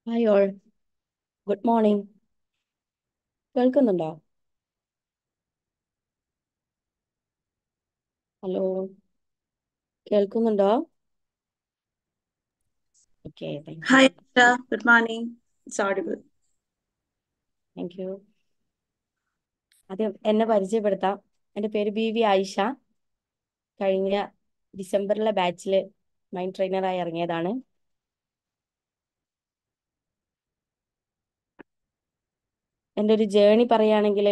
Hi all good morning കേൾക്കുന്നുണ്ടോ hello കേൾക്കുന്നുണ്ടോ okay thank you Hi, Aisha. Good morning. It's audible. Thank you ആദ്യം എന്നെ പരിചയപ്പെടുത്താം എൻ്റെ പേര് ബി വി ആയിഷ കഴിഞ്ഞ ഡിസംബറിലെ ബാച്ചിൽ മൈൻഡ് ട്രെയിനറായി ഇറങ്ങിയതാണ് എൻ്റെ ഒരു ജേണി പറയുകയാണെങ്കിൽ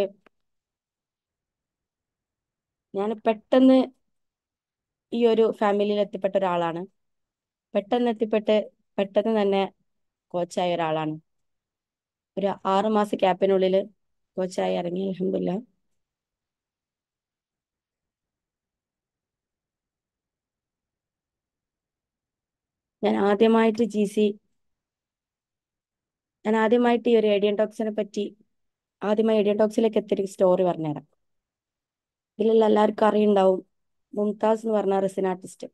ഞാൻ പെട്ടെന്ന് ഈ ഒരു ഫാമിലിയിൽ എത്തിപ്പെട്ട ഒരാളാണ് പെട്ടെന്ന് എത്തിപ്പെട്ട് പെട്ടെന്ന് തന്നെ കോച്ചായ ഒരാളാണ് ഒരു ആറ് മാസ ക്യാപ്പിനുള്ളിൽ കോച്ചായി ഇറങ്ങി അലഹമില്ല ഞാൻ ആദ്യമായിട്ട് ജി സി ഞാൻ ആദ്യമായിട്ട് ഈ ഒരു ഏഡിയൻ ടോക്സിനെ പറ്റി ആദ്യമായി ഏഡിയൻ ടോക്സിലേക്ക് എത്തിയ സ്റ്റോറി പറഞ്ഞുതരാം ഇതിലുള്ള എല്ലാവർക്കും അറിയുണ്ടാവും മുംതാസ് എന്ന് പറഞ്ഞ റെസിൻ ആർട്ടിസ്റ്റ്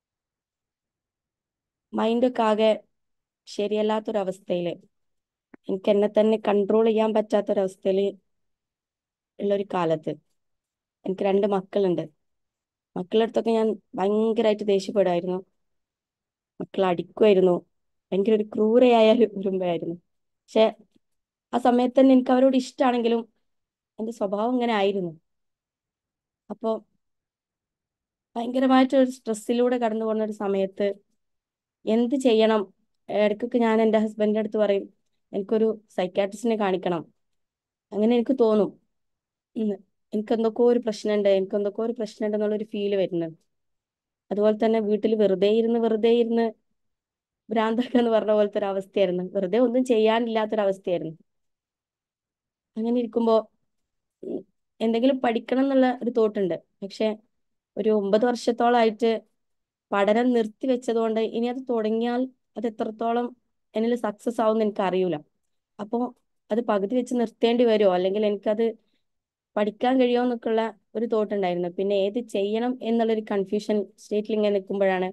മൈൻഡൊക്കെ ആകെ ശരിയല്ലാത്തൊരവസ്ഥയിൽ എനിക്ക് എന്നെ തന്നെ കൺട്രോൾ ചെയ്യാൻ പറ്റാത്തൊരവസ്ഥയിൽ ഉള്ളൊരു കാലത്ത് എനിക്ക് രണ്ട് മക്കളുണ്ട് മക്കളുടെ അടുത്തൊക്കെ ഞാൻ ഭയങ്കരമായിട്ട് ദേഷ്യപ്പെടുമായിരുന്നു മക്കൾ അടിക്കുമായിരുന്നു ഭയങ്കര ഒരു ക്രൂരയായ ഒരു ഉറുമ്പായിരുന്നു പക്ഷെ ആ സമയത്ത് തന്നെ എനിക്ക് അവരോട് ഇഷ്ടമാണെങ്കിലും എൻ്റെ സ്വഭാവം ഇങ്ങനെ ആയിരുന്നു അപ്പോൾ ഭയങ്കരമായിട്ട് ഒരു സ്ട്രെസ്സിലൂടെ കടന്നു പോകുന്ന ഒരു സമയത്ത് എന്ത് ചെയ്യണം ഇടയ്ക്കൊക്കെ ഞാൻ എൻ്റെ ഹസ്ബൻഡിൻ്റെ അടുത്ത് പറയും എനിക്കൊരു സൈക്കാട്രിസ്റ്റിനെ കാണിക്കണം അങ്ങനെ എനിക്ക് തോന്നും ഉം, എനിക്ക് എന്തൊക്കെയോ ഒരു പ്രശ്നമുണ്ട് എനിക്ക് എന്തൊക്കെയോ ഒരു പ്രശ്നമുണ്ട് എന്നുള്ളൊരു ഫീല് വരുന്നത് അതുപോലെ തന്നെ വീട്ടിൽ വെറുതെ ഇരുന്ന് വെറുതെ ഇരുന്ന് ഭ്രാന്തൊക്കെ എന്ന് പറഞ്ഞ പോലത്തെ ഒരു അവസ്ഥയായിരുന്നു വെറുതെ ഒന്നും ചെയ്യാനില്ലാത്തൊരവസ്ഥയായിരുന്നു അങ്ങനെ ഇരിക്കുമ്പോൾ ഉം, എന്തെങ്കിലും പഠിക്കണം എന്നുള്ള ഒരു തോട്ടുണ്ട് പക്ഷെ ഒരു ഒമ്പത് വർഷത്തോളമായിട്ട് പഠനം നിർത്തി വെച്ചതുകൊണ്ട് ഇനി അത് തുടങ്ങിയാൽ അത് എത്രത്തോളം എന്നിൽ സക്സസ് ആവും എന്ന് എനിക്ക് അറിയൂല അപ്പോൾ അത് പകുതി വെച്ച് നിർത്തേണ്ടി വരുമോ അല്ലെങ്കിൽ എനിക്കത് പഠിക്കാൻ കഴിയുമോ എന്നൊക്കെയുള്ള ഒരു തോട്ടുണ്ടായിരുന്നു പിന്നെ ഏത് ചെയ്യണം എന്നുള്ളൊരു കൺഫ്യൂഷൻ സ്റ്റേറ്റിൽ ഇങ്ങനെ നിൽക്കുമ്പോഴാണ്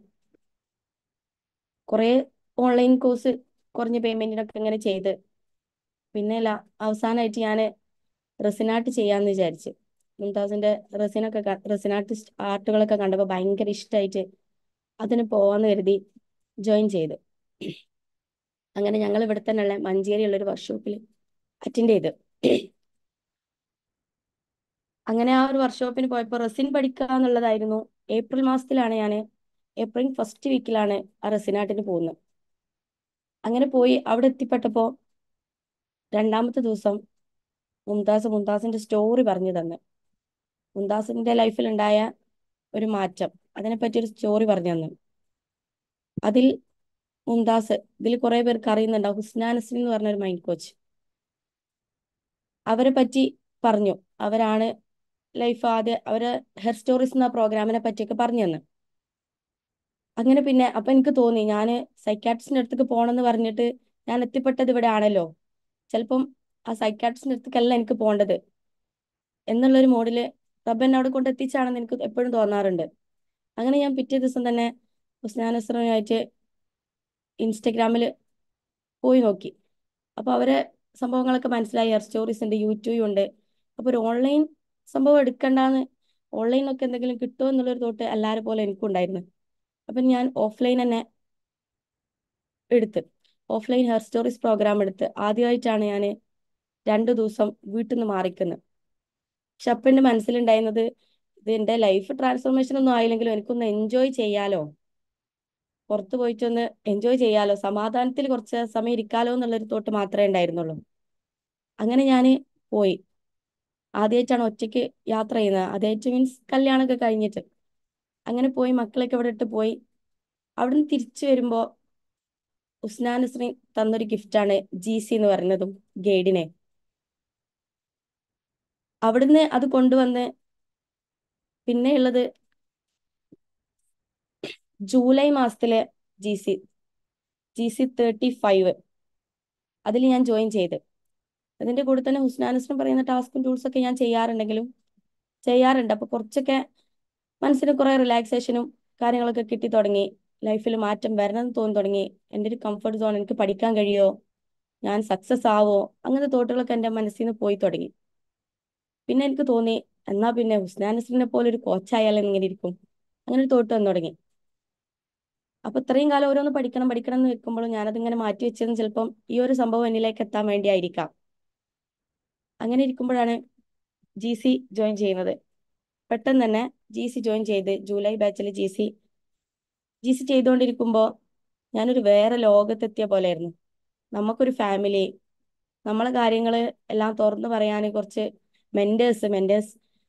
കുറേ ഓൺലൈൻ കോഴ്സ് കുറഞ്ഞ പേയ്മെന്റിനൊക്കെ ഇങ്ങനെ ചെയ്ത് പിന്നെ അല്ല അവസാനമായിട്ട് ഞാൻ റെസിനാർട്ട് ചെയ്യാന്ന് വിചാരിച്ച് മുംതാസിന്റെ റെസിനൊക്കെ റെസിനാർട്ട് ആർട്ടുകളൊക്കെ കണ്ടപ്പോൾ ഭയങ്കര ഇഷ്ടമായിട്ട് അതിന് പോവാന്ന് കരുതി ജോയിൻ ചെയ്ത് അങ്ങനെ ഞങ്ങൾ ഇവിടെ തന്നെയുള്ള മഞ്ചേരിയുള്ള ഒരു വർക്ക്ഷോപ്പിൽ അറ്റൻഡ് ചെയ്ത് അങ്ങനെ ആ ഒരു വർക്ക്ഷോപ്പിന് പോയപ്പോൾ റെസിൻ പഠിക്കുക എന്നുള്ളതായിരുന്നു ഏപ്രിൽ മാസത്തിലാണ് ഞാൻ ഏപ്രിൽ ഫസ്റ്റ് വീക്കിലാണ് ആ റെസിനാട്ടിന് പോകുന്നത് അങ്ങനെ പോയി അവിടെ എത്തിപ്പെട്ടപ്പോൾ രണ്ടാമത്തെ ദിവസം മുംതാസ് മുംതാസിന്റെ സ്റ്റോറി പറഞ്ഞു തന്നു മുംതാസിന്റെ ലൈഫിൽ ഉണ്ടായ ഒരു മാറ്റം അതിനെപ്പറ്റി ഒരു സ്റ്റോറി പറഞ്ഞു തന്നു അതിൽ മുംതാസ് ഇതിൽ കുറെ പേർക്ക് അറിയുന്നുണ്ടാവും ഹുസ്ന നസ്രീൻ എന്ന് പറഞ്ഞ ഒരു മൈൻഡ് കോച്ച് അവരെ പറ്റി പറഞ്ഞു അവരാണ് ലൈഫ് ആദ്യ അവരെ ഹെയർ സ്റ്റോറീസ് എന്ന പ്രോഗ്രാമിനെ പറ്റിയൊക്കെ പറഞ്ഞു തന്നു അങ്ങനെ പിന്നെ അപ്പൊ എനിക്ക് തോന്നി ഞാൻ സൈക്കാട്രിസ്റ്റിന്റെ അടുത്തേക്ക് പോകണമെന്ന് പറഞ്ഞിട്ട് ഞാൻ എത്തിപ്പെട്ടത് ഇവിടെ ആണല്ലോ ചിലപ്പം ആ സൈക്കാട്രിസ്റ്റിന്റെ അടുത്തേക്കല്ല എനിക്ക് പോകേണ്ടത് എന്നുള്ളൊരു മോഡില് റബ്ബ് എന്നെ അവിടെ കൊണ്ട് എത്തിച്ചാണെന്ന് എനിക്ക് എപ്പോഴും തോന്നാറുണ്ട് അങ്ങനെ ഞാൻ പിറ്റേ ദിവസം തന്നെ ഹുസ്ന നസ്രുമായിട്ട് ഇൻസ്റ്റഗ്രാമിൽ പോയി നോക്കി അപ്പൊ അവരെ സംഭവങ്ങളൊക്കെ മനസ്സിലായി ഹെയർ സ്റ്റോറീസ് ഉണ്ട് യൂട്യൂബ് ഉണ്ട് അപ്പൊ ഒരു ഓൺലൈൻ സംഭവം എടുക്കണ്ടെന്ന് ഓൺലൈനൊക്കെ എന്തെങ്കിലും കിട്ടുമോ എന്നുള്ളൊരു തോട്ട് എല്ലാവരും പോലെ എനിക്കും ഉണ്ടായിരുന്നു അപ്പൊ ഞാൻ ഓഫ്ലൈൻ തന്നെ എടുത്ത് ഓഫ്ലൈൻ ഹെയർ സ്റ്റോറീസ് പ്രോഗ്രാം എടുത്ത് ആദ്യമായിട്ടാണ് ഞാൻ രണ്ടു ദിവസം വീട്ടിൽ നിന്ന് മാറിക്കുന്നത് പക്ഷെ അപ്പൊ എന്റെ മനസ്സിലുണ്ടായിരുന്നത് ഇത് എന്റെ ലൈഫ് ട്രാൻസ്ഫോർമേഷൻ ഒന്നും ആയില്ലെങ്കിലും എനിക്കൊന്ന് എൻജോയ് ചെയ്യാലോ പുറത്തു പോയിട്ടൊന്ന് എൻജോയ് ചെയ്യാലോ സമാധാനത്തിൽ കുറച്ച് സമയം ഇരിക്കാലോ എന്നുള്ളൊരു തോട്ട് മാത്രമേ ഉണ്ടായിരുന്നുള്ളൂ അങ്ങനെ ഞാൻ പോയി ആദ്യമായിട്ടാണ് ഒറ്റയ്ക്ക് യാത്ര ചെയ്യുന്നത് ആദ്യമായിട്ട് മീൻസ് കല്യാണമൊക്കെ കഴിഞ്ഞിട്ട് അങ്ങനെ പോയി മക്കളൊക്കെ ഇവിടെ ഇട്ട് പോയി അവിടുന്ന് തിരിച്ചു വരുമ്പോ ഉസ്നാ നസ്രീൻ തന്നൊരു ഗിഫ്റ്റാണ് ജി സി എന്ന് പറയുന്നതും ഗൈഡിനെ അവിടുന്ന് അത് കൊണ്ടുവന്ന് പിന്നെയുള്ളത് ജൂലൈ മാസത്തിലെ G C G C thirty five അതിൽ ഞാൻ ജോയിൻ ചെയ്ത് അതിന്റെ കൂടെ തന്നെ ഹുസ്നാനുസ്ലം പറയുന്ന ടാസ്കും ടൂൾസ് ഒക്കെ ഞാൻ ചെയ്യാറുണ്ടെങ്കിലും ചെയ്യാറുണ്ട് അപ്പൊ കുറച്ചൊക്കെ മനസ്സിന് കുറെ റിലാക്സേഷനും കാര്യങ്ങളൊക്കെ കിട്ടി തുടങ്ങി ലൈഫിൽ മാറ്റം വരണം എന്ന് തോന്നി തുടങ്ങി എൻ്റെ ഒരു കംഫർട്ട് സോൺ എനിക്ക് പഠിക്കാൻ കഴിയോ ഞാൻ സക്സസ് ആവോ അങ്ങനത്തെ തോട്ടുകളൊക്കെ എൻ്റെ മനസ്സിൽ നിന്ന് പോയി തുടങ്ങി പിന്നെ എനിക്ക് തോന്നി എന്നാ പിന്നെ ഹുസ്ന നസ്രിനെ പോലെ ഒരു കോച്ചായാൽ എങ്ങനെ ഇരിക്കും അങ്ങനെ ഒരു തോട്ട് വന്നു തുടങ്ങി അപ്പൊ ഇത്രയും കാലം ഓരോന്ന് പഠിക്കണം പഠിക്കണം എന്ന് വെക്കുമ്പോഴും ഞാനതിങ്ങനെ മാറ്റി വെച്ചതും ചിലപ്പം ഈ ഒരു സംഭവം എന്നിലേക്ക് എത്താൻ വേണ്ടിയായിരിക്കാം അങ്ങനെ ഇരിക്കുമ്പോഴാണ് ജി സി ജോയിൻ ചെയ്യുന്നത് പെട്ടെന്ന് തന്നെ ജി സി ജോയിൻ ചെയ്ത് ജൂലൈ ബാച്ചിൽ ജി സി ജി സി ചെയ്തുകൊണ്ടിരിക്കുമ്പോൾ ഞാനൊരു വേറെ ലോകത്തെത്തിയ പോലെയായിരുന്നു നമുക്കൊരു ഫാമിലി നമ്മളെ കാര്യങ്ങൾ എല്ലാം തുറന്നു പറയാൻ കുറച്ച് mentors mentors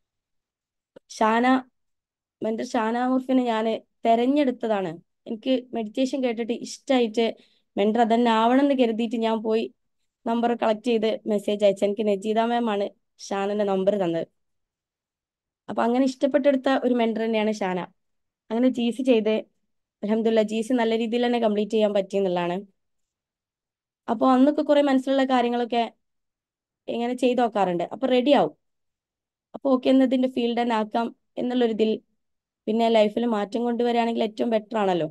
Shana mentor Shana മുർഫിനെ ഞാൻ തെരഞ്ഞെടുത്തതാണ് എനിക്ക് മെഡിറ്റേഷൻ കേട്ടിട്ട് ഇഷ്ടമായിട്ട് മെന്റർ അതന്നെ ആവണം എന്ന് കരുതിയിട്ട് ഞാൻ പോയി നമ്പർ കളക്ട് ചെയ്ത് മെസ്സേജ് അയച്ചു എനിക്ക് നജീദ മാം ആണ് ഷാനന്റെ നമ്പർ തന്നത് അപ്പൊ അങ്ങനെ ഇഷ്ടപ്പെട്ടെടുത്ത ഒരു മെന്റർ തന്നെയാണ് ഷാന അങ്ങനെ ജി സി ചെയ്ത് അലഹമില്ല ജി സി നല്ല രീതിയിൽ തന്നെ കംപ്ലീറ്റ് ചെയ്യാൻ പറ്റി എന്നുള്ളതാണ് അപ്പോൾ അന്നൊക്കെ കുറെ മനസ്സിലുള്ള കാര്യങ്ങളൊക്കെ ഇങ്ങനെ ചെയ്തു നോക്കാറുണ്ട് അപ്പൊ റെഡി ആവും അപ്പൊ ഓക്കെ എന്നതിന്റെ ഫീൽഡ് തന്നെ ആക്കാം എന്നുള്ളൊരിതിൽ പിന്നെ ലൈഫിൽ മാറ്റം കൊണ്ടുവരികയാണെങ്കിൽ ഏറ്റവും ബെറ്റർ ആണല്ലോ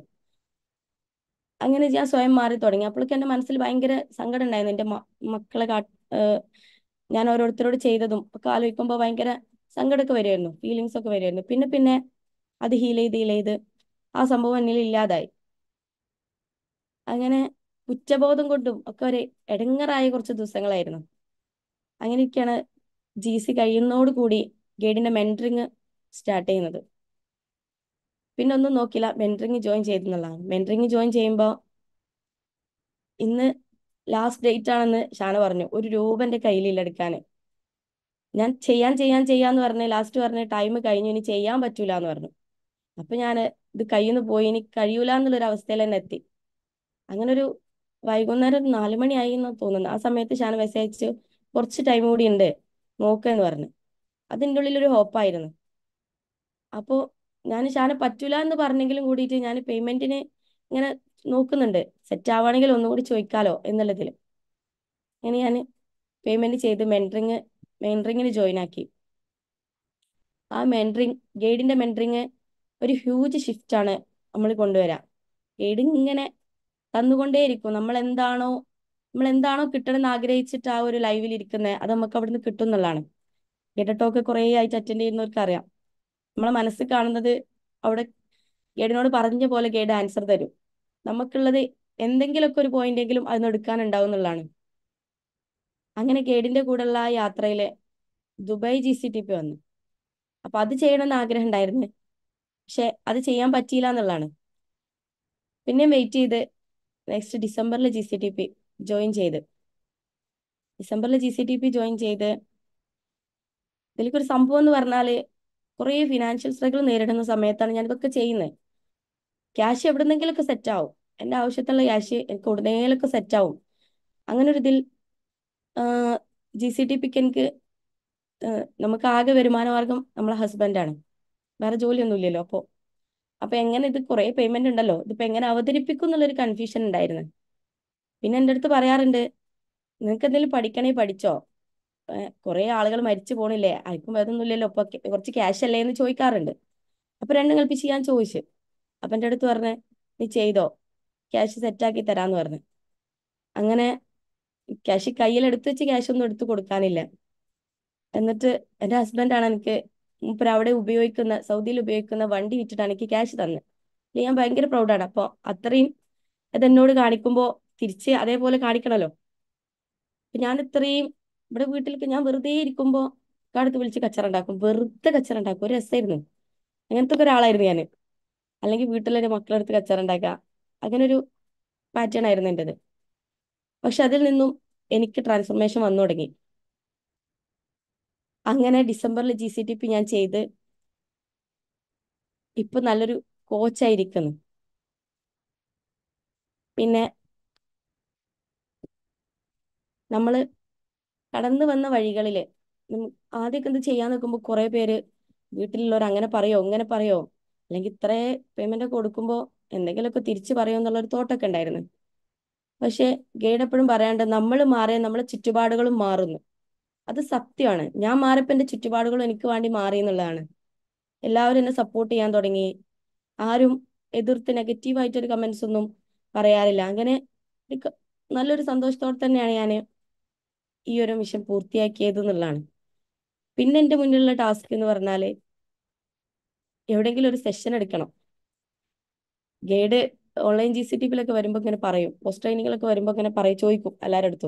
അങ്ങനെ ഞാൻ സ്വയം മാറി തുടങ്ങി അപ്പോഴൊക്കെ എൻ്റെ മനസ്സിൽ ഭയങ്കര സങ്കടം ഉണ്ടായിരുന്നു എൻ്റെ മക്കളെ കാ ഞാൻ ഓരോരുത്തരോട് ചെയ്തതും ഒക്കെ ആലോചിക്കുമ്പോൾ ഭയങ്കര സങ്കടമൊക്കെ വരുമായിരുന്നു ഫീലിങ്സ് ഒക്കെ വരുമായിരുന്നു പിന്നെ പിന്നെ അത് ഹീൽ ചെയ്ത് ഹീൽ ചെയ്ത് ആ സംഭവം എന്നിൽ ഇല്ലാതായി അങ്ങനെ കുറ്റബോധം കൊണ്ടും ഒക്കെ ഒരു ഇടങ്ങറായ കുറച്ച് ദിവസങ്ങളായിരുന്നു അങ്ങനെയൊക്കെയാണ് ജി സി കഴിയുന്നതോടുകൂടി ഗൈഡിന്റെ മെന്ററിങ് സ്റ്റാർട്ട് ചെയ്യുന്നത് പിന്നെ ഒന്നും നോക്കില്ല മെന്ററിങ് ജോയിൻ ചെയ്തെന്നുള്ളതാണ് മെന്ററിങ് ജോയിൻ ചെയ്യുമ്പോൾ ഇന്ന് ലാസ്റ്റ് ഡേറ്റ് ആണെന്ന് ഷാന പറഞ്ഞു ഒരു രൂപ എൻ്റെ കയ്യിലില്ല എടുക്കാൻ ഞാൻ ചെയ്യാൻ ചെയ്യാൻ ചെയ്യാന്ന് പറഞ്ഞ് ലാസ്റ്റ് പറഞ്ഞ് ടൈം കഴിഞ്ഞു ഇനി ചെയ്യാൻ പറ്റൂല എന്ന് പറഞ്ഞു അപ്പൊ ഞാൻ ഇത് കയ്യിൽ പോയി ഇനി കഴിയൂല എന്നുള്ളൊരു അവസ്ഥയിൽ തന്നെ എത്തി അങ്ങനെ ഒരു വൈകുന്നേരം ഒരു നാല് മണിയായി എന്ന് തോന്നുന്നു ആ സമയത്ത് ഷാന മെസ്സേജ് അയച്ചു കുറച്ച് ടൈം കൂടി ഉണ്ട് നോക്കുക എന്ന് പറഞ്ഞു അതിൻ്റെ ഉള്ളിൽ ഒരു ഹോപ്പായിരുന്നു അപ്പോൾ ഞാൻ ഷാന പറ്റൂല എന്ന് പറഞ്ഞെങ്കിലും കൂടിയിട്ട് ഞാൻ പേയ്മെന്റിന് ഇങ്ങനെ നോക്കുന്നുണ്ട് സെറ്റ് ആവുകയാണെങ്കിൽ ഒന്നും കൂടി ചോദിക്കാലോ എന്നുള്ളതിൽ അങ്ങനെ ഞാൻ പേയ്മെന്റ് ചെയ്ത് മെൻറ്ററിങ് മെൻറ്ററിങ്ങിന് ജോയിൻ ആക്കി ആ മെൻറ്ററിങ് ഗൈഡിന്റെ മെൻറ്ററിങ് ഒരു ഹ്യൂജ് ഷിഫ്റ്റ് ആണ് നമ്മൾ കൊണ്ടുവരാം ഗൈഡ് ഇങ്ങനെ തന്നുകൊണ്ടേയിരിക്കും നമ്മൾ എന്താണോ നമ്മൾ എന്താണോ കിട്ടണമെന്ന് ആഗ്രഹിച്ചിട്ട് ആ ഒരു ലൈവിൽ ഇരിക്കുന്നത് അത് നമുക്ക് അവിടുന്ന് കിട്ടും എന്നുള്ളതാണ് ഗൈഡ് ടോക്ക് കുറേ ആയിട്ട് അറ്റൻഡ് ചെയ്യുന്നവർക്ക് അറിയാം നമ്മളെ മനസ്സിൽ കാണുന്നത് അവിടെ ഗൈഡിനോട് പറഞ്ഞ പോലെ ഗൈഡ് ആൻസർ തരും നമുക്കുള്ളത് എന്തെങ്കിലുമൊക്കെ ഒരു പോയിന്റ് എങ്കിലും അതിന് എടുക്കാനുണ്ടാവും എന്നുള്ളതാണ് അങ്ങനെ ഗൈഡിന്റെ കൂടെയുള്ള ആ യാത്രയില് Dubai G C T P വന്നു അപ്പൊ അത് ചെയ്യണമെന്ന് ആഗ്രഹം ഉണ്ടായിരുന്നു പക്ഷെ അത് ചെയ്യാൻ പറ്റിയില്ല എന്നുള്ളതാണ് പിന്നെ വെയിറ്റ് ചെയ്ത് നെക്സ്റ്റ് ഡിസംബറിൽ G C T P join ചെയ്ത് ഡിസംബറിൽ G C T P join ചെയ്ത് ഇതിലേക്കൊരു സംഭവം എന്ന് പറഞ്ഞാല് കുറേ ഫിനാൻഷ്യൽ സ്ട്രഗിൾ നേരിടുന്ന സമയത്താണ് ഞാൻ ഇതൊക്കെ ചെയ്യുന്നത് ക്യാഷ് എവിടുന്നെങ്കിലൊക്കെ സെറ്റ് ആവും എൻ്റെ ആവശ്യത്തിലുള്ള ക്യാഷ് എനിക്ക് ഉടനേലൊക്കെ സെറ്റ് ആവും അങ്ങനെ ഒരു ഇതിൽ ജി സി ടി പിക്ക് എനിക്ക് നമുക്ക് ആകെ വരുമാന മാർഗം നമ്മളെ ഹസ്ബൻഡാണ് വേറെ ജോലിയൊന്നും ഇല്ലല്ലോ അപ്പോൾ അപ്പൊ എങ്ങനെ ഇത് കുറേ പേയ്മെന്റ് ഉണ്ടല്ലോ ഇതിപ്പോ എങ്ങനെ അവതരിപ്പിക്കും എന്നുള്ളൊരു കൺഫ്യൂഷൻ ഉണ്ടായിരുന്നു പിന്നെ എൻ്റെ അടുത്ത് പറയാറുണ്ട് നിങ്ങൾക്ക് എന്തെങ്കിലും പഠിക്കണേ പഠിച്ചോ കുറെ ആളുകൾ മരിച്ചു പോണില്ലേ ആർക്കും അതൊന്നുമില്ലല്ലോ ഇപ്പൊ കുറച്ച് ക്യാഷ് അല്ലേ എന്ന് ചോദിക്കാറുണ്ട് അപ്പൊ രണ്ടും കൽപ്പിച്ച് ഞാൻ ചോദിച്ചു അപ്പൊ എൻ്റെ അടുത്ത് പറഞ്ഞ് നീ ചെയ്തോ ക്യാഷ് സെറ്റാക്കി തരാന്ന് പറഞ്ഞു അങ്ങനെ ക്യാഷ് കയ്യിൽ എടുത്തു വെച്ച് ക്യാഷ് ഒന്നും എടുത്തു കൊടുക്കാനില്ല എന്നിട്ട് എൻ്റെ ഹസ്ബൻഡാണ് എനിക്ക് മൂപ്പര് അവിടെ ഉപയോഗിക്കുന്ന സൗദിയിൽ ഉപയോഗിക്കുന്ന വണ്ടി വിറ്റിട്ടാണ് എനിക്ക് ക്യാഷ് തന്നത് ഞാൻ ഭയങ്കര പ്രൗഡാണ് അപ്പോൾ അത്രയും അതെന്നോട് കാണിക്കുമ്പോൾ തിരിച്ച് അതേപോലെ കാണിക്കണമല്ലോ അപ്പൊ ഞാൻ ഇത്രയും ഇവിടെ വീട്ടിലേക്ക് ഞാൻ വെറുതെ ഇരിക്കുമ്പോൾ കാടത്ത് വിളിച്ച് കച്ചറ ഉണ്ടാക്കും വെറുതെ കച്ചറ ഉണ്ടാക്കും ഒരു രസമായിരുന്നു അങ്ങനത്തെ ഒരാളായിരുന്നു ഞാൻ അല്ലെങ്കിൽ വീട്ടിലെ മക്കളെടുത്ത് കച്ചറ ഉണ്ടാക്കുക അങ്ങനെ ഒരു പാറ്റേൺ ആയിരുന്നു എൻ്റെത് പക്ഷെ അതിൽ നിന്നും എനിക്ക് ട്രാൻസ്ഫർമേഷൻ വന്നു തുടങ്ങി അങ്ങനെ ഡിസംബറിൽ ജി സി ടി പി ഞാൻ ചെയ്ത് ഇപ്പൊ നല്ലൊരു കോച്ചായിരിക്കുന്നു പിന്നെ നമ്മള് കടന്നു വന്ന വഴികളില് ആദ്യമൊക്കെ എന്ത് ചെയ്യാൻ നോക്കുമ്പോൾ കുറെ പേര് വീട്ടിലുള്ളവർ അങ്ങനെ പറയോ ഇങ്ങനെ പറയോ അല്ലെങ്കിൽ ഇത്രേ പേയ്മെന്റ് ഒക്കെ കൊടുക്കുമ്പോൾ എന്തെങ്കിലുമൊക്കെ തിരിച്ചു പറയോ എന്നുള്ള ഒരു തോട്ടൊക്കെ ഉണ്ടായിരുന്നു പക്ഷെ ഗൈഡ് എപ്പോഴും പറയാണ്ട് നമ്മൾ മാറിയ നമ്മളെ ചുറ്റുപാടുകളും മാറുന്നു അത് സത്യമാണ് ഞാൻ മാറിയപ്പോൾ എൻ്റെ ചുറ്റുപാടുകളും എനിക്ക് വേണ്ടി മാറി എന്നുള്ളതാണ് എല്ലാവരും എന്നെ സപ്പോർട്ട് ചെയ്യാൻ തുടങ്ങി ആരും എതിർത്ത് നെഗറ്റീവായിട്ടൊരു കമന്റ്സ് ഒന്നും പറയാറില്ല അങ്ങനെ നല്ലൊരു സന്തോഷത്തോടെ തന്നെയാണ് ഞാൻ ഈ ഒരു മിഷൻ പൂർത്തിയാക്കിയത് എന്നുള്ളതാണ് പിന്നെ എൻ്റെ മുന്നിലുള്ള ടാസ്ക് എന്ന് പറഞ്ഞാൽ എവിടെയെങ്കിലും ഒരു സെഷൻ എടുക്കണം guide online G C T പിയിലൊക്കെ വരുമ്പോൾ ഇങ്ങനെ പറയും പോസ്റ്റ് ട്രെയിനിങ്ങിലൊക്കെ വരുമ്പോൾ ഇങ്ങനെ പറയും ചോദിക്കും എല്ലാവരുടെ അടുത്തും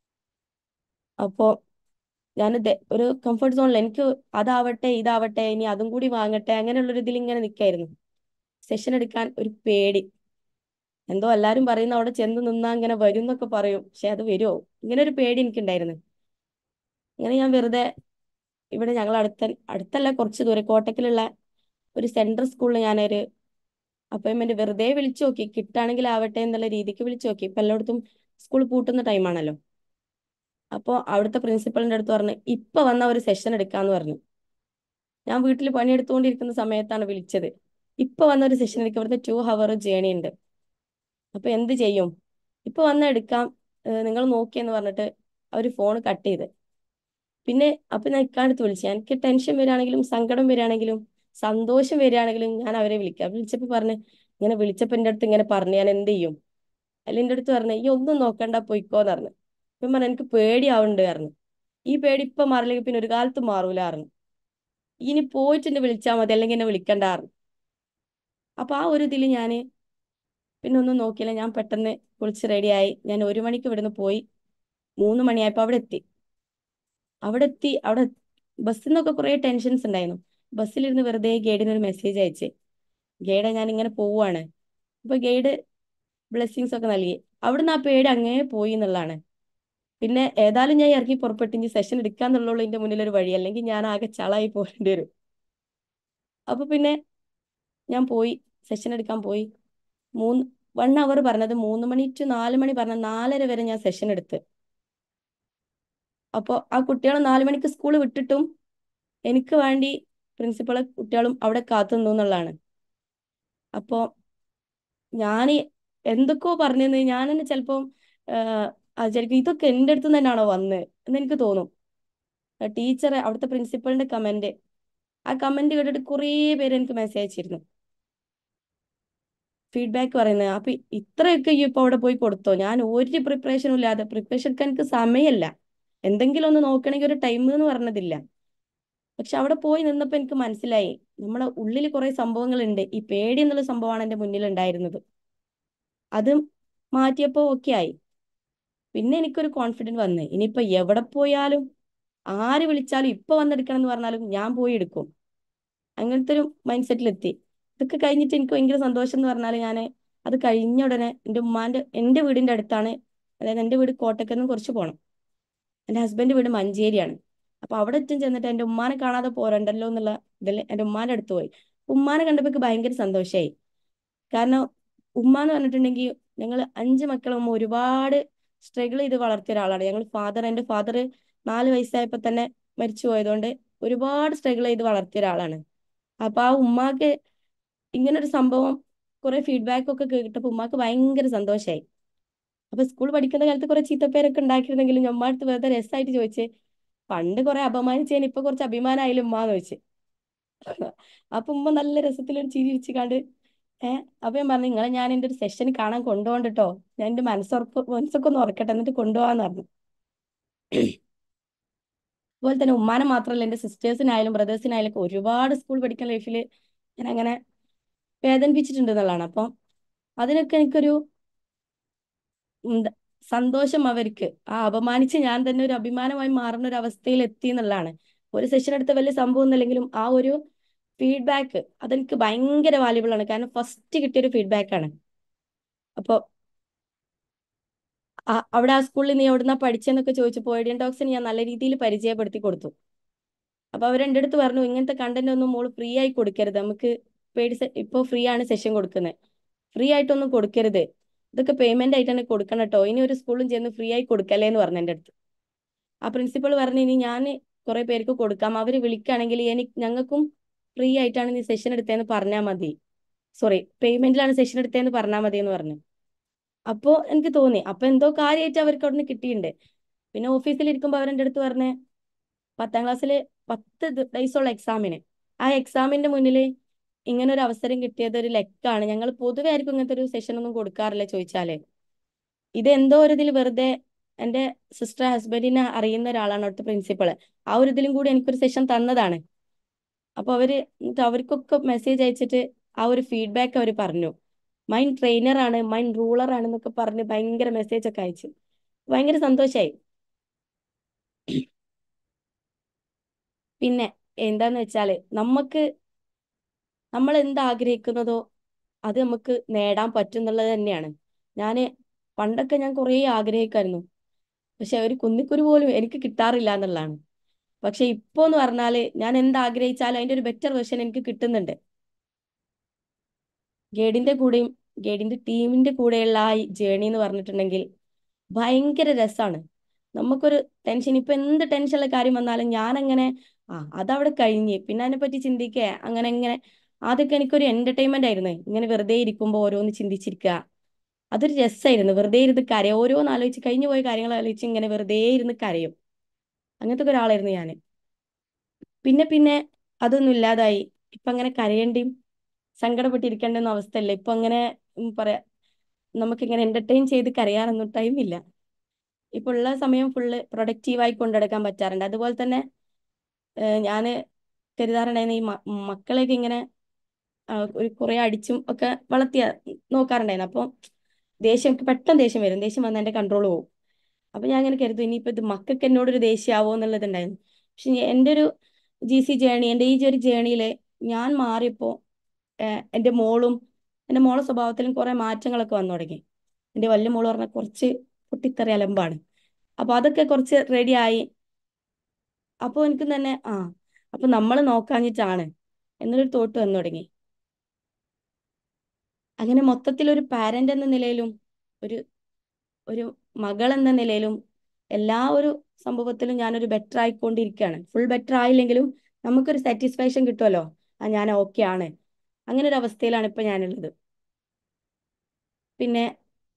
അപ്പോൾ ഞാൻ ഒരു കംഫർട്ട് സോണിൽ എനിക്ക് അതാവട്ടെ ഇതാവട്ടെ ഇനി അതും കൂടി വാങ്ങട്ടെ അങ്ങനെയുള്ളൊരു ഇതിൽ ഇങ്ങനെ നിൽക്കായിരുന്നു സെഷൻ എടുക്കാൻ ഒരു പേടി എന്തോ എല്ലാവരും പറയുന്ന അവിടെ ചെന്ന് നിന്നാ ഇങ്ങനെ വരും എന്നൊക്കെ പറയും പക്ഷെ അത് വരുമോ ഇങ്ങനെ ഒരു പേടി എനിക്കുണ്ടായിരുന്നു ഇങ്ങനെ ഞാൻ വെറുതെ ഇവിടെ ഞങ്ങൾ അടുത്ത അടുത്തല്ല കുറച്ച് ദൂരെ കോട്ടക്കലുള്ള ഒരു സെൻട്രൽ സ്കൂളിൽ ഞാനൊരു അപ്പോയിൻമെന്റ് വെറുതെ വിളിച്ചു നോക്കി കിട്ടുകയാണെങ്കിൽ ആവട്ടെ എന്നുള്ള രീതിക്ക് വിളിച്ചു നോക്കി ഇപ്പൊ എല്ലായിടത്തും സ്കൂൾ പൂട്ടുന്ന ടൈമാണല്ലോ അപ്പോൾ അവിടുത്തെ പ്രിൻസിപ്പളിന്റെ അടുത്ത് പറഞ്ഞു ഇപ്പൊ വന്ന ഒരു സെഷൻ എടുക്കാന്ന് പറഞ്ഞു ഞാൻ വീട്ടിൽ പണിയെടുത്തുകൊണ്ടിരിക്കുന്ന സമയത്താണ് വിളിച്ചത് ഇപ്പൊ വന്ന ഒരു സെഷൻ എടുക്കുക ഇവിടുത്തെ ടു ഹവർ ജേണി ഉണ്ട് അപ്പൊ എന്ത് ചെയ്യും ഇപ്പൊ വന്ന എടുക്കാം നിങ്ങൾ നോക്കിയെന്ന് പറഞ്ഞിട്ട് അവർ ഫോൺ കട്ട് ചെയ്ത് പിന്നെ അപ്പൊ ഞാൻ ഇക്കാലത്ത് വിളിച്ചു എനിക്ക് ടെൻഷൻ വരികയാണെങ്കിലും സങ്കടം വരികയാണെങ്കിലും സന്തോഷം വരികയാണെങ്കിലും ഞാൻ അവരെ വിളിക്കാം വിളിച്ചപ്പോ പറഞ്ഞ് ഇങ്ങനെ വിളിച്ചപ്പോ എൻ്റെ അടുത്ത് ഇങ്ങനെ പറഞ്ഞു ഞാൻ എന്ത് ചെയ്യും അല്ല എൻ്റെ അടുത്ത് പറഞ്ഞു ഈ ഒന്നും നോക്കണ്ട പോയിക്കോന്ന് പറഞ്ഞു ഇപ്പം പറഞ്ഞു എനിക്ക് പേടിയാവുന്നുണ്ട് പറഞ്ഞു ഈ പേടി ഇപ്പൊ മാറില്ലെങ്കിൽ പിന്നെ ഒരു കാലത്ത് മാറൂല പറഞ്ഞു ഇനി പോയിട്ട് എന്നെ വിളിച്ചാൽ മതി അല്ലെങ്കിൽ എന്നെ വിളിക്കണ്ടായിരുന്നു അപ്പൊ ആ ഒരു ഇതിൽ ഞാൻ പിന്നെ ഒന്നും നോക്കിയില്ല ഞാൻ പെട്ടെന്ന് കുളിച്ച് റെഡിയായി ഞാൻ ഒരു മണിക്ക് ഇവിടുന്ന് പോയി മൂന്ന് മണിയായപ്പോൾ അവിടെ എത്തി അവിടെ എത്തി അവിടെ ബസ്സിൽ നിന്നൊക്കെ കുറേ ടെൻഷൻസ് ഉണ്ടായിരുന്നു ബസ്സിലിരുന്ന് വെറുതെ ഗൈഡിന് ഒരു മെസ്സേജ് അയച്ച് ഗൈഡ് ഞാൻ ഇങ്ങനെ പോവാണ് അപ്പൊ ഗൈഡ് ബ്ലെസ്സിങ്സ് ഒക്കെ നൽകി അവിടുന്ന് ആ പേടി അങ്ങേ പോയി എന്നുള്ളതാണ് പിന്നെ ഏതായാലും ഞാൻ ഇറങ്ങി പുറപ്പെട്ട് ഇനി സെഷൻ എടുക്കാന്നുള്ളൂ എന്റെ മുന്നിൽ ഒരു വഴി അല്ലെങ്കിൽ ഞാൻ ആകെ ചളായി പോകേണ്ടി വരും അപ്പൊ പിന്നെ ഞാൻ പോയി സെഷൻ എടുക്കാൻ പോയി മൂന്ന് വൺ അവർ പറഞ്ഞത് മൂന്ന് മണി ടു നാല് മണി പറഞ്ഞ നാലര വരെ ഞാൻ സെഷൻ എടുത്ത് അപ്പോൾ ആ കുട്ടികൾ നാല് മണിക്ക് സ്കൂൾ വിട്ടിട്ടും എനിക്ക് വേണ്ടി പ്രിൻസിപ്പളെ കുട്ടികളും അവിടെ കാത്തു നിന്നു എന്നുള്ളതാണ് അപ്പോൾ ഞാൻ എന്തൊക്കെയോ പറഞ്ഞെന്ന് ഞാൻ തന്നെ ചിലപ്പം വിചാരിക്കും ഇതൊക്കെ എൻ്റെ അടുത്ത് തന്നെയാണോ വന്ന് എന്ന് എനിക്ക് തോന്നും ടീച്ചർ അവിടുത്തെ പ്രിൻസിപ്പളിന്റെ കമന്റ് ആ കമന്റ് കേട്ടിട്ട് കുറേ പേര് എനിക്ക് മെസ്സേജ് അയച്ചിരുന്നു ഫീഡ്ബാക്ക് പറയുന്നത് അപ്പൊ ഇത്രയൊക്കെ ഈ ഇപ്പൊ അവിടെ പോയി കൊടുത്തോ ഞാൻ ഒരു പ്രിപ്പറേഷനും ഇല്ലാതെ പ്രിപ്പറേഷൻ എടുക്കാൻ എനിക്ക് സമയമല്ല എന്തെങ്കിലും ഒന്ന് നോക്കണമെങ്കിൽ ഒരു ടൈം എന്ന് പറഞ്ഞതില്ല പക്ഷെ അവിടെ പോയി നിന്നപ്പോൾ എനിക്ക് മനസ്സിലായി നമ്മളെ ഉള്ളിൽ കുറെ സംഭവങ്ങളുണ്ട് ഈ പേടി എന്നുള്ള സംഭവമാണ് എൻ്റെ മുന്നിൽ ഉണ്ടായിരുന്നത് അത് മാറ്റിയപ്പോൾ ഓക്കെ ആയി പിന്നെ എനിക്കൊരു കോൺഫിഡൻസ് വന്ന് ഇനിയിപ്പോ എവിടെ പോയാലും ആര് വിളിച്ചാലും ഇപ്പൊ വന്നെടുക്കണം എന്ന് പറഞ്ഞാലും ഞാൻ പോയി എടുക്കും അങ്ങനത്തെ ഒരു മൈൻഡ് സെറ്റിലെത്തി ഇതൊക്കെ കഴിഞ്ഞിട്ട് എനിക്ക് ഭയങ്കര സന്തോഷം എന്ന് പറഞ്ഞാൽ ഞാൻ അത് കഴിഞ്ഞ ഉടനെ എൻ്റെ ഉമ്മാന്റെ എൻ്റെ വീടിന്റെ അടുത്താണ് അതായത് എൻ്റെ വീട് കോട്ടക്കൽ കുറച്ച് പോകണം എൻ്റെ ഹസ്ബൻഡ് വീട് മഞ്ചേരിയാണ് അപ്പൊ അവിടെ എത്തും ചെന്നിട്ട് എൻ്റെ ഉമ്മാനെ കാണാതെ പോരണ്ടല്ലോ എന്നുള്ള ഇതിൽ എൻ്റെ ഉമ്മാന്റെ അടുത്ത് പോയി ഉമ്മാനെ കണ്ടപ്പോൾ ഭയങ്കര സന്തോഷമായി കാരണം ഉമ്മ എന്ന് പറഞ്ഞിട്ടുണ്ടെങ്കിൽ ഞങ്ങൾ അഞ്ച് മക്കളും ഒരുപാട് സ്ട്രഗിൾ ചെയ്ത് വളർത്തിയ ഒരാളാണ് ഞങ്ങൾ ഫാദർ എൻ്റെ ഫാദർ നാല് വയസ്സായപ്പോൾ തന്നെ മരിച്ചു പോയതുകൊണ്ട് ഒരുപാട് സ്ട്രഗിൾ ചെയ്ത് വളർത്തിയ ഒരാളാണ് അപ്പൊ ആ ഉമ്മാക്ക് ഇങ്ങനെ ഒരു സംഭവം കുറെ ഫീഡ്ബാക്ക് ഒക്കെ കേട്ടപ്പോൾ ഉമ്മാക്ക് ഭയങ്കര സന്തോഷമായി അപ്പൊ സ്കൂൾ പഠിക്കുന്ന കാലത്ത് കുറെ ചീത്തപ്പേരൊക്കെ ഉണ്ടാക്കിയിരുന്നെങ്കിലും ഞമ്മ അടുത്ത് വെറുതെ രസമായിട്ട് ചോദിച്ചേ പണ്ട് കുറെ അപമാനിച്ചതിന് ഇപ്പൊ കുറച്ച് അഭിമാനമായാലും ഉമ്മാന്ന് ചോദിച്ചു അപ്പൊ ഉമ്മ നല്ല രസത്തിലൊരു ചിരി ഇരിച്ചു കണ്ട് ഏഹ് അപ്പൊ ഞാൻ പറഞ്ഞു നിങ്ങളെ ഞാൻ എൻ്റെ ഒരു സെഷൻ കാണാൻ കൊണ്ടുപോകണ്ടോ ഞാൻ എൻ്റെ മനസ്സുറപ്പ് മനസ്സൊക്കെ ഒന്ന് ഉറക്കട്ടെ എന്നിട്ട് കൊണ്ടുപോകാന്ന് പറഞ്ഞു അതുപോലെ തന്നെ ഉമ്മാനെ മാത്രമല്ല എൻ്റെ സിസ്റ്റേഴ്സിനായാലും ബ്രദേഴ്സിനായാലും ഒക്കെ ഒരുപാട് സ്കൂൾ പഠിക്കുന്ന ലൈഫിൽ ഞാൻ അങ്ങനെ വേദനിപ്പിച്ചിട്ടുണ്ട് എന്നുള്ളതാണ് അപ്പം അതിനൊക്കെ എനിക്കൊരു സന്തോഷം അവർക്ക് ആ അപമാനിച്ച് ഞാൻ തന്നെ ഒരു അഭിമാനമായി മാറുന്ന ഒരു അവസ്ഥയിൽ എത്തി എന്നുള്ളതാണ് ഒരു സെഷൻ എടുത്ത വലിയ സംഭവം എന്നല്ലെങ്കിലും ആ ഒരു ഫീഡ്ബാക്ക് അതെനിക്ക് ഭയങ്കര വാല്യുബിൾ ആണ് കാരണം ഫസ്റ്റ് കിട്ടിയൊരു ഫീഡ്ബാക്ക് ആണ് അപ്പോൾ അവിടെ ആ സ്കൂളിൽ നീ എവിടുന്നാ പഠിച്ചെന്നൊക്കെ ചോദിച്ചപ്പോൾ ഏഡിയൻ ടോക്സിന് ഞാൻ നല്ല രീതിയിൽ പരിചയപ്പെടുത്തി കൊടുത്തു അപ്പൊ അവർ എൻ്റെ അടുത്ത് പറഞ്ഞു ഇങ്ങനത്തെ കണ്ടന്റ് ഒന്നും മോള് ഫ്രീ ആയി കൊടുക്കരുത് നമുക്ക് പേടി ഇപ്പോൾ ഫ്രീ ആണ് സെഷൻ കൊടുക്കുന്നത് ഫ്രീ ആയിട്ടൊന്നും കൊടുക്കരുത് ഇതൊക്കെ പേയ്മെന്റ് ആയിട്ട് തന്നെ കൊടുക്കണം കേട്ടോ ഇനി ഒരു സ്കൂളും ചെന്ന് ഫ്രീ ആയി കൊടുക്കല്ലേ എന്ന് പറഞ്ഞു എൻ്റെ അടുത്ത് ആ പ്രിൻസിപ്പൾ പറഞ്ഞു ഇനി ഞാൻ കുറെ പേർക്ക് കൊടുക്കാം അവർ വിളിക്കുകയാണെങ്കിൽ എനിക്ക് ഞങ്ങൾക്കും ഫ്രീ ആയിട്ടാണ് നീ സെഷൻ എടുത്തതെന്ന് പറഞ്ഞാൽ മതി സോറി പേയ്മെന്റിലാണ് സെഷൻ എടുത്തതെന്ന് പറഞ്ഞാൽ മതി എന്ന് പറഞ്ഞു അപ്പോൾ എനിക്ക് തോന്നി അപ്പൊ എന്തോ കാര്യമായിട്ട് അവർക്ക് അവിടെ നിന്ന് കിട്ടിയിട്ടുണ്ട് പിന്നെ ഓഫീസിൽ ഇരിക്കുമ്പോൾ അവരെൻ്റെ അടുത്ത് പറഞ്ഞ് പത്താം ക്ലാസ്സിൽ പത്ത് ഡേയ്സുള്ള എക്സാമിന് ആ എക്സാമിന്റെ മുന്നിൽ ഇങ്ങനെ ഒരു അവസരം കിട്ടിയത് ഒരു ലെക്കാണ് ഞങ്ങൾ പൊതുവെ ആയിരിക്കും ഇങ്ങനത്തെ ഒരു സെഷൻ ഒന്നും കൊടുക്കാറില്ല ചോദിച്ചാലേ ഇത് എന്തോ ഒരു ഇതിൽ വെറുതെ എൻ്റെ സിസ്റ്റർ ഹസ്ബൻഡിനെ അറിയുന്ന ഒരാളാണ് അവിടുത്തെ പ്രിൻസിപ്പൾ ആ ഒരു ഇതിലും കൂടി എനിക്കൊരു സെഷൻ തന്നതാണ് അപ്പോൾ അവര് എന്നിട്ട് അവർക്കൊക്കെ മെസ്സേജ് അയച്ചിട്ട് ആ ഒരു ഫീഡ്ബാക്ക് അവർ പറഞ്ഞു മൈൻഡ് ട്രെയിനർ ആണ് മൈൻഡ് റൂളർ ആണ് എന്നൊക്കെ പറഞ്ഞ് ഭയങ്കര മെസ്സേജ് ഒക്കെ അയച്ചു ഭയങ്കര സന്തോഷായി പിന്നെ എന്താന്ന് വെച്ചാല് നമുക്ക് നമ്മൾ എന്ത് ആഗ്രഹിക്കുന്നതോ അത് നമുക്ക് നേടാൻ പറ്റും എന്നുള്ളത് തന്നെയാണ് ഞാന് പണ്ടൊക്കെ ഞാൻ കുറേ ആഗ്രഹിക്കായിരുന്നു പക്ഷെ ഒരു കുന്നിക്കുരു പോലും എനിക്ക് കിട്ടാറില്ല എന്നുള്ളതാണ് പക്ഷെ ഇപ്പോ എന്ന് പറഞ്ഞാല് ഞാൻ എന്ത് ആഗ്രഹിച്ചാലും അതിന്റെ ഒരു ബെറ്റർ വെർഷൻ എനിക്ക് കിട്ടുന്നുണ്ട് ഗൈഡിന്റെ കൂടെയും ഗൈഡിന്റെ ടീമിന്റെ കൂടെയുള്ള ആ ജേണി എന്ന് പറഞ്ഞിട്ടുണ്ടെങ്കിൽ ഭയങ്കര രസമാണ് നമുക്കൊരു ടെൻഷൻ ഇപ്പൊ എന്ത് ടെൻഷനുള്ള കാര്യം വന്നാലും ഞാൻ അങ്ങനെ ആ അതവിടെ കഴിഞ്ഞ് പിന്നെ അതിനെപ്പറ്റി ചിന്തിക്കുക അങ്ങനെ ഇങ്ങനെ ആദ്യമൊക്കെ എനിക്കൊരു എന്റർടൈൻമെന്റ് ആയിരുന്നു ഇങ്ങനെ വെറുതെ ഇരിക്കുമ്പോൾ ഓരോന്ന് ചിന്തിച്ചിരിക്കുക അതൊരു രസമായിരുന്നു വെറുതെ ഇരുന്ന് കരയും ഓരോന്ന് ആലോചിച്ച് കഴിഞ്ഞു പോയ കാര്യങ്ങൾ ആലോചിച്ച് ഇങ്ങനെ വെറുതെ ഇരുന്ന് കരയും അങ്ങനത്തെ ഒക്കെ ഒരാളായിരുന്നു ഞാൻ പിന്നെ പിന്നെ അതൊന്നും ഇല്ലാതായി ഇപ്പൊ അങ്ങനെ കരയേണ്ടിയും സങ്കടപ്പെട്ടിരിക്കേണ്ടുന്ന അവസ്ഥയല്ല ഇപ്പൊ അങ്ങനെ ഉം, പറയാ നമുക്കിങ്ങനെ എന്റർടൈൻ ചെയ്ത് കരയാനൊന്നും ടൈമില്ല ഇപ്പൊ ഉള്ള സമയം ഫുള്ള് പ്രൊഡക്റ്റീവായി കൊണ്ടെടുക്കാൻ പറ്റാറുണ്ട് അതുപോലെ തന്നെ ഏഹ് ഞാന് കരുതാറുണ്ടായിരുന്ന ഈ മ- മക്കളെയൊക്കെ ഇങ്ങനെ ആ, ഒരു കുറെ അടിച്ചും ഒക്കെ വളർത്തിയ നോക്കാറുണ്ടായിരുന്നു അപ്പോൾ ദേഷ്യം എനിക്ക് പെട്ടെന്ന് ദേഷ്യം വരും ദേഷ്യം വന്നാൽ എന്റെ കൺട്രോൾ പോകും അപ്പൊ ഞാൻ അങ്ങനെ കരുതും ഇനിയിപ്പോ ഇത് മക്കൾക്ക് എന്നോടൊരു ദേഷ്യമാവോ എന്നുള്ളതുണ്ടായിരുന്നു പക്ഷെ ഞ- എൻ്റെ ഒരു ജി സി ജേണി എൻ്റെ ഈ ഒരു ജേണിയില് ഞാൻ മാറിയപ്പോ ഏഹ് എൻ്റെ മോളും എൻ്റെ മോളെ സ്വഭാവത്തിലും കുറെ മാറ്റങ്ങളൊക്കെ വന്നു തുടങ്ങി എൻ്റെ വലിയ മോള് പറഞ്ഞാൽ കുറച്ച് പൊട്ടിത്തെറി അലമ്പാണ് അപ്പൊ അതൊക്കെ കുറച്ച് റെഡി ആയി അപ്പൊ എനിക്ക് തന്നെ ആ അപ്പൊ നമ്മൾ നോക്കാഞ്ഞിട്ടാണ് എന്നൊരു തോട്ട് വന്നു തുടങ്ങി അങ്ങനെ മൊത്തത്തിൽ ഒരു പാരന്റ് എന്ന നിലയിലും ഒരു ഒരു മകൾ എന്ന നിലയിലും എല്ലാ ഒരു സംഭവത്തിലും ഞാനൊരു ബെറ്റർ ആയിക്കൊണ്ടിരിക്കുകയാണ് ഫുൾ ബെറ്റർ ആയില്ലെങ്കിലും നമുക്കൊരു സാറ്റിസ്ഫാക്ഷൻ കിട്ടുമല്ലോ ആ ഞാൻ ഓക്കെ ആണ് അങ്ങനെ ഒരു അവസ്ഥയിലാണ് ഇപ്പൊ ഞാനുള്ളത് പിന്നെ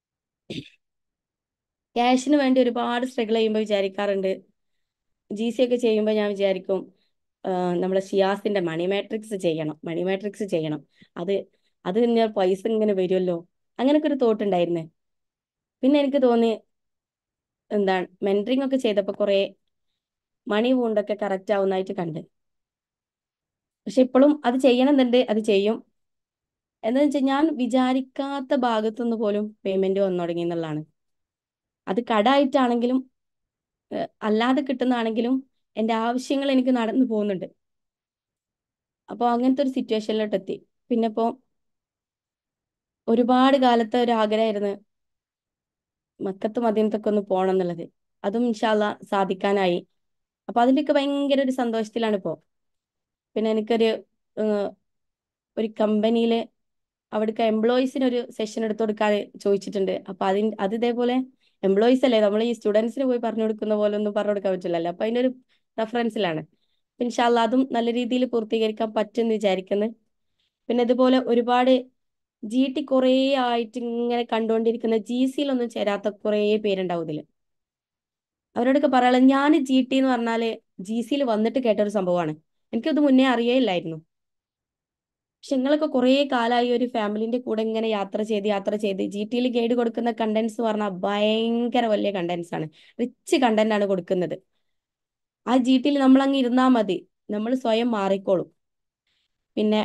ക്യാഷിന് വേണ്ടി ഒരുപാട് സ്ട്രഗിൾ ചെയ്യുമ്പോൾ വിചാരിക്കാറുണ്ട് ജി സി ഒക്കെ ചെയ്യുമ്പോൾ ഞാൻ വിചാരിക്കും ആ, നമ്മുടെ ഷിയാസിന്റെ മണി മാട്രിക്സ് ചെയ്യണം മണി മാട്രിക്സ് ചെയ്യണം അത് അത് കഴിഞ്ഞാൽ പൈസ ഇങ്ങനെ വരുമല്ലോ അങ്ങനൊക്കെ ഒരു തോട്ട് ഉണ്ടായിരുന്നേ പിന്നെ എനിക്ക് തോന്നി എന്താണ് മെന്ററിങ് ഒക്കെ ചെയ്തപ്പോൾ കുറെ മണി വൂണ്ടൊക്കെ കറക്റ്റ് ആവുന്നതായിട്ട് കണ്ട് പക്ഷെ ഇപ്പോഴും അത് ചെയ്യണമെന്നുണ്ട് അത് ചെയ്യും എന്താന്ന് വെച്ചാൽ ഞാൻ വിചാരിക്കാത്ത ഭാഗത്തുനിന്ന് പോലും പേയ്മെന്റ് വന്നു തുടങ്ങി എന്നുള്ളതാണ് അത് കടായിട്ടാണെങ്കിലും ഏഹ് അല്ലാതെ കിട്ടുന്നതാണെങ്കിലും എൻ്റെ ആവശ്യങ്ങൾ എനിക്ക് നടന്നു പോകുന്നുണ്ട് അപ്പോൾ അങ്ങനത്തെ ഒരു സിറ്റുവേഷനിലോട്ട് എത്തി പിന്നെ ഇപ്പോൾ ഒരുപാട് കാലത്തെ ഒരു ആഗ്രഹമായിരുന്നു മക്കത്ത് മദീനത്തൊക്കെ ഒന്ന് പോകണം എന്നുള്ളത് അതും ഇൻഷാല്ല സാധിക്കാനായി അപ്പൊ അതിന്റെയൊക്കെ ഭയങ്കര ഒരു സന്തോഷത്തിലാണ് ഇപ്പോ പിന്നെ എനിക്കൊരു ഏഹ്, ഒരു കമ്പനിയില് അവിടുത്തെ എംപ്ലോയീസിന് ഒരു സെഷൻ എടുത്തു കൊടുക്കാൻ ചോദിച്ചിട്ടുണ്ട് അപ്പൊ അതിന് അത് ഇതേപോലെ എംപ്ലോയീസ് അല്ലേ നമ്മൾ ഈ സ്റ്റുഡൻസിന് പോയി പറഞ്ഞു കൊടുക്കുന്ന പോലെ ഒന്നും പറഞ്ഞു കൊടുക്കാൻ പറ്റില്ലല്ലോ അപ്പൊ അതിന്റെ ഒരു റെഫറൻസിലാണ് ഇൻഷാല്ല അതും നല്ല രീതിയിൽ പൂർത്തീകരിക്കാൻ പറ്റുമെന്ന് വിചാരിക്കുന്നു പിന്നെ ഇതുപോലെ ഒരുപാട് ജി ടി കുറേ ആയിട്ട് ഇങ്ങനെ കണ്ടുകൊണ്ടിരിക്കുന്ന ജി സിയിലൊന്നും ചേരാത്ത കുറേ പേരുണ്ടാവും ഇതില് അവരോടൊക്കെ പറയാനുള്ളത് ഞാൻ ജി ടി എന്ന് പറഞ്ഞാല് ജി സിയിൽ വന്നിട്ട് കേട്ട ഒരു സംഭവമാണ് എനിക്കത് മുന്നേ അറിയേയില്ലായിരുന്നു പക്ഷെ നിങ്ങളൊക്കെ കുറേ കാലമായി ഒരു ഫാമിലിന്റെ കൂടെ ഇങ്ങനെ യാത്ര ചെയ്ത് യാത്ര ചെയ്ത് ജി ടിയിൽ ഗൈഡ് കൊടുക്കുന്ന കണ്ടന്റ്സ് പറഞ്ഞാൽ ഭയങ്കര വലിയ കണ്ടന്റ്സ് ആണ് റിച്ച് കണ്ടന്റ് ആണ് കൊടുക്കുന്നത് ആ ജി ടിയിൽ നമ്മൾ അങ്ങ് ഇരുന്നാ മതി നമ്മൾ സ്വയം മാറിക്കോളും പിന്നെ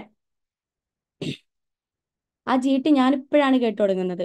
ആ ജി ടി ഞാൻ ഇപ്പോഴാണ് കേട്ടു തുടങ്ങുന്നത്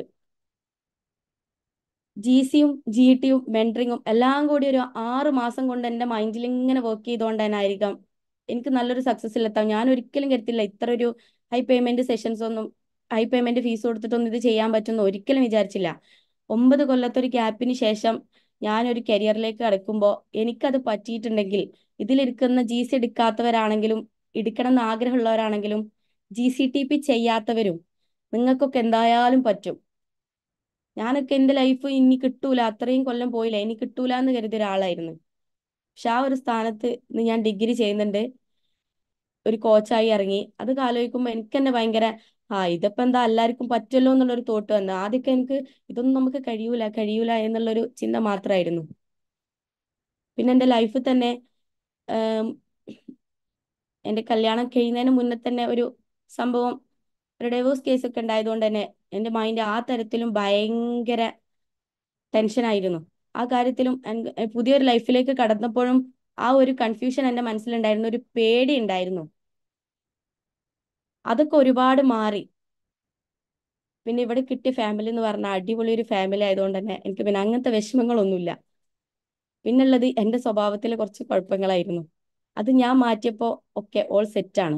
ജി സിയും ജി ടിയും മെന്ററിങ്ങും എല്ലാം കൂടി ഒരു ആറ് മാസം കൊണ്ട് എൻ്റെ മൈൻഡിൽ ഇങ്ങനെ വർക്ക് ചെയ്തുകൊണ്ട് തന്നെ ആയിരിക്കാം എനിക്ക് നല്ലൊരു സക്സസ്സിലെത്താം ഞാൻ ഒരിക്കലും കരുത്തില്ല ഇത്ര ഒരു ഹൈ പേയ്മെന്റ് സെഷൻസ് ഒന്നും ഹൈ പേയ്മെന്റ് ഫീസ് കൊടുത്തിട്ടൊന്നും ഇത് ചെയ്യാൻ പറ്റുമെന്ന് ഒരിക്കലും വിചാരിച്ചില്ല ഒമ്പത് കൊല്ലത്തെ ഒരു ഗ്യാപ്പിന് ശേഷം ഞാനൊരു കരിയറിലേക്ക് കടക്കുമ്പോൾ എനിക്കത് പറ്റിയിട്ടുണ്ടെങ്കിൽ ഇതിലിരിക്കുന്ന ജി സി എടുക്കാത്തവരാണെങ്കിലും എടുക്കണം എന്ന് ആഗ്രഹമുള്ളവരാണെങ്കിലും ജി സി ടി പി ചെയ്യാത്തവരും നിങ്ങൾക്കൊക്കെ എന്തായാലും പറ്റും ഞാനൊക്കെ എന്റെ ലൈഫ് ഇനി കിട്ടൂല അത്രയും കൊല്ലം പോയില്ല ഇനി കിട്ടൂല എന്ന് കരുതിയ ഒരാളായിരുന്നു പക്ഷെ ആ ഒരു സ്ഥാനത്ത് ഇന്ന് ഞാൻ ഡിഗ്രി ചെയ്യുന്നുണ്ട് ഒരു കോച്ചായി ഇറങ്ങി അത് ആലോചിക്കുമ്പോൾ എനിക്ക് തന്നെ ഭയങ്കര ആ ഇതിപ്പോ എന്താ എല്ലാവർക്കും പറ്റുമല്ലോ എന്നുള്ളൊരു തോട്ട് വന്നു ആദ്യമൊക്കെ എനിക്ക് ഇതൊന്നും നമുക്ക് കഴിയൂല കഴിയൂല എന്നുള്ളൊരു ചിന്ത മാത്രമായിരുന്നു പിന്നെ എന്റെ ലൈഫിൽ തന്നെ ആം, എന്റെ കല്യാണം കഴിയുന്നതിന് മുന്നേ തന്നെ ഒരു സംഭവം ഒരു ഡൈവോഴ്സ് കേസ് ഒക്കെ ഉണ്ടായതുകൊണ്ട് തന്നെ എന്റെ മൈൻഡ് ആ തരത്തിലും ഭയങ്കര ടെൻഷനായിരുന്നു ആ കാര്യത്തിലും എൻ- പുതിയൊരു ലൈഫിലേക്ക് കടന്നപ്പോഴും ആ ഒരു കൺഫ്യൂഷൻ എൻ്റെ മനസ്സിലുണ്ടായിരുന്നു ഒരു പേടി ഉണ്ടായിരുന്നു അതൊക്കെ ഒരുപാട് മാറി പിന്നെ ഇവിടെ കിട്ടിയ ഫാമിലി എന്ന് പറഞ്ഞാൽ അടിപൊളി ഒരു ഫാമിലി ആയതുകൊണ്ട് തന്നെ എനിക്ക് പിന്നെ അങ്ങനത്തെ വിഷമങ്ങളൊന്നുമില്ല പിന്നുള്ളത് എൻ്റെ സ്വഭാവത്തിലെ കുറച്ച് കുഴപ്പങ്ങളായിരുന്നു അത് ഞാൻ മാറ്റിയപ്പോ ഒക്കെ ഓൾ സെറ്റാണ്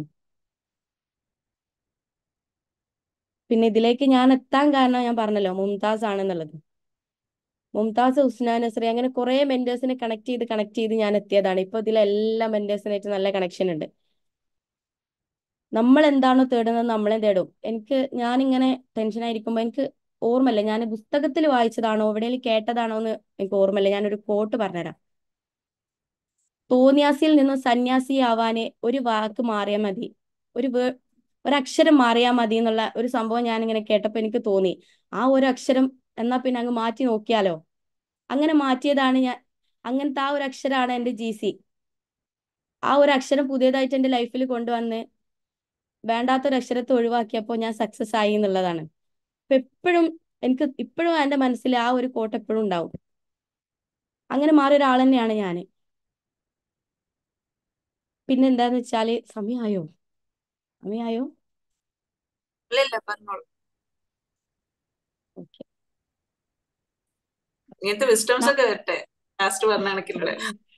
പിന്നെ ഇതിലേക്ക് ഞാൻ എത്താൻ കാരണം ഞാൻ പറഞ്ഞല്ലോ മുംതാസ് ആണെന്നുള്ളത് മുംതാസ് ഉസ്ന നസ്രി അങ്ങനെ കുറെ മെന്റേഴ്സിനെ കണക്ട് ചെയ്ത് കണക്ട് ചെയ്ത് ഞാൻ എത്തിയതാണ് ഇപ്പൊ ഇതിലെ എല്ലാ മെന്റേഴ്സിനായിട്ട് നല്ല കണക്ഷൻ ഉണ്ട് നമ്മൾ എന്താണോ തേടുന്നത് നമ്മളെ തേടും എനിക്ക് ഞാനിങ്ങനെ ടെൻഷനായിരിക്കുമ്പോൾ എനിക്ക് ഓർമ്മയില്ല ഞാൻ പുസ്തകത്തിൽ വായിച്ചതാണോ എവിടെയെങ്കിലും കേട്ടതാണോ എന്ന് എനിക്ക് ഓർമ്മയില്ല ഞാനൊരു കോട്ട് പറഞ്ഞുതരാം തോന്നിയാസിയിൽ നിന്നും സന്യാസിയാവാന് ഒരു വാക്ക് മാറിയാൽ മതി ഒരു വേ ഒരക്ഷരം മാറിയാൽ മതി എന്നുള്ള ഒരു സംഭവം ഞാൻ ഇങ്ങനെ കേട്ടപ്പോൾ എനിക്ക് തോന്നി ആ ഒരു അക്ഷരം എന്നാ പിന്നെ അങ്ങ് മാറ്റി നോക്കിയാലോ അങ്ങനെ മാറ്റിയതാണ് ഞാൻ അങ്ങനത്തെ ആ ഒരു അക്ഷരമാണ് എൻ്റെ ജി സി ആ ഒരു അക്ഷരം പുതിയതായിട്ട് എൻ്റെ ലൈഫിൽ കൊണ്ടുവന്ന് വേണ്ടാത്തൊരു അക്ഷരത്തെ ഒഴിവാക്കിയപ്പോൾ ഞാൻ സക്സസ് ആയി എന്നുള്ളതാണ് അപ്പൊ എപ്പോഴും എനിക്ക് ഇപ്പോഴും എൻ്റെ മനസ്സിൽ ആ ഒരു കോട്ട് എപ്പോഴും ഉണ്ടാവും അങ്ങനെ മാറിയ ഒരാൾ തന്നെയാണ് ഞാൻ പിന്നെ എന്താന്ന് വെച്ചാല് സമയമായോ സമയമായോ ഇല്ല ഇല്ല പറഞ്ഞോളൂ ഓക്കെ ഇങ്ങനത്തെ വിസ്റ്റംസ് ഒക്കെ വരട്ടെ ലാസ്റ്റ് പറഞ്ഞ കണക്കിലൂടെ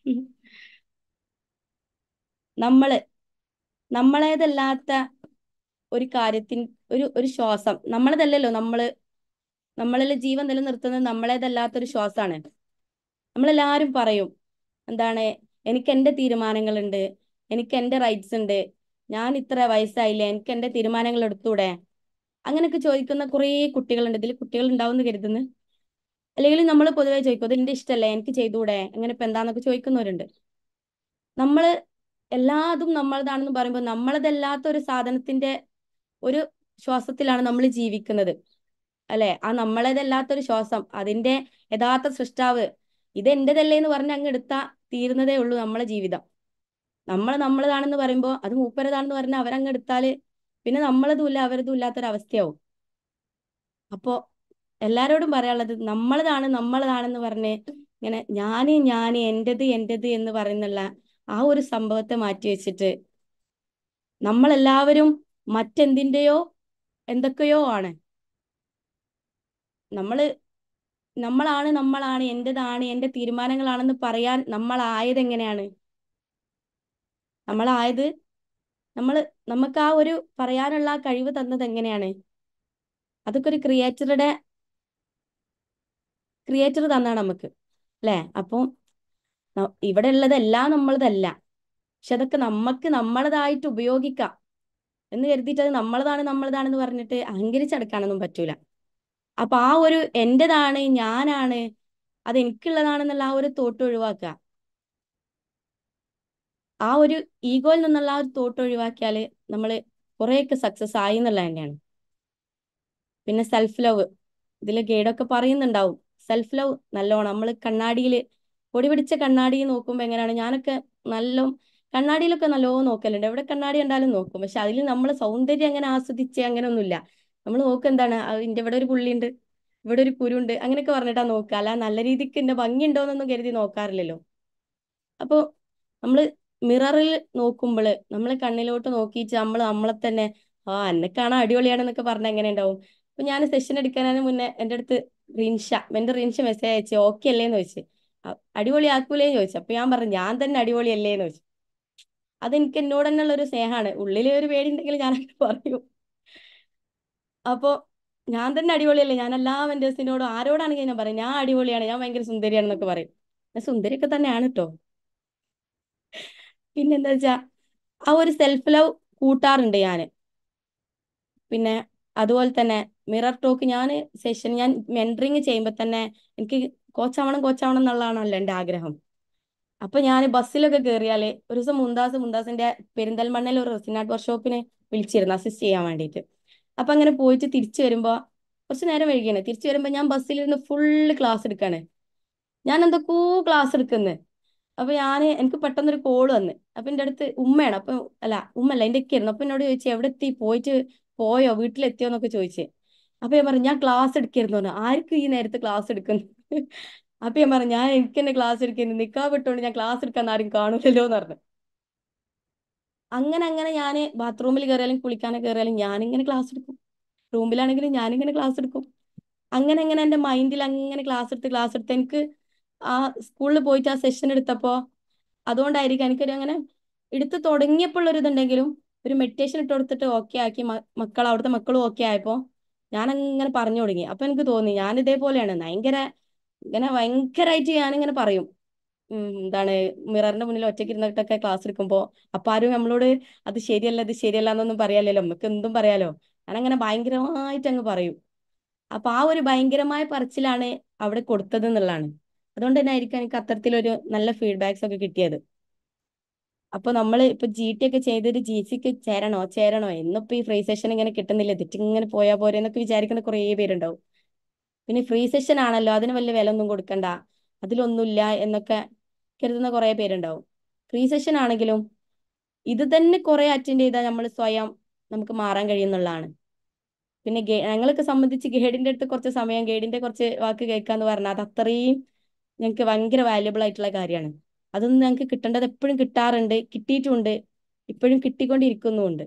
നമ്മള് നമ്മളേതല്ലാത്ത ഒരു കാര്യത്തിൻ ഒരു ഒരു ശ്വാസം നമ്മളതല്ലല്ലോ നമ്മള് നമ്മളിൽ ജീവൻ നിലനിർത്തുന്നത് നമ്മളേതല്ലാത്തൊരു ശ്വാസമാണ് നമ്മളെല്ലാരും പറയും എന്താണ് എനിക്ക് എൻ്റെ തീരുമാനങ്ങളുണ്ട് എനിക്ക് എൻ്റെ റൈറ്റ്സ് ഉണ്ട് ഞാൻ ഇത്ര വയസ്സായില്ലേ എനിക്ക് എൻ്റെ തീരുമാനങ്ങൾ എടുത്തൂടെ അങ്ങനെയൊക്കെ ചോദിക്കുന്ന കുറേ കുട്ടികളുണ്ട് ഇതിൽ കുട്ടികൾ ഉണ്ടാവുമെന്ന് കരുതുന്നു അല്ലെങ്കിൽ നമ്മൾ പൊതുവേ ചോദിക്കും അത് എൻ്റെ ഇഷ്ടമല്ലേ എനിക്ക് ചെയ്തൂടെ അങ്ങനെ ഇപ്പൊ എന്താന്നൊക്കെ ചോദിക്കുന്നവരുണ്ട് നമ്മള് എല്ലാതും നമ്മളതാണെന്ന് പറയുമ്പോൾ നമ്മളതല്ലാത്ത ഒരു സാധനത്തിന്റെ ഒരു ശ്വാസത്തിലാണ് നമ്മൾ ജീവിക്കുന്നത് അല്ലെ ആ നമ്മളേതല്ലാത്തൊരു ശ്വാസം അതിന്റെ യഥാർത്ഥ സൃഷ്ടാവ് ഇത് എന്റേതല്ലേ എന്ന് പറഞ്ഞ് അങ്ങ് എടുത്താ തീരുന്നതേ ഉള്ളൂ നമ്മളെ ജീവിതം നമ്മൾ നമ്മളതാണെന്ന് പറയുമ്പോൾ അത് മൂപ്പരതാണെന്ന് പറഞ്ഞാൽ അവരങ്ങ് എടുത്താല് പിന്നെ നമ്മളതും ഇല്ല അവരതും ഇല്ലാത്തൊരവസ്ഥയാവും അപ്പോ എല്ലാരോടും പറയാനുള്ളത് നമ്മളതാണ് നമ്മളതാണെന്ന് പറഞ്ഞ് ഇങ്ങനെ ഞാന് ഞാന് എന്റേത് എന്റേത് എന്ന് പറയുന്നുള്ള ആ ഒരു സംഭവത്തെ മാറ്റി വെച്ചിട്ട് നമ്മളെല്ലാവരും മറ്റെന്തിന്റെയോ എന്തൊക്കെയോ ആണ് നമ്മള് നമ്മളാണ് നമ്മളാണ് എന്റേതാണ് എന്റെ തീരുമാനങ്ങളാണെന്ന് പറയാൻ നമ്മളായത് എങ്ങനെയാണ് നമ്മളായത് നമ്മൾ നമുക്ക് ആ ഒരു പറയാനുള്ള ആ കഴിവ് തന്നത് എങ്ങനെയാണ് അതൊക്കെ ഒരു ക്രിയേറ്ററുടെ ക്രിയേറ്റർ തന്നാണ് നമുക്ക് അല്ലെ അപ്പം ന- ഇവിടെ ഉള്ളതെല്ലാം നമ്മളതല്ല പക്ഷെ അതൊക്കെ നമുക്ക് നമ്മളതായിട്ട് ഉപയോഗിക്കാം എന്ന് കരുതിയിട്ട് അത് നമ്മളതാണ് നമ്മളതാണെന്ന് പറഞ്ഞിട്ട് അഹങ്കരിച്ചെടുക്കാനൊന്നും പറ്റൂല അപ്പൊ ആ ഒരു എന്റേതാണ് ഞാനാണ് അത് എനിക്കുള്ളതാണെന്നുള്ള ആ ഒരു തോട്ട് ഒഴിവാക്കുക ആ ഒരു ഈഗോയിൽ നിന്നുള്ള ആ ഒരു തോട്ട് ഒഴിവാക്കിയാല് നമ്മള് കുറെയൊക്കെ സക്സസ് ആയി എന്നുള്ളത് തന്നെയാണ് പിന്നെ സെൽഫ് ലവ് ഇതില് ഗൈഡൊക്കെ പറയുന്നുണ്ടാവും സെൽഫ് ലവ് നല്ലോണം നമ്മൾ കണ്ണാടിയില് പൊടി പിടിച്ച കണ്ണാടി നോക്കുമ്പോ എങ്ങനെയാണ് ഞാനൊക്കെ നല്ല കണ്ണാടിയിലൊക്കെ നല്ലോണം നോക്കലുണ്ട് എവിടെ കണ്ണാടി കണ്ടാലും നോക്കും പക്ഷെ അതിൽ നമ്മൾ സൗന്ദര്യം അങ്ങനെ ആസ്വദിച്ച് അങ്ങനെ ഒന്നുമില്ല നമ്മൾ നോക്കുക എന്താണ് ഇതിന്റെ ഇവിടെ ഒരു പുള്ളിയുണ്ട് ഇവിടെ ഒരു കുരുണ്ട് അങ്ങനെയൊക്കെ പറഞ്ഞിട്ടാ നോക്കുക അല്ല നല്ല രീതിക്ക് എന്റെ ഭംഗി ഉണ്ടോന്നൊന്നും കരുതി നോക്കാറില്ലല്ലോ അപ്പൊ നമ്മള് മിററിൽ നോക്കുമ്പോൾ നമ്മൾ കണ്ണിലോട്ട് നോക്കിയിട്ട് നമ്മൾ നമ്മളെ തന്നെ ആ എന്നെ കാണാൻ അടിപൊളിയാണെന്നൊക്കെ പറഞ്ഞാൽ എങ്ങനെ ഉണ്ടാവും അപ്പൊ ഞാൻ സെഷൻ എടുക്കാനതിന് മുന്നേ എൻ്റെ അടുത്ത് റിൻഷ എന്റെ റിൻഷ മെസ്സേജ് അയച്ചു ഓക്കെ അല്ലേന്ന് ചോദിച്ചു അ- അടിപൊളി ആക്കൂലേന്ന് ചോദിച്ചു അപ്പൊ ഞാൻ പറഞ്ഞു ഞാൻ തന്നെ അടിപൊളി അല്ലേന്ന് ചോദിച്ചു അതെനിക്ക് എന്നോട് തന്നെയുള്ള ഒരു സ്നേഹമാണ് ഉള്ളിൽ ഒരു പേടി ഉണ്ടെങ്കിൽ ഞാൻ അങ്ങനെ പറയും അപ്പൊ ഞാൻ തന്നെ അടിപൊളിയല്ലേ ഞാൻ എല്ലാ വെന്റേഴ്സിനോടും ആരോടാണെങ്കിൽ ഞാൻ പറയും ഞാൻ അടിപൊളിയാണ് ഞാൻ ഭയങ്കര സുന്ദരിയാണെന്നൊക്കെ പറയും ഞാൻ സുന്ദരിയൊക്കെ തന്നെയാണ് കേട്ടോ പിന്നെന്താ വെച്ചാ ആ ഒരു സെൽഫ് ലവ് കൂട്ടാറുണ്ട് ഞാന് പിന്നെ അതുപോലെ തന്നെ മിറർ ടോക്ക് ഞാൻ സെഷൻ ഞാൻ മെന്ററിങ് ചെയ്യുമ്പോൾ തന്നെ എനിക്ക് കോച്ചാവണം കോച്ചാവണം എന്നുള്ളതാണല്ലോ എൻ്റെ ആഗ്രഹം അപ്പൊ ഞാൻ ബസ്സിലൊക്കെ കയറിയാല് ഒരു ദിവസം മുന്താസ് മുന്താസിന്റെ പെരിന്തൽമണ്ണയിൽ ഒരു റെസിനാർട്ട് വർക്ക്ഷോപ്പിന് വിളിച്ചിരുന്നു അസിസ്റ്റ് ചെയ്യാൻ വേണ്ടിയിട്ട് അപ്പൊ അങ്ങനെ പോയിട്ട് തിരിച്ചു വരുമ്പോ കുറച്ച് നേരം വൈകിയാണ് തിരിച്ചു വരുമ്പോ ഞാൻ ബസ്സിലിരുന്ന് ഫുള്ള് ക്ലാസ് എടുക്കാണ് ഞാൻ എന്തൊക്കെയോ ക്ലാസ് എടുക്കുന്നത് അപ്പൊ ഞാൻ എനിക്ക് പെട്ടെന്നൊരു കോള് വന്ന് അപ്പൊ എന്റെ അടുത്ത് ഉമ്മയാണ് അപ്പൊ അല്ല ഉമ്മല്ല എന്റെ ഒക്കെയായിരുന്നു അപ്പൊ എന്നോട് ചോദിച്ചു എവിടെ എത്തി പോയിട്ട് പോയോ വീട്ടിലെത്തിയോ എന്നൊക്കെ ചോദിച്ചേ അപ്പൊ ഞാൻ പറഞ്ഞു ഞാൻ ക്ലാസ് എടുക്കായിരുന്നു പറഞ്ഞു ആർക്കും ഈ നേരത്തെ ക്ലാസ് എടുക്കുന്നു അപ്പൊ ഞാൻ പറഞ്ഞു ഞാൻ എനിക്ക് തന്നെ ക്ലാസ് എടുക്കുന്നു നിക്കാ വിട്ടോണ്ട് ഞാൻ ക്ലാസ് എടുക്കാൻ ആരും കാണൂലല്ലോ എന്ന് പറഞ്ഞു അങ്ങനെ അങ്ങനെ ഞാൻ ബാത്റൂമിൽ കയറിയാലും കുളിക്കാനൊക്കെ കയറിയാലും ഞാനിങ്ങനെ ക്ലാസ് എടുക്കും റൂമിലാണെങ്കിലും ഞാനിങ്ങനെ ക്ലാസ് എടുക്കും അങ്ങനെ അങ്ങനെ എൻ്റെ മൈൻഡിൽ അങ്ങനെ ക്ലാസ് എടുത്ത് ക്ലാസ് എടുത്ത് എനിക്ക് ആ സ്കൂളിൽ പോയിട്ട് ആ സെഷൻ എടുത്തപ്പോ അതുകൊണ്ടായിരിക്കും എനിക്കൊരു അങ്ങനെ എടുത്ത് തുടങ്ങിയപ്പോൾ ഒരു ഇതുണ്ടെങ്കിലും ഒരു മെഡിറ്റേഷൻ ഇട്ട് കൊടുത്തിട്ട് ഓക്കെ ആക്കി മ- മക്കൾ അവിടുത്തെ മക്കളും ഓക്കെ ആയപ്പോ ഞാൻ അങ്ങനെ പറഞ്ഞു തുടങ്ങി അപ്പൊ എനിക്ക് തോന്നി ഞാൻ ഇതേപോലെയാണ് ഭയങ്കര ഇങ്ങനെ ഭയങ്കരമായിട്ട് ഞാനിങ്ങനെ പറയും ഉം, എന്താണ് മിററിന്റെ മുന്നിൽ ഒറ്റയ്ക്ക് ഇരുന്നിട്ടൊക്കെ ക്ലാസ് എടുക്കുമ്പോ അപ്പൊ ആരും നമ്മളോട് അത് ശരിയല്ല ഇത് ശരിയല്ല എന്നൊന്നും പറയാലല്ലോ നമുക്ക് എന്തും പറയാലോ ഞാനങ്ങനെ ഭയങ്കരമായിട്ട് അങ്ങ് പറയും അപ്പൊ ആ ഒരു ഭയങ്കരമായ പറച്ചിലാണ് അവിടെ കൊടുത്തത് എന്നുള്ളതാണ് അതുകൊണ്ട് തന്നെ ആയിരിക്കും എനിക്ക് അത്തരത്തിലൊരു നല്ല ഫീഡ്ബാക്സ് ഒക്കെ കിട്ടിയത് അപ്പൊ നമ്മൾ ഇപ്പൊ ജി ടി ഒക്കെ ചെയ്തൊരു ജി സിക്ക് ചേരണോ ചേരണോ എന്നിപ്പോ ഈ ഫ്രീ സെഷൻ ഇങ്ങനെ കിട്ടുന്നില്ല ഇതിട്ട് ഇങ്ങനെ പോയാ പോരെ എന്നൊക്കെ വിചാരിക്കുന്ന കുറേ പേരുണ്ടാവും പിന്നെ ഫ്രീ സെഷൻ ആണല്ലോ അതിന് വലിയ വില ഒന്നും കൊടുക്കണ്ട അതിലൊന്നുമില്ല എന്നൊക്കെ കരുതുന്ന കുറേ പേരുണ്ടാവും ഫ്രീ സെഷൻ ആണെങ്കിലും ഇത് തന്നെ കുറെ അറ്റൻഡ് ചെയ്താൽ നമ്മൾ സ്വയം നമുക്ക് മാറാൻ കഴിയുന്നുള്ളതാണ് പിന്നെ ഗേ ഞങ്ങളൊക്കെ സംബന്ധിച്ച് ഗൈഡിന്റെ അടുത്ത് കുറച്ച് സമയം ഗൈഡിന്റെ കുറച്ച് വാക്ക് കേൾക്കാന്ന് പറഞ്ഞാൽ അത് അത്രയും ഞങ്ങൾക്ക് ഭയങ്കര വാല്യുബിൾ ആയിട്ടുള്ള കാര്യമാണ് അതൊന്നും ഞങ്ങൾക്ക് കിട്ടേണ്ടത് എപ്പോഴും കിട്ടാറുണ്ട് കിട്ടിയിട്ടുമുണ്ട് ഇപ്പോഴും കിട്ടിക്കൊണ്ടിരിക്കുന്നുമുണ്ട്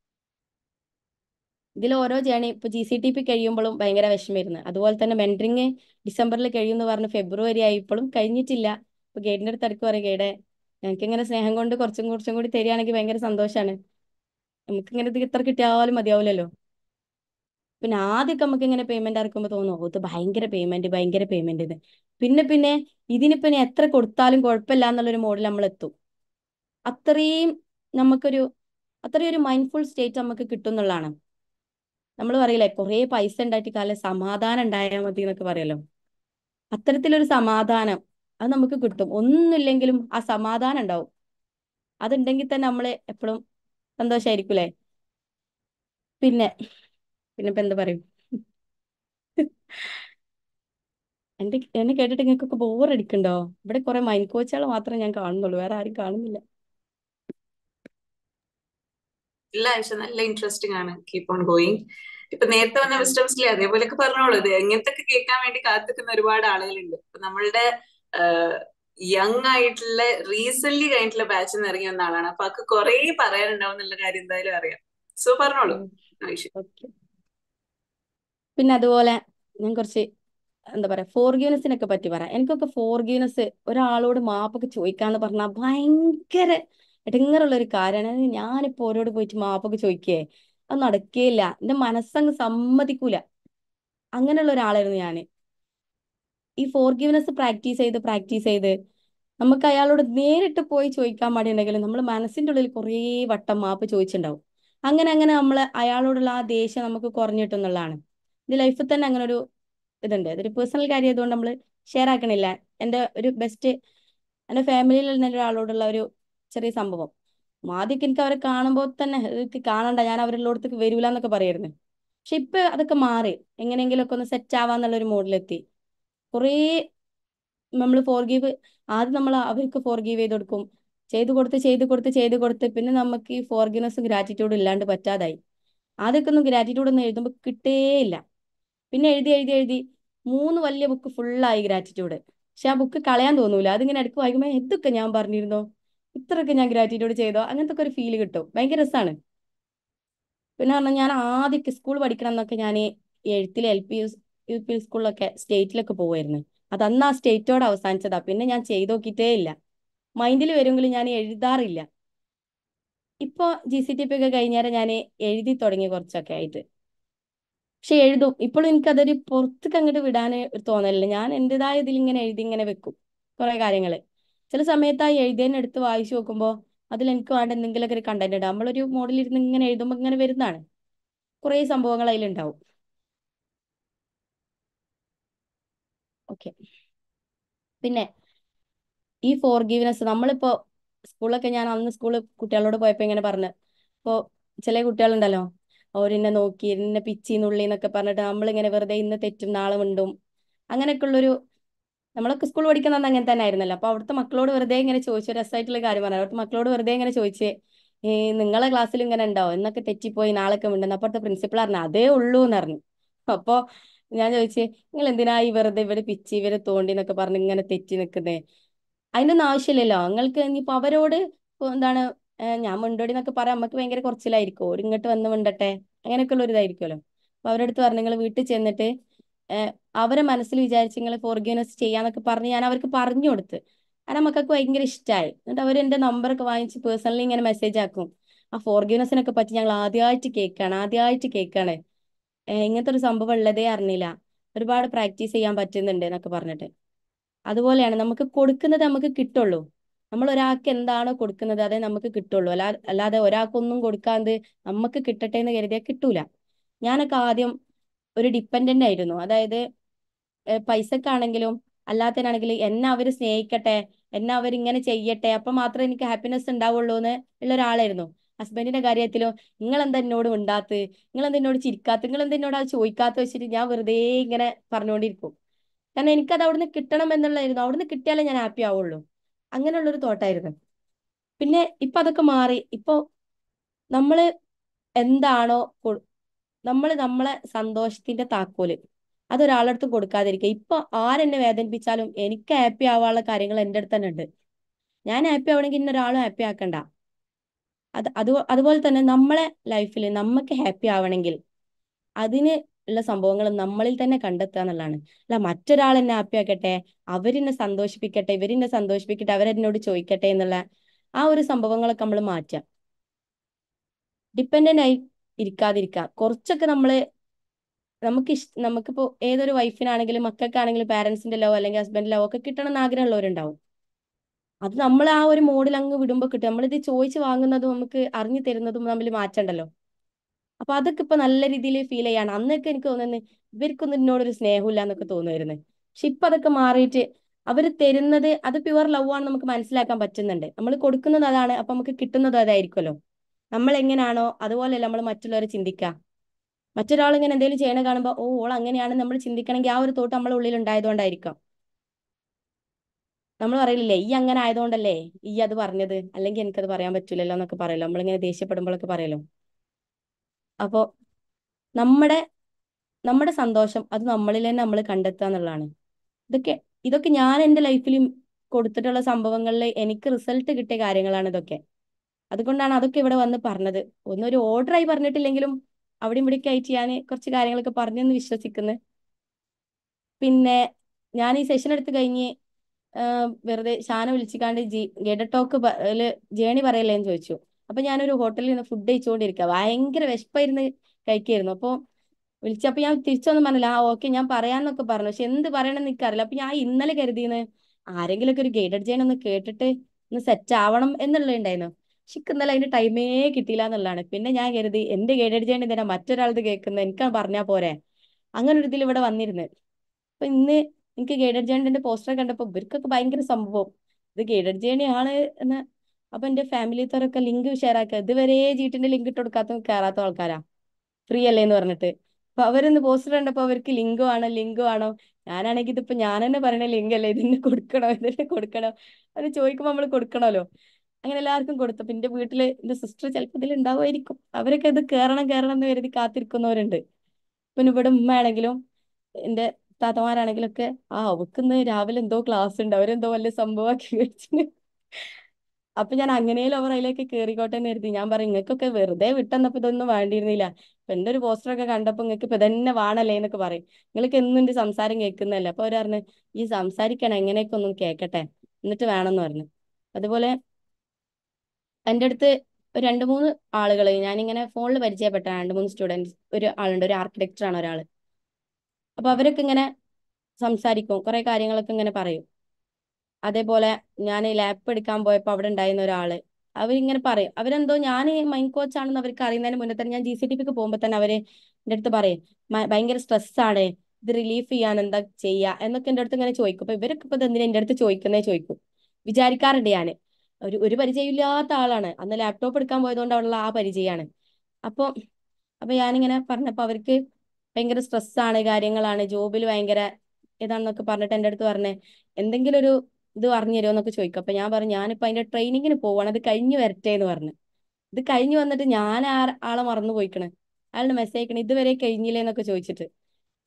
ഇതിൽ ഓരോ ജേണി ഇപ്പൊ ജി സി ടി പി കഴിയുമ്പോഴും ഭയങ്കര വിഷമായിരുന്നു അതുപോലെ തന്നെ മെൻറ്ററിങ് ഡിസംബറിൽ കഴിയുമെന്ന് പറഞ്ഞ് ഫെബ്രുവരി ആയപ്പോഴും കഴിഞ്ഞിട്ടില്ല ഇപ്പൊ ഗൈഡിന്റെ അടുത്ത് അടുക്ക് പറയും ഗൈഡെ ഞങ്ങൾക്ക് ഇങ്ങനെ സ്നേഹം കൊണ്ട് കുറച്ചും കുറച്ചും കൂടി തരികയാണെങ്കിൽ ഭയങ്കര സന്തോഷമാണ് നമുക്ക് ഇങ്ങനെ ഇത് ഇത്ര കിട്ടിയാലും മതിയാവില്ലല്ലോ പിന്നെ ആദ്യമൊക്കെ നമുക്ക് ഇങ്ങനെ പേയ്മെന്റ് ഇറക്കുമ്പോൾ തോന്നും ഓ ഇത് ഭയങ്കര പേയ്മെന്റ് ഭയങ്കര പേയ്മെന്റ് ഇത് പിന്നെ പിന്നെ ഇതിനിപ്പോ ഇനി എത്ര കൊടുത്താലും കുഴപ്പമില്ല എന്നുള്ളൊരു മോഡിൽ നമ്മൾ എത്തും അത്രയും നമുക്കൊരു അത്രയും ഒരു മൈൻഡ്ഫുൾ സ്റ്റേറ്റ് നമുക്ക് കിട്ടും എന്നുള്ളതാണ് നമ്മൾ പറയില്ലേ കുറേ പൈസ ഉണ്ടായിട്ട് കാലം സമാധാനം ഉണ്ടായാൽ മതി എന്നൊക്കെ പറയല്ലോ അത്തരത്തിലൊരു സമാധാനം അത് നമുക്ക് കിട്ടും ഒന്നുമില്ലെങ്കിലും ആ സമാധാനം ഉണ്ടാവും അതുണ്ടെങ്കിൽ തന്നെ നമ്മൾ എപ്പോഴും സന്തോഷമായിരിക്കൂലേ പിന്നെ പിന്നെ ഇപ്പൊ എന്ത് പറയും എന്റെ എന്നെ കേട്ടിട്ട് നിങ്ങൾക്കൊക്കെ ബോർ അടിക്കണ്ടോ ഇവിടെ കുറെ മൈൻഡ് കോച്ചുകൾ മാത്രമേ ഞാൻ കാണുന്നുള്ളൂ വേറെ ആരും കാണുന്നില്ല ഇല്ല ആയിഷ നല്ല ഇൻട്രസ്റ്റിംഗ് ആണ് കീപ്പ് ഓൺ ഗോയിങ് ഇപ്പൊ നേരത്തെ വന്ന വിസ്റ്റംസിലെ അതേപോലെയൊക്കെ പറഞ്ഞോളൂ ഇത് എങ്ങനത്തെ കേൾക്കാൻ വേണ്ടി കാത്തിക്കുന്ന ഒരുപാട് ആളുകളുണ്ട് ഇപ്പൊ നമ്മളുടെ യങ് ആയിട്ടുള്ള റീസെന്റ് കഴിഞ്ഞിട്ടുള്ള ബാച്ചിൽ നിന്ന് ഇറങ്ങി വന്ന ആളാണ് അപ്പൊ അക്ക് കുറെ പറയാനുണ്ടാവും എന്നുള്ള കാര്യം എന്തായാലും അറിയാം സോ പറഞ്ഞോളൂ ആയിഷ ഓക്കെ പിന്നെ അതുപോലെ ഞാൻ കുറച്ച് എന്താ പറയാ ഫോർഗീവ്നെസ്സിനൊക്കെ പറ്റി പറയാം എനിക്കൊക്കെ ഫോർഗീവ്നെസ് ഒരാളോട് മാപ്പൊക്കെ ചോദിക്കാന്ന് പറഞ്ഞാൽ ഭയങ്കര ഇടങ്ങറുള്ള ഒരു കാര്യമാണ് ഞാനിപ്പോ ഓരോട് പോയിട്ട് മാപ്പൊക്കെ ചോദിക്കേ അത് നടക്കുകയില്ല എന്റെ മനസ്സങ്ങ് സമ്മതിക്കൂല അങ്ങനെയുള്ള ഒരാളായിരുന്നു ഞാന് ഈ ഫോർഗീവ്നെസ് പ്രാക്ടീസ് ചെയ്ത് പ്രാക്ടീസ് ചെയ്ത് നമുക്ക് അയാളോട് നേരിട്ട് പോയി ചോദിക്കാൻ മടിയുണ്ടെങ്കിലും നമ്മൾ മനസ്സിന്റെ ഉള്ളിൽ കുറേ വട്ടം മാപ്പ് ചോദിച്ചിട്ടുണ്ടാവും അങ്ങനെ അങ്ങനെ നമ്മൾ അയാളോടുള്ള ആ ദേഷ്യം നമുക്ക് കുറഞ്ഞിട്ടും എന്നുള്ളതാണ് ഇത് ലൈഫിൽ തന്നെ അങ്ങനെ ഒരു ഇതുണ്ട് അതൊരു പേഴ്സണൽ കാര്യം ആയതുകൊണ്ട് നമ്മൾ ഷെയർ ആക്കണില്ല എൻ്റെ ഒരു ബെസ്റ്റ് എൻ്റെ ഫാമിലിയിൽ തന്നെ ഒരാളോടുള്ള ഒരു ചെറിയ സംഭവം ആദ്യമൊക്കെ എനിക്ക് അവരെ കാണുമ്പോൾ തന്നെ എനിക്ക് കാണണ്ട ഞാൻ അവരുടെ അടുത്തേക്ക് വരൂല എന്നൊക്കെ പറയായിരുന്നു പക്ഷെ ഇപ്പൊ അതൊക്കെ മാറി എങ്ങനെയെങ്കിലും ഒക്കെ ഒന്ന് സെറ്റ് ആവാന്നുള്ള ഒരു മോഡിലെത്തി കുറേ നമ്മൾ ഫോർഗീവ് ആദ്യം നമ്മൾ അവർക്ക് ഫോർഗീവ് ചെയ്ത് കൊടുക്കും ചെയ്തു കൊടുത്ത് ചെയ്തു കൊടുത്ത് ചെയ്തു കൊടുത്ത് പിന്നെ നമുക്ക് ഈ ഫോർഗിവ്നെസ്സും ഗ്രാറ്റിറ്റ്യൂഡും ഇല്ലാണ്ട് പറ്റാതായി ആദ്യമൊക്കെ ഒന്നും ഗ്രാറ്റിറ്റ്യൂഡ് ഒന്നും എഴുതുമ്പോൾ കിട്ടേയില്ല പിന്നെ എഴുതി എഴുതി എഴുതി മൂന്ന് വലിയ ബുക്ക് ഫുള്ളായി ഗ്രാറ്റിറ്റ്യൂഡ് പക്ഷെ ആ ബുക്ക് കളയാൻ തോന്നൂല അതിങ്ങനെ ഇടയ്ക്ക് വായിക്കുമ്പോൾ എന്തൊക്കെ ഞാൻ പറഞ്ഞിരുന്നോ ഇത്രയൊക്കെ ഞാൻ ഗ്രാറ്റിറ്റ്യൂഡ് ചെയ്തോ അങ്ങനത്തെ ഒക്കെ ഒരു ഫീൽ കിട്ടും ഭയങ്കര രസമാണ് പിന്നെ പറഞ്ഞാൽ ഞാൻ ആദ്യമൊക്കെ സ്കൂൾ പഠിക്കണം എന്നൊക്കെ ഞാൻ എഴുത്തിൽ എൽ പി യു പി സ്കൂളിലൊക്കെ സ്റ്റേറ്റിലൊക്കെ പോകുമായിരുന്നു അത് അന്ന് ആ സ്റ്റേറ്റോട് അവസാനിച്ചതാ പിന്നെ ഞാൻ ചെയ്ത് നോക്കിയിട്ടേ ഇല്ല മൈൻഡിൽ വരുമെങ്കിലും ഞാൻ എഴുതാറില്ല ഇപ്പൊ ജി സി ടി പി ഒക്കെ കഴിഞ്ഞേരം ഞാൻ എഴുതി തുടങ്ങി കുറച്ചൊക്കെ ആയിട്ട് പക്ഷെ എഴുതും ഇപ്പോഴും എനിക്കതൊരു പുറത്തേക്ക് അങ്ങോട്ട് വിടാൻ ഒരു തോന്നലില്ല ഞാൻ എൻ്റെതായ ഇതിൽ ഇങ്ങനെ എഴുതി ഇങ്ങനെ വെക്കും കുറെ കാര്യങ്ങൾ ചില സമയത്ത് ആ എഴുതിയതിനെ എടുത്ത് വായിച്ചു നോക്കുമ്പോൾ അതിൽ എനിക്ക് വേണ്ട എന്തെങ്കിലുമൊക്കെ ഒരു കണ്ടന്റ് ഉണ്ട് നമ്മളൊരു മോഡലിരുന്ന് ഇങ്ങനെ എഴുതുമ്പോൾ ഇങ്ങനെ വരുന്നതാണ് കുറേ സംഭവങ്ങൾ അതിലുണ്ടാവും ഓക്കെ പിന്നെ ഈ ഫോർഗീവ്നെസ് നമ്മളിപ്പോ സ്കൂളൊക്കെ ഞാൻ അന്ന് സ്കൂളിൽ കുട്ടികളോട് പോയപ്പോ ഇങ്ങനെ പറഞ്ഞു ഇപ്പോ ചില കുട്ടികളുണ്ടല്ലോ അവരെന്നെ നോക്കി എന്നെ പിച്ചി നുള്ളി എന്നൊക്കെ പറഞ്ഞിട്ട് നമ്മളിങ്ങനെ വെറുതെ ഇന്ന് തെറ്റും നാളെ മിണ്ടും അങ്ങനെയൊക്കെ ഉള്ളൊരു നമ്മളൊക്കെ സ്കൂൾ പഠിക്കുന്ന അന്ന് അങ്ങനെ തന്നെ ആയിരുന്നല്ലോ അപ്പൊ അവിടുത്തെ മക്കളോട് വെറുതെ ഇങ്ങനെ ചോദിച്ചു രസമായിട്ടുള്ള കാര്യം പറഞ്ഞു അവിടുത്തെ മക്കളോട് വെറുതെ ഇങ്ങനെ ചോദിച്ചേ ഏ നിങ്ങളെ ക്ലാസ്സിൽ ഇങ്ങനെ ഉണ്ടോ എന്നൊക്കെ തെറ്റിപ്പോയി നാളൊക്കെ മിണ്ടുന്നു അപ്പുറത്തെ പ്രിൻസിപ്പൾ പറഞ്ഞു അതേ ഉള്ളൂ എന്ന് പറഞ്ഞു അപ്പൊ ഞാൻ ചോദിച്ചു നിങ്ങൾ എന്തിനാ ഈ വെറുതെ ഇവര് പിച്ചി ഇവര് തോണ്ടി എന്നൊക്കെ പറഞ്ഞ് ഇങ്ങനെ തെറ്റി നിൽക്കുന്നേ അതിനൊന്നും ആവശ്യമില്ലല്ലോ നിങ്ങൾക്ക് ഇനിയിപ്പോ അവരോട് ഇപ്പൊ എന്താണ് ഏഹ് ഞാൻ മിണ്ടോടി എന്നൊക്കെ പറയാൻ നമുക്ക് ഭയങ്കര കുറച്ചിലായിരിക്കും ഒരു ഇങ്ങോട്ട് വന്ന് മിണ്ടട്ടെ അങ്ങനെയൊക്കെ ഉള്ള ഒരു ഇതായിരിക്കുമല്ലോ അപ്പൊ അവരുടെ അടുത്ത് പറഞ്ഞു നിങ്ങൾ വീട്ടിൽ ചെന്നിട്ട് ഏഹ് അവരെ മനസ്സിൽ വിചാരിച്ച് നിങ്ങൾ ഫോർഗീവ്നെസ് ചെയ്യാന്നൊക്കെ പറഞ്ഞ് ഞാൻ അവർക്ക് പറഞ്ഞു കൊടുത്ത് കാരണം മക്കൾക്ക് ഭയങ്കര ഇഷ്ടമായി എന്നിട്ട് അവർ എന്റെ നമ്പറൊക്കെ വാങ്ങിച്ച് പേഴ്സണലി ഇങ്ങനെ മെസ്സേജ് ആക്കും ആ ഫോർഗീവ്നെസ്സിനൊക്കെ പറ്റി ഞങ്ങൾ ആദ്യമായിട്ട് കേൾക്കാണ് ആദ്യമായിട്ട് കേൾക്കാണ് ഏഹ് ഇങ്ങനത്തെ ഒരു സംഭവം ഉള്ളതേ അറിഞ്ഞില്ല ഒരുപാട് പ്രാക്ടീസ് ചെയ്യാൻ പറ്റുന്നുണ്ട് എന്നൊക്കെ പറഞ്ഞിട്ട് അതുപോലെയാണ് നമുക്ക് കൊടുക്കുന്നത് നമുക്ക് കിട്ടുള്ളൂ നമ്മൾ ഒരാൾക്ക് എന്താണോ കൊടുക്കുന്നത് അതേ നമുക്ക് കിട്ടുള്ളൂ അല്ലാ അല്ലാതെ ഒരാൾക്കൊന്നും കൊടുക്കാതെ നമുക്ക് കിട്ടട്ടെ എന്ന് കരുതിയാൽ കിട്ടൂല ഞാനൊക്കെ ആദ്യം ഒരു ഡിപ്പെൻഡന്റ് ആയിരുന്നു അതായത് ഏഹ് പൈസക്കാണെങ്കിലും അല്ലാത്തതിനാണെങ്കിലും എന്നെ അവർ സ്നേഹിക്കട്ടെ എന്നെ അവരിങ്ങനെ ചെയ്യട്ടെ അപ്പൊ മാത്രമേ എനിക്ക് ഹാപ്പിനെസ് ഉണ്ടാവുള്ളൂ എന്ന് ഉള്ള ഒരാളായിരുന്നു ഹസ്ബൻഡിന്റെ കാര്യത്തിലോ നിങ്ങൾ എന്താ എന്നോട് ഉണ്ടാത്ത് നിങ്ങൾ എന്താ എന്നോട് ചിരിക്കാത്ത നിങ്ങൾ എന്താ എന്നോട് അത് ചോദിക്കാത്ത വെച്ചിട്ട് ഞാൻ വെറുതെ ഇങ്ങനെ പറഞ്ഞുകൊണ്ടിരിക്കും കാരണം എനിക്കത് അവിടുന്ന് കിട്ടണം എന്നുള്ളതായിരുന്നു അവിടുന്ന് കിട്ടിയാലേ ഞാൻ ഹാപ്പി ആവുള്ളൂ അങ്ങനെയുള്ളൊരു തോട്ടായിരുന്നു പിന്നെ ഇപ്പൊ അതൊക്കെ മാറി ഇപ്പൊ നമ്മള് എന്താണോ നമ്മൾ നമ്മളെ സന്തോഷത്തിന്റെ താക്കോല് അതൊരാളടുത്ത് കൊടുക്കാതിരിക്കുക ഇപ്പൊ ആരെന്നെ വേദനിപ്പിച്ചാലും എനിക്ക് ഹാപ്പി ആവാനുള്ള കാര്യങ്ങൾ എൻ്റെ അടുത്ത് തന്നെ ഉണ്ട് ഞാൻ ഹാപ്പി ആവണമെങ്കിൽ ഇന്ന ഒരാളും ഹാപ്പി ആക്കണ്ട അത് അത് അതുപോലെ തന്നെ നമ്മളെ ലൈഫിൽ നമുക്ക് ഹാപ്പി ആവണമെങ്കിൽ അതിന് ഉള്ള സംഭവങ്ങൾ നമ്മളിൽ തന്നെ കണ്ടെത്തുക എന്നുള്ളതാണ് അല്ല മറ്റൊരാൾ എന്നെ ഹാപ്പി ആക്കട്ടെ അവരെന്നെ സന്തോഷിപ്പിക്കട്ടെ ഇവരെന്നെ സന്തോഷിപ്പിക്കട്ടെ അവരെന്നോട് ചോദിക്കട്ടെ എന്നുള്ള ആ ഒരു സംഭവങ്ങളൊക്കെ നമ്മൾ മാറ്റുക ഡിപ്പെൻഡന്റ് ആയി ഇരിക്കാതിരിക്കുക കുറച്ചൊക്കെ നമ്മള് നമുക്ക് ഇഷ് നമുക്കിപ്പോ ഏതൊരു വൈഫിനാണെങ്കിലും മക്കൾക്കാണെങ്കിലും പാരന്റ്സിന്റെ ലവ് അല്ലെങ്കിൽ ഹസ്ബൻഡ് ലവ് ഒക്കെ കിട്ടണം എന്ന് ആഗ്രഹമുള്ളവരുണ്ടാവും അത് നമ്മൾ ആ ഒരു മോഡിൽ അങ്ങ് വിടുമ്പോൾ കിട്ടും നമ്മളിത് ചോദിച്ച് വാങ്ങുന്നതും നമുക്ക് അറിഞ്ഞു തരുന്നതും തമ്മിൽ മാറ്റണ്ടല്ലോ അപ്പൊ അതൊക്കെ ഇപ്പൊ നല്ല രീതിയിൽ ഫീൽ ചെയ്യാണ് അന്നൊക്കെ എനിക്ക് തോന്നുന്നത് ഇവർക്കൊന്നും എന്നോടൊരു സ്നേഹമില്ല എന്നൊക്കെ തോന്നുമായിരുന്നു പക്ഷെ ഇപ്പൊ അതൊക്കെ മാറിയിട്ട് അവർ തരുന്നത് അത് പ്യുവർ ലവ് ആണ് നമുക്ക് മനസ്സിലാക്കാൻ പറ്റുന്നുണ്ട് നമ്മൾ കൊടുക്കുന്നത് അതാണ് അപ്പൊ നമുക്ക് കിട്ടുന്നത് അതായിരിക്കുമല്ലോ നമ്മൾ എങ്ങനെയാണോ അതുപോലെയല്ല നമ്മൾ മറ്റുള്ളവരെ ചിന്തിക്കുക മറ്റൊരാൾ ഇങ്ങനെ എന്തെങ്കിലും ചെയ്യണ കാണുമ്പോൾ ഓ ഓൾ അങ്ങനെയാണ് നമ്മൾ ചിന്തിക്കണമെങ്കിൽ ആ ഒരു തോട്ട് നമ്മുടെ ഉള്ളിൽ ഉണ്ടായതുകൊണ്ടായിരിക്കാം നമ്മൾ പറയില്ലേ ഈ അങ്ങനെ ആയതുകൊണ്ടല്ലേ ഈ അത് പറഞ്ഞത് അല്ലെങ്കിൽ എനിക്കത് പറയാൻ പറ്റില്ലല്ലോ എന്നൊക്കെ പറയല്ലോ നമ്മളിങ്ങനെ ദേഷ്യപ്പെടുമ്പോഴൊക്കെ പറയല്ലോ അപ്പോ നമ്മുടെ നമ്മുടെ സന്തോഷം അത് നമ്മളിൽ തന്നെ നമ്മൾ കണ്ടെത്തുക എന്നുള്ളതാണ് ഇതൊക്കെ ഇതൊക്കെ ഞാൻ എൻ്റെ ലൈഫിൽ കൊടുത്തിട്ടുള്ള സംഭവങ്ങളിൽ എനിക്ക് റിസൾട്ട് കിട്ടിയ കാര്യങ്ങളാണ് ഇതൊക്കെ അതുകൊണ്ടാണ് അതൊക്കെ ഇവിടെ വന്ന് പറഞ്ഞത് ഒന്നും ഒരു ഓർഡറായി പറഞ്ഞിട്ടില്ലെങ്കിലും അവിടെ ഇവിടേക്ക് ആയിട്ട് ഞാൻ കുറച്ച് കാര്യങ്ങളൊക്കെ പറഞ്ഞെന്ന് വിശ്വസിക്കുന്നു പിന്നെ ഞാൻ ഈ സെഷൻ എടുത്ത് കഴിഞ്ഞ് വെറുതെ ഷാന വിളിച്ചിക്കാണ്ട് ജി ഗഡ ടോക്ക് ജേണി പറയല്ലേ എന്ന് ചോദിച്ചു അപ്പൊ ഞാനൊരു ഹോട്ടലിൽ നിന്ന് ഫുഡ് കഴിച്ചുകൊണ്ടിരിക്കുക ഭയങ്കര വിശപ്പായിരുന്നു കഴിക്കായിരുന്നു അപ്പോൾ വിളിച്ചപ്പോ ഞാൻ തിരിച്ചൊന്നും പറഞ്ഞില്ല ആ ഓക്കെ ഞാൻ പറയാന്നൊക്കെ പറഞ്ഞു പക്ഷെ എന്ത് പറയണമെന്ന് എനിക്കറിയില്ല അപ്പൊ ഞാൻ ഇന്നലെ കരുതിയെന്ന് ആരെങ്കിലും ഒക്കെ ഒരു ഗൈഡഡ് ജേൺ ഒന്ന് കേട്ടിട്ട് ഒന്ന് സെറ്റ് ആവണം എന്നുള്ളതുണ്ടായിരുന്നു പക്ഷെ ഇന്നലെ അതിന്റെ ടൈമേ കിട്ടിയില്ല എന്നുള്ളതാണ് പിന്നെ ഞാൻ കരുതി എന്റെ ഗൈഡഡ് ജേൺ എന്തിനാ മറ്റൊരാളത് കേൾക്കുന്നത് എനിക്ക് പറഞ്ഞാൽ പോരെ അങ്ങനെ ഒരു ഇതിൽ ഇവിടെ വന്നിരുന്നു അപ്പൊ ഇന്ന് എനിക്ക് ഗൈഡഡ് ജേണിന്റെ പോസ്റ്റർ കണ്ടപ്പോ ഇവർക്കൊക്കെ ഭയങ്കര സംഭവം ഇത് ഗൈഡഡ് ജേണി ആണ് എന്ന് അപ്പൊ എന്റെ ഫാമിലിത്തോരൊക്കെ ലിങ്ക് ഷെയർ ആക്കുക ഇതുവരെ ജീട്ടിന്റെ ലിങ്ക് ഇട്ട് കൊടുക്കാത്ത കയറാത്ത ആൾക്കാരാ ഫ്രീ അല്ലേ എന്ന് പറഞ്ഞിട്ട് അപ്പൊ അവരൊന്ന് പോസ്റ്റർ കണ്ടപ്പോ അവർക്ക് ലിങ്ക് വേണം ലിങ്ക് വേണം ഞാനാണെങ്കിൽ ഇതിപ്പോ ഞാൻ തന്നെ പറയണ ലിങ്ക് അല്ലേ ഇതിന് കൊടുക്കണോ ഇതിന് കൊടുക്കണോ അത് ചോദിക്കുമ്പോൾ നമ്മൾ കൊടുക്കണമല്ലോ അങ്ങനെ എല്ലാവർക്കും കൊടുത്തു അപ്പൊ എന്റെ വീട്ടില് എന്റെ സിസ്റ്റർ ചിലപ്പോൾ ഇതിൽ ഉണ്ടാവുമായിരിക്കും അവരൊക്കെ ഇത് കയറണം കയറണം എന്ന് കരുതി കാത്തിരിക്കുന്നവരുണ്ട് പിന്നെ ഇവിടെ ഉമ്മ ആണെങ്കിലും എന്റെ താത്തമാരാണെങ്കിലും ഒക്കെ ആ അവക്കിന്ന് രാവിലെ എന്തോ ക്ലാസ് ഉണ്ട് അവരെന്തോ വലിയ സംഭവമാക്കി വെച്ചിന് അപ്പൊ ഞാൻ അങ്ങനെയും അവർ അതിലേക്ക് കയറിക്കോട്ടെ എന്ന് കരുതി ഞാൻ പറയും നിങ്ങൾക്കൊക്കെ വെറുതെ വിട്ടെന്നപ്പോ ഇതൊന്നും വേണ്ടിയിരുന്നില്ല അപ്പൊ എന്റെ ഒരു പോസ്റ്റർ ഒക്കെ കണ്ടപ്പോ നിങ്ങൾക്ക് ഇപ്പൊ ഇതന്നെ വേണല്ലേ എന്നൊക്കെ പറയും നിങ്ങൾക്ക് എന്നും എന്റെ സംസാരം കേൾക്കുന്നതല്ലേ അപ്പൊ അവർ പറഞ്ഞു ഈ സംസാരിക്കണം എങ്ങനെയൊക്കെ ഒന്നും കേൾക്കട്ടെ എന്നിട്ട് വേണമെന്ന് പറഞ്ഞു അതുപോലെ എൻ്റെ അടുത്ത് ഒരു രണ്ട് മൂന്ന് ആളുകൾ ഞാനിങ്ങനെ ഫോണിൽ പരിചയപ്പെട്ട രണ്ട് മൂന്ന് സ്റ്റുഡൻസ് ഒരു ആളുണ്ട് ഒരു ആർക്കിടെക്ചർ ആണ് ഒരാൾ അപ്പൊ അവരൊക്കെ ഇങ്ങനെ സംസാരിക്കും കുറെ കാര്യങ്ങളൊക്കെ ഇങ്ങനെ പറയും അതേപോലെ ഞാൻ ലാപ്പ് എടുക്കാൻ പോയപ്പോൾ അവിടെ ഉണ്ടായിരുന്ന ഒരാള് അവരിങ്ങനെ പറയും അവരെന്തോ ഞാൻ മൈൻഡ് കോച്ച് ആണെന്ന് അവർക്ക് അറിയുന്നതിന് മുന്നേ തന്നെ ഞാൻ ജി സി ടി പിക്ക് പോകുമ്പോൾ തന്നെ അവര് എൻ്റെ അടുത്ത് പറയും ഭയങ്കര സ്ട്രെസ് ആണ് ഇത് റിലീഫ് ചെയ്യാൻ എന്താ ചെയ്യുക എന്നൊക്കെ എൻ്റെ അടുത്ത് ഇങ്ങനെ ചോദിക്കും അപ്പൊ ഇവരൊക്കെ ഇപ്പൊ എന്തിനാ എൻ്റെ അടുത്ത് ചോദിക്കുന്നേ ചോദിക്കും വിചാരിക്കാറുണ്ട് ഞാൻ ഒരു ഒരു പരിചയമില്ലാത്ത ആളാണ് അന്ന് ലാപ്ടോപ്പ് എടുക്കാൻ പോയതുകൊണ്ട് ഉള്ള ആ പരിചയമാണ് അപ്പൊ അപ്പൊ ഞാനിങ്ങനെ പറഞ്ഞപ്പോ അവർക്ക് ഭയങ്കര സ്ട്രെസ്സാണ് കാര്യങ്ങളാണ് ജോബിൽ ഭയങ്കര ഇതാണെന്നൊക്കെ പറഞ്ഞിട്ട് എൻ്റെ അടുത്ത് പറഞ്ഞേ എന്തെങ്കിലും ഒരു ഇത് പറഞ്ഞു തരുമോ എന്നൊക്കെ ചോദിക്കും അപ്പൊ ഞാൻ പറഞ്ഞു ഞാനിപ്പോ അതിന്റെ ട്രെയിനിങ്ങിന് പോവാണ് അത് കഴിഞ്ഞു വരട്ടെ എന്ന് പറഞ്ഞു ഇത് കഴിഞ്ഞു വന്നിട്ട് ഞാൻ ആ ആളെ മറന്നു പോയിക്കണ് അയാളുടെ മെസ്സേജ് അയക്കണേ ഇതുവരെ കഴിഞ്ഞില്ലേ എന്നൊക്കെ ചോദിച്ചിട്ട്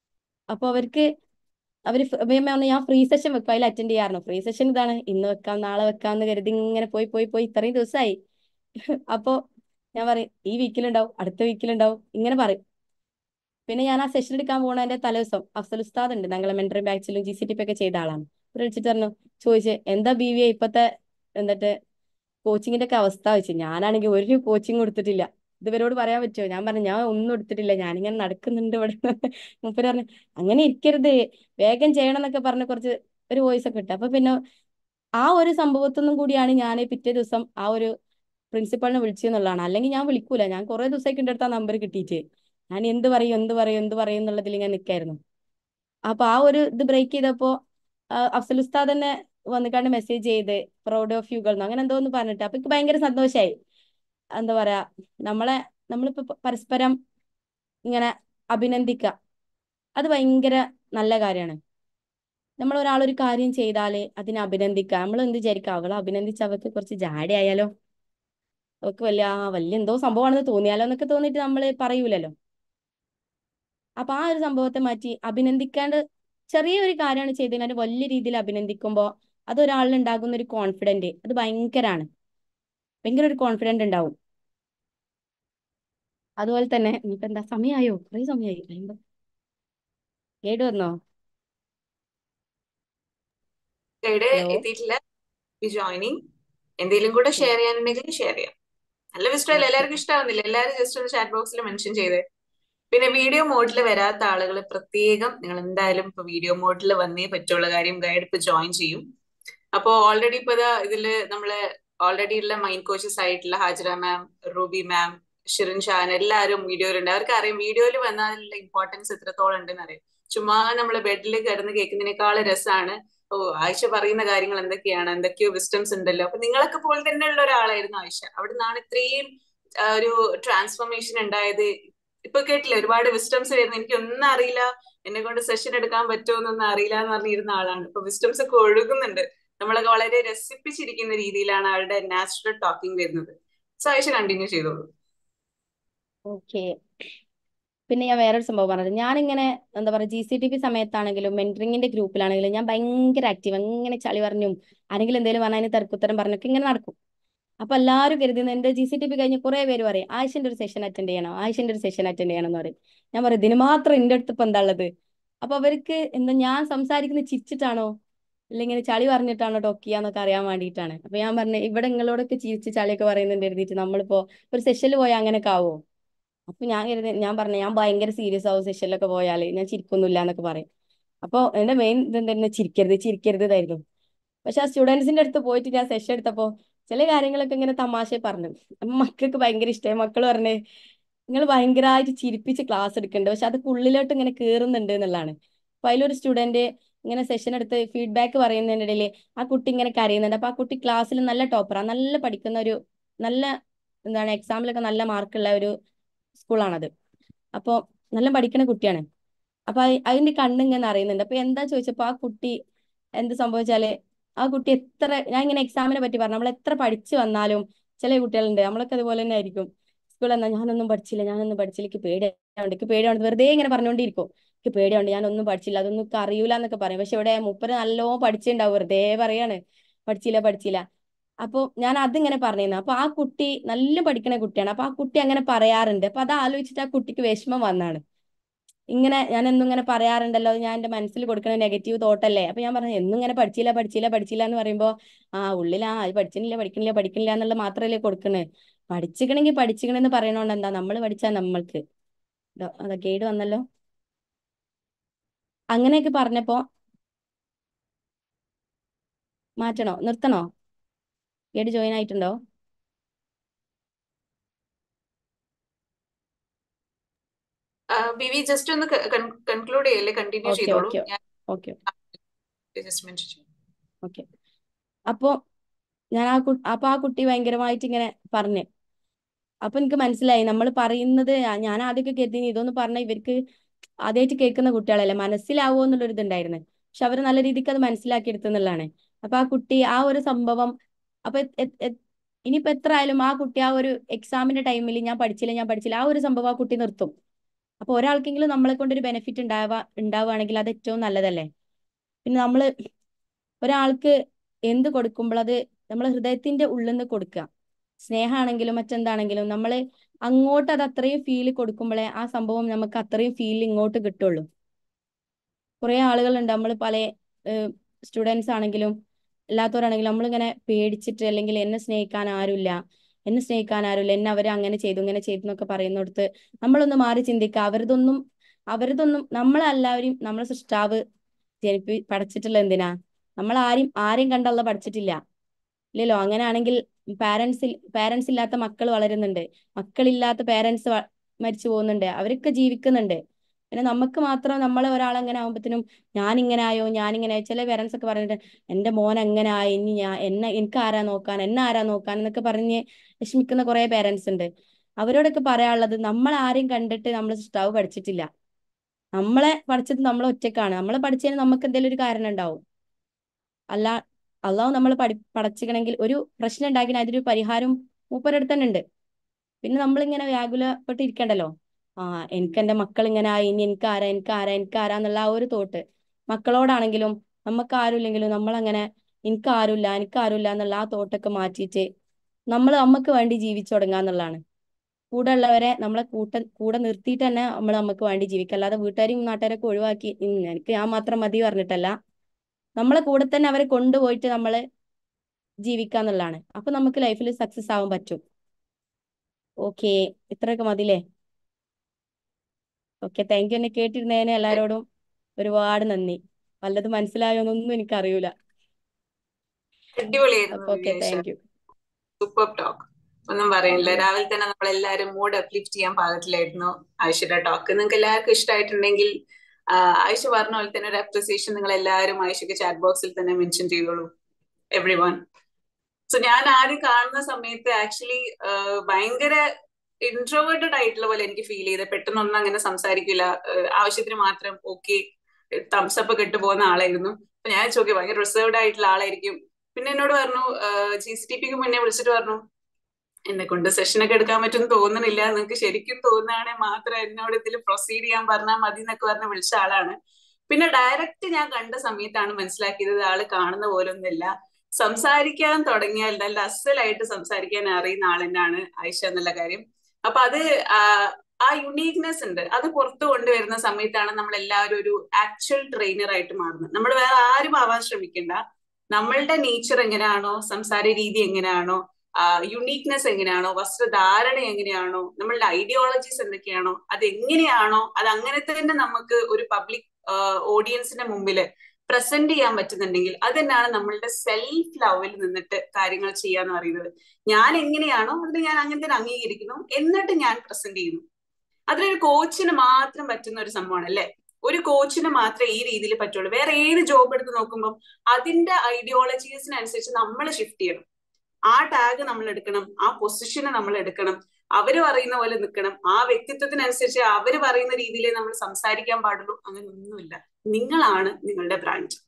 അപ്പൊ അവർക്ക് അവര് ഫ് ഇവൻ പറഞ്ഞു ഞാൻ ഫ്രീ സെഷൻ വെക്കും അതിൽ അറ്റൻഡ് ചെയ്യാറുണ്ട് ഫ്രീ സെഷൻ ഇതാണ് ഇന്ന് വെക്കാം നാളെ വെക്കാന്ന് കരുതി ഇങ്ങനെ പോയി പോയി പോയി ഇത്രയും ദിവസമായി അപ്പൊ ഞാൻ പറയും ഈ വീക്കിലുണ്ടാവും അടുത്ത വീക്കിലുണ്ടാവും ഇങ്ങനെ പറയും പിന്നെ ഞാൻ ആ സെഷൻ എടുക്കാൻ പോണതിന്റെ തലേദിവസം അഫ്സൽ ഉസ്താദ് ഉണ്ട് ഞങ്ങളെ മെന്ററി ബാച്ചിലും ജി സി ടി പി ഒക്കെ ചെയ്ത ആളാണ് ഒരു വിളിച്ചിട്ട് പറഞ്ഞു ചോദിച്ചു എന്താ ബി വി ഇപ്പത്തെ എന്നിട്ട് കോച്ചിങ്ങിന്റെ ഒക്കെ അവസ്ഥ വെച്ച് ഞാനാണെങ്കിൽ ഒരു കോച്ചിങ് കൊടുത്തിട്ടില്ല ഇതുവരോട് പറയാൻ പറ്റുമോ ഞാൻ പറഞ്ഞു ഞാൻ ഒന്നും എടുത്തിട്ടില്ല ഞാനിങ്ങനെ നടക്കുന്നുണ്ട് ഇവിടെ മുപ്പര് പറഞ്ഞു അങ്ങനെ ഇരിക്കരുത് വേഗം ചെയ്യണം എന്നൊക്കെ പറഞ്ഞ് കുറച്ച് ഒരു വോയിസ് ഒക്കെ ഇട്ടു അപ്പൊ പിന്നെ ആ ഒരു സംഭവത്തൊന്നും കൂടിയാണ് ഞാൻ പിറ്റേ ദിവസം ആ ഒരു പ്രിൻസിപ്പളിനെ വിളിച്ചെന്നുള്ളതാണ് അല്ലെങ്കിൽ ഞാൻ വിളിക്കൂല ഞാൻ കുറെ ദിവസമായിട്ട് എൻ്റെ അടുത്ത് ആ നമ്പർ കിട്ടിയിട്ട് ഞാൻ എന്ത് പറയും എന്ത് പറയും എന്ത് പറയും എന്നുള്ളതിൽ ഇങ്ങനെ നിൽക്കായിരുന്നു അപ്പൊ ആ ഒരു ഇത് ബ്രേക്ക് ചെയ്തപ്പോ ആ, അഫ്സൽ ഉസ്താദ് തന്നെ വന്നിക്കാണ്ട് മെസ്സേജ് ചെയ്ത് പ്രൗഡ് ഓഫ് യു ഗൾ അങ്ങനെ എന്തോ ഒന്ന് പറഞ്ഞിട്ട് അപ്പൊ എനിക്ക് ഭയങ്കര സന്തോഷായി എന്താ പറയാ നമ്മളെ നമ്മളിപ്പോ പ- പരസ്പരം ഇങ്ങനെ അഭിനന്ദിക്കുക അത് ഭയങ്കര നല്ല കാര്യമാണ് നമ്മൾ ഒരാൾ ഒരു കാര്യം ചെയ്താല് അതിനെ അഭിനന്ദിക്കുക നമ്മൾ എന്ത് വിചാരിക്കുക അവളെ അഭിനന്ദിച്ച് അവർക്ക് കുറച്ച് ജാടി ആയാലോ അവർക്ക് വലിയ ആ വലിയ എന്തോ സംഭവമാണെന്ന് തോന്നിയാലോ എന്നൊക്കെ തോന്നിയിട്ട് നമ്മൾ പറയൂലല്ലോ അപ്പൊ ആ ഒരു സംഭവത്തെ മാറ്റി അഭിനന്ദിക്കേണ്ട ചെറിയൊരു കാര്യമാണ് ചെയ്തതിനാൽ വലിയ രീതിയിൽ അഭിനന്ദിക്കുമ്പോൾ അത് ഒരാളിൽ ഉണ്ടാകുന്ന ഒരു കോൺഫിഡന്റ് അത് ഭയങ്കരാണ് ഭയങ്കര ഒരു കോൺഫിഡന്റ് ഉണ്ടാവും അതുപോലെ തന്നെ ഇനിയിപ്പോ എന്താ സമയമായോ കുറേ സമയമായി അയ്യോ. കേട് വന്നോ ഗൈഡ് ഹലോ എത്തിയിട്ടില്ല ജോയിനിങ് എന്തെങ്കിലും കൂടെ ഷെയർ ചെയ്യാനുണ്ടെങ്കിൽ ഷെയർ ചെയ്യാം നല്ല ഇഷ്ടമല്ല ഓക്കെ എല്ലാവർക്കും ഇഷ്ടമാവുന്നില്ല എല്ലാവരും ജസ്റ്റ് ഒന്ന് ചാറ്റ് ബോക്സിൽ മെൻഷൻ ചെയ്തേ പിന്നെ വീഡിയോ മോഡിൽ വരാത്ത ആളുകൾ പ്രത്യേകം നിങ്ങൾ എന്തായാലും ഇപ്പൊ വീഡിയോ മോഡിൽ വന്നേ പറ്റുള്ള കാര്യം ഗൈഡ് ഇപ്പൊ ജോയിൻ ചെയ്യും അപ്പോ ഓൾറെഡി ഇപ്പൊ ഇതാ ഇതില് നമ്മള് ഓൾറെഡി ഉള്ള മൈൻഡ് കോച്ചസ് ആയിട്ടുള്ള ഹാജറ മാം റൂബി മാം ഷിറിൻ ഷാൻ എല്ലാവരും വീഡിയോയിലുണ്ട് അവർക്ക് അറിയാം വീഡിയോയിൽ വന്നാലുള്ള ഇമ്പോർട്ടൻസ് എത്രത്തോളം ഉണ്ടെന്ന് അറിയാം ചുമ്മാ നമ്മൾ ബെഡിൽ കിടന്ന് കേൾക്കുന്നതിനേക്കാൾ രസമാണ് ഓ ആയിഷ പറയുന്ന കാര്യങ്ങൾ എന്തൊക്കെയാണ് എന്തൊക്കെയോ വിസ്റ്റംസ് ഉണ്ടല്ലോ അപ്പൊ നിങ്ങളൊക്കെ പോലെ തന്നെ ഉള്ള ഒരാളായിരുന്നു ആയിഷ അവിടെ നിന്നാണ് ഇത്രയും ആ, ഒരു ട്രാൻസ്ഫോർമേഷൻ ഉണ്ടായത് ഇപ്പൊ കേട്ടില്ലേ ഒരുപാട് വിസ്റ്റംസ് വരുന്നു എനിക്ക് ഒന്നും അറിയില്ല എന്നെ കൊണ്ട് സെഷൻ എടുക്കാൻ പറ്റുമോന്നൊന്നും അറിയില്ല എന്ന് പറഞ്ഞിരുന്ന ആളാണ് ഇപ്പൊ വിസ്റ്റംസ് ഒക്കെ ഒഴുകുന്നുണ്ട് നമ്മളൊക്കെ വളരെ രസിപ്പിച്ചിരിക്കുന്ന രീതിയിലാണ് അവരുടെ നാച്ചുറൽ ടോക്കിംഗ് വരുന്നത് സോ ആയിഷ കണ്ടിന്യൂ ചെയ്തോളൂ ഓക്കെ പിന്നെ ഞാൻ വേറൊരു സംഭവം പറഞ്ഞത് ഞാനിങ്ങനെ എന്താ പറയുക ജി സി ടി പി സമയത്താണെങ്കിലും മെന്ററിങ്ങിന്റെ ഗ്രൂപ്പിലാണെങ്കിലും ഞാൻ ഭയങ്കര ആക്റ്റീവ് അങ്ങനെ ചളി പറഞ്ഞും ആരെങ്കിലും എന്തെങ്കിലും പറഞ്ഞാൽ അതിന് തെർക്കുത്തരം പറഞ്ഞൊക്കെ ഇങ്ങനെ നടക്കും അപ്പൊ എല്ലാവരും കരുതുന്നത് എന്റെ ജി സി ടി പി കഴിഞ്ഞ് കുറെ പേര് പറയും ആയിഷന്റെ ഒരു സെഷൻ അറ്റൻഡ് ചെയ്യണം ആയിഷന്റെ ഒരു സെഷൻ അറ്റൻഡ് ചെയ്യണം എന്ന് പറയും ഞാൻ പറയും ഇതിന് മാത്രം എന്റെ അടുത്ത് ഇപ്പൊ എന്താ ഉള്ളത് അപ്പൊ അവർക്ക് എന്താ ഞാൻ സംസാരിക്കുന്നത് ചിരിച്ചിട്ടാണോ അല്ലെങ്കിൽ ചളി പറഞ്ഞിട്ടാണോ ടോക്ക് ചെയ്യാന്നൊക്കെ അറിയാൻ വേണ്ടിയിട്ടാണ് അപ്പൊ ഞാൻ പറഞ്ഞു ഇവിടെ നിങ്ങളോടൊക്കെ ചിരിച്ച് ചളിയൊക്കെ പറയുന്നുണ്ട് എഴുതിയിട്ട് നമ്മളിപ്പോ ഒരു സെഷനിൽ പോയാൽ അങ്ങനെയൊക്കെ ആവോ അപ്പൊ ഞാൻ കരുതി ഞാൻ പറഞ്ഞു ഞാൻ ഭയങ്കര സീരിയസ് ആവും സെഷനിലൊക്കെ പോയാല് ഞാൻ ചിരിക്കൊന്നുമില്ല എന്നൊക്കെ പറയും അപ്പൊ എന്റെ മെയിൻ ഇത് തന്നെ ചിരിക്കരുത് ചിരിക്കരുത് ഇതായിരുന്നു പക്ഷെ ആ സ്റ്റുഡൻസിന്റെ അടുത്ത് പോയിട്ട് ഞാൻ സെഷൻ എടുത്തപ്പോ ചില കാര്യങ്ങളൊക്കെ ഇങ്ങനെ തമാശ പറഞ്ഞു അപ്പൊ മക്കൾക്ക് ഭയങ്കര ഇഷ്ടമായി മക്കൾ പറഞ്ഞേ നിങ്ങൾ ഭയങ്കരമായിട്ട് ചിരിപ്പിച്ച് ക്ലാസ് എടുക്കുന്നുണ്ട് പക്ഷെ അത് ഉള്ളിലോട്ട് ഇങ്ങനെ കേറുന്നുണ്ട് എന്നുള്ളതാണ് അപ്പൊ അതിലൊരു സ്റ്റുഡന്റ് ഇങ്ങനെ സെഷൻ എടുത്ത് ഫീഡ്ബാക്ക് പറയുന്നതിന്റെ ഇടയിൽ ആ കുട്ടി ഇങ്ങനെ കരയുന്നുണ്ട് അപ്പൊ ആ കുട്ടി ക്ലാസ്സിൽ നല്ല ടോപ്പറാണ് നല്ല പഠിക്കുന്ന ഒരു നല്ല എന്താണ് എക്സാമിലൊക്കെ നല്ല മാർക്കുള്ള ഒരു സ്കൂളാണത് അപ്പൊ നല്ല പഠിക്കുന്ന കുട്ടിയാണ് അപ്പൊ അയ്- അതിന്റെ കണ്ണിങ്ങനെ അറിയുന്നുണ്ട് അപ്പൊ എന്താ ചോദിച്ചപ്പോ ആ കുട്ടി എന്ത് സംഭവിച്ചാല് ആ കുട്ടി എത്ര ഞാൻ ഇങ്ങനെ എക്സാമിനെ പറ്റി പറഞ്ഞു നമ്മൾ എത്ര പഠിച്ചു വന്നാലും ചില കുട്ടികളുണ്ട് നമ്മളൊക്കെ അതുപോലെ തന്നെ ആയിരിക്കും സ്കൂളിൽ എന്നാ ഞാനൊന്നും പഠിച്ചില്ല ഞാനൊന്നും പഠിച്ചില്ല എനിക്ക് പേടിയാവുണ്ട് എനിക്ക് പേടിയാവുണ്ട് വെറുതെ ഇങ്ങനെ പറഞ്ഞുകൊണ്ടിരിക്കും എനിക്ക് പേടിയുണ്ട് ഞാനൊന്നും പഠിച്ചില്ല അതൊന്നും എനിക്ക് അറിയൂല എന്നൊക്കെ പറയും പക്ഷെ ഇവിടെ മുപ്പര് നല്ലോണം പഠിച്ചിട്ടുണ്ടാവും വെറുതെ പറയാണ് പഠിച്ചില്ല പഠിച്ചില്ല അപ്പൊ ഞാൻ അതിങ്ങനെ പറഞ്ഞിരുന്നു അപ്പൊ ആ കുട്ടി നല്ല പഠിക്കുന്ന കുട്ടിയാണ് അപ്പൊ ആ കുട്ടി അങ്ങനെ പറയാറുണ്ട് അപ്പൊ അത് ആലോചിച്ചിട്ട് ആ കുട്ടിക്ക് വിഷമം വന്നാണ് ഇങ്ങനെ ഞാൻ എന്നും ഇങ്ങനെ പറയാറുണ്ടല്ലോ അത് ഞാൻ എന്റെ മനസ്സിൽ കൊടുക്കുന്ന നെഗറ്റീവ് തോട്ടല്ലേ അപ്പൊ ഞാൻ പറഞ്ഞു എന്നും ഇങ്ങനെ പഠിച്ചില്ല പഠിച്ചില്ല പഠിച്ചില്ല എന്ന് പറയുമ്പോ ആ ഉള്ളിൽ ആ അത് പഠിച്ചില്ല പഠിക്കണില്ല പഠിക്കണില്ല എന്നുള്ളത് മാത്രമല്ലേ കൊടുക്കണേ പഠിച്ചിക്കണെങ്കിൽ പഠിച്ചിക്കണെന്ന് പറയണോണ്ട് എന്താ നമ്മൾ പഠിച്ചാൽ നമ്മൾക്ക് ദോ, അതാ ഗൈഡ് വന്നല്ലോ അങ്ങനെയൊക്കെ പറഞ്ഞപ്പോ മാറ്റണോ നിർത്തണോ ഗൈഡ് ജോയിൻ ആയിട്ടുണ്ടോ ബിവി ജസ്റ്റ് ഒന്ന് കൺക്ലൂഡ് ചെയ്യല്ലേ കണ്ടിന്യൂ ഓക്കെ ചെയ്തോളൂ ഓക്കെ ഞാൻ ഓക്കെ ജസ്റ്റ് മെൻഷൻ ചെയ്യും ഓക്കെ അപ്പോ ഞാൻ ആ കു അപ്പൊ ആ കുട്ടി ഭയങ്കരമായിട്ട് ഇങ്ങനെ പറഞ്ഞു അപ്പൊ എനിക്ക് മനസ്സിലായി നമ്മൾ പറയുന്നത് ഞാ- ഞാൻ ആദ്യമൊക്കെ കരുതി ഇതൊന്ന് പറഞ്ഞ ഇവർക്ക് ആദ്യമായിട്ട് കേൾക്കുന്ന കുട്ടികളല്ലേ മനസ്സിലാവോ എന്നുള്ളൊരു ഇതുണ്ടായിരുന്നു പക്ഷെ അവർ നല്ല രീതിക്ക് അത് മനസ്സിലാക്കി എടുത്തെന്നുള്ളതാണ് അപ്പൊ ആ കുട്ടി ആ ഒരു സംഭവം അപ്പൊ എ- എ- എ- ഇനിയിപ്പോ എത്ര ആയാലും ആ കുട്ടി ആ ഒരു എക്സാമിന്റെ ടൈമിൽ ഞാൻ പഠിച്ചില്ല ഞാൻ പഠിച്ചില്ല ആ ഒരു സംഭവം ആ കുട്ടി നിർത്തും അപ്പൊ ഒരാൾക്കെങ്കിലും നമ്മളെ കൊണ്ടൊരു ബെനിഫിറ്റ് ഉണ്ടാവാ ഉണ്ടാവുകയാണെങ്കിൽ അത് ഏറ്റവും നല്ലതല്ലേ പിന്നെ നമ്മള് ഒരാൾക്ക് എന്ത് കൊടുക്കുമ്പോൾ അത് നമ്മളെ ഹൃദയത്തിന്റെ ഉള്ളിൽ നിന്ന് കൊടുക്കുക സ്നേഹമാണെങ്കിലും മറ്റെന്താണെങ്കിലും നമ്മൾ അങ്ങോട്ട് അത് അത്രയും ഫീൽ കൊടുക്കുമ്പോഴേ ആ സംഭവം നമുക്ക് അത്രയും ഫീൽ ഇങ്ങോട്ട് കിട്ടുള്ളൂ കുറെ ആളുകളുണ്ട് നമ്മൾ പല സ്റ്റുഡൻസ് ആണെങ്കിലും അല്ലാത്തവരാണെങ്കിലും നമ്മളിങ്ങനെ പേടിച്ചിട്ട് അല്ലെങ്കിൽ എന്നെ സ്നേഹിക്കാൻ ആരുമില്ല എന്നെ സ്നേഹിക്കാൻ ആരുമില്ല എന്നെ അവരെ അങ്ങനെ ചെയ്തു ഇങ്ങനെ ചെയ്തു എന്നൊക്കെ പറയുന്നിടത്ത് നമ്മളൊന്ന് മാറി ചിന്തിക്കുക അവരതൊന്നും അവരതൊന്നും നമ്മളെല്ലാവരും നമ്മളെ സൃഷ്ടാവ് ജനിപ്പി പഠിച്ചിട്ടുള്ള എന്തിനാ നമ്മൾ ആരും ആരെയും കണ്ടല്ല പഠിച്ചിട്ടില്ല ഇല്ലല്ലോ അങ്ങനെയാണെങ്കിൽ പാരൻസ് പാരൻസ് ഇല്ലാത്ത മക്കൾ വളരുന്നുണ്ട് മക്കളില്ലാത്ത പാരൻസ് മരിച്ചു പോകുന്നുണ്ട് അവരൊക്കെ ജീവിക്കുന്നുണ്ട് പിന്നെ നമുക്ക് മാത്രം നമ്മളെ ഒരാളെങ്ങനെ ആകുമ്പോഴത്തേനും ഞാനിങ്ങനെ ആയോ ഞാനിങ്ങനെ ആയോ ചില പേരൻസ് ഒക്കെ പറഞ്ഞിട്ട് എന്റെ മോൻ അങ്ങനെ ആയി ഇനി ഞാൻ എന്നെ എനിക്ക് ആരാ നോക്കാൻ എന്നെ ആരാ നോക്കാൻ എന്നൊക്കെ പറഞ്ഞ് വിഷമിക്കുന്ന കുറെ പേരൻസ് ഉണ്ട് അവരോടൊക്കെ പറയാനുള്ളത് നമ്മൾ ആരെയും കണ്ടിട്ട് നമ്മൾ സ്റ്റവ് പഠിച്ചിട്ടില്ല നമ്മളെ പഠിച്ചത് നമ്മൾ ഒറ്റക്കാണ് നമ്മളെ പഠിച്ചതിന് നമുക്ക് എന്തെങ്കിലും ഒരു കാരണം ഉണ്ടാവും അല്ല അള്ളാഹു നമ്മൾ പഠി പഠിച്ചിക്കണമെങ്കിൽ ഒരു പ്രശ്നം ഉണ്ടാക്കിയാൽ അതിനൊരു പരിഹാരം മൂപ്പരടുത്ത് തന്നെ ഉണ്ട് പിന്നെ നമ്മളിങ്ങനെ വ്യാകുലപ്പെട്ടിരിക്കണ്ടല്ലോ ആ എനിക്ക് എന്റെ മക്കൾ ഇങ്ങനെ ആയി ഇനി എനിക്ക് ആരാ എനിക്ക് ആരാ എനിക്ക് ആരാ എന്നുള്ള ആ ഒരു തോട്ട് മക്കളോടാണെങ്കിലും നമുക്ക് ആരുമില്ലെങ്കിലും നമ്മളങ്ങനെ എനിക്ക് ആരുമില്ല എനിക്ക് ആരുമില്ല എന്നുള്ള ആ തോട്ടൊക്കെ മാറ്റിയിട്ട് നമ്മൾ നമുക്ക് വേണ്ടി ജീവിച്ചു തുടങ്ങുക എന്നുള്ളതാണ് കൂടെ ഉള്ളവരെ നമ്മളെ കൂട്ട കൂടെ നിർത്തിയിട്ട് തന്നെ നമ്മൾ നമുക്ക് വേണ്ടി ജീവിക്കുക അല്ലാതെ വീട്ടുകാരെയും നാട്ടുകാരൊക്കെ ഒഴിവാക്കി ഉം, എനിക്ക് ഞാൻ മാത്രം മതി പറഞ്ഞിട്ടല്ല നമ്മളെ കൂടെ തന്നെ അവരെ കൊണ്ടുപോയിട്ട് നമ്മള് ജീവിക്കുക എന്നുള്ളതാണ് അപ്പൊ നമുക്ക് ലൈഫിൽ സക്സസ് ആവാൻ പറ്റും ഓക്കെ ഇത്രയൊക്കെ മതില്ലേ ഓക്കെ താങ്ക് യു എന്നെ കേട്ടിരുന്നതിന് എല്ലാവരോടും ഒരുപാട് നന്ദി വല്ലതും മനസ്സിലായോ എന്നൊന്നും എനിക്കറിയൂല അടിപൊളിയായിരുന്നു അപ്പൊ okay Vivesha thank you super talk ഒന്നും പറയാനില്ല രാവിലെ തന്നെ നമ്മൾ എല്ലാവരും മൂഡ് അപ്ലിഫ്റ്റ് ചെയ്യാൻ പാകത്തിലായിരുന്നു ആയിഷയുടെ ടോക്ക് നിങ്ങൾക്ക് എല്ലാവർക്കും ഇഷ്ടമായിട്ടുണ്ടെങ്കിൽ ആയിഷ പറഞ്ഞ പോലെ തന്നെ ഒരു അപ്രിസിയേഷൻ നിങ്ങൾ എല്ലാവരും ആയിഷയ്ക്ക് ചാറ്റ് ബോക്സിൽ തന്നെ മെൻഷൻ ചെയ്തോളൂ എവ്രി വൺ സോ ഞാൻ ആദ്യം കാണുന്ന സമയത്ത് ആക്ച്വലി ഭയങ്കര ഇൻട്രോവേർട്ടഡ് ആയിട്ടുള്ള പോലെ എനിക്ക് ഫീൽ ചെയ്ത് പെട്ടെന്നൊന്നും അങ്ങനെ സംസാരിക്കില്ല ആവശ്യത്തിന് മാത്രം ഓക്കെ തംസ് അപ്പ് കിട്ടു പോകുന്ന ആളായിരുന്നു അപ്പൊ ഞാൻ ചോദിക്കും ഭയങ്കര റിസർവ്ഡ് ആയിട്ടുള്ള ആളായിരിക്കും പിന്നെ എന്നോട് പറഞ്ഞു ജി സി ടി പിക്ക് മുന്നേ വിളിച്ചിട്ട് പറഞ്ഞു എന്നെ കൊണ്ട് സെഷനൊക്കെ എടുക്കാൻ പറ്റുമെന്ന് തോന്നുന്നില്ല നിങ്ങൾക്ക് ശരിക്കും തോന്നുകയാണെങ്കിൽ മാത്രം എന്നോട് ഇതിൽ പ്രൊസീഡ് ചെയ്യാൻ പറഞ്ഞാൽ മതി എന്നൊക്കെ പറഞ്ഞ് വിളിച്ച ആളാണ് പിന്നെ ഡയറക്റ്റ് ഞാൻ കണ്ട സമയത്താണ് മനസ്സിലാക്കിയത് ആള് കാണുന്ന പോലൊന്നുമില്ല സംസാരിക്കാൻ തുടങ്ങിയാൽ നല്ല അസലായിട്ട് സംസാരിക്കാൻ അറിയുന്ന ആൾ തന്നെയാണ് ആയിഷ എന്നുള്ള കാര്യം അപ്പൊ അത് ആ യുണീക്നെസ് ഉണ്ട് അത് പുറത്തു കൊണ്ടുവരുന്ന സമയത്താണ് നമ്മൾ എല്ലാവരും ഒരു ആക്ച്വൽ ട്രെയിനർ ആയിട്ട് മാറുന്നത് നമ്മൾ വേറെ ആരും ആവാൻ ശ്രമിക്കണ്ട നമ്മളുടെ നേച്ചർ എങ്ങനെയാണോ സംസാര രീതി എങ്ങനെയാണോ യുണീക്നെസ് എങ്ങനെയാണോ വസ്ത്രധാരണ എങ്ങനെയാണോ നമ്മളുടെ ഐഡിയോളജീസ് എന്തൊക്കെയാണോ അത് എങ്ങനെയാണോ അത് അങ്ങനെ തന്നെ നമുക്ക് ഒരു പബ്ലിക് ഓഡിയൻസിന്റെ മുമ്പിൽ പ്രസന്റ് ചെയ്യാൻ പറ്റുന്നുണ്ടെങ്കിൽ അത് തന്നെയാണ് നമ്മളുടെ സെൽഫ് ലവിൽ നിന്നിട്ട് കാര്യങ്ങൾ ചെയ്യാന്ന് പറയുന്നത് ഞാൻ എങ്ങനെയാണോ അതിന് ഞാൻ അങ്ങനെ തന്നെ അംഗീകരിക്കുന്നു എന്നിട്ട് ഞാൻ പ്രസന്റ് ചെയ്യുന്നു അതിനൊരു കോച്ചിന് മാത്രം പറ്റുന്ന ഒരു സംഭവമാണ് അല്ലെ ഒരു കോച്ചിന് മാത്രമേ ഈ രീതിയിൽ പറ്റുള്ളൂ വേറെ ഏത് ജോബ് എടുത്ത് നോക്കുമ്പോൾ അതിന്റെ ഐഡിയോളജീസിനനുസരിച്ച് നമ്മൾ ഷിഫ്റ്റ് ചെയ്യണം ആ ടാഗ് നമ്മൾ എടുക്കണം ആ പൊസിഷന് നമ്മൾ എടുക്കണം അവര് പറയുന്ന പോലെ നിൽക്കണം ആ വ്യക്തിത്വത്തിനനുസരിച്ച് അവര് പറയുന്ന രീതിയിലേ നമ്മൾ സംസാരിക്കാൻ പാടുള്ളൂ അങ്ങനെ ഒന്നുമില്ല നിങ്ങളാണ് നിങ്ങളുടെ ബ്രാൻഡ്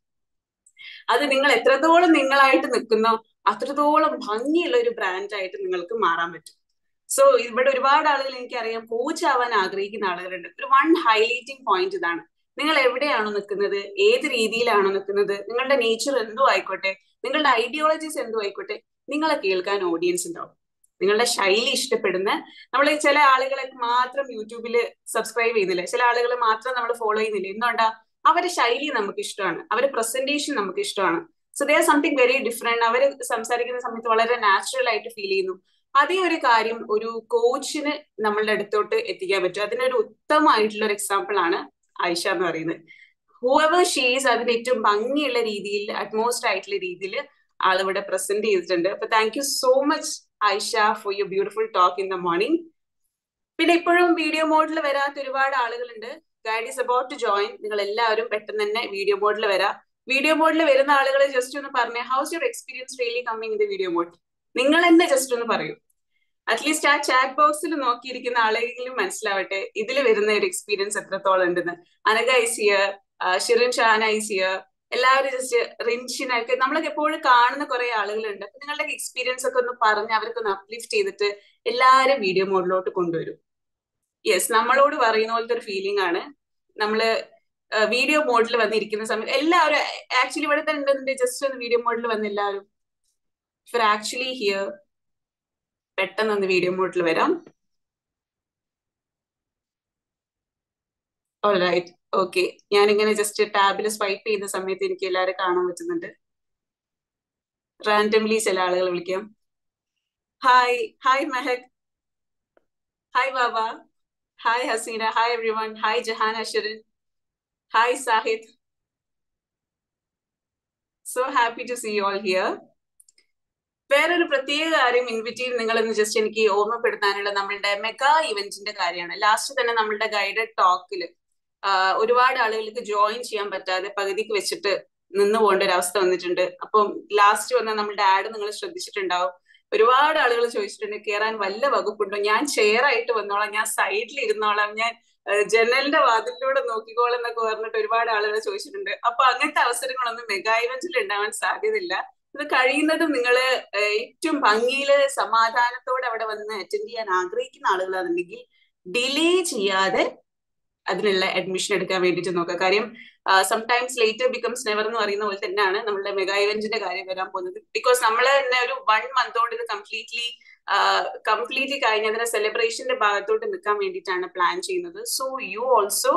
അത് നിങ്ങൾ എത്രത്തോളം നിങ്ങളായിട്ട് നിൽക്കുന്നോ അത്രത്തോളം ഭംഗിയുള്ള ഒരു ബ്രാൻഡായിട്ട് നിങ്ങൾക്ക് മാറാൻ പറ്റും സോ ഇവിടെ ഒരുപാട് ആളുകൾ എനിക്കറിയാം കോച്ച് ആവാൻ ആഗ്രഹിക്കുന്ന ആളുകളുണ്ട് ഒരു വൺ ഹൈലൈറ്റിംഗ് പോയിന്റ് ഇതാണ് നിങ്ങൾ എവിടെയാണോ നിൽക്കുന്നത് ഏത് രീതിയിലാണോ നിൽക്കുന്നത് നിങ്ങളുടെ നേച്ചർ എന്തോ ആയിക്കോട്ടെ നിങ്ങളുടെ ഐഡിയോളജീസ് എന്തോ ആയിക്കോട്ടെ നിങ്ങളെ കേൾക്കാൻ ഓഡിയൻസ് ഉണ്ടാവും നിങ്ങളുടെ ശൈലി ഇഷ്ടപ്പെടുന്ന നമ്മൾ ചില ആളുകളെ മാത്രം യൂട്യൂബിൽ സബ്സ്ക്രൈബ് ചെയ്യുന്നില്ല ചില ആളുകൾ മാത്രം നമ്മൾ ഫോളോ ചെയ്യുന്നില്ല എന്തുകൊണ്ടാ അവരുടെ ശൈലി നമുക്ക് ഇഷ്ടമാണ് അവരുടെ പ്രസന്റേഷൻ നമുക്ക് ഇഷ്ടമാണ് so they are something very different അവർ സംസാരിക്കുന്ന സമയത്ത് വളരെ നാച്ചുറൽ ആയിട്ട് ഫീൽ ചെയ്യുന്നു അതേ ഒരു കാര്യം ഒരു കോച്ചിന് നമ്മളുടെ അടുത്തോട്ട് എത്തിക്കാൻ പറ്റും അതിനൊരു ഉത്തമമായിട്ടുള്ള ഒരു എക്സാമ്പിൾ ആണ് ആയിഷ എന്ന് പറയുന്നത് ഹൂവർ ഷീസ് അതിന് ഏറ്റവും ഭംഗിയുള്ള രീതിയിൽ അറ്റ്മോസ്റ്റ് ആയിട്ടുള്ള രീതിയിൽ ആളിവിടെ പ്രസന്റ് ചെയ്തിട്ടുണ്ട് അപ്പൊ thank you so much Ayisha for your beautiful talk in the morning പിന്നെ ഇപ്പോഴും വീഡിയോ മോഡിൽ വരാത്ത ഒരുപാട് ആളുകളുണ്ട് guide is about to join നിങ്ങൾ എല്ലാവരും പെട്ടെന്ന് തന്നെ വീഡിയോ മോഡിൽ വരാം വീഡിയോ മോഡിൽ വരുന്ന ആളുകൾ ജസ്റ്റ് ഒന്ന് പറഞ്ഞേ how's your experience really coming in the video mode നിങ്ങൾ തന്നെ ജസ്റ്റ് ഒന്ന് പറയൂ അറ്റ്ലീസ്റ്റ് ആ ചാറ്റ് ബോക്സിൽ നോക്കിയിരിക്കുന്ന ആളെങ്കിലും മനസ്സിലാവട്ടെ ഇതിൽ വരുന്ന ഒരു എക്സ്പീരിയൻസ് എത്രത്തോളം ഉണ്ടെന്ന് അനഘ ഐസിയ ഷിറിൻ ഷാൻ ഐസിയ എല്ലാവരും ജസ്റ്റ് റിൻഷിനൊക്കെ നമ്മളൊക്കെ എപ്പോഴും കാണുന്ന കുറെ ആളുകളുണ്ട് അപ്പൊ നിങ്ങളുടെ എക്സ്പീരിയൻസ് ഒക്കെ ഒന്ന് പറഞ്ഞ് അവർക്കൊന്ന് അപ്ലിഫ്റ്റ് ചെയ്തിട്ട് എല്ലാവരും വീഡിയോ മോഡിലോട്ട് കൊണ്ടുവരും യെസ് നമ്മളോട് പറയുന്ന പോലത്തെ ഒരു ഫീലിംഗ് ആണ് നമ്മള് വീഡിയോ മോഡിൽ വന്നിരിക്കുന്ന സമയത്ത് എല്ലാവരും ആക്ച്വലി ഇവിടെ തന്നെ ഉണ്ട് ജസ്റ്റ് ഒന്ന് വീഡിയോ മോഡിൽ വന്ന് എല്ലാവരും ഫോർ ആക്ച്വലി ഹിയർ പെട്ടെന്ന് ഒന്ന് വീഡിയോ മോഡിൽ വരാം ഓൾറൈറ്റ് ഓക്കെ ഞാനിങ്ങനെ ജസ്റ്റ് ടാബിൽ സ്വൈപ്പ് ചെയ്യുന്ന സമയത്ത് എനിക്ക് എല്ലാവരും കാണാൻ പറ്റുന്നുണ്ട് റാൻഡംലി ചില ആളുകൾ വിളിക്കാം hi hi Mehak hi Baba hi Haseena hi everyone hi Jahan Asherin hi Sahid so happy to see all here വേറൊരു പ്രത്യേക കാര്യം ഇൻവിറ്റീവ് നിങ്ങളൊന്ന് ജസ്റ്റ് എനിക്ക് ഓർമ്മപ്പെടുത്താനുള്ള നമ്മളുടെ മെഗാ ഇവന്റിന്റെ കാര്യമാണ് ലാസ്റ്റ് തന്നെ നമ്മളുടെ ഗൈഡഡ് ടോക്കിൽ ഒരുപാട് ആളുകൾക്ക് ജോയിൻ ചെയ്യാൻ പറ്റാതെ പകുതിക്ക് വെച്ചിട്ട് നിന്ന് പോകേണ്ട ഒരു അവസ്ഥ വന്നിട്ടുണ്ട് അപ്പം ലാസ്റ്റ് വന്ന നമ്മളുടെ ആഡ് നിങ്ങൾ ശ്രദ്ധിച്ചിട്ടുണ്ടാവും ഒരുപാട് ആളുകൾ ചോദിച്ചിട്ടുണ്ട് കയറാൻ വല്ല വകുപ്പുണ്ടോ ഞാൻ ചെയർ ആയിട്ട് വന്നോളാം ഞാൻ സൈഡിൽ ഇരുന്നോളാം ഞാൻ ജനലിന്റെ വാതിലിലൂടെ നോക്കിക്കോളാം എന്നൊക്കെ പറഞ്ഞിട്ട് ഒരുപാട് ആളുകൾ ചോദിച്ചിട്ടുണ്ട് അപ്പൊ അങ്ങനത്തെ അവസരങ്ങളൊന്നും മെഗാ ഇവന്റിൽ ഉണ്ടാവാൻ സാധ്യതയില്ല ഇത് കഴിയുന്നതും നിങ്ങൾ ഏറ്റവും ഭംഗിയില് സമാധാനത്തോടെ അവിടെ വന്ന് അറ്റൻഡ് ചെയ്യാൻ ആഗ്രഹിക്കുന്ന ആളുകളാണെന്നുണ്ടെങ്കിൽ ഡിലേ ചെയ്യാതെ അതിനുള്ള അഡ്മിഷൻ എടുക്കാൻ വേണ്ടിയിട്ട് നോക്കുക കാര്യം സംടൈംസ് ലേറ്റർ ബിക്കംസ് നെവർ എന്ന് പറയുന്ന പോലെ തന്നെയാണ് നമ്മളുടെ മെഗാ ഇവന്റിന്റെ കാര്യം വരാൻ പോകുന്നത് ബിക്കോസ് നമ്മൾ തന്നെ ഒരു വൺ മന്ത് കൊണ്ട് ഇത് കംപ്ലീറ്റ്ലി കംപ്ലീറ്റ്ലി കഴിഞ്ഞ് അതിന്റെ സെലിബ്രേഷന്റെ ഭാഗത്തോട്ട് നിൽക്കാൻ വേണ്ടിയിട്ടാണ് പ്ലാൻ ചെയ്യുന്നത് സോ യു ഓൾസോ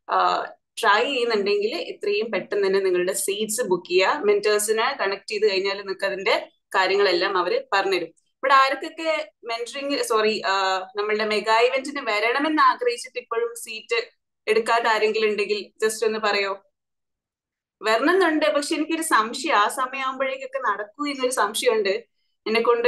ട്രൈ ചെയ്യുന്നുണ്ടെങ്കിൽ എത്രയും പെട്ടെന്ന് തന്നെ നിങ്ങളുടെ സീറ്റ്സ് ബുക്ക് ചെയ്യുക മെന്റേഴ്സിനെ കണക്ട് ചെയ്ത് കഴിഞ്ഞാൽ നിങ്ങൾക്ക് അതിന്റെ കാര്യങ്ങളെല്ലാം അവർ പറഞ്ഞുതരും ഇവിടെ ആർക്കൊക്കെ മെന്ററിങ് സോറി നമ്മളുടെ മെഗാ ഇവന്റിന് വരണമെന്ന് ആഗ്രഹിച്ചിട്ട് ഇപ്പോഴും സീറ്റ് എടുക്കാത്ത ആരെങ്കിലും ഉണ്ടെങ്കിൽ ജസ്റ്റ് ഒന്ന് പറയോ വരണമെന്നുണ്ട് പക്ഷെ എനിക്കൊരു സംശയം ആ സമയമാകുമ്പോഴേക്കൊക്കെ നടക്കൂ എന്നൊരു സംശയമുണ്ട് എന്നെ കൊണ്ട്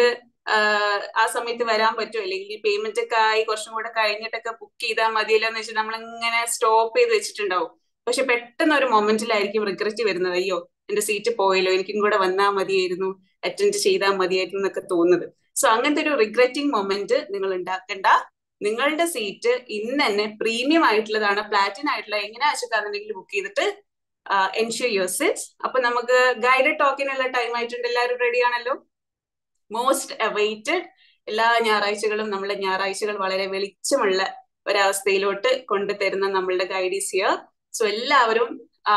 ആ സമയത്ത് വരാൻ പറ്റുമോ അല്ലെങ്കിൽ പേയ്മെന്റ് ഒക്കെ ആയി കുറച്ചും കൂടെ കഴിഞ്ഞിട്ടൊക്കെ ബുക്ക് ചെയ്താൽ മതിയല്ലോ എന്ന് വെച്ചാൽ നമ്മളിങ്ങനെ സ്റ്റോപ്പ് ചെയ്ത് വെച്ചിട്ടുണ്ടാവും പക്ഷെ പെട്ടെന്ന് ഒരു മൊമെന്റിലായിരിക്കും റിഗ്രറ്റ് വരുന്നത് അയ്യോ എന്റെ സീറ്റ് പോയല്ലോ എനിക്കും കൂടെ വന്നാൽ മതിയായിരുന്നു അറ്റൻഡ് ചെയ്താൽ മതിയായിരുന്നു എന്നൊക്കെ തോന്നുന്നത് സോ അങ്ങനത്തെ ഒരു റിഗ്രറ്റിംഗ് മൊമെന്റ് നിങ്ങൾ ഉണ്ടാക്കണ്ട നിങ്ങളുടെ സീറ്റ് ഇന്ന് തന്നെ പ്രീമിയം ആയിട്ടുള്ളതാണ് പ്ലാറ്റിൻ ആയിട്ടുള്ള എങ്ങനെ വെച്ചിട്ടാണെന്നുണ്ടെങ്കിൽ ബുക്ക് ചെയ്തിട്ട് എൻഷുർ യുവർ സിറ്റ്സ് അപ്പൊ നമുക്ക് ഗൈഡഡ് ടോക്കിനുള്ള ടൈം ആയിട്ടുണ്ട് എല്ലാവരും റെഡി ആണല്ലോ മോസ്റ്റ് അവൈറ്റഡ് എല്ലാ ഞായറാഴ്ചകളും നമ്മളെ ഞായറാഴ്ചകൾ വളരെ വെളിച്ചമുള്ള ഒരവസ്ഥയിലോട്ട് കൊണ്ടുതരുന്ന നമ്മളുടെ ഗൈഡ് ഈസ് ഹിയർ സോ എല്ലാവരും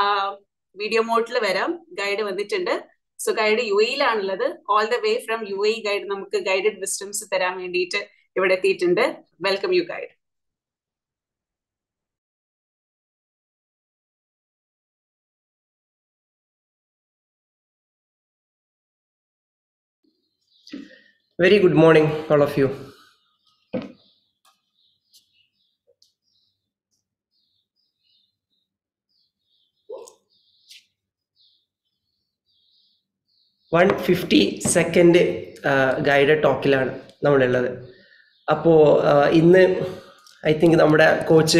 വീഡിയോ മോഡിൽ വരാം ഗൈഡ് വന്നിട്ടുണ്ട് സോ ഗൈഡ് യു എയിലാണുള്ളത് all the way from U A guide നമുക്ക് ഗൈഡഡ് വിസ്റ്റംസ് തരാൻ വേണ്ടിയിട്ട് ഇവിടെ എത്തിയിട്ടുണ്ട് welcome you guide Very good morning, all of you. One fifty second guided ടോക്കിലാണ് നമ്മളുള്ളത് അപ്പോൾ ഇന്ന് ഐ തിങ്ക് നമ്മുടെ coach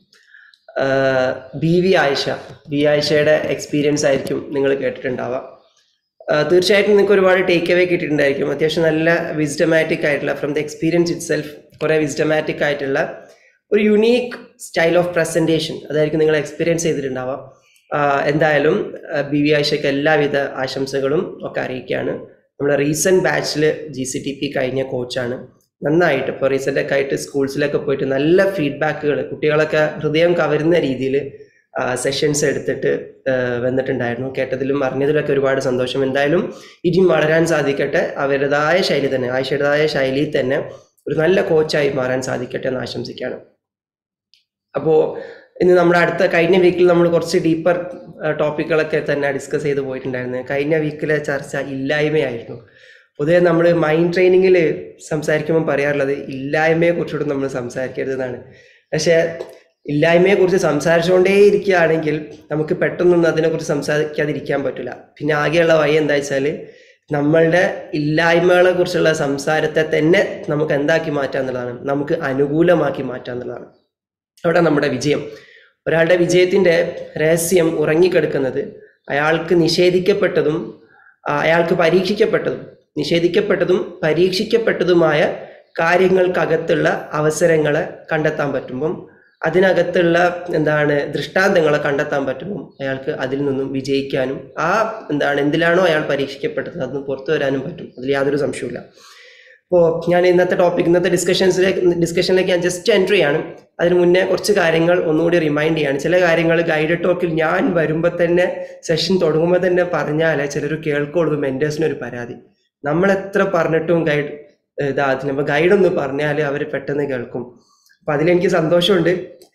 B V Ayisha B ആയിഷയുടെ എക്സ്പീരിയൻസ് ആയിരിക്കും നിങ്ങൾ കേട്ടിട്ടുണ്ടാവുക തീർച്ചയായിട്ടും നിങ്ങൾക്ക് ഒരുപാട് ടേക്ക് അവേ കിട്ടിയിട്ടുണ്ടായിരിക്കും അത്യാവശ്യം നല്ല വിസ്ഡമാറ്റിക് ആയിട്ടുള്ള from the experience itself കുറേ വിസ്ഡമാറ്റിക് ആയിട്ടുള്ള ഒരു യുണീക്ക് സ്റ്റൈൽ ഓഫ് പ്രസൻറ്റേഷൻ അതായിരിക്കും നിങ്ങൾ എക്സ്പീരിയൻസ് ചെയ്തിട്ടുണ്ടാവുക എന്തായാലും ബി വി ആയിഷയ്ക്ക് എല്ലാവിധ ആശംസകളും ഒക്കെ അറിയിക്കുകയാണ് നമ്മുടെ റീസെൻറ്റ് ബാച്ചിൽ ജി സി ടി പി കഴിഞ്ഞ കോച്ചാണ് നന്നായിട്ട് ഇപ്പോൾ റീസെൻ്റൊക്കെ ആയിട്ട് സ്കൂൾസിലൊക്കെ പോയിട്ട് നല്ല ഫീഡ്ബാക്കുകൾ കുട്ടികളൊക്കെ ഹൃദയം കവരുന്ന രീതിയിൽ സെഷൻസ് എടുത്തിട്ട് വന്നിട്ടുണ്ടായിരുന്നു കേട്ടതിലും അറിഞ്ഞതിലൊക്കെ ഒരുപാട് സന്തോഷം എന്തായാലും ഇനിയും വളരാൻ സാധിക്കട്ടെ അവരുടേതായ ശൈലി തന്നെ ആയിഷയുടേതായ ശൈലിയിൽ തന്നെ ഒരു നല്ല കോച്ചായി മാറാൻ സാധിക്കട്ടെ എന്ന് ആശംസിക്കുകയാണ് അപ്പോൾ ഇന്ന് നമ്മുടെ അടുത്ത കഴിഞ്ഞ വീക്കിൽ നമ്മൾ കുറച്ച് ഡീപ്പർ ടോപ്പിക്കുകളൊക്കെ തന്നെ ഡിസ്കസ് ചെയ്ത് പോയിട്ടുണ്ടായിരുന്നു കഴിഞ്ഞ വീക്കിലെ ചർച്ച ഇല്ലായ്മയായിരുന്നു പൊതുവെ നമ്മൾ മൈൻഡ് ട്രെയിനിങ്ങിൽ സംസാരിക്കുമ്പോൾ പറയാറുള്ളത് ഇല്ലായ്മയെ കുറിച്ചോട് നമ്മൾ സംസാരിക്കരുതെന്നാണ് പക്ഷേ ഇല്ലായ്മയെ കുറിച്ച് സംസാരിച്ചുകൊണ്ടേ ഇരിക്കുകയാണെങ്കിൽ നമുക്ക് പെട്ടെന്നൊന്നും അതിനെക്കുറിച്ച് സംസാരിക്കാതിരിക്കാൻ പറ്റില്ല പിന്നെ ആകെയുള്ള വഴി എന്താ വെച്ചാൽ നമ്മളുടെ ഇല്ലായ്മകളെ കുറിച്ചുള്ള സംസാരത്തെ തന്നെ നമുക്ക് എന്താക്കി മാറ്റാം എന്നുള്ളതാണ് നമുക്ക് അനുകൂലമാക്കി മാറ്റാം എന്നുള്ളതാണ് അവിടെ നമ്മുടെ വിജയം ഒരാളുടെ വിജയത്തിൻ്റെ രഹസ്യം ഉറങ്ങിക്കിടക്കുന്നത് അയാൾക്ക് നിഷേധിക്കപ്പെട്ടതും അയാൾക്ക് പരീക്ഷിക്കപ്പെട്ടതും നിഷേധിക്കപ്പെട്ടതും പരീക്ഷിക്കപ്പെട്ടതുമായ കാര്യങ്ങൾക്കകത്തുള്ള അവസരങ്ങളെ കണ്ടെത്താൻ പറ്റുമ്പം അതിനകത്തുള്ള എന്താണ് ദൃഷ്ടാന്തങ്ങളെ കണ്ടെത്താൻ പറ്റുമ്പം അയാൾക്ക് അതിൽ നിന്നും വിജയിക്കാനും ആ എന്താണ് എന്തിലാണോ അയാൾ പരീക്ഷിക്കപ്പെട്ടത് അതിന് പുറത്തു വരാനും പറ്റും അതിൽ യാതൊരു സംശയമില്ല ഇപ്പോൾ ഞാൻ ഇന്നത്തെ ടോപ്പിക് ഇന്നത്തെ ഡിസ്കഷൻസിലേക്ക് ഡിസ്കഷനിലേക്ക് ഞാൻ ജസ്റ്റ് എൻട്രി ചെയ്യാണ് അതിന് മുന്നേ കുറച്ച് കാര്യങ്ങൾ ഒന്നുകൂടി റിമൈൻഡ് ചെയ്യാണ് ചില കാര്യങ്ങൾ ഗൈഡ് ടോക്കിൽ ഞാൻ വരുമ്പോൾ തന്നെ സെഷൻ തുടങ്ങുമ്പോൾ തന്നെ പറഞ്ഞാൽ ചിലർ കേൾക്കുള്ളൂ മെൻറ്റേഴ്സിന് ഒരു പരാതി നമ്മൾ എത്ര പറഞ്ഞിട്ടും ഗൈഡ് ഇതാ അതിന് ഗൈഡ് ഒന്ന് പറഞ്ഞാൽ അവർ പെട്ടെന്ന് കേൾക്കും അപ്പം അതിലെനിക്ക് സന്തോഷമുണ്ട്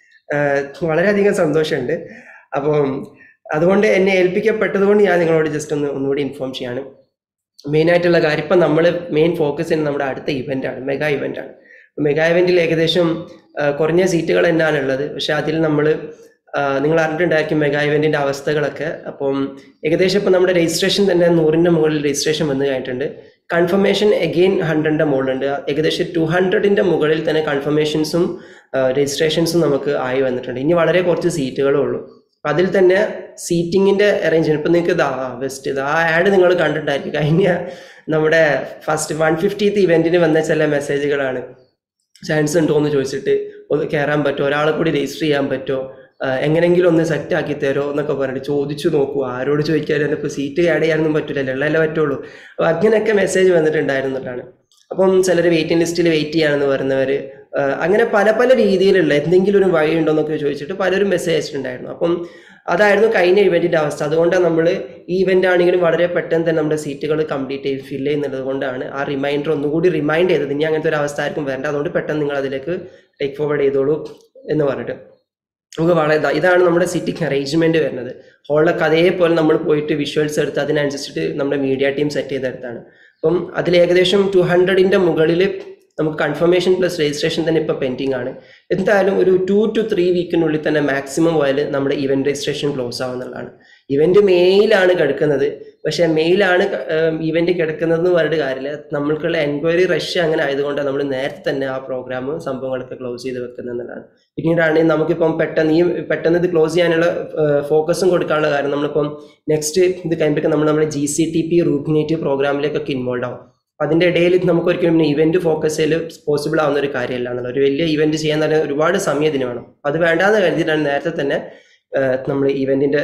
ആഹ് വളരെയധികം സന്തോഷമുണ്ട് അപ്പം അതുകൊണ്ട് എന്നെ ഏൽപ്പിക്കപ്പെട്ടത് കൊണ്ട് ഞാൻ നിങ്ങളോട് ജസ്റ്റ് ഒന്ന് ഒന്നുകൂടി ഇൻഫോം ചെയ്യാണ് മെയിൻ ആയിട്ടുള്ള കാര്യം ഇപ്പം നമ്മൾ മെയിൻ ഫോക്കസ് ചെയ്യുന്നത് നമ്മുടെ അടുത്ത ഇവൻ്റ് ആണ് മെഗാ ഇവൻ്റ് ആണ് മെഗാ ഇവൻറ്റിൽ ഏകദേശം ആഹ് കുറഞ്ഞ സീറ്റുകൾ തന്നെയാണ് ഉള്ളത് പക്ഷെ അതിൽ നമ്മൾ നിങ്ങൾ അറിഞ്ഞിട്ടുണ്ടായിരിക്കും മെഗാ ഇവൻറ്റിൻ്റെ അവസ്ഥകളൊക്കെ അപ്പം ഏകദേശം ഇപ്പം നമ്മുടെ രജിസ്ട്രേഷൻ തന്നെ നൂറിൻ്റെ മുകളിൽ രജിസ്ട്രേഷൻ വന്നു കഴിഞ്ഞിട്ടുണ്ട് കൺഫർമേഷൻ എഗെയിൻ ഹൺഡ്രഡിൻ്റെ മുകളിലുണ്ട് ഏകദേശം ടു ഹൺഡ്രഡിൻ്റെ മുകളിൽ തന്നെ കൺഫർമേഷൻസും രജിസ്ട്രേഷൻസും നമുക്ക് ആയി വന്നിട്ടുണ്ട് ഇനി വളരെ കുറച്ച് സീറ്റുകളേ ഉള്ളൂ അപ്പം അതിൽ തന്നെ സീറ്റിങ്ങിൻ്റെ അറേഞ്ച്മെൻറ്റ് ഇപ്പം നിങ്ങൾക്ക് ഇതാ ബെസ്റ്റ് ഇത് ആ ആഡ് നിങ്ങൾ കണ്ടിട്ടുണ്ടായിരിക്കും കഴിഞ്ഞ നമ്മുടെ ഫസ്റ്റ് വൺ ഫിഫ്റ്റീത്ത് ഇവൻറ്റിന് വന്ന ചില മെസ്സേജുകളാണ് ചാൻസ് ഉണ്ടോ എന്ന് ചോദിച്ചിട്ട് ഒന്ന് കയറാൻ പറ്റുമോ ഒരാളെ കൂടി രജിസ്റ്റർ ചെയ്യാൻ പറ്റുമോ ആഹ് എങ്ങനെങ്കിലും ഒന്ന് സെറ്റ് ആക്കി തരുമോ എന്നൊക്കെ പറഞ്ഞിട്ട് ചോദിച്ചു നോക്കൂ ആരോട് ചോദിക്കാനും ഇപ്പോൾ സീറ്റ് ആഡ് ചെയ്യാനൊന്നും പറ്റില്ലല്ലോ ഉള്ളതല്ലേ പറ്റുള്ളൂ അപ്പോൾ അങ്ങനെയൊക്കെ മെസ്സേജ് വന്നിട്ടുണ്ടായിരുന്നതാണ് അപ്പം ചിലർ വെയിറ്റിംഗ് ലിസ്റ്റിൽ വെയിറ്റ് ചെയ്യാണെന്ന് പറയുന്നവർ അങ്ങനെ പല പല രീതിയിലുള്ള എന്തെങ്കിലും ഒരു വഴി ഉണ്ടോ എന്നൊക്കെ ചോദിച്ചിട്ട് പലരും മെസ്സേജ് അയച്ചിട്ടുണ്ടായിരുന്നു അപ്പം അതായിരുന്നു കഴിഞ്ഞ ഇവന്റിന്റെ അവസ്ഥ അതുകൊണ്ടാണ് നമ്മൾ ഈ ഇവന്റ് ആണെങ്കിലും വളരെ പെട്ടെന്ന് തന്നെ നമ്മുടെ സീറ്റുകൾ കംപ്ലീറ്റ് ചെയ്ത് ഫില്ല് ചെയ്യുന്നത് കൊണ്ടാണ് ആ റിമൈൻഡർ ഒന്നുകൂടി റിമൈൻഡ് ചെയ്തത് ഇനി അങ്ങനത്തെ ഒരു അവസ്ഥ ആയിരിക്കും വരേണ്ട അതുകൊണ്ട് പെട്ടെന്ന് നിങ്ങൾ അതിലേക്ക് ടേക്ക് ഫോർവേഡ് ചെയ്തോളൂ എന്ന് പറഞ്ഞിട്ട് നമുക്ക് വളരെ ഇതാ- ഇതാണ് നമ്മുടെ സിറ്റിംഗ് അറേഞ്ച്മെന്റ് വരുന്നത് ഹോളിലൊക്കെ അതേപോലെ നമ്മൾ പോയിട്ട് വിഷ്വൽസ് എടുത്ത് അതിനനുസരിച്ചിട്ട് നമ്മുടെ മീഡിയ ടീം സെറ്റ് ചെയ്തെടുത്താണ് അപ്പം അതിൽ ഏകദേശം ടു ഹൺഡ്രഡിന്റെ മുകളിൽ നമുക്ക് കൺഫർമേഷൻ പ്ലസ് രജിസ്ട്രേഷൻ തന്നെ ഇപ്പോൾ പെൻഡിങ് ആണ് എന്തായാലും ഒരു ടു ടു ത്രീ വീക്കിനുള്ളിൽ തന്നെ മാക്സിമം പോയാൽ നമ്മുടെ ഇവന്റ് രജിസ്ട്രേഷൻ ക്ലോസ് ആവുന്നതാണ് ഇവന്റ് മെയിലാണ് കിടക്കുന്നത് പക്ഷേ മെയിലാണ് ഇവന്റ് കിടക്കുന്നത് എന്ന് പറഞ്ഞിട്ട് കാര്യമില്ല നമ്മൾക്കുള്ള എൻക്വയറി റഷ് അങ്ങനെ ആയതുകൊണ്ട് നമ്മൾ നേരത്തെ തന്നെ ആ പ്രോഗ്രാം സംഭവങ്ങളൊക്കെ ക്ലോസ് ചെയ്ത് വെക്കുന്നതാണ് പിന്നീടാണ് നമുക്കിപ്പം പെട്ടെന്ന് ഈ പെട്ടെന്ന് ഇത് ക്ലോസ് ചെയ്യാനുള്ള ഫോക്കസും കൊടുക്കാനുള്ള കാര്യം നമ്മളിപ്പം നെക്സ്റ്റ് ഇത് കഴിയുമ്പോഴേക്കും നമ്മൾ നമ്മുടെ ജി സി ടി പി റൂട്ടിനേറ്റീവ് പ്രോഗ്രാമിലേക്കൊക്കെ ഇൻവോൾവ് ആവും അതിന്റെ ഇടയിൽ നമുക്ക് ഒരിക്കലും ഇവന്റ് ഫോക്കസ് ചെയ്യൽ പോസിബിൾ ആവുന്ന ഒരു കാര്യമല്ല എന്നുള്ള ഒരു വലിയ ഇവന്റ് ചെയ്യാൻ തന്നെ ഒരുപാട് സമയം ഇതിന് വേണം അത് വേണ്ടാന്ന് കരുതിയിട്ടാണ് നേരത്തെ തന്നെ നമ്മൾ ഇവന്റിന്റെ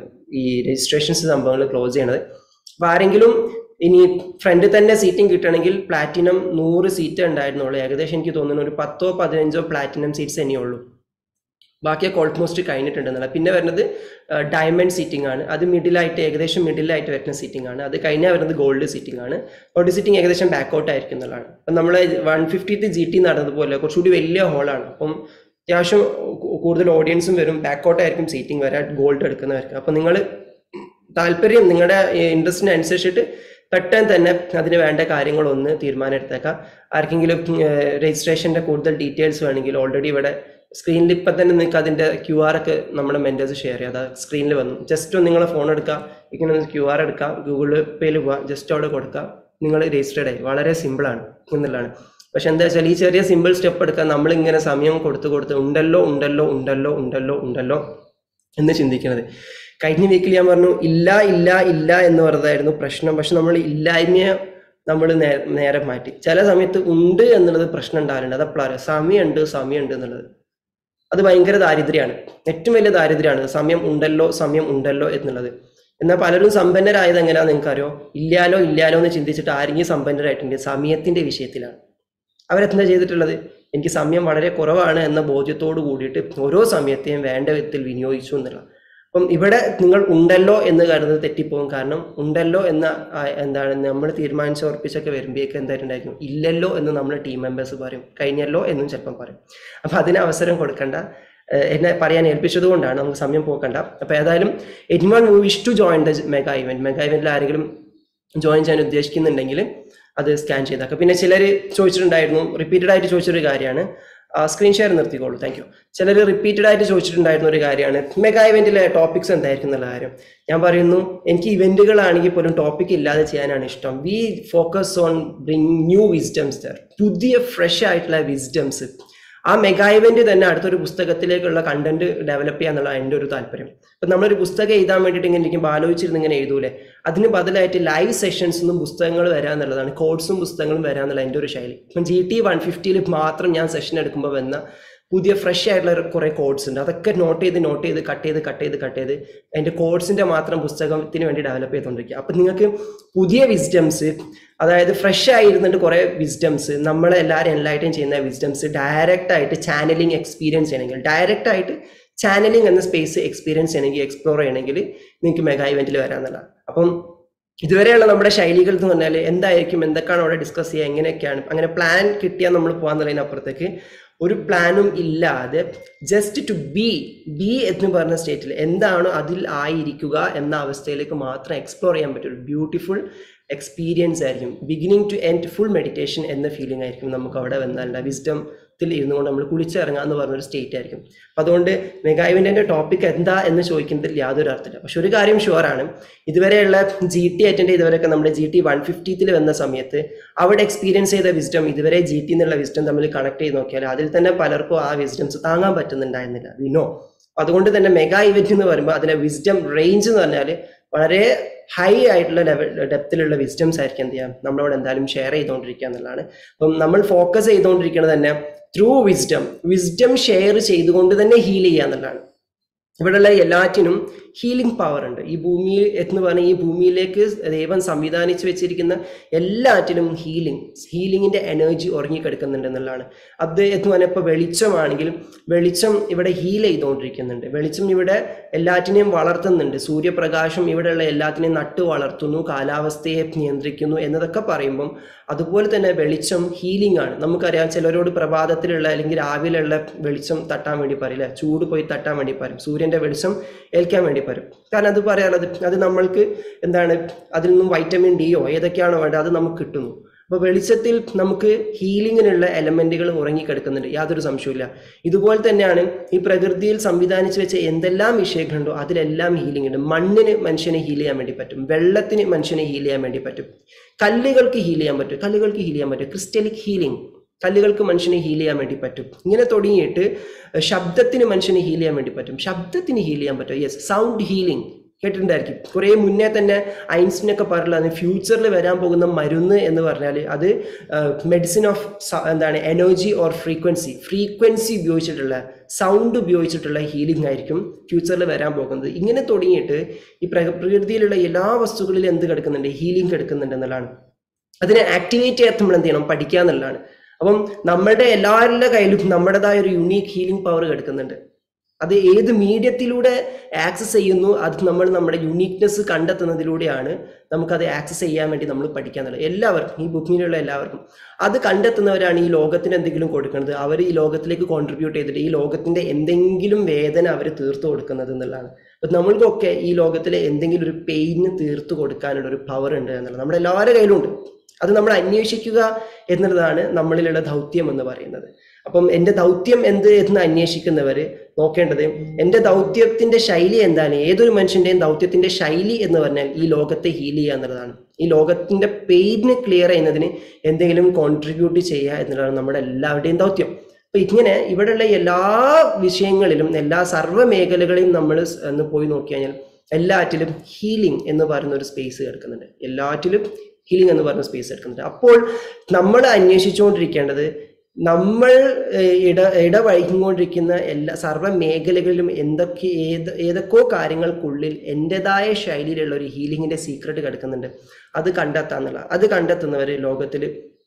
ഈ രജിസ്ട്രേഷൻസ് സംഭവങ്ങൾ ക്ലോസ് ചെയ്യണത് അപ്പൊ ആരെങ്കിലും ഇനി ഫ്രണ്ടിൽ തന്നെ സീറ്റിംഗ് കിട്ടണമെങ്കിൽ പ്ലാറ്റിനം നൂറ് സീറ്റ് ഉണ്ടായിരുന്നുള്ളൂ ഏകദേശം എനിക്ക് തോന്നുന്നു ഒരു പത്തോ പതിനഞ്ചോ പ്ലാറ്റിനം സീറ്റ്സ് തന്നെയുള്ളൂ ബാക്കിയൊക്കെ ഓൾമോസ്റ്റ് കഴിഞ്ഞിട്ടുണ്ടെന്നുള്ള പിന്നെ വരുന്നത് ഡയമണ്ട് സീറ്റിംഗ് ആണ് അത് മിഡിലായിട്ട് ഏകദേശം മിഡിലായിട്ട് വരുന്ന സീറ്റിംഗ് ആണ് അത് കഴിഞ്ഞാൽ വരുന്നത് ഗോൾഡ് സീറ്റിംഗ് ആണ് ഗോൾഡ് സീറ്റിംഗ് ഏകദേശം ബാക്ക് ഔട്ട് ആയിരിക്കും എന്നുള്ളതാണ് അപ്പം നമ്മൾ വൺ ഫിഫ്റ്റീത്ത് ജി ടി നടന്നതുപോലെ കുറച്ചുകൂടി വലിയ ഹോളാണ് അപ്പം അത്യാവശ്യം കൂ- കൂടുതൽ ഓഡിയൻസും വരും ബാക്ക് ഔട്ട് ആയിരിക്കും സീറ്റിംഗ് വരാൻ ഗോൾഡ് എടുക്കുന്നവർക്ക് അപ്പം നിങ്ങൾ താല്പര്യം നിങ്ങളുടെ ഇൻട്രസ്റ്റിന് അനുസരിച്ചിട്ട് പെട്ടെന്ന് തന്നെ അതിന് വേണ്ട കാര്യങ്ങളൊന്ന് തീരുമാനം എടുത്തേക്കാം ആർക്കെങ്കിലും രജിസ്ട്രേഷൻ്റെ കൂടുതൽ ഡീറ്റെയിൽസ് വേണമെങ്കിൽ ഓൾറെഡി ഇവിടെ സ്ക്രീനിൽ ഇപ്പം തന്നെ നിങ്ങൾക്ക് അതിൻ്റെ ക്യു ആർ ഒക്കെ നമ്മുടെ മെൻറ്റേഴ്സ് ഷെയർ ചെയ്യാം അതാ സ്ക്രീനിൽ വന്നു ജസ്റ്റ് ഒന്ന് നിങ്ങളെ ഫോൺ എടുക്കുക ഇങ്ങനെ ഒന്ന് ക്യു ആർ എടുക്കുക ഗൂഗിൾ പേയിൽ പോവുക ജസ്റ്റ് അവിടെ കൊടുക്കുക നിങ്ങൾ രജിസ്റ്റേർഡ് ആയി വളരെ സിമ്പിളാണ് എന്നുള്ളതാണ് പക്ഷെ എന്താ വെച്ചാൽ ഈ ചെറിയ സിമ്പിൾ സ്റ്റെപ്പ് എടുക്കാൻ നമ്മളിങ്ങനെ സമയം കൊടുത്ത് കൊടുത്ത് ഉണ്ടല്ലോ ഉണ്ടല്ലോ ഉണ്ടല്ലോ ഉണ്ടല്ലോ ഉണ്ടല്ലോ എന്ന് ചിന്തിക്കുന്നത് കഴിഞ്ഞ വീക്കിൽ ഞാൻ പറഞ്ഞു ഇല്ല ഇല്ല ഇല്ല എന്ന് പറഞ്ഞതായിരുന്നു പ്രശ്നം പക്ഷെ നമ്മൾ ഇല്ലായ്മയെ നമ്മൾ നേരെ മാറ്റി ചില സമയത്ത് ഉണ്ട് എന്നുള്ളത് പ്രശ്നം ഉണ്ടാവില്ല അത് അപ്പോഴാണ് സമയമുണ്ട് സമയമുണ്ട് എന്നുള്ളത് അത് ഭയങ്കര ദാരിദ്ര്യമാണ് ഏറ്റവും വലിയ ദാരിദ്ര്യമാണ് സമയം ഉണ്ടല്ലോ സമയം ഉണ്ടല്ലോ എന്നുള്ളത് എന്നാൽ പലരും സമ്പന്നരായത് എങ്ങനെയാണെന്ന് നിങ്ങൾക്കറിയോ ഇല്ലാലോ ഇല്ലാലോ എന്ന് ചിന്തിച്ചിട്ട് ആരെങ്കിലും സമ്പന്നരായിട്ടുണ്ട് സമയത്തിന്റെ വിഷയത്തിലാണ് അവരെന്താ ചെയ്തിട്ടുള്ളത് എനിക്ക് സമയം വളരെ കുറവാണ് എന്ന ബോധ്യത്തോട് കൂടിയിട്ട് ഓരോ സമയത്തെയും വേണ്ട വിധത്തിൽ വിനിയോഗിച്ചു എന്നുള്ള അപ്പം ഇവിടെ നിങ്ങൾ ഉണ്ടല്ലോ എന്ന് കരുതുന്നത് തെറ്റിപ്പോകും കാരണം ഉണ്ടല്ലോ എന്ന ആ, എന്താണ് നമ്മൾ തീരുമാനിച്ച് ഉറപ്പിച്ചൊക്കെ വരുമ്പോഴേക്ക് എന്തായിട്ടുണ്ടായിരിക്കും ഇല്ലല്ലോ എന്ന് നമ്മൾ ടീം മെമ്പേഴ്സ് പറയും കഴിഞ്ഞല്ലോ എന്നും ചിലപ്പം പറയും അപ്പം അതിന് അവസരം കൊടുക്കണ്ട ഏഹ് എന്നെ പറയാൻ ഏൽപ്പിച്ചത് കൊണ്ടാണ് നമുക്ക് സമയം പോക്കണ്ട അപ്പം ഏതായാലും anyone wish to join the mega event mega ഇവന്റിൽ ആരെങ്കിലും ജോയിൻ ചെയ്യാൻ ഉദ്ദേശിക്കുന്നുണ്ടെങ്കിൽ അത് സ്കാൻ ചെയ്താക്കുക പിന്നെ ചിലർ ചോദിച്ചിട്ടുണ്ടായിരുന്നു റിപ്പീറ്റഡ് ആയിട്ട് ചോദിച്ചൊരു കാര്യമാണ് സ്ക്രീൻ ഷെയർ നിർത്തിക്കോളൂ താങ്ക് യു ചിലർ റിപ്പീറ്റഡ് ആയിട്ട് ചോദിച്ചിട്ടുണ്ടായിരുന്ന ഒരു കാര്യമാണ് മെഗാ ഇവന്റിലെ ടോപ്പിക്സ് എന്തായിരിക്കും എന്നുള്ള കാര്യം ഞാൻ പറയുന്നു എനിക്ക് ഇവന്റുകളാണെങ്കിൽ പോലും ടോപ്പിക് ഇല്ലാതെ ചെയ്യാനാണ് ഇഷ്ടം we focus on bring new wisdoms ദർ പുതിയ ഫ്രഷ് ആയിട്ടുള്ള വിസ്ഡംസ് ആ മെഗാ ഇവന്റ് തന്നെ അടുത്തൊരു പുസ്തകത്തിലേക്കുള്ള കണ്ടന്റ് ഡെവലപ്പ് ചെയ്യാന്നുള്ള എൻ്റെ ഒരു താല്പര്യം ഇപ്പൊ നമ്മളൊരു പുസ്തകം എഴുതാൻ വേണ്ടിയിട്ട് ഇങ്ങനെ ഇരിക്കുമ്പോൾ ആലോചിച്ചിരുന്ന് ഇങ്ങനെ എഴുതൂലേ അതിന് ബദലായിട്ട് ലൈവ് സെഷൻസ് നിന്നും പുസ്തകങ്ങൾ വരാന്നുള്ളതാണ് കോഡ്സും പുസ്തകങ്ങളും വരാന്നുള്ള എൻ്റെ ഒരു ശൈലി ഇപ്പം ജി ടി വൺ ഫിഫ്റ്റിയിൽ മാത്രം ഞാൻ സെഷൻ എടുക്കുമ്പോൾ വന്ന പുതിയ ഫ്രഷ് ആയിട്ടുള്ള കുറേ കോഡ്സ് ഉണ്ട് അതൊക്കെ നോട്ട് ചെയ്ത് നോട്ട് ചെയ്ത് കട്ട് ചെയ്ത് കട്ട് ചെയ്ത് കട്ട് ചെയ്ത് അതിൻ്റെ കോഡ്സിൻ്റെ മാത്രം പുസ്തകത്തിന് വേണ്ടി ഡെവലപ്പ് ചെയ്തുകൊണ്ടിരിക്കുക അപ്പം നിങ്ങൾക്ക് പുതിയ വിസ്ഡംസ് അതായത് ഫ്രഷ് ആയിരുന്നിട്ട് കുറേ വിസ്ഡംസ് നമ്മളെ എല്ലാവരും എല്ലായിട്ടും ചെയ്യുന്ന വിസ്ഡംസ് ഡയറക്റ്റ് ആയിട്ട് ചാനലിങ് എക്സ്പീരിയൻസ് ചെയ്യണമെങ്കിൽ ഡയറക്റ്റ് ആയിട്ട് ചാനലിംഗ് എന്ന സ്പേസ് എക്സ്പീരിയൻസ് ചെയ്യണമെങ്കിൽ എക്സ്പ്ലോർ ചെയ്യണമെങ്കിൽ നിങ്ങൾക്ക് മെഗാ ഇവന്റിൽ വരാമെന്നുള്ള അപ്പം ഇതുവരെയുള്ള നമ്മുടെ ശൈലികൾ എന്ന് പറഞ്ഞാൽ എന്തായിരിക്കും എന്തൊക്കെയാണ് അവിടെ ഡിസ്കസ് ചെയ്യുക എങ്ങനെയൊക്കെയാണ് അങ്ങനെ പ്ലാൻ കിട്ടിയാൽ നമ്മൾ പോകാന്നുള്ളതിനപ്പുറത്തേക്ക് ഒരു പ്ലാനും ഇല്ലാതെ ജസ്റ്റ് ടു ബി ബി എന്ന് പറഞ്ഞ സ്റ്റേറ്റിൽ എന്താണോ അതിൽ ആയിരിക്കുക എന്ന അവസ്ഥയിലേക്ക് മാത്രം എക്സ്പ്ലോർ ചെയ്യാൻ പറ്റും ഒരു ബ്യൂട്ടിഫുൾ എക്സ്പീരിയൻസ് ആയിരിക്കും beginning to end full meditation എന്ന ഫീലിംഗ് ആയിരിക്കും നമുക്ക് അവിടെ വന്നാൽ വിസ്ഡത്തിൽ ഇരുന്നു കൊണ്ട് നമ്മൾ കുളിച്ചിറങ്ങുക എന്ന് പറഞ്ഞൊരു സ്റ്റേറ്റ് ആയിരിക്കും അപ്പം അതുകൊണ്ട് മെഗായിവൻ്റെ ടോപ്പിക് എന്താ എന്ന് ചോദിക്കുന്നതിൽ യാതൊരു അർത്ഥമില്ല പക്ഷെ ഒരു കാര്യം ഷുവറാണ് ഇതുവരെയുള്ള ജി ടി അറ്റൻഡ് ചെയ്തവരൊക്കെ നമ്മുടെ ജി ടി വൺ ഫിഫ്റ്റീത്തിൽ വന്ന സമയത്ത് അവിടെ എക്സ്പീരിയൻസ് ചെയ്ത വിസ്ഡം ഇതുവരെ ജി ടി എന്നുള്ള വിസ്ഡം തമ്മിൽ കണക്ട് ചെയ്ത് നോക്കിയാൽ അതിൽ തന്നെ പലർക്കും ആ വിസ്ഡംസ് താങ്ങാൻ പറ്റുന്നുണ്ടായിരുന്നില്ല വിനോ അതുകൊണ്ട് തന്നെ മെഗാ ഇവന്റ് എന്ന് പറയുമ്പോൾ അതിലെ വിസ്ഡം റേഞ്ച് എന്ന് പറഞ്ഞാൽ വളരെ ഹൈ ആയിട്ടുള്ള ലെവൽ ഡെപ്തിലുള്ള വിസ്ഡംസ് ആയിരിക്കും എന്ത് ചെയ്യാം നമ്മളോട് എന്തായാലും ഷെയർ ചെയ്തുകൊണ്ടിരിക്കുക എന്നുള്ളതാണ് അപ്പം നമ്മൾ ഫോക്കസ് ചെയ്തുകൊണ്ടിരിക്കുന്നത് തന്നെ ത്രൂ വിസ്ഡം വിസ്ഡം ഷെയർ ചെയ്തുകൊണ്ട് തന്നെ ഹീൽ ചെയ്യുക എന്നുള്ളതാണ് ഇവിടെയുള്ള എല്ലാറ്റിനും ഹീലിംഗ് പവർ ഉണ്ട് ഈ ഭൂമി എന്ന് പറഞ്ഞ ഈ ഭൂമിയിലേക്ക് ദൈവം സംവിധാനിച്ചു വെച്ചിരിക്കുന്ന എല്ലാറ്റിലും ഹീലിംഗ് ഹീലിംഗിന്റെ എനർജി ഉറങ്ങിക്കിടക്കുന്നുണ്ട് എന്നുള്ളതാണ് അത് എന്ന് പറഞ്ഞാൽ ഇപ്പോൾ വെളിച്ചമാണെങ്കിൽ വെളിച്ചം ഇവിടെ ഹീൽ ചെയ്തുകൊണ്ടിരിക്കുന്നുണ്ട് വെളിച്ചം ഇവിടെ എല്ലാറ്റിനെയും വളർത്തുന്നുണ്ട് സൂര്യപ്രകാശം ഇവിടെയുള്ള എല്ലാത്തിനെയും നട്ടു വളർത്തുന്നു കാലാവസ്ഥയെ നിയന്ത്രിക്കുന്നു എന്നതൊക്കെ പറയുമ്പം അതുപോലെ തന്നെ വെളിച്ചം ഹീലിംഗ് ആണ് നമുക്കറിയാം ചിലരോട് പ്രഭാതത്തിലുള്ള അല്ലെങ്കിൽ രാവിലെയുള്ള വെളിച്ചം തട്ടാൻ വേണ്ടി പറയില്ല ചൂട് പോയി തട്ടാൻ വേണ്ടി പറയും സൂര്യന്റെ വെളിച്ചം ഏൽക്കാൻ വേണ്ടി പറയും കാരണം അത് പറയാനുള്ളത് അത് നമ്മൾക്ക് എന്താണ് അതിൽ നിന്നും വൈറ്റമിൻ ഡിയോ ഏതൊക്കെയാണോ വേണ്ടത് അത് നമുക്ക് കിട്ടുന്നു അപ്പോൾ വെളിച്ചത്തിൽ നമുക്ക് ഹീലിങ്ങിനുള്ള എലമെന്റുകൾ ഉറങ്ങിക്കിടക്കുന്നുണ്ട് യാതൊരു സംശയമില്ല ഇതുപോലെ തന്നെയാണ് ഈ പ്രകൃതിയിൽ സംവിധാനിച്ചു വെച്ച എന്തെല്ലാം വിഷയങ്ങളുണ്ടോ അതിലെല്ലാം ഹീലിംഗ് ഉണ്ട് മണ്ണിന് മനുഷ്യനെ ഹീൽ ചെയ്യാൻ വേണ്ടി പറ്റും വെള്ളത്തിന് മനുഷ്യനെ ഹീൽ ചെയ്യാൻ വേണ്ടി പറ്റും കല്ലുകൾക്ക് ഹീൽ ചെയ്യാൻ പറ്റും കല്ലുകൾക്ക് ഹീൽ ചെയ്യാൻ പറ്റും ക്രിസ്റ്റലിക് ഹീലിംഗ് കല്ലുകൾക്ക് മനുഷ്യനെ ഹീൽ ചെയ്യാൻ വേണ്ടി പറ്റും ഇങ്ങനെ തുടങ്ങിയിട്ട് ശബ്ദത്തിന് മനുഷ്യനെ ഹീൽ ചെയ്യാൻ വേണ്ടി പറ്റും ശബ്ദത്തിന് ഹീൽ ചെയ്യാൻ പറ്റും യെസ് സൗണ്ട് ഹീലിംഗ് കേട്ടിട്ടുണ്ടായിരിക്കും കുറേ മുന്നേ തന്നെ ഐൻസ്റ്റീനൊക്കെ പറഞ്ഞില്ല ഫ്യൂച്ചറിൽ വരാൻ പോകുന്ന മരുന്ന് എന്ന് പറഞ്ഞാൽ അത് മെഡിസിൻ ഓഫ് എന്താണ് എനർജി ഓർ ഫ്രീക്വൻസി ഫ്രീക്വൻസി ഉപയോഗിച്ചിട്ടുള്ള സൗണ്ട് ഉപയോഗിച്ചിട്ടുള്ള ഹീലിംഗ് ആയിരിക്കും ഫ്യൂച്ചറിൽ വരാൻ പോകുന്നത് ഇങ്ങനെ തുടങ്ങിയിട്ട് ഈ പ്രക- പ്രകൃതിയിലുള്ള എല്ലാ വസ്തുക്കളിലും എന്ത് കിടക്കുന്നുണ്ട് ഹീലിംഗ് കിടക്കുന്നുണ്ട് എന്നുള്ളതാണ് അതിനെ ആക്ടിവേറ്റ് ചെയ്യാത്ത നമ്മൾ എന്ത് ചെയ്യണം പഠിക്കുക എന്നുള്ളതാണ് അപ്പം നമ്മളുടെ എല്ലാവരുടെ കയ്യിലും നമ്മുടേതായ ഒരു യുണീക്ക് ഹീലിംഗ് പവർ കിടക്കുന്നുണ്ട് അത് ഏത് മീഡിയത്തിലൂടെ ആക്സസ് ചെയ്യുന്നു അത് നമ്മൾ നമ്മുടെ യുണീക്നെസ് കണ്ടെത്തുന്നതിലൂടെയാണ് നമുക്കത് ആക്സസ് ചെയ്യാൻ വേണ്ടി നമ്മൾ പഠിക്കാന്നുള്ളത് എല്ലാവർക്കും ഈ ഭൂമിയിലുള്ള എല്ലാവർക്കും അത് കണ്ടെത്തുന്നവരാണ് ഈ ലോകത്തിന് എന്തെങ്കിലും കൊടുക്കുന്നത് അവർ ഈ ലോകത്തിലേക്ക് കോൺട്രിബ്യൂട്ട് ചെയ്തിട്ട് ഈ ലോകത്തിന്റെ എന്തെങ്കിലും വേദന അവർ തീർത്തു കൊടുക്കുന്നത് എന്നുള്ളതാണ് അപ്പം നമ്മൾക്കൊക്കെ ഈ ലോകത്തിലെ എന്തെങ്കിലും ഒരു പെയിന് തീർത്തു കൊടുക്കാനുള്ള ഒരു പവർ ഉണ്ട് എന്നുള്ളത് നമ്മുടെ എല്ലാവരുടെ കയ്യിലുണ്ട് അത് നമ്മൾ അന്വേഷിക്കുക എന്നുള്ളതാണ് നമ്മളിലുള്ള ദൗത്യം എന്ന് പറയുന്നത് അപ്പം എൻ്റെ ദൗത്യം എന്ത് എന്ന് അന്വേഷിക്കുന്നവർ നോക്കേണ്ടത് എൻ്റെ ദൗത്യത്തിന്റെ ശൈലി എന്താണ് ഏതൊരു മനുഷ്യന്റെയും ദൗത്യത്തിന്റെ ശൈലി എന്ന് പറഞ്ഞാൽ ഈ ലോകത്തെ ഹീൽ ചെയ്യുക എന്നുള്ളതാണ് ഈ ലോകത്തിന്റെ പെയിന് ക്ലിയർ ചെയ്യുന്നതിന് എന്തെങ്കിലും കോൺട്രിബ്യൂട്ട് ചെയ്യുക എന്നുള്ളതാണ് നമ്മുടെ എല്ലാവരുടെയും ദൗത്യം അപ്പൊ ഇങ്ങനെ ഇവിടെയുള്ള എല്ലാ വിഷയങ്ങളിലും എല്ലാ സർവ്വ മേഖലകളെയും നമ്മൾ ഒന്ന് പോയി നോക്കി കഴിഞ്ഞാൽ എല്ലാറ്റിലും ഹീലിംഗ് എന്ന് പറയുന്ന ഒരു സ്പേസ് കിടക്കുന്നുണ്ട് എല്ലാറ്റിലും ഹീലിംഗ് എന്ന് പറയുന്ന സ്പേസ് എടുക്കുന്നുണ്ട് അപ്പോൾ നമ്മൾ അന്വേഷിച്ചുകൊണ്ടിരിക്കേണ്ടത് നമ്മൾ ഏഹ്, ഇട ഇടവഴിക്കൊണ്ടിരിക്കുന്ന എല്ലാ സർവ്വ മേഖലകളിലും എന്തൊക്കെ ഏത് ഏതൊക്കെയോ കാര്യങ്ങൾക്കുള്ളിൽ എൻ്റെതായ ശൈലിയിലുള്ള ഒരു ഹീലിംഗിന്റെ സീക്രട്ട് കിടക്കുന്നുണ്ട് അത് കണ്ടെത്താന്നുള്ള അത് കണ്ടെത്തുന്നവർ ലോകത്തിൽ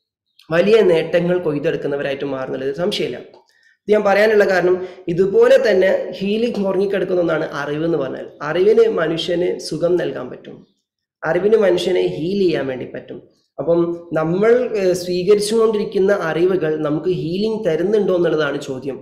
വലിയ നേട്ടങ്ങൾ കൊയ്തെടുക്കുന്നവരായിട്ട് മാറുന്നുള്ളത് സംശയമില്ല ഇത് ഞാൻ പറയാനുള്ള കാരണം ഇതുപോലെ തന്നെ ഹീലിംഗ് ഉറങ്ങിക്കിടക്കുന്ന ഒന്നാണ് അറിവ് എന്ന് പറഞ്ഞാൽ അറിവിന് മനുഷ്യന് സുഖം നൽകാൻ പറ്റും അറിവിന് മനുഷ്യനെ ഹീൽ ചെയ്യാൻ വേണ്ടി പറ്റും അപ്പം നമ്മൾ ഏഹ്, സ്വീകരിച്ചുകൊണ്ടിരിക്കുന്ന അറിവുകൾ നമുക്ക് ഹീലിംഗ് തരുന്നുണ്ടോ എന്നുള്ളതാണ് ചോദ്യം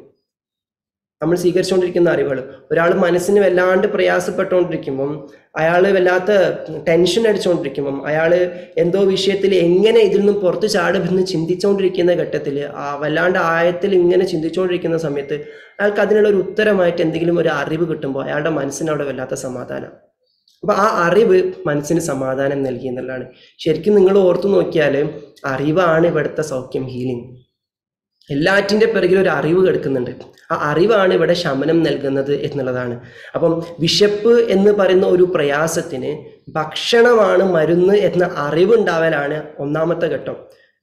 നമ്മൾ സ്വീകരിച്ചുകൊണ്ടിരിക്കുന്ന അറിവുകൾ ഒരാൾ മനസ്സിന് വല്ലാണ്ട് പ്രയാസപ്പെട്ടുകൊണ്ടിരിക്കുമ്പം അയാൾ വല്ലാത്ത ടെൻഷൻ അടിച്ചുകൊണ്ടിരിക്കുമ്പം അയാൾ എന്തോ വിഷയത്തിൽ എങ്ങനെ ഇതിൽ നിന്നും പുറത്ത് ചാടുമെന്ന് ചിന്തിച്ചുകൊണ്ടിരിക്കുന്ന ഘട്ടത്തിൽ ആ വല്ലാണ്ട് ആയത്തിൽ ഇങ്ങനെ ചിന്തിച്ചുകൊണ്ടിരിക്കുന്ന സമയത്ത് അയാൾക്ക് അതിനുള്ള ഒരു ഉത്തരമായിട്ട് എന്തെങ്കിലും ഒരു അറിവ് കിട്ടുമ്പോൾ അയാളുടെ മനസ്സിന് അവിടെ വല്ലാത്ത സമാധാനം അപ്പൊ ആ അറിവ് മനസ്സിന് സമാധാനം നൽകി എന്നുള്ളതാണ് ശരിക്കും നിങ്ങൾ ഓർത്തു നോക്കിയാൽ അറിവാണ് ഇവിടുത്തെ സൗഖ്യം ഹീലിംഗ് എല്ലാറ്റിന്റെ പിറകിൽ ഒരു അറിവ് കിടക്കുന്നുണ്ട് ആ അറിവാണ് ഇവിടെ ശമനം നൽകുന്നത് എന്നുള്ളതാണ് അപ്പം വിശപ്പ് എന്ന് പറയുന്ന ഒരു പ്രയാസത്തിന് ഭക്ഷണമാണ് മരുന്ന് എന്ന അറിവുണ്ടാവലാണ് ഒന്നാമത്തെ ഘട്ടം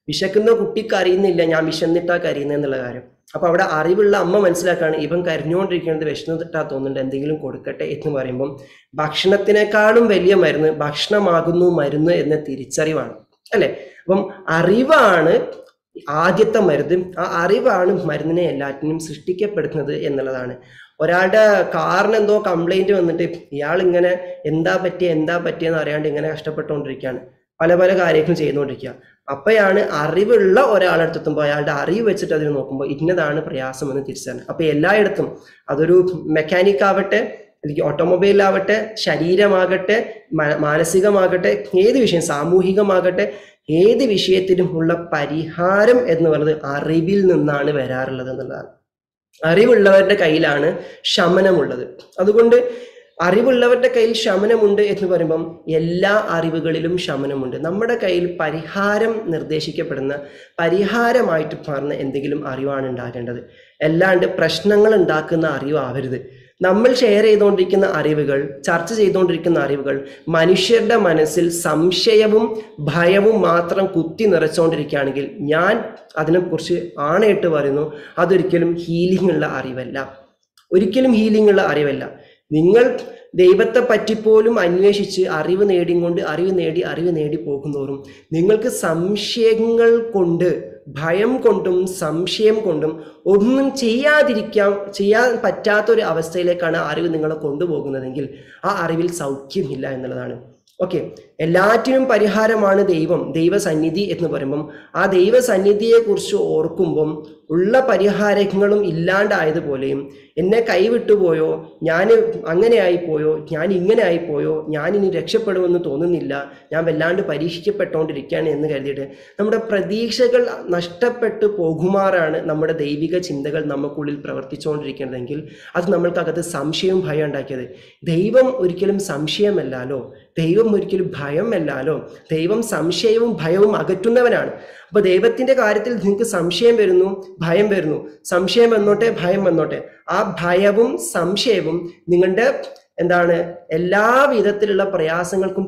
വിശക്കുന്ന കുട്ടിക്ക് അറിയുന്നില്ല ഞാൻ വിശന്നിട്ടാ കരയുന്നത് എന്നുള്ള കാര്യം അപ്പൊ അവിടെ അറിവുള്ള അമ്മ മനസ്സിലാക്കാണ് ഇവൻ കരഞ്ഞുകൊണ്ടിരിക്കുന്നത് വിശന്നിട്ടാ തോന്നുന്നുണ്ട് എന്തെങ്കിലും കൊടുക്കട്ടെ എന്ന് പറയുമ്പം ഭക്ഷണത്തിനേക്കാളും വലിയ മരുന്ന് ഭക്ഷണമാകുന്നു മരുന്ന് എന്ന തിരിച്ചറിവാണ് അല്ലെ അപ്പം അറിവാണ് ആദ്യത്തെ മരുന്ന് ആ അറിവാണ് മരുന്നിനെ എല്ലാറ്റിനും സൃഷ്ടിക്കപ്പെടുന്നത് എന്നുള്ളതാണ് ഒരാളുടെ കാറിന് എന്തോ കംപ്ലൈന്റ് വന്നിട്ട് ഇയാൾ ഇങ്ങനെ എന്താ പറ്റിയ എന്താ പറ്റിയെന്ന് അറിയാണ്ട് ഇങ്ങനെ കഷ്ടപ്പെട്ടുകൊണ്ടിരിക്കുകയാണ് പല പല കാര്യങ്ങളും ചെയ്തുകൊണ്ടിരിക്കുക അപ്പോഴാണ് അറിവുള്ള ഒരാളെടുത്തെത്തുമ്പോൾ അയാളുടെ അറിവ് വെച്ചിട്ട് അതിന് നോക്കുമ്പോൾ ഇന്നതാണ് പ്രയാസം എന്ന് തിരിച്ചറിഞ്ഞു അപ്പൊ എല്ലായിടത്തും അതൊരു മെക്കാനിക് ആവട്ടെ അല്ലെങ്കിൽ ഓട്ടോമൊബൈലാവട്ടെ ശരീരമാകട്ടെ മ- മാനസികമാകട്ടെ ഏത് വിഷയം സാമൂഹികമാകട്ടെ ഏത് വിഷയത്തിനും ഉള്ള പരിഹാരം എന്ന് പറയുന്നത് അറിവിൽ നിന്നാണ് വരാറുള്ളത് എന്നുള്ളതാണ് അറിവുള്ളവരുടെ കയ്യിലാണ് ശമനമുള്ളത് അതുകൊണ്ട് അറിവുള്ളവരുടെ കയ്യിൽ ശമനമുണ്ട് എന്ന് പറയുമ്പം എല്ലാ അറിവുകളിലും ശമനമുണ്ട് നമ്മുടെ കയ്യിൽ പരിഹാരം നിർദ്ദേശിക്കപ്പെടുന്ന പരിഹാരമായിട്ട് പറഞ്ഞ എന്തെങ്കിലും അറിവാണ് ഉണ്ടാകേണ്ടത് അല്ലാണ്ട് പ്രശ്നങ്ങൾ ഉണ്ടാക്കുന്ന അറിവാവരുത് നമ്മൾ ഷെയർ ചെയ്തുകൊണ്ടിരിക്കുന്ന അറിവുകൾ ചർച്ച ചെയ്തുകൊണ്ടിരിക്കുന്ന അറിവുകൾ മനുഷ്യരുടെ മനസ്സിൽ സംശയവും ഭയവും മാത്രം കുത്തി നിറച്ചുകൊണ്ടിരിക്കുകയാണെങ്കിൽ ഞാൻ അതിനെക്കുറിച്ച് ആണയിട്ട് പറയുന്നു അതൊരിക്കലും ഹീലിംഗ് ഉള്ള അറിവല്ല ഒരിക്കലും ഹീലിംഗ് ഉള്ള അറിവല്ല നിങ്ങൾ ദൈവത്തെ പറ്റിപ്പോലും അന്വേഷിച്ച് അറിവ് നേടിക്കൊണ്ട് അറിവ് നേടി അറിവ് നേടി പോകുന്തോറും നിങ്ങൾക്ക് സംശയങ്ങൾ കൊണ്ട് ഭയം കൊണ്ടും സംശയം കൊണ്ടും ഒന്നും ചെയ്യാതിരിക്കാൻ ചെയ്യാൻ പറ്റാത്ത ഒരു അവസ്ഥയിലേക്കാണ് അറിവ് നിങ്ങളെ കൊണ്ടുപോകുന്നതെങ്കിൽ ആ അറിവിൽ സൗഖ്യമില്ല എന്നുള്ളതാണ് ഓക്കെ എല്ലാറ്റിനും പരിഹാരമാണ് ദൈവം ദൈവസന്നിധി എന്ന് പറയുമ്പം ആ ദൈവസന്നിധിയെക്കുറിച്ച് ഓർക്കുമ്പം ഉള്ള പരിഹാരങ്ങളും ഇല്ലാണ്ടായതുപോലെയും എന്നെ കൈവിട്ടുപോയോ ഞാൻ അങ്ങനെ ആയിപ്പോയോ ഞാൻ ഇങ്ങനെ ആയിപ്പോയോ ഞാൻ ഇനി രക്ഷപ്പെടുമെന്ന് തോന്നുന്നില്ല ഞാൻ വല്ലാണ്ട് പരീക്ഷിക്കപ്പെട്ടുകൊണ്ടിരിക്കുകയാണ് എന്ന് കരുതിയിട്ട് നമ്മുടെ പ്രതീക്ഷകൾ നഷ്ടപ്പെട്ടു പോകുമാറാണ് നമ്മുടെ ദൈവിക ചിന്തകൾ നമുക്കുള്ളിൽ പ്രവർത്തിച്ചുകൊണ്ടിരിക്കുന്നതെങ്കിൽ അത് നമ്മൾക്കകത്ത് സംശയവും ഭയം ഉണ്ടാക്കിയത് ദൈവം ഒരിക്കലും സംശയമല്ലാലോ ദൈവം ഒരിക്കലും ഭയമല്ലാലോ ദൈവം സംശയവും ഭയവും അകറ്റുന്നവനാണ് അപ്പൊ ദൈവത്തിന്റെ കാര്യത്തിൽ നിങ്ങൾക്ക് സംശയം വരുന്നു ഭയം വരുന്നു സംശയം വന്നോട്ടെ ഭയം വന്നോട്ടെ ആ ഭയവും സംശയവും നിങ്ങളുടെ എന്താണ് എല്ലാ വിധത്തിലുള്ള പ്രയാസങ്ങൾക്കും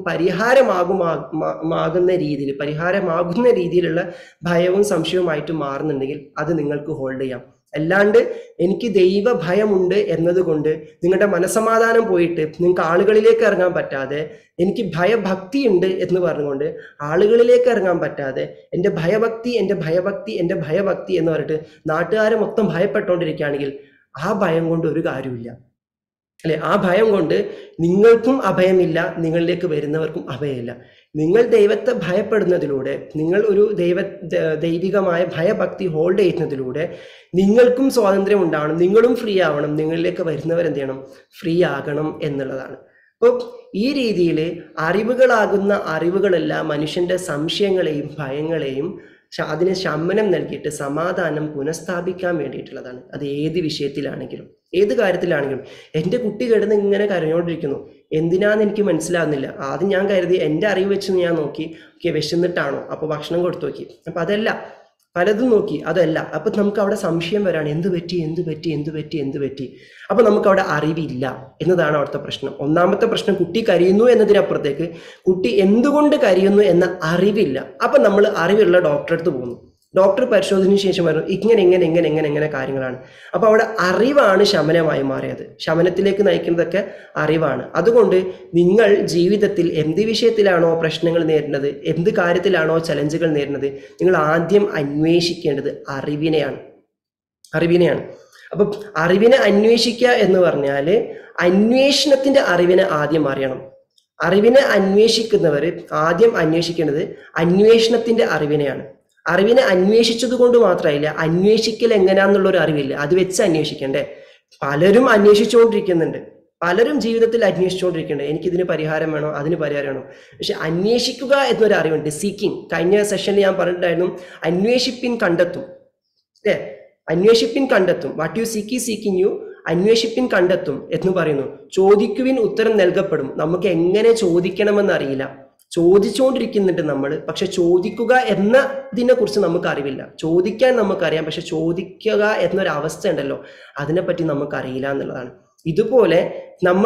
പരിഹാരമാകുമാകുന്ന രീതിയിൽ പരിഹാരമാകുന്ന രീതിയിലുള്ള ഭയവും സംശയവുമായിട്ട് മാറുന്നുണ്ടെങ്കിൽ അത് നിങ്ങൾക്ക് ഹോൾഡ് ചെയ്യാം അല്ലാണ്ട് എനിക്ക് ദൈവ ഭയമുണ്ട് എന്നതുകൊണ്ട് നിങ്ങളുടെ മനസമാധാനം പോയിട്ട് നിങ്ങൾക്ക് ആളുകളിലേക്ക് ഇറങ്ങാൻ പറ്റാതെ എനിക്ക് ഭയഭക്തി ഉണ്ട് എന്ന് പറഞ്ഞുകൊണ്ട് ആളുകളിലേക്ക് ഇറങ്ങാൻ പറ്റാതെ എൻ്റെ ഭയഭക്തി എൻ്റെ ഭയഭക്തി എൻ്റെ ഭയഭക്തി എന്ന് പറഞ്ഞിട്ട് നാട്ടുകാരെ മൊത്തം ഭയപ്പെട്ടുകൊണ്ടിരിക്കുകയാണെങ്കിൽ ആ ഭയം കൊണ്ട് ഒരു കാര്യമില്ല അല്ലെ ആ ഭയം കൊണ്ട് നിങ്ങൾക്കും അഭയമില്ല നിങ്ങളിലേക്ക് വരുന്നവർക്കും അഭയമില്ല നിങ്ങൾ ദൈവത്തെ ഭയപ്പെടുന്നതിലൂടെ നിങ്ങൾ ഒരു ദൈവ ദ- ദൈവികമായ ഭയഭക്തി ഹോൾഡ് ചെയ്യുന്നതിലൂടെ നിങ്ങൾക്കും സ്വാതന്ത്ര്യം ഉണ്ടാവണം നിങ്ങളും ഫ്രീ ആവണം നിങ്ങളിലേക്ക് വരുന്നവർ എന്ത് ചെയ്യണം ഫ്രീ ആകണം എന്നുള്ളതാണ് അപ്പോൾ ഈ രീതിയിൽ അറിവുകളാകുന്ന അറിവുകളെല്ലാം മനുഷ്യന്റെ സംശയങ്ങളെയും ഭയങ്ങളെയും ശ- അതിന് ശമനം നൽകിയിട്ട് സമാധാനം പുനഃസ്ഥാപിക്കാൻ വേണ്ടിയിട്ടുള്ളതാണ് അത് ഏത് വിഷയത്തിലാണെങ്കിലും ഏത് കാര്യത്തിലാണെങ്കിലും എൻ്റെ കുട്ടി കിടന്ന് ഇങ്ങനെ കരഞ്ഞുകൊണ്ടിരിക്കുന്നു എന്തിനാന്ന് എനിക്ക് മനസ്സിലാവുന്നില്ല ആദ്യം ഞാൻ കരുതി എൻ്റെ അറിവ് വെച്ച് ഞാൻ നോക്കി ഓക്കെ വിശന്നിട്ടാണോ അപ്പോൾ ഭക്ഷണം കൊടുത്തു നോക്കി അപ്പം അതല്ല പലതും നോക്കി അതല്ല അപ്പം നമുക്ക് അവിടെ സംശയം വരാണ് എന്ത് പറ്റി എന്ത് പറ്റി എന്ത് പറ്റി എന്ത് പറ്റി അപ്പം നമുക്ക് അവിടെ അറിവില്ല എന്നതാണ് അവിടുത്തെ പ്രശ്നം ഒന്നാമത്തെ പ്രശ്നം കുട്ടി കരയുന്നു എന്നതിനപ്പുറത്തേക്ക് കുട്ടി എന്തുകൊണ്ട് കരയുന്നു എന്ന അറിവില്ല അപ്പം നമ്മൾ അറിവുള്ള ഡോക്ടറെ അടുത്ത് പോകുന്നു ഡോക്ടർ പരിശോധനയ്ക്ക് ശേഷം പറഞ്ഞു ഇങ്ങനെ ഇങ്ങനെ ഇങ്ങനെ ഇങ്ങനെ ഇങ്ങനെ കാര്യങ്ങളാണ് അപ്പോൾ അവിടെ അറിവാണ് ശമനമായി മാറിയത് ശമനത്തിലേക്ക് നയിക്കുന്നതൊക്കെ അറിവാണ് അതുകൊണ്ട് നിങ്ങൾ ജീവിതത്തിൽ എന്ത് വിഷയത്തിലാണോ പ്രശ്നങ്ങൾ നേരിടുന്നത് എന്ത് കാര്യത്തിലാണോ ചലഞ്ചുകൾ നേരിടുന്നത് നിങ്ങൾ ആദ്യം അന്വേഷിക്കേണ്ടത് അറിവിനെയാണ് അറിവിനെയാണ് അപ്പം അറിവിനെ അന്വേഷിക്കുക എന്ന് പറഞ്ഞാൽ അന്വേഷണത്തിന്റെ അറിവിനെ ആദ്യം അറിയണം അറിവിനെ അന്വേഷിക്കുന്നവർ ആദ്യം അന്വേഷിക്കേണ്ടത് അന്വേഷണത്തിന്റെ അറിവിനെയാണ് അറിവിനെ അന്വേഷിച്ചത് കൊണ്ട് മാത്രമായില്ല അന്വേഷിക്കൽ എങ്ങനെയാന്നുള്ള ഒരു അറിവില്ല അത് വെച്ച് അന്വേഷിക്കണ്ടേ പലരും അന്വേഷിച്ചുകൊണ്ടിരിക്കുന്നുണ്ട് പലരും ജീവിതത്തിൽ അന്വേഷിച്ചുകൊണ്ടിരിക്കുന്നുണ്ട് എനിക്കിതിന് പരിഹാരം വേണോ അതിന് പരിഹാരം വേണോ പക്ഷെ അന്വേഷിക്കുക എന്നൊരു അറിവുണ്ട് സീക്കിംഗ് കഴിഞ്ഞ സെഷനിൽ ഞാൻ പറഞ്ഞിട്ടുണ്ടായിരുന്നു അന്വേഷിപ്പിൻ കണ്ടെത്തും അല്ലേ അന്വേഷിപ്പിൻ കണ്ടെത്തും വാട്ട് യു സീക്കി സീക്കിങ് യു അന്വേഷിപ്പിൻ കണ്ടെത്തും എന്ന് പറയുന്നു ചോദിക്കുവിൻ ഉത്തരം നൽകപ്പെടും നമുക്ക് എങ്ങനെ ചോദിക്കണമെന്ന് അറിയില്ല ചോദിച്ചുകൊണ്ടിരിക്കുന്നുണ്ട് നമ്മൾ പക്ഷെ ചോദിക്കുക എന്നതിനെ കുറിച്ച് നമുക്ക് അറിവില്ല ചോദിക്കാൻ നമുക്കറിയാം പക്ഷെ ചോദിക്കുക എന്നൊരു അവസ്ഥ ഉണ്ടല്ലോ അതിനെപ്പറ്റി നമുക്കറിയില്ല എന്നുള്ളതാണ് ഇതുപോലെ നമ്മൾ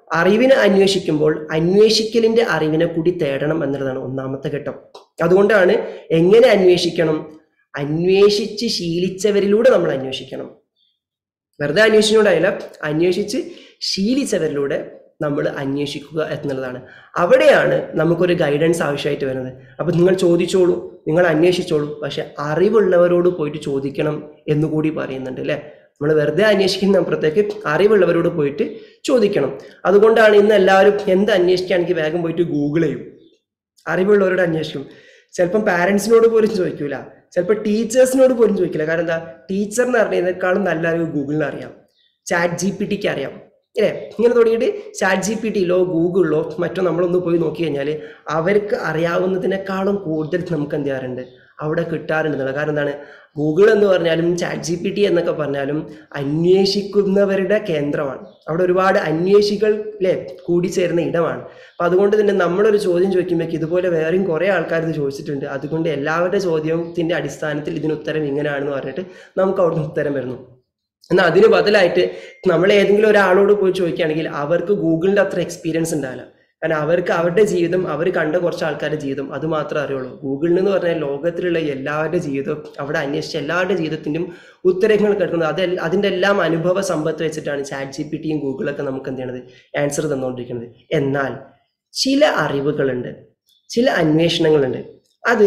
അറിവിനെ അന്വേഷിക്കുമ്പോൾ അന്വേഷിക്കലിന്റെ അറിവിനെ കൂടി തേടണം എന്നുള്ളതാണ് ഒന്നാമത്തെ ഘട്ടം അതുകൊണ്ടാണ് എങ്ങനെ അന്വേഷിക്കണം അന്വേഷിച്ച് ശീലിച്ചവരിലൂടെ നമ്മൾ അന്വേഷിക്കണം വെറുതെ അന്വേഷിച്ചുകൊണ്ടായില്ല അന്വേഷിച്ച് ശീലിച്ചവരിലൂടെ നമ്മൾ അന്വേഷിക്കുക എന്നുള്ളതാണ് അവിടെയാണ് നമുക്കൊരു ഗൈഡൻസ് ആവശ്യമായിട്ട് വരുന്നത് അപ്പം നിങ്ങൾ ചോദിച്ചോളൂ നിങ്ങൾ അന്വേഷിച്ചോളൂ പക്ഷെ അറിവുള്ളവരോട് പോയിട്ട് ചോദിക്കണം എന്നുകൂടി പറയുന്നുണ്ട് അല്ലേ നമ്മൾ വെറുതെ അന്വേഷിക്കുന്ന അപ്പുറത്തേക്ക് അറിവുള്ളവരോട് പോയിട്ട് ചോദിക്കണം അതുകൊണ്ടാണ് ഇന്ന് എല്ലാവരും എന്ത് അന്വേഷിക്കുകയാണെങ്കിൽ വേഗം പോയിട്ട് ഗൂഗിൾ ചെയ്യും അറിവുള്ളവരോട് അന്വേഷിക്കും ചിലപ്പം പാരൻസിനോട് പോലും ചോദിക്കൂല ചിലപ്പോൾ ടീച്ചേഴ്സിനോട് പോലും ചോദിക്കില്ല കാരണം എന്താ ടീച്ചറിന് അറിയുന്നതിനേക്കാളും നല്ല അറിവ് ഗൂഗിളിന് അറിയാം ചാറ്റ് ജി പി ടിക്ക് അറിയാം അല്ലേ ഇങ്ങനെ തുടങ്ങിയിട്ട് ചാറ്റ് ജി പി ടിയിലോ ഗൂഗിളിലോ മറ്റോ നമ്മളൊന്ന് പോയി നോക്കി കഴിഞ്ഞാൽ അവർക്ക് അറിയാവുന്നതിനേക്കാളും കൂടുതൽ നമുക്ക് എന്ത് ചെയ്യാറുണ്ട് അവിടെ കിട്ടാറുണ്ട് എന്നുള്ളത് കാരണം എന്താണ് ഗൂഗിൾ എന്ന് പറഞ്ഞാലും ചാറ്റ് ജി പി ടി എന്നൊക്കെ പറഞ്ഞാലും അന്വേഷിക്കുന്നവരുടെ കേന്ദ്രമാണ് അവിടെ ഒരുപാട് അന്വേഷികൾ അല്ലേ കൂടിച്ചേരുന്ന ഇടമാണ് അപ്പം അതുകൊണ്ട് തന്നെ നമ്മളൊരു ചോദ്യം ചോദിക്കുമ്പോഴേക്ക് ഇതുപോലെ വേറെയും കുറേ ആൾക്കാർ ഇത് ചോദിച്ചിട്ടുണ്ട് അതുകൊണ്ട് എല്ലാവരുടെ ചോദ്യത്തിൻ്റെ അടിസ്ഥാനത്തിൽ ഇതിന് ഉത്തരം ഇങ്ങനെയാണെന്ന് പറഞ്ഞിട്ട് നമുക്ക് അവിടുന്ന് ഉത്തരം വരുന്നു എന്നാൽ അതിന് ബദലായിട്ട് നമ്മൾ ഏതെങ്കിലും ഒരാളോട് പോയി ചോദിക്കുകയാണെങ്കിൽ അവർക്ക് ഗൂഗിളിൻ്റെ അത്ര എക്സ്പീരിയൻസ് ഉണ്ടാവില്ല കാരണം അവർക്ക് അവരുടെ ജീവിതം അവർ കണ്ട കുറച്ച് ആൾക്കാരുടെ ജീവിതം അത് മാത്രമേ അറിയുള്ളൂ ഗൂഗിളിൽ എന്ന് പറഞ്ഞാൽ ലോകത്തിലുള്ള എല്ലാവരുടെ ജീവിതം അവിടെ അന്വേഷിച്ച എല്ലാവരുടെ ജീവിതത്തിൻ്റെയും ഉത്തരങ്ങൾ കിടക്കുന്നത് അത് അതിൻ്റെ എല്ലാം അനുഭവ സമ്പത്ത് വെച്ചിട്ടാണ് ചാറ്റ് ജി പി ടിയും ഗൂഗിളൊക്കെ നമുക്ക് എന്ത് ചെയ്യണത് ആൻസർ തന്നുകൊണ്ടിരിക്കുന്നത് എന്നാൽ ചില അറിവുകളുണ്ട് ചില അന്വേഷണങ്ങളുണ്ട് അത്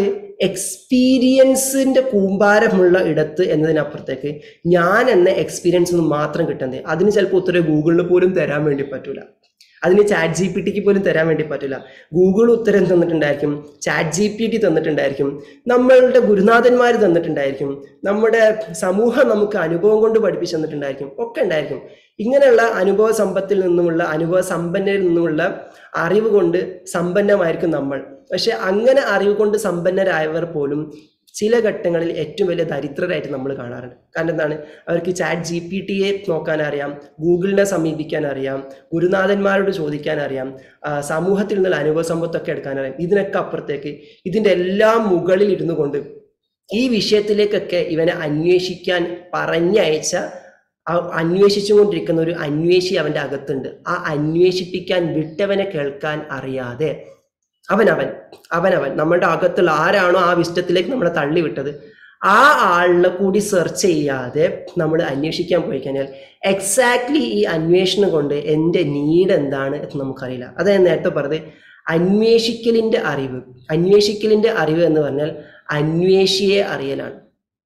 എക്സ്പീരിയൻസിന്റെ കൂമ്പാരമുള്ള ഇടത്ത് എന്നതിനപ്പുറത്തേക്ക് ഞാൻ എന്ന എക്സ്പീരിയൻസ് ഒന്നും മാത്രം കിട്ടുന്നത് അതിന് ചിലപ്പോൾ ഉത്തരം ഗൂഗിളിന് പോലും തരാൻ വേണ്ടി പറ്റൂല അതിന് ചാറ്റ് ജി പി ടിക്ക് പോലും തരാൻ വേണ്ടി പറ്റില്ല ഗൂഗിൾ ഉത്തരം തന്നിട്ടുണ്ടായിരിക്കും ചാറ്റ് ജി പി ടി തന്നിട്ടുണ്ടായിരിക്കും നമ്മളുടെ ഗുരുനാഥന്മാർ തന്നിട്ടുണ്ടായിരിക്കും നമ്മുടെ സമൂഹം നമുക്ക് അനുഭവം കൊണ്ട് പഠിപ്പിച്ചു തന്നിട്ടുണ്ടായിരിക്കും ഒക്കെ ഉണ്ടായിരിക്കും ഇങ്ങനെയുള്ള അനുഭവ സമ്പത്തിൽ നിന്നുമുള്ള അനുഭവ സമ്പന്നരിൽ നിന്നുമുള്ള അറിവ് കൊണ്ട് സമ്പന്നമായിരിക്കും നമ്മൾ പക്ഷെ അങ്ങനെ അറിവ് കൊണ്ട് സമ്പന്നരായവർ പോലും ചില ഘട്ടങ്ങളിൽ ഏറ്റവും വലിയ ദരിദ്രരായിട്ട് നമ്മൾ കാണാറുണ്ട് കാരണം എന്താണ് അവർക്ക് ചാറ്റ് ജി പി ടിയെ നോക്കാൻ അറിയാം ഗൂഗിളിനെ സമീപിക്കാൻ അറിയാം ഗുരുനാഥന്മാരോട് ചോദിക്കാൻ അറിയാം ആ, സമൂഹത്തിൽ നിന്നുള്ള അനുഭവ സമ്പത്തൊക്കെ എടുക്കാൻ അറിയാം ഇതിനൊക്കെ അപ്പുറത്തേക്ക് ഇതിൻ്റെ എല്ലാം മുകളിൽ ഇരുന്നു കൊണ്ട് ഈ വിഷയത്തിലേക്കൊക്കെ ഇവനെ അന്വേഷിക്കാൻ പറഞ്ഞയച്ച ആ അന്വേഷിച്ചുകൊണ്ടിരിക്കുന്ന ഒരു അന്വേഷി അവൻ്റെ അകത്തുണ്ട് ആ അന്വേഷിപ്പിക്കാൻ വിട്ടവനെ കേൾക്കാൻ അറിയാതെ അവനവൻ അവനവൻ നമ്മളുടെ അകത്തുള്ള ആരാണോ ആ വിഷ്ടത്തിലേക്ക് നമ്മളെ തള്ളിവിട്ടത് ആ ആളിനെ കൂടി സെർച്ച് ചെയ്യാതെ നമ്മൾ അന്വേഷിക്കാൻ പോയി കഴിഞ്ഞാൽ എക്സാക്ട്ലി ഈ അന്വേഷണം കൊണ്ട് എൻ്റെ നീഡ് എന്താണ് എന്ന് നമുക്കറിയില്ല അത് ഞാൻ നേരത്തെ പറഞ്ഞത് അന്വേഷിക്കലിൻ്റെ അറിവ് അന്വേഷിക്കലിൻ്റെ അറിവ് എന്ന് പറഞ്ഞാൽ അന്വേഷിയെ അറിയലാണ്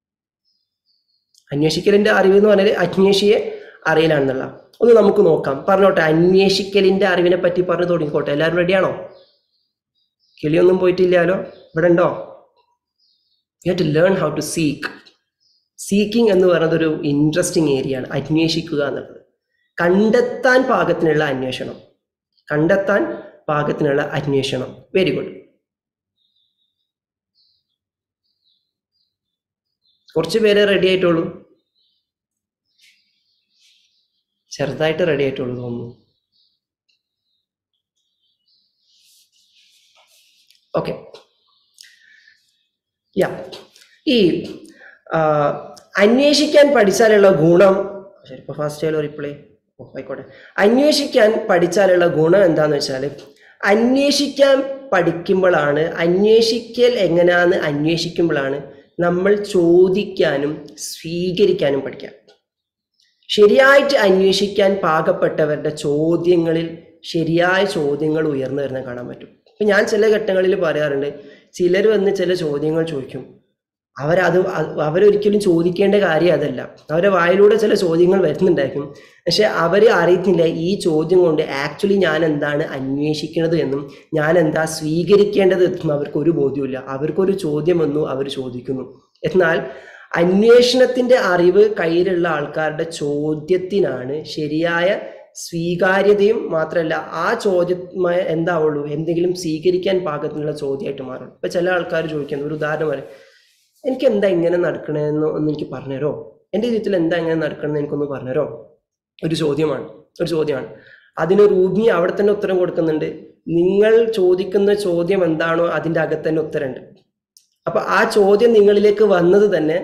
അന്വേഷിക്കലിൻ്റെ അറിവ് എന്ന് പറഞ്ഞാൽ അന്വേഷിയെ അറിയലാണെന്നുള്ള ഒന്ന് നമുക്ക് നോക്കാം പറഞ്ഞോട്ടെ അന്വേഷിക്കലിൻ്റെ അറിവിനെ പറ്റി പറഞ്ഞു തുടങ്ങിക്കോട്ടെ എല്ലാവരും റെഡിയാണോ കിളിയൊന്നും പോയിട്ടില്ലല്ലോ ഇവിടെ ഉണ്ടോ you to learn how to seek seeking എന്ന് പറയുന്നത് ഒരു ഇൻട്രസ്റ്റിംഗ് ഏരിയ ആണ് അന്വേഷിക്കുക എന്നുള്ളത് കണ്ടെത്താൻ പാകത്തിനുള്ള അന്വേഷണം കണ്ടെത്താൻ പാകത്തിനുള്ള അന്വേഷണം വെരി ഗുഡ് കുറച്ച് പേരെ റെഡി ആയിട്ടുള്ളൂ ചെറുതായിട്ട് റെഡി ആയിട്ടുള്ളൂ തോന്നുന്നു ഓക്കെ യാ ഈ ആ, അന്വേഷിക്കാൻ പഠിച്ചാലുള്ള ഗുണം ശരി ഇപ്പോൾ ഫസ്റ്റ് ആയാലും റിപ്ലൈ ഓ ആയിക്കോട്ടെ അന്വേഷിക്കാൻ പഠിച്ചാലുള്ള ഗുണം എന്താന്ന് വെച്ചാൽ അന്വേഷിക്കാൻ പഠിക്കുമ്പോഴാണ് അന്വേഷിക്കൽ എങ്ങനെയാന്ന് അന്വേഷിക്കുമ്പോഴാണ് നമ്മൾ ചോദിക്കാനും സ്വീകരിക്കാനും പഠിക്കാം ശരിയായിട്ട് അന്വേഷിക്കാൻ പാകപ്പെട്ടവരുടെ ചോദ്യങ്ങളിൽ ശരിയായ ചോദ്യങ്ങൾ ഉയർന്നു വരുന്നത് കാണാൻ പറ്റും ഇപ്പം ഞാൻ ചില ഘട്ടങ്ങളിൽ പറയാറുണ്ട് ചിലർ വന്ന് ചില ചോദ്യങ്ങൾ ചോദിക്കും അവരത് അ- അവരൊരിക്കലും ചോദിക്കേണ്ട കാര്യം അതല്ല അവരുടെ വായിലൂടെ ചില ചോദ്യങ്ങൾ വരുന്നുണ്ടായിരിക്കും പക്ഷെ അവർ അറിയുന്നില്ല ഈ ചോദ്യം കൊണ്ട് ആക്ച്വലി ഞാൻ എന്താണ് അന്വേഷിക്കുന്നത് എന്നും ഞാൻ എന്താ സ്വീകരിക്കേണ്ടത് എന്നും അവർക്ക് ഒരു ബോധ്യമില്ല അവർക്കൊരു ചോദ്യം വന്നു അവർ ചോദിക്കുന്നു എന്നാൽ അന്വേഷണത്തിന്റെ അറിവ് കയ്യിലുള്ള ആൾക്കാരുടെ ചോദ്യത്തിനാണ് ശരിയായ സ്വീകാര്യതയും മാത്രമല്ല ആ ചോദ്യം എന്താവുള്ളൂ എന്തെങ്കിലും സ്വീകരിക്കാൻ പാകത്തിനുള്ള ചോദ്യമായിട്ട് മാറും ഇപ്പൊ ചില ആൾക്കാർ ചോദിക്കുന്നത് ഒരു ഉദാഹരണം പറയാം എനിക്ക് എന്താ ഇങ്ങനെ നടക്കണേന്ന് ഒന്ന് എനിക്ക് പറഞ്ഞുതരോ എൻ്റെ ജീവിതത്തിൽ എന്താ ഇങ്ങനെ നടക്കണമെന്ന് എനിക്കൊന്ന് പറഞ്ഞുതരോ ഒരു ചോദ്യമാണ് ഒരു ചോദ്യമാണ് അതിന് റൂബി അവിടെ തന്നെ ഉത്തരം കൊടുക്കുന്നുണ്ട് നിങ്ങൾ ചോദിക്കുന്ന ചോദ്യം എന്താണോ അതിൻ്റെ അകത്ത് തന്നെ ഉത്തരമുണ്ട് അപ്പൊ ആ ചോദ്യം നിങ്ങളിലേക്ക് വന്നത് തന്നെ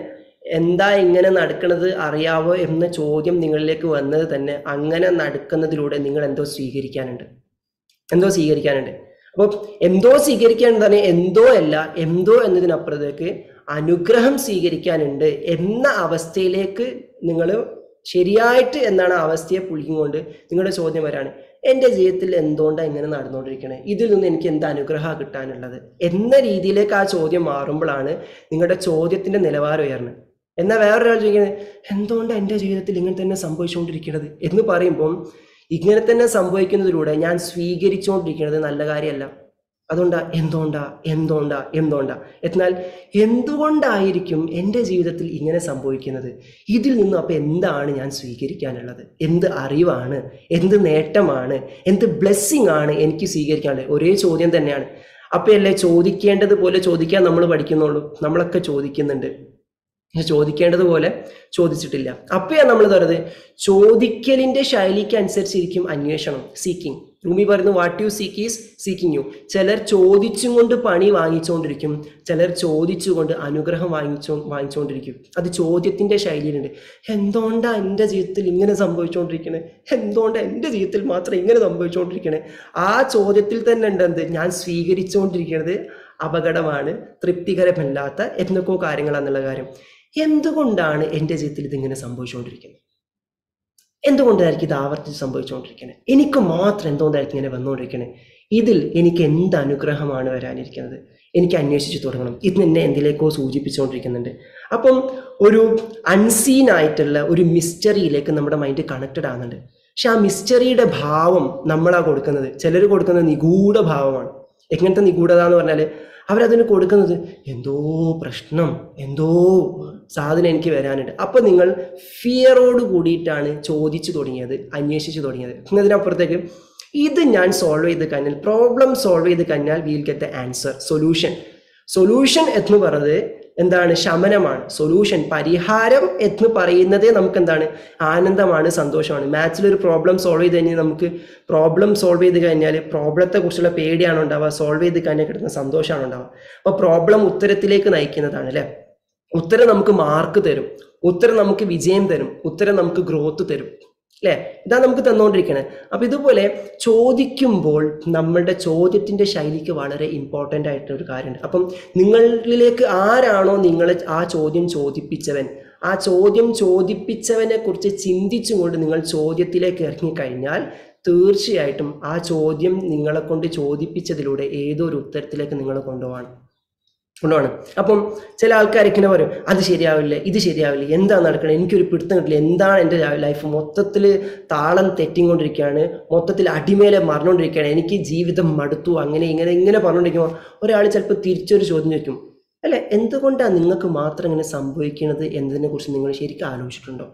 എന്താ ഇങ്ങനെ നടക്കുന്നത് അറിയാവോ എന്ന ചോദ്യം നിങ്ങളിലേക്ക് വന്നത് തന്നെ അങ്ങനെ നടക്കുന്നതിലൂടെ നിങ്ങൾ എന്തോ സ്വീകരിക്കാനുണ്ട് എന്തോ സ്വീകരിക്കാനുണ്ട് അപ്പോൾ എന്തോ സ്വീകരിക്കാൻ തന്നെ എന്തോ അല്ല എന്തോ എന്നതിനപ്പുറത്തേക്ക് അനുഗ്രഹം സ്വീകരിക്കാനുണ്ട് എന്ന അവസ്ഥയിലേക്ക് നിങ്ങൾ ശരിയായിട്ട് എന്നാണ് ആ അവസ്ഥയെ പുളിക്കുകൊണ്ട് നിങ്ങളുടെ ചോദ്യം വരാണ് എൻ്റെ ജീവിതത്തിൽ എന്തുകൊണ്ടാണ് ഇങ്ങനെ നടന്നുകൊണ്ടിരിക്കണേ ഇതിൽ നിന്ന് എനിക്ക് എന്ത് അനുഗ്രഹമാണ് കിട്ടാനുള്ളത് എന്ന രീതിയിലേക്ക് ആ ചോദ്യം മാറുമ്പോഴാണ് നിങ്ങളുടെ ചോദ്യത്തിന്റെ നിലവാരം ഉയർന്നത് എന്നാൽ വേറൊരാൾ ചോദിക്കുന്നത് എന്തുകൊണ്ടാണ് എൻ്റെ ജീവിതത്തിൽ ഇങ്ങനെ തന്നെ സംഭവിച്ചുകൊണ്ടിരിക്കുന്നത് എന്ന് പറയുമ്പം ഇങ്ങനെ തന്നെ സംഭവിക്കുന്നതിലൂടെ ഞാൻ സ്വീകരിച്ചുകൊണ്ടിരിക്കുന്നത് നല്ല കാര്യമല്ല അതുകൊണ്ടാ എന്തുകൊണ്ടാ എന്തുകൊണ്ടാ എന്തുകൊണ്ടാ എന്നാൽ എന്തുകൊണ്ടായിരിക്കും എൻ്റെ ജീവിതത്തിൽ ഇങ്ങനെ സംഭവിക്കുന്നത് ഇതിൽ നിന്നും അപ്പം എന്താണ് ഞാൻ സ്വീകരിക്കാനുള്ളത് എന്ത് അറിവാണ് എന്ത് നേട്ടമാണ് എന്ത് ബ്ലെസ്സിങ് ആണ് എനിക്ക് സ്വീകരിക്കാനുള്ളത് ഒരേ ചോദ്യം തന്നെയാണ് അപ്പയല്ലേ ചോദിക്കേണ്ടത് പോലെ ചോദിക്കാൻ നമ്മൾ പഠിക്കുന്നുള്ളൂ നമ്മളൊക്കെ ചോദിക്കുന്നുണ്ട് പക്ഷെ ചോദിക്കേണ്ടതുപോലെ ചോദിച്ചിട്ടില്ല അപ്പോഴാ നമ്മൾ പറയുന്നത് ചോദിക്കലിന്റെ ശൈലിക്ക് അനുസരിച്ചിരിക്കും അന്വേഷണം സീക്കിംഗ് റൂമി പറയുന്നു what you seek is seeking you ചിലർ ചോദിച്ചും കൊണ്ട് പണി വാങ്ങിച്ചുകൊണ്ടിരിക്കും ചിലർ ചോദിച്ചുകൊണ്ട് അനുഗ്രഹം വാങ്ങിച്ചോ വാങ്ങിച്ചുകൊണ്ടിരിക്കും അത് ചോദ്യത്തിന്റെ ശൈലിയിലുണ്ട് എന്തുകൊണ്ടാ എൻ്റെ ജീവിതത്തിൽ ഇങ്ങനെ സംഭവിച്ചുകൊണ്ടിരിക്കണേ എന്തുകൊണ്ടാ എൻ്റെ ജീവിതത്തിൽ മാത്രം ഇങ്ങനെ സംഭവിച്ചുകൊണ്ടിരിക്കണേ ആ ചോദ്യത്തിൽ തന്നെ ഉണ്ട് എന്ത് ഞാൻ സ്വീകരിച്ചുകൊണ്ടിരിക്കുന്നത് അപകടമാണ് തൃപ്തികരമല്ലാത്ത എന്തൊക്കെയോ കാര്യങ്ങളാന്നുള്ള കാര്യം എന്തുകൊണ്ടാണ് എൻ്റെ ജീവിതത്തിൽ ഇതിങ്ങനെ സംഭവിച്ചുകൊണ്ടിരിക്കുന്നത് എന്തുകൊണ്ടായിരിക്കും ഇത് ആവർത്തിച്ച് സംഭവിച്ചുകൊണ്ടിരിക്കുന്നത് എനിക്ക് മാത്രം എന്തുകൊണ്ടായിരിക്കും ഇങ്ങനെ വന്നുകൊണ്ടിരിക്കുന്നത് ഇതിൽ എനിക്ക് എന്ത് അനുഗ്രഹമാണ് വരാനിരിക്കുന്നത് എനിക്ക് അന്വേഷിച്ച് തുടങ്ങണം ഇത് എന്നെ എന്തിലേക്കോ സൂചിപ്പിച്ചുകൊണ്ടിരിക്കുന്നുണ്ട് അപ്പം ഒരു അൺസീൻ ആയിട്ടുള്ള ഒരു മിസ്റ്ററിയിലേക്ക് നമ്മുടെ മൈൻഡ് കണക്റ്റഡ് ആകുന്നുണ്ട് പക്ഷെ ആ മിസ്റ്ററിയുടെ ഭാവം നമ്മളാ കൊടുക്കുന്നത് ചിലർ കൊടുക്കുന്നത് നിഗൂഢ ഭാവമാണ് എങ്ങനത്തെ നിഗൂഢത എന്ന് പറഞ്ഞാൽ അവരതിന് കൊടുക്കുന്നത് എന്തോ പ്രശ്നം എന്തോ സാധനം എനിക്ക് വരാനുണ്ട് അപ്പോൾ നിങ്ങൾ ഫിയറോട് കൂടിയിട്ടാണ് ചോദിച്ചു തുടങ്ങിയത് അന്വേഷിച്ചു തുടങ്ങിയത് എന്നതിനപ്പുറത്തേക്ക് ഇത് ഞാൻ സോൾവ് ചെയ്ത് കഴിഞ്ഞാൽ പ്രോബ്ലം സോൾവ് ചെയ്ത് കഴിഞ്ഞാൽ we'll get the answer solution solution എന്ന് പറയുന്നത് എന്താണ് ശമനമാണ് സൊല്യൂഷൻ പരിഹാരം എന്ന് പറയുന്നതേ നമുക്ക് എന്താണ് ആനന്ദമാണ് സന്തോഷമാണ് മാത്സിൽ ഒരു പ്രോബ്ലം സോൾവ് ചെയ്ത് കഴിഞ്ഞാൽ നമുക്ക് പ്രോബ്ലം സോൾവ് ചെയ്ത് കഴിഞ്ഞാൽ പ്രോബ്ലത്തെ കുറിച്ചുള്ള പേടിയാണ് ഉണ്ടാവുക സോൾവ് ചെയ്ത് കഴിഞ്ഞാൽ കിട്ടുന്ന സന്തോഷമാണ് ഉണ്ടാവുക അപ്പോൾ പ്രോബ്ലം ഉത്തരത്തിലേക്ക് നയിക്കുന്നതാണ് അല്ലേ ഉത്തരം നമുക്ക് മാർക്ക് തരും ഉത്തരം നമുക്ക് വിജയം തരും ഉത്തരം നമുക്ക് ഗ്രോത്ത് തരും അല്ലേ ഇതാ നമുക്ക് തന്നുകൊണ്ടിരിക്കുന്നത് അപ്പൊ ഇതുപോലെ ചോദിക്കുമ്പോൾ നമ്മളുടെ ചോദ്യത്തിന്റെ ശൈലിക്ക് വളരെ ഇമ്പോർട്ടൻ്റ് ആയിട്ടുള്ള ഒരു കാര്യമുണ്ട് അപ്പം നിങ്ങളിലേക്ക് ആരാണോ നിങ്ങളെ ആ ചോദ്യം ചോദിപ്പിച്ചവൻ ആ ചോദ്യം ചോദിപ്പിച്ചവനെ കുറിച്ച് ചിന്തിച്ചുകൊണ്ട് നിങ്ങൾ ചോദ്യത്തിലേക്ക് ഇറങ്ങിക്കഴിഞ്ഞാൽ തീർച്ചയായിട്ടും ആ ചോദ്യം നിങ്ങളെ കൊണ്ട് ചോദിപ്പിച്ചതിലൂടെ ഏതോ ഒരു ഉത്തരത്തിലേക്ക് നിങ്ങൾ കൊണ്ടുപോകണം കൊണ്ടുപോകണം അപ്പം ചില ആൾക്കാർ ഇങ്ങനെ പറയും അത് ശരിയാവില്ല ഇത് ശരിയാവില്ല എന്താ നടക്കണത് എനിക്കൊരു പിടുത്തം കിട്ടില്ല എന്താണ് എൻ്റെ ലൈഫ് മൊത്തത്തിൽ താളം തെറ്റിക്കൊണ്ടിരിക്കുകയാണ് മൊത്തത്തിൽ അടിമേലെ മറന്നുകൊണ്ടിരിക്കുകയാണ് എനിക്ക് ജീവിതം മടുത്തു അങ്ങനെ ഇങ്ങനെ ഇങ്ങനെ പറഞ്ഞുകൊണ്ടിരിക്കുമ്പോൾ ഒരാൾ ചിലപ്പോൾ തിരിച്ചൊരു ചോദ്യം ചോദിക്കും അല്ലെ എന്തുകൊണ്ടാണ് നിങ്ങൾക്ക് മാത്രം ഇങ്ങനെ സംഭവിക്കുന്നത് എന്നതിനെ കുറിച്ച് നിങ്ങൾ ശരിക്കും ആലോചിച്ചിട്ടുണ്ടോ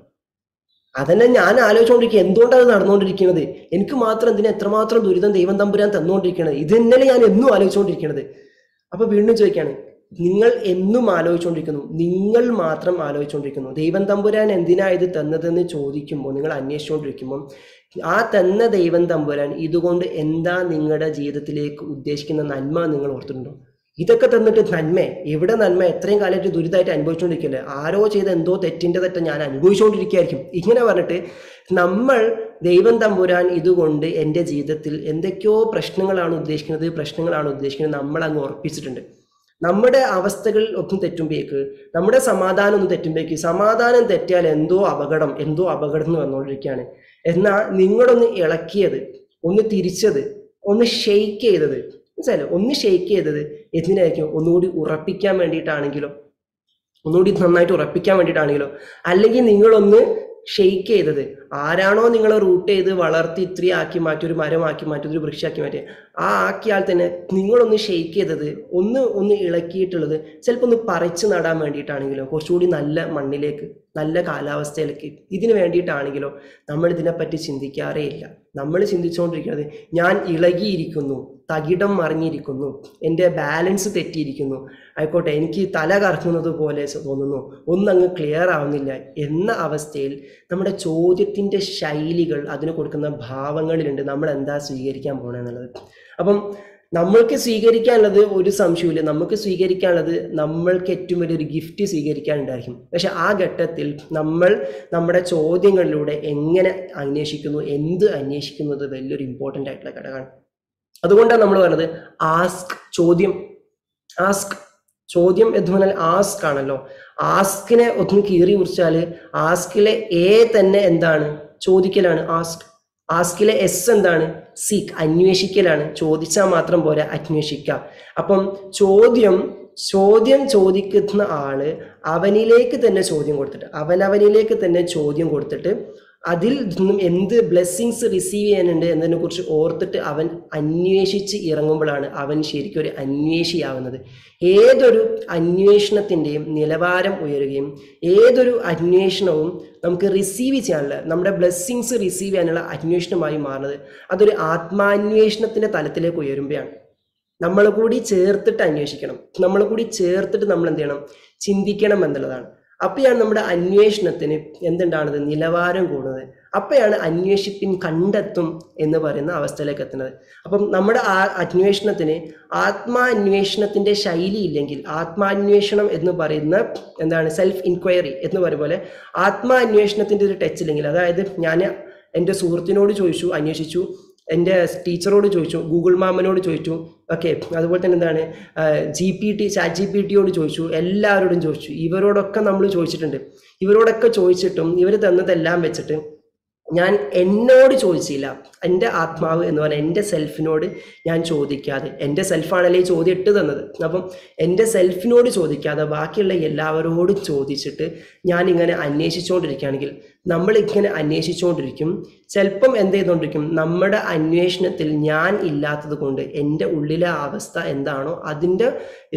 അതന്നെ ഞാൻ ആലോചിച്ചുകൊണ്ടിരിക്കുക എന്തുകൊണ്ടാണ് അത് നടന്നുകൊണ്ടിരിക്കുന്നത് എനിക്ക് മാത്രം ഇതിന് എത്രമാത്രം ദുരിതം ദൈവം തമ്പുരാൻ തന്നുകൊണ്ടിരിക്കുന്നത് ഇത് തന്നെയാണ് ഞാൻ എന്നും ആലോചിച്ചുകൊണ്ടിരിക്കുന്നത് അപ്പൊ വീണ്ടും ചോദിക്കാണ് നിങ്ങൾ എന്നും ആലോചിച്ചുകൊണ്ടിരിക്കുന്നു നിങ്ങൾ മാത്രം ആലോചിച്ചുകൊണ്ടിരിക്കുന്നു ദൈവം തമ്പുരാൻ എന്തിനാ ഇത് തന്നതെന്ന് ചോദിക്കുമ്പോൾ നിങ്ങൾ അന്വേഷിച്ചുകൊണ്ടിരിക്കുമ്പോൾ ആ തന്ന ദൈവം തമ്പുരാൻ ഇതുകൊണ്ട് എന്താ നിങ്ങളുടെ ജീവിതത്തിലേക്ക് ഉദ്ദേശിക്കുന്ന നന്മ നിങ്ങൾ ഓർത്തിട്ടുണ്ടോ ഇതൊക്കെ തന്നിട്ട് നന്മ എവിടെ നന്മ എത്രയും കാലമായിട്ട് ദുരിതമായിട്ട് അനുഭവിച്ചുകൊണ്ടിരിക്കില്ലേ ആരോ ചെയ്ത എന്തോ തെറ്റിന്റെ തെറ്റ ഞാൻ അനുഭവിച്ചുകൊണ്ടിരിക്കുകയായിരിക്കും ഇങ്ങനെ പറഞ്ഞിട്ട് നമ്മൾ ദൈവം തമ്പുരാൻ ഇതുകൊണ്ട് എൻ്റെ ജീവിതത്തിൽ എന്തൊക്കെയോ പ്രശ്നങ്ങളാണ് ഉദ്ദേശിക്കുന്നത് പ്രശ്നങ്ങളാണ് ഉദ്ദേശിക്കുന്നത് നമ്മൾ അങ്ങ് ഉറപ്പിച്ചിട്ടുണ്ട് നമ്മുടെ അവസ്ഥകൾ ഒന്നും തെറ്റുമ്പോഴേക്ക് നമ്മുടെ സമാധാനം ഒന്ന് തെറ്റുമ്പോഴേക്ക് സമാധാനം തെറ്റിയാൽ എന്തോ അപകടം എന്തോ അപകടം എന്ന് വന്നുകൊണ്ടിരിക്കുകയാണ് എന്നാൽ നിങ്ങളൊന്ന് ഇളക്കിയത് ഒന്ന് തിരിച്ചത് ഒന്ന് ഷെയ്ക്ക് ചെയ്തത് മനസ്സിലായോ ഒന്ന് ഷെയ്ക്ക് ചെയ്തത് എന്തിനായിരിക്കും ഒന്നുകൂടി ഉറപ്പിക്കാൻ വേണ്ടിയിട്ടാണെങ്കിലോ ഒന്നുകൂടി നന്നായിട്ട് ഉറപ്പിക്കാൻ വേണ്ടിയിട്ടാണെങ്കിലോ അല്ലെങ്കിൽ നിങ്ങളൊന്ന് ഷെയ്ക്ക് ചെയ്തത് ആരാണോ നിങ്ങളെ റൂട്ട് ചെയ്ത് വളർത്തി ഇത്രയും ആക്കി മാറ്റി ഒരു മരമാക്കി മാറ്റി ഒരു വൃക്ഷമാക്കി മാറ്റി ആ ആക്കിയാൽ തന്നെ നിങ്ങളൊന്ന് ഷെയ്ക്ക് ചെയ്തത് ഒന്ന് ഒന്ന് ഇളക്കിയിട്ടുള്ളത് ചിലപ്പോൾ ഒന്ന് പറിച്ചു നടാൻ വേണ്ടിയിട്ടാണെങ്കിലോ കുറച്ചുകൂടി നല്ല മണ്ണിലേക്ക് നല്ല കാലാവസ്ഥയിലേക്ക് ഇതിന് വേണ്ടിയിട്ടാണെങ്കിലോ നമ്മൾ ഇതിനെപ്പറ്റി ചിന്തിക്കാറേ ഇല്ല നമ്മൾ ചിന്തിച്ചുകൊണ്ടിരിക്കുന്നത് ഞാൻ ഇളകിയിരിക്കുന്നു തകിടം മറിഞ്ഞിരിക്കുന്നു എൻ്റെ ബാലൻസ് തെറ്റിയിരിക്കുന്നു ആയിക്കോട്ടെ എനിക്ക് തല കറക്കുന്നത് പോലെ തോന്നുന്നു ഒന്നങ്ങ് ക്ലിയർ ആവുന്നില്ല എന്ന അവസ്ഥയിൽ നമ്മുടെ ചോദ്യത്തിൻ്റെ ശൈലികൾ അതിന് കൊടുക്കുന്ന ഭാവങ്ങളിലുണ്ട് നമ്മൾ എന്താ സ്വീകരിക്കാൻ പോകണമെന്നുള്ളത് അപ്പം നമ്മൾക്ക് സ്വീകരിക്കാനുള്ളത് ഒരു സംശയമില്ല നമുക്ക് സ്വീകരിക്കാനുള്ളത് നമ്മൾക്ക് ഏറ്റവും വലിയൊരു ഗിഫ്റ്റ് സ്വീകരിക്കാനുണ്ടായിരിക്കും പക്ഷെ ആ ഘട്ടത്തിൽ നമ്മൾ നമ്മുടെ ചോദ്യങ്ങളിലൂടെ എങ്ങനെ അന്വേഷിക്കുന്നു എന്ത് അന്വേഷിക്കുന്നത് വലിയൊരു ഇമ്പോർട്ടൻ്റ് ആയിട്ടുള്ള ഘടകമാണ് അതുകൊണ്ടാണ് നമ്മൾ പറയുന്നത് ആസ്ക് ചോദ്യം ആസ്ക് ചോദ്യം എന്ന് പറഞ്ഞാൽ ആസ്ക് ആണല്ലോ ആസ്കിനെ ഒന്ന് കീറി കുറിച്ചാൽ ആസ്കിലെ എ തന്നെ എന്താണ് ചോദിക്കലാണ് ആസ്ക് ആസ്കിലെ എസ് എന്താണ് സീക്ക് അന്വേഷിക്കലാണ് ചോദിച്ചാൽ മാത്രം പോരാ അന്വേഷിക്കുക അപ്പം ചോദ്യം ചോദ്യം ചോദിക്കുന്ന ആള് അവനിലേക്ക് തന്നെ ചോദ്യം കൊടുത്തിട്ട് അവനവനിലേക്ക് തന്നെ ചോദ്യം കൊടുത്തിട്ട് അതിൽ നിന്നും എന്ത് ബ്ലെസ്സിങ്സ് റിസീവ് ചെയ്യാനുണ്ട് എന്നതിനെ കുറിച്ച് ഓർത്തിട്ട് അവൻ അന്വേഷിച്ച് ഇറങ്ങുമ്പോഴാണ് അവൻ ശരിക്കും ഒരു അന്വേഷിയാവുന്നത് ഏതൊരു അന്വേഷണത്തിൻ്റെയും നിലവാരം ഉയരുകയും ഏതൊരു അന്വേഷണവും നമുക്ക് റിസീവ് ചെയ്യാനുള്ള നമ്മുടെ ബ്ലെസ്സിങ്സ് റിസീവ് ചെയ്യാനുള്ള അന്വേഷണമായി മാറുന്നത് അതൊരു ആത്മാന്വേഷണത്തിൻ്റെ തലത്തിലേക്ക് ഉയരുമ്പോഴാണ് നമ്മൾ കൂടി ചേർത്തിട്ട് അന്വേഷിക്കണം നമ്മൾ കൂടി ചേർത്തിട്ട് നമ്മൾ എന്ത് ചെയ്യണം ചിന്തിക്കണം എന്നുള്ളതാണ് അപ്പോഴാണ് നമ്മുടെ അന്വേഷണത്തിന് എന്തുണ്ടാകുന്നത് നിലവാരം കൂടുന്നത് അപ്പോഴാണ് അന്വേഷിപ്പിൻ കണ്ടെത്തും എന്ന് പറയുന്ന അവസ്ഥയിലേക്ക് എത്തുന്നത് അപ്പം നമ്മുടെ ആ അന്വേഷണത്തിന് ആത്മാന്വേഷണത്തിന്റെ ശൈലി ഇല്ലെങ്കിൽ ആത്മാന്വേഷണം എന്ന് പറയുന്ന എന്താണ് സെൽഫ് ഇൻക്വയറി എന്ന് പറയുന്ന പോലെ ആത്മാന്വേഷണത്തിന്റെ ഒരു ടച്ച് ഇല്ലെങ്കിൽ അതായത് ഞാൻ എൻ്റെ സുഹൃത്തിനോട് ചോദിച്ചു അന്വേഷിച്ചു എൻ്റെ ടീച്ചറോട് ചോദിച്ചു ഗൂഗിൾ മാമനോട് ചോദിച്ചു ഓക്കെ അതുപോലെ തന്നെ എന്താണ് G P T chat G P ടിയോട് ചോദിച്ചു എല്ലാവരോടും ചോദിച്ചു ഇവരോടൊക്കെ നമ്മൾ ചോദിച്ചിട്ടുണ്ട് ഇവരോടൊക്കെ ചോദിച്ചിട്ടും ഇവർ തന്നതെല്ലാം വെച്ചിട്ട് ഞാൻ എന്നോട് ചോദിച്ചില്ല എൻ്റെ ആത്മാവ് എന്ന് പറഞ്ഞാൽ എൻ്റെ സെൽഫിനോട് ഞാൻ ചോദിക്കാതെ എൻ്റെ സെൽഫാണല്ലേ ഈ ചോദ്യം ഇട്ട് തന്നത് അപ്പം എൻ്റെ സെൽഫിനോട് ചോദിക്കാതെ ബാക്കിയുള്ള എല്ലാവരോടും ചോദിച്ചിട്ട് ഞാൻ ഇങ്ങനെ അന്വേഷിച്ചുകൊണ്ടിരിക്കുകയാണെങ്കിൽ നമ്മൾ ഇങ്ങനെ അന്വേഷിച്ചുകൊണ്ടിരിക്കും ചിലപ്പം എന്ത് ചെയ്തുകൊണ്ടിരിക്കും നമ്മുടെ അന്വേഷണത്തിൽ ഞാൻ ഇല്ലാത്തത് കൊണ്ട് എൻ്റെ ഉള്ളിലെ അവസ്ഥ എന്താണോ അതിൻ്റെ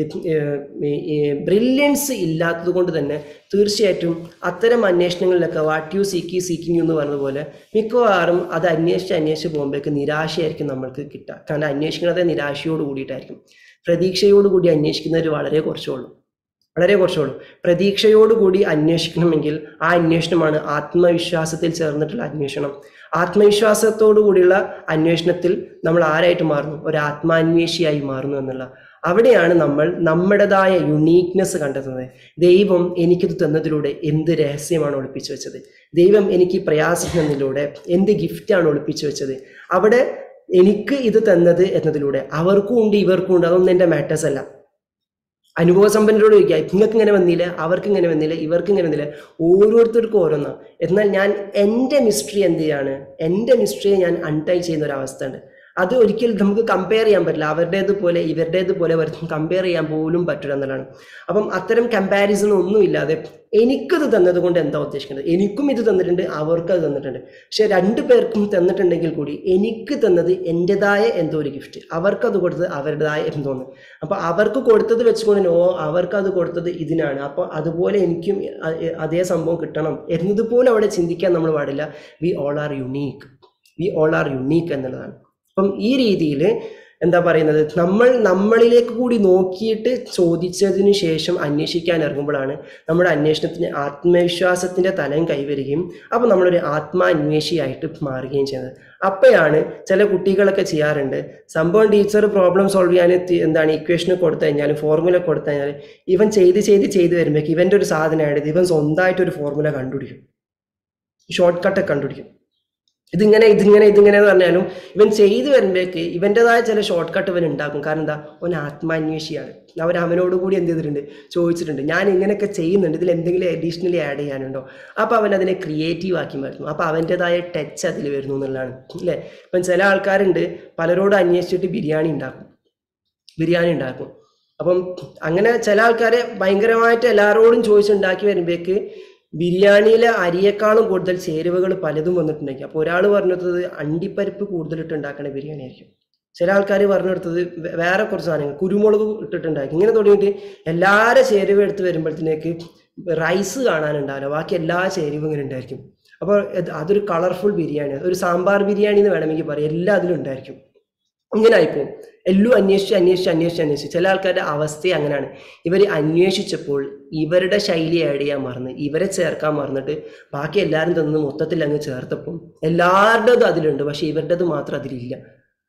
ബ്രില്യൻസ് ഇല്ലാത്തത് കൊണ്ട് തന്നെ തീർച്ചയായിട്ടും അത്തരം അന്വേഷണങ്ങളിലൊക്കെ വാട്ട് യു സീക്കി സീക്കിങ് എന്ന് പറഞ്ഞ പോലെ മിക്കവാറും അത് അന്വേഷിച്ച് അന്വേഷിച്ച് പോകുമ്പോഴേക്ക് നിരാശയായിരിക്കും നമ്മൾക്ക് കിട്ടുക കാരണം അന്വേഷിക്കുന്നത് നിരാശയോട് കൂടിയിട്ടായിരിക്കും പ്രതീക്ഷയോട് കൂടി അന്വേഷിക്കുന്നവർ വളരെ കുറച്ചേ ഉള്ളൂ വളരെ കുറച്ചേ ഉള്ളൂ പ്രതീക്ഷയോടുകൂടി അന്വേഷിക്കണമെങ്കിൽ ആ അന്വേഷണമാണ് ആത്മവിശ്വാസത്തിൽ ചേർന്നിട്ടുള്ള അന്വേഷണം ആത്മവിശ്വാസത്തോടു കൂടിയുള്ള അന്വേഷണത്തിൽ നമ്മൾ ആരായിട്ട് മാറുന്നു ഒരു ആത്മാന്വേഷിയായി മാറുന്നു എന്നുള്ള അവിടെയാണ് നമ്മൾ നമ്മുടേതായ യുണീക്നെസ് കണ്ടെത്തുന്നത് ദൈവം എനിക്കിത് തന്നതിലൂടെ എന്ത് രഹസ്യമാണ് ഒളിപ്പിച്ചു വെച്ചത് ദൈവം എനിക്ക് പ്രയാസിക്കുന്നതിലൂടെ എന്ത് ഗിഫ്റ്റാണ് ഒളിപ്പിച്ചു വെച്ചത് അവിടെ എനിക്ക് ഇത് തന്നത് എന്നതിലൂടെ അവർക്കും ഉണ്ട് ഇവർക്കും ഉണ്ട് അതൊന്നും എൻ്റെ മാറ്റേഴ്സ് അല്ല അനുഭവസമ്പന്നരോട് ചോദിക്കുക നിങ്ങൾക്ക് ഇങ്ങനെ വന്നില്ല അവർക്ക് ഇങ്ങനെ വന്നില്ല ഇവർക്ക് ഇങ്ങനെ വന്നില്ല ഓരോരുത്തർക്കും ഓരോന്ന് എന്നാൽ ഞാൻ എൻ്റെ മിസ്റ്ററി എന്ത് ചെയ്യാണ് എൻ്റെ മിസ്റ്ററിയെ ഞാൻ അൺടൈ ചെയ്യുന്ന ഒരു അവസ്ഥ ഉണ്ട് അത് ഒരിക്കലും നമുക്ക് കമ്പയർ ചെയ്യാൻ പറ്റില്ല അവരുടേത് പോലെ ഇവരുടേത് പോലെ കമ്പയർ ചെയ്യാൻ പോലും പറ്റില്ല എന്നുള്ളതാണ് അപ്പം അത്തരം കമ്പാരിസൺ ഒന്നും ഇല്ലാതെ എനിക്കത് തന്നത് കൊണ്ട് എന്താ ഉദ്ദേശിക്കുന്നത് എനിക്കും ഇത് തന്നിട്ടുണ്ട് അവർക്കും അത് തന്നിട്ടുണ്ട് പക്ഷെ രണ്ടു പേർക്കും തന്നിട്ടുണ്ടെങ്കിൽ കൂടി എനിക്ക് തന്നത് എൻ്റെതായ എന്തോ ഒരു ഗിഫ്റ്റ് അവർക്കത് കൊടുത്തത് അവരുടേതായ എന്തോന്ന് അപ്പൊ അവർക്ക് കൊടുത്തത് വെച്ചുകൊണ്ട് ഓ അവർക്ക് അത് കൊടുത്തത് ഇതിനാണ് അപ്പൊ അതുപോലെ എനിക്കും അ- അതേ സംഭവം കിട്ടണം എന്നതുപോലെ അവിടെ ചിന്തിക്കാൻ നമ്മൾ പാടില്ല we all are unique we all are unique എന്നുള്ളതാണ് അപ്പം ഈ രീതിയിൽ എന്താ പറയുന്നത് നമ്മൾ നമ്മളിലേക്ക് കൂടി നോക്കിയിട്ട് ചോദിച്ചതിന് ശേഷം അന്വേഷിക്കാൻ ഇറങ്ങുമ്പോഴാണ് നമ്മുടെ അന്വേഷണത്തിന് ആത്മവിശ്വാസത്തിന്റെ തലം കൈവരികയും അപ്പോൾ നമ്മളൊരു ആത്മാന്വേഷിയായിട്ട് മാറുകയും ചെയ്യുന്നത് അപ്പോഴാണ് ചില കുട്ടികളൊക്കെ ചെയ്യാറുണ്ട് സംഭവം ടീച്ചർ പ്രോബ്ലം സോൾവ് ചെയ്യാൻ തി- എന്താണ് ഇക്വേഷന് കൊടുത്തു കഴിഞ്ഞാൽ ഫോർമുല കൊടുത്തു കഴിഞ്ഞാൽ ഇവൻ ചെയ്ത് ചെയ്ത് ചെയ്ത് വരുമ്പോഴേക്ക് ഇവൻ്റെ ഒരു സാധനമായിട്ട് ഇവൻ സ്വന്തമായിട്ട് ഒരു ഫോർമുല കണ്ടുപിടിക്കും ഷോർട്ട് കട്ടൊക്കെ കണ്ടുപിടിക്കും ഇതിങ്ങനെ ഇതിങ്ങനെ ഇതിങ്ങനെ എന്ന് പറഞ്ഞാലും ഇവൻ ചെയ്തു വരുമ്പോഴേക്ക് ഇവൻ്റെതായ ചില ഷോർട്ട് കട്ട് ഇവൻ ഉണ്ടാക്കും കാരണം എന്താ അവൻ ആത്മാന്വേഷിയാണ് അവർ അവനോട് കൂടി എന്ത് ചെയ്തിട്ടുണ്ട് ചോദിച്ചിട്ടുണ്ട് ഞാൻ ഇങ്ങനെയൊക്കെ ചെയ്യുന്നുണ്ട് ഇതിൽ എന്തെങ്കിലും അഡീഷണലി ആഡ് ചെയ്യാനുണ്ടോ അപ്പോൾ അവൻ അതിനെ ക്രിയേറ്റീവ് ആക്കി മാറ്റുന്നു അപ്പോൾ അവൻ്റെതായ ടച്ച് അതിൽ വരുന്നു എന്നുള്ളതാണ് അല്ലേ ഇപ്പം ചില ആൾക്കാരുണ്ട് പലരോടും അന്വേഷിച്ചിട്ട് ബിരിയാണി ഉണ്ടാക്കും ബിരിയാണി ഉണ്ടാക്കും അപ്പം അങ്ങനെ ചില ആൾക്കാരെ ഭയങ്കരമായിട്ട് എല്ലാവരോടും ചോദിച്ചുണ്ടാക്കി വരുമ്പോഴേക്ക് ബിരിയാണിയിലെ അരിയേക്കാളും കൂടുതൽ ചേരുവകൾ പലതും വന്നിട്ടുണ്ടെങ്കിൽ അപ്പോൾ ഒരാൾ പറഞ്ഞത് അണ്ടിപ്പരിപ്പ് കൂടുതലിട്ട് ഉണ്ടാക്കുന്ന ബിരിയാണി ആയിരിക്കും ചില ആൾക്കാർ പറഞ്ഞെടുത്തത് വേ- വേറെ കുറച്ച് സാധനങ്ങൾ കുരുമുളക് ഇട്ടിട്ടുണ്ടാക്കി ഇങ്ങനെ തുടങ്ങിയിട്ട് എല്ലാവരും ചേരുവ എടുത്ത് വരുമ്പോഴത്തേക്ക് റൈസ് കാണാനുണ്ടാവില്ല ബാക്കി എല്ലാ ചേരുവയും ഇങ്ങനെ ഉണ്ടായിരിക്കും അപ്പോൾ ഇത് അതൊരു കളർഫുൾ ബിരിയാണി ഒരു സാമ്പാർ ബിരിയാണി എന്ന് വേണമെങ്കിൽ പറയാം എല്ലാം അതിലും ഉണ്ടായിരിക്കും ഇങ്ങനെ ആയിപ്പോവും എല്ലാം അന്വേഷിച്ച് അന്വേഷിച്ച് അന്വേഷിച്ച് അന്വേഷിച്ച് ചില ആൾക്കാരുടെ അവസ്ഥ അങ്ങനെയാണ് ഇവർ അന്വേഷിച്ചപ്പോൾ ഇവരുടെ ശൈലി ആഡ് ചെയ്യാൻ മറന്ന് ഇവരെ ചേർക്കാൻ മറന്നിട്ട് ബാക്കി എല്ലാവരും തന്ന് മൊത്തത്തിൽ അങ്ങ് ചേർത്തപ്പം എല്ലാവരുടേതും അതിലുണ്ട് പക്ഷെ ഇവരുടേത് മാത്രം അതിലില്ല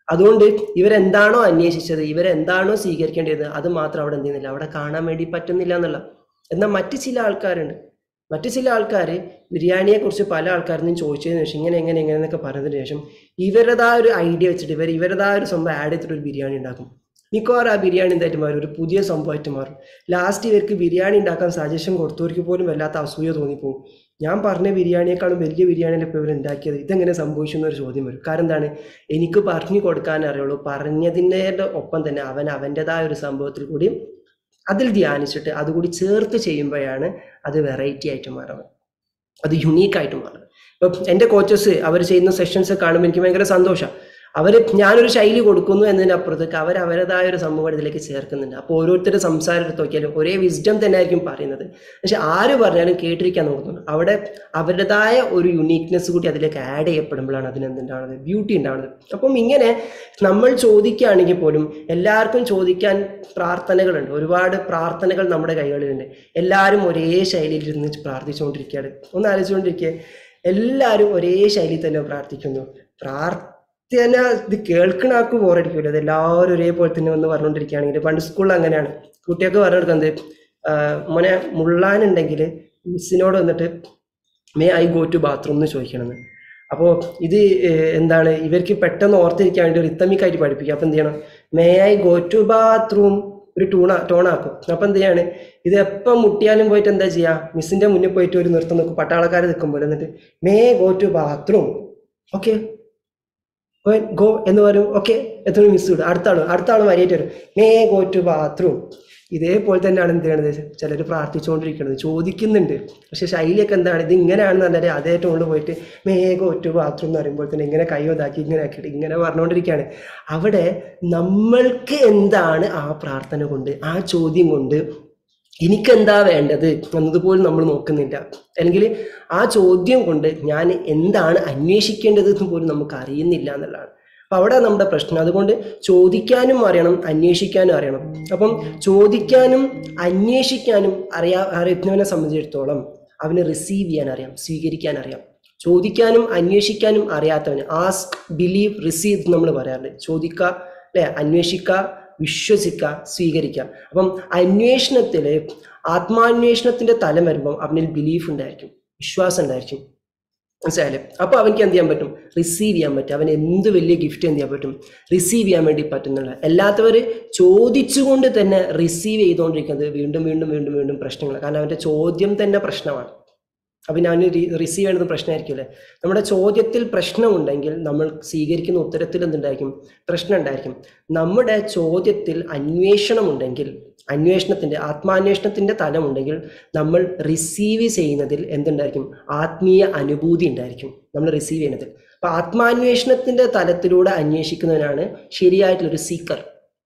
അതുകൊണ്ട് ഇവരെന്താണോ അന്വേഷിച്ചത് ഇവരെന്താണോ സ്വീകരിക്കേണ്ടത് അത് മാത്രം അവിടെ എന്ത് ചെയ്യുന്നില്ല അവിടെ കാണാൻ വേണ്ടി പറ്റുന്നില്ല എന്നുള്ള എന്നാൽ മറ്റു ചില ആൾക്കാരുണ്ട് മറ്റു ചില ആൾക്കാർ ബിരിയാണിയെ കുറിച്ച് പല ആൾക്കാരും ചോദിച്ചതിന് ശേഷം ഇങ്ങനെ എങ്ങനെ എങ്ങനെ എന്നൊക്കെ പറഞ്ഞതിന് ശേഷം ഇവരുടേതായ ഒരു ഐഡിയ വെച്ചിട്ട് ഇവർ ഇവരുടേതായ ഒരു സംഭവം ആഡ് ചെയ്തിട്ട് ഒരു ബിരിയാണി ഉണ്ടാക്കും മിക്കവാറും ആ ബിരിയാണി എന്തായിട്ട് മാറും ഒരു പുതിയ സംഭവമായിട്ട് മാറും ലാസ്റ്റ് ഇവർക്ക് ബിരിയാണി ഉണ്ടാക്കാൻ സജഷൻ കൊടുത്തവർക്ക് പോലും വല്ലാത്ത അസൂയ തോന്നിപ്പോകും ഞാൻ പറഞ്ഞ ബിരിയാണിയെക്കാളും വലിയ ബിരിയാണിയല്ലേ ഇപ്പോൾ ഇവർ ഉണ്ടാക്കിയത് ഇതെങ്ങനെ സംഭവിച്ചു എന്നൊരു ചോദ്യം വരും കാരണം എന്താണ് എനിക്ക് പറഞ്ഞു കൊടുക്കാൻ അറിയുള്ളൂ പറഞ്ഞതിൻ്റെ ഒപ്പം തന്നെ അവൻ അവൻ്റെതായ ഒരു സംഭവത്തിൽ കൂടി അതിൽ ധ്യാനിച്ചിട്ട് അതുകൂടി ചേർത്ത് ചെയ്യുമ്പോഴാണ് അത് വെറൈറ്റി ആയിട്ട് മാറുന്നത് അത് യുണീക്കായിട്ട് മാറുന്നത് ഇപ്പം എൻ്റെ കോച്ചസ് അവർ ചെയ്യുന്ന സെഷൻസ് കാണുമ്പോൾ എനിക്ക് ഭയങ്കര സന്തോഷമാണ് അവർ ഞാനൊരു ശൈലി കൊടുക്കുന്നു എന്നതിനപ്പുറത്തേക്ക് അവർ അവരുടേതായ ഒരു സംഭവം ഇതിലേക്ക് ചേർക്കുന്നുണ്ട് അപ്പോൾ ഓരോരുത്തരുടെ സംസാരം എടുത്ത് നോക്കിയാലും ഒരേ വിസ്ഡം തന്നെ ആയിരിക്കും പറയുന്നത് പക്ഷെ ആര് പറഞ്ഞാലും കേട്ടിരിക്കാൻ നോക്കുന്നുണ്ട് അവിടെ അവരുടേതായ ഒരു യുണീക്നെസ് കൂടി അതിലേക്ക് ആഡ് ചെയ്യപ്പെടുമ്പോഴാണ് അതിന് എന്തുണ്ടാവുന്നത് ബ്യൂട്ടി ഉണ്ടാവുന്നത് അപ്പം ഇങ്ങനെ നമ്മൾ ചോദിക്കുകയാണെങ്കിൽ പോലും എല്ലാവർക്കും ചോദിക്കാൻ പ്രാർത്ഥനകളുണ്ട് ഒരുപാട് പ്രാർത്ഥനകൾ നമ്മുടെ കൈകളിലുണ്ട് എല്ലാവരും ഒരേ ശൈലിയിൽ ഇരുന്ന് പ്രാർത്ഥിച്ചുകൊണ്ടിരിക്കുകയാണ് ഒന്ന് ആലോചിച്ചുകൊണ്ടിരിക്കുക എല്ലാവരും ഒരേ ശൈലിയിൽ തന്നെ പ്രാർത്ഥിക്കുന്നു പ്രാർത്ഥന ഇത് കേൾക്കണ ആൾക്ക് ബോറടിക്കില്ല അത് എല്ലാവരും ഒരേപോലെ തന്നെ വന്ന് പറഞ്ഞുകൊണ്ടിരിക്കുകയാണെങ്കിൽ പണ്ട് സ്കൂളിൽ അങ്ങനെയാണ് കുട്ടികൾക്ക് പറഞ്ഞു കൊടുക്കുന്നത് മോനെ മുള്ളാനുണ്ടെങ്കിൽ മിസ്സിനോട് വന്നിട്ട് may I go to bathroom എന്ന് ചോദിക്കണമെന്ന് അപ്പോൾ ഇത് ഏഹ്, എന്താണ് ഇവർക്ക് പെട്ടെന്ന് ഓർത്തിരിക്കാൻ വേണ്ടി റിത്തമിക് ആയിട്ട് പഠിപ്പിക്കുക അപ്പം എന്ത് ചെയ്യണം may I go to bathroom ഒരു ടൂണ ടോണാക്കും അപ്പം എന്ത് ചെയ്യാണ് ഇത് എപ്പം മുട്ടിയാലും പോയിട്ട് എന്താ ചെയ്യുക മിസ്സിന്റെ മുന്നിൽ പോയിട്ട് ഒരു നൃത്തം നോക്കും പട്ടാളക്കാർ നിൽക്കുമ്പോൾ എന്നിട്ട് may go to bathroom okay go എന്ന് പറയും ഓക്കെ എത്ര മിസ് വിടും അടുത്ത ആള് അടുത്ത ആള് മരിയായിട്ട് വരും മേ ഗോ ടു ബാത്റൂം ഇതേപോലെ തന്നെയാണ് എന്ത് ചെയ്യണത് ചിലർ പ്രാർത്ഥിച്ചുകൊണ്ടിരിക്കുന്നത് ചോദിക്കുന്നുണ്ട് പക്ഷെ ശൈലിയൊക്കെ എന്താണ് ഇത് ഇങ്ങനെയാണെന്ന് പറഞ്ഞാൽ അതേ ടോണിൽ പോയിട്ട് മേ ഗോ ടു ബാത്റൂം എന്ന് പറയുമ്പോൾ തന്നെ ഇങ്ങനെ കൈ ഇതാക്കി ഇങ്ങനെ ആക്കിയിട്ട് ഇങ്ങനെ പറഞ്ഞുകൊണ്ടിരിക്കുകയാണ് അവിടെ നമ്മൾക്ക് എന്താണ് ആ പ്രാർത്ഥന കൊണ്ട് ആ ചോദ്യം കൊണ്ട് എനിക്കെന്താ വേണ്ടത് എന്നതുപോലും നമ്മൾ നോക്കുന്നില്ല അല്ലെങ്കിൽ ആ ചോദ്യം കൊണ്ട് ഞാൻ എന്താണ് അന്വേഷിക്കേണ്ടത് എന്ന് പോലും നമുക്ക് അറിയുന്നില്ല എന്നുള്ളതാണ് അപ്പം അവിടെ നമ്മുടെ പ്രശ്നം അതുകൊണ്ട് ചോദിക്കാനും അറിയണം അന്വേഷിക്കാനും അറിയണം അപ്പം ചോദിക്കാനും അന്വേഷിക്കാനും അറിയാ അറിയുന്നവനെ സംബന്ധിച്ചിടത്തോളം അവന് റിസീവ് ചെയ്യാൻ അറിയാം സ്വീകരിക്കാൻ അറിയാം ചോദിക്കാനും അന്വേഷിക്കാനും അറിയാത്തവന് ആസ്ക് ബിലീവ് റിസീവ് നമ്മൾ പറയാറുണ്ട് ചോദിക്കുക അല്ലെ അന്വേഷിക്കുക വിശ്വസിക്കുക സ്വീകരിക്കുക അപ്പം അന്വേഷണത്തിൽ ആത്മാന്വേഷണത്തിന്റെ തലം വരുമ്പം അവനിൽ ബിലീഫ് ഉണ്ടായിരിക്കും വിശ്വാസം ഉണ്ടായിരിക്കും മനസ്സിലായാലും അപ്പൊ അവനിക്ക് എന്ത് ചെയ്യാൻ പറ്റും റിസീവ് ചെയ്യാൻ പറ്റും അവന് എന്ത് വലിയ ഗിഫ്റ്റ് എന്ത് ചെയ്യാൻ പറ്റും റിസീവ് ചെയ്യാൻ വേണ്ടി പറ്റുന്നുള്ള അല്ലാത്തവർ ചോദിച്ചുകൊണ്ട് തന്നെ റിസീവ് ചെയ്തുകൊണ്ടിരിക്കുന്നത് വീണ്ടും വീണ്ടും വീണ്ടും വീണ്ടും പ്രശ്നങ്ങൾ കാരണം അവന്റെ ചോദ്യം തന്നെ പ്രശ്നമാണ് അപ്പം പിന്നെ അവന് റിസീവ് ചെയ്യുന്നത് പ്രശ്നമായിരിക്കുമല്ലേ നമ്മുടെ ചോദ്യത്തിൽ പ്രശ്നമുണ്ടെങ്കിൽ നമ്മൾ സ്വീകരിക്കുന്ന ഉത്തരത്തിൽ എന്തുണ്ടായിരിക്കും പ്രശ്നം ഉണ്ടായിരിക്കും നമ്മുടെ ചോദ്യത്തിൽ അന്വേഷണമുണ്ടെങ്കിൽ അന്വേഷണത്തിന്റെ ആത്മാന്വേഷണത്തിന്റെ തലമുണ്ടെങ്കിൽ നമ്മൾ റിസീവ് ചെയ്യുന്നതിൽ എന്തുണ്ടായിരിക്കും ആത്മീയ അനുഭൂതി ഉണ്ടായിരിക്കും നമ്മൾ റിസീവ് ചെയ്യുന്നതിൽ അപ്പൊ ആത്മാന്വേഷണത്തിന്റെ തലത്തിലൂടെ അന്വേഷിക്കുന്നതിനാണ് ശരിയായിട്ടുള്ളൊരു സീക്കർ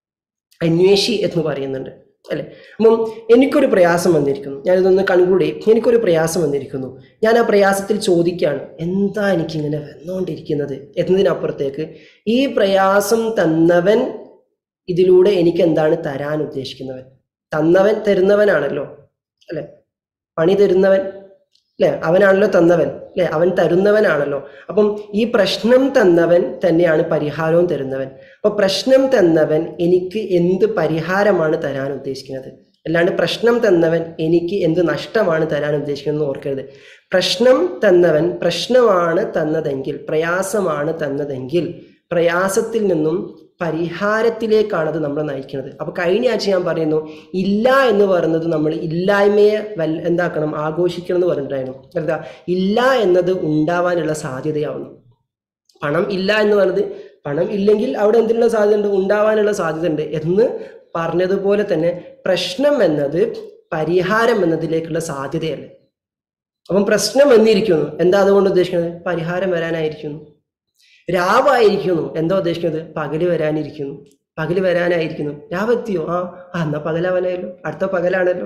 അന്വേഷി എന്ന് പറയുന്നുണ്ട് അല്ലെ അപ്പം എനിക്കൊരു പ്രയാസം വന്നിരിക്കുന്നു ഞാനിതൊന്ന് കൺക്ലൂഡ് ചെയ്യും എനിക്കൊരു പ്രയാസം വന്നിരിക്കുന്നു ഞാൻ ആ പ്രയാസത്തിൽ ചോദിക്കുകയാണ് എന്താ എനിക്കിങ്ങനെ വന്നുകൊണ്ടിരിക്കുന്നത് എന്നതിനപ്പുറത്തേക്ക് ഈ പ്രയാസം തന്നവൻ ഇതിലൂടെ എനിക്ക് എന്താണ് തരാൻ ഉദ്ദേശിക്കുന്നവൻ തന്നവൻ തരുന്നവനാണല്ലോ അല്ലെ പണി തരുന്നവൻ അല്ലെ അവനാണല്ലോ തന്നവൻ അല്ലെ അവൻ തരുന്നവനാണല്ലോ അപ്പം ഈ പ്രശ്നം തന്നവൻ തന്നെയാണ് പരിഹാരവും തരുന്നവൻ അപ്പൊ പ്രശ്നം തന്നവൻ എനിക്ക് എന്ത് പരിഹാരമാണ് തരാൻ ഉദ്ദേശിക്കുന്നത് അല്ലാണ്ട് പ്രശ്നം തന്നവൻ എനിക്ക് എന്ത് നഷ്ടമാണ് തരാൻ ഉദ്ദേശിക്കുന്നത് ഓർക്കരുത് പ്രശ്നം തന്നവൻ പ്രശ്നമാണ് തന്നതെങ്കിൽ പ്രയാസമാണ് തന്നതെങ്കിൽ പ്രയാസത്തിൽ നിന്നും പരിഹാരത്തിലേക്കാണ് അത് നമ്മളെ നയിക്കുന്നത് അപ്പൊ കഴിഞ്ഞ ആഴ്ച ഞാൻ പറയുന്നു ഇല്ല എന്ന് പറയുന്നത് നമ്മൾ ഇല്ലായ്മയെ വൽ എന്താക്കണം ആഘോഷിക്കണം എന്ന് പറഞ്ഞിട്ടായിരുന്നു എന്താ ഇല്ല എന്നത് ഉണ്ടാവാനുള്ള സാധ്യതയാവുന്നു പണം ഇല്ല എന്ന് പറയുന്നത് പണം ഇല്ലെങ്കിൽ അവിടെ എന്തിനുള്ള സാധ്യത ഉണ്ട് ഉണ്ടാവാനുള്ള സാധ്യത ഉണ്ട് എന്ന് പറഞ്ഞതുപോലെ തന്നെ പ്രശ്നം എന്നത് പരിഹാരം എന്നതിലേക്കുള്ള സാധ്യതയല്ലേ അപ്പം പ്രശ്നം വന്നിരിക്കുന്നു എന്താ അതുകൊണ്ട് ഉദ്ദേശിക്കുന്നത് പരിഹാരം വരാനായിരിക്കുന്നു രാവായിരിക്കുന്നു എന്താ ഉദ്ദേശിക്കുന്നത് പകല് വരാനിരിക്കുന്നു പകല് വരാനായിരിക്കുന്നു രാവെത്തിയോ ആ ആ എന്നാ പകലാവാനായല്ലോ അടുത്ത പകലാണല്ലോ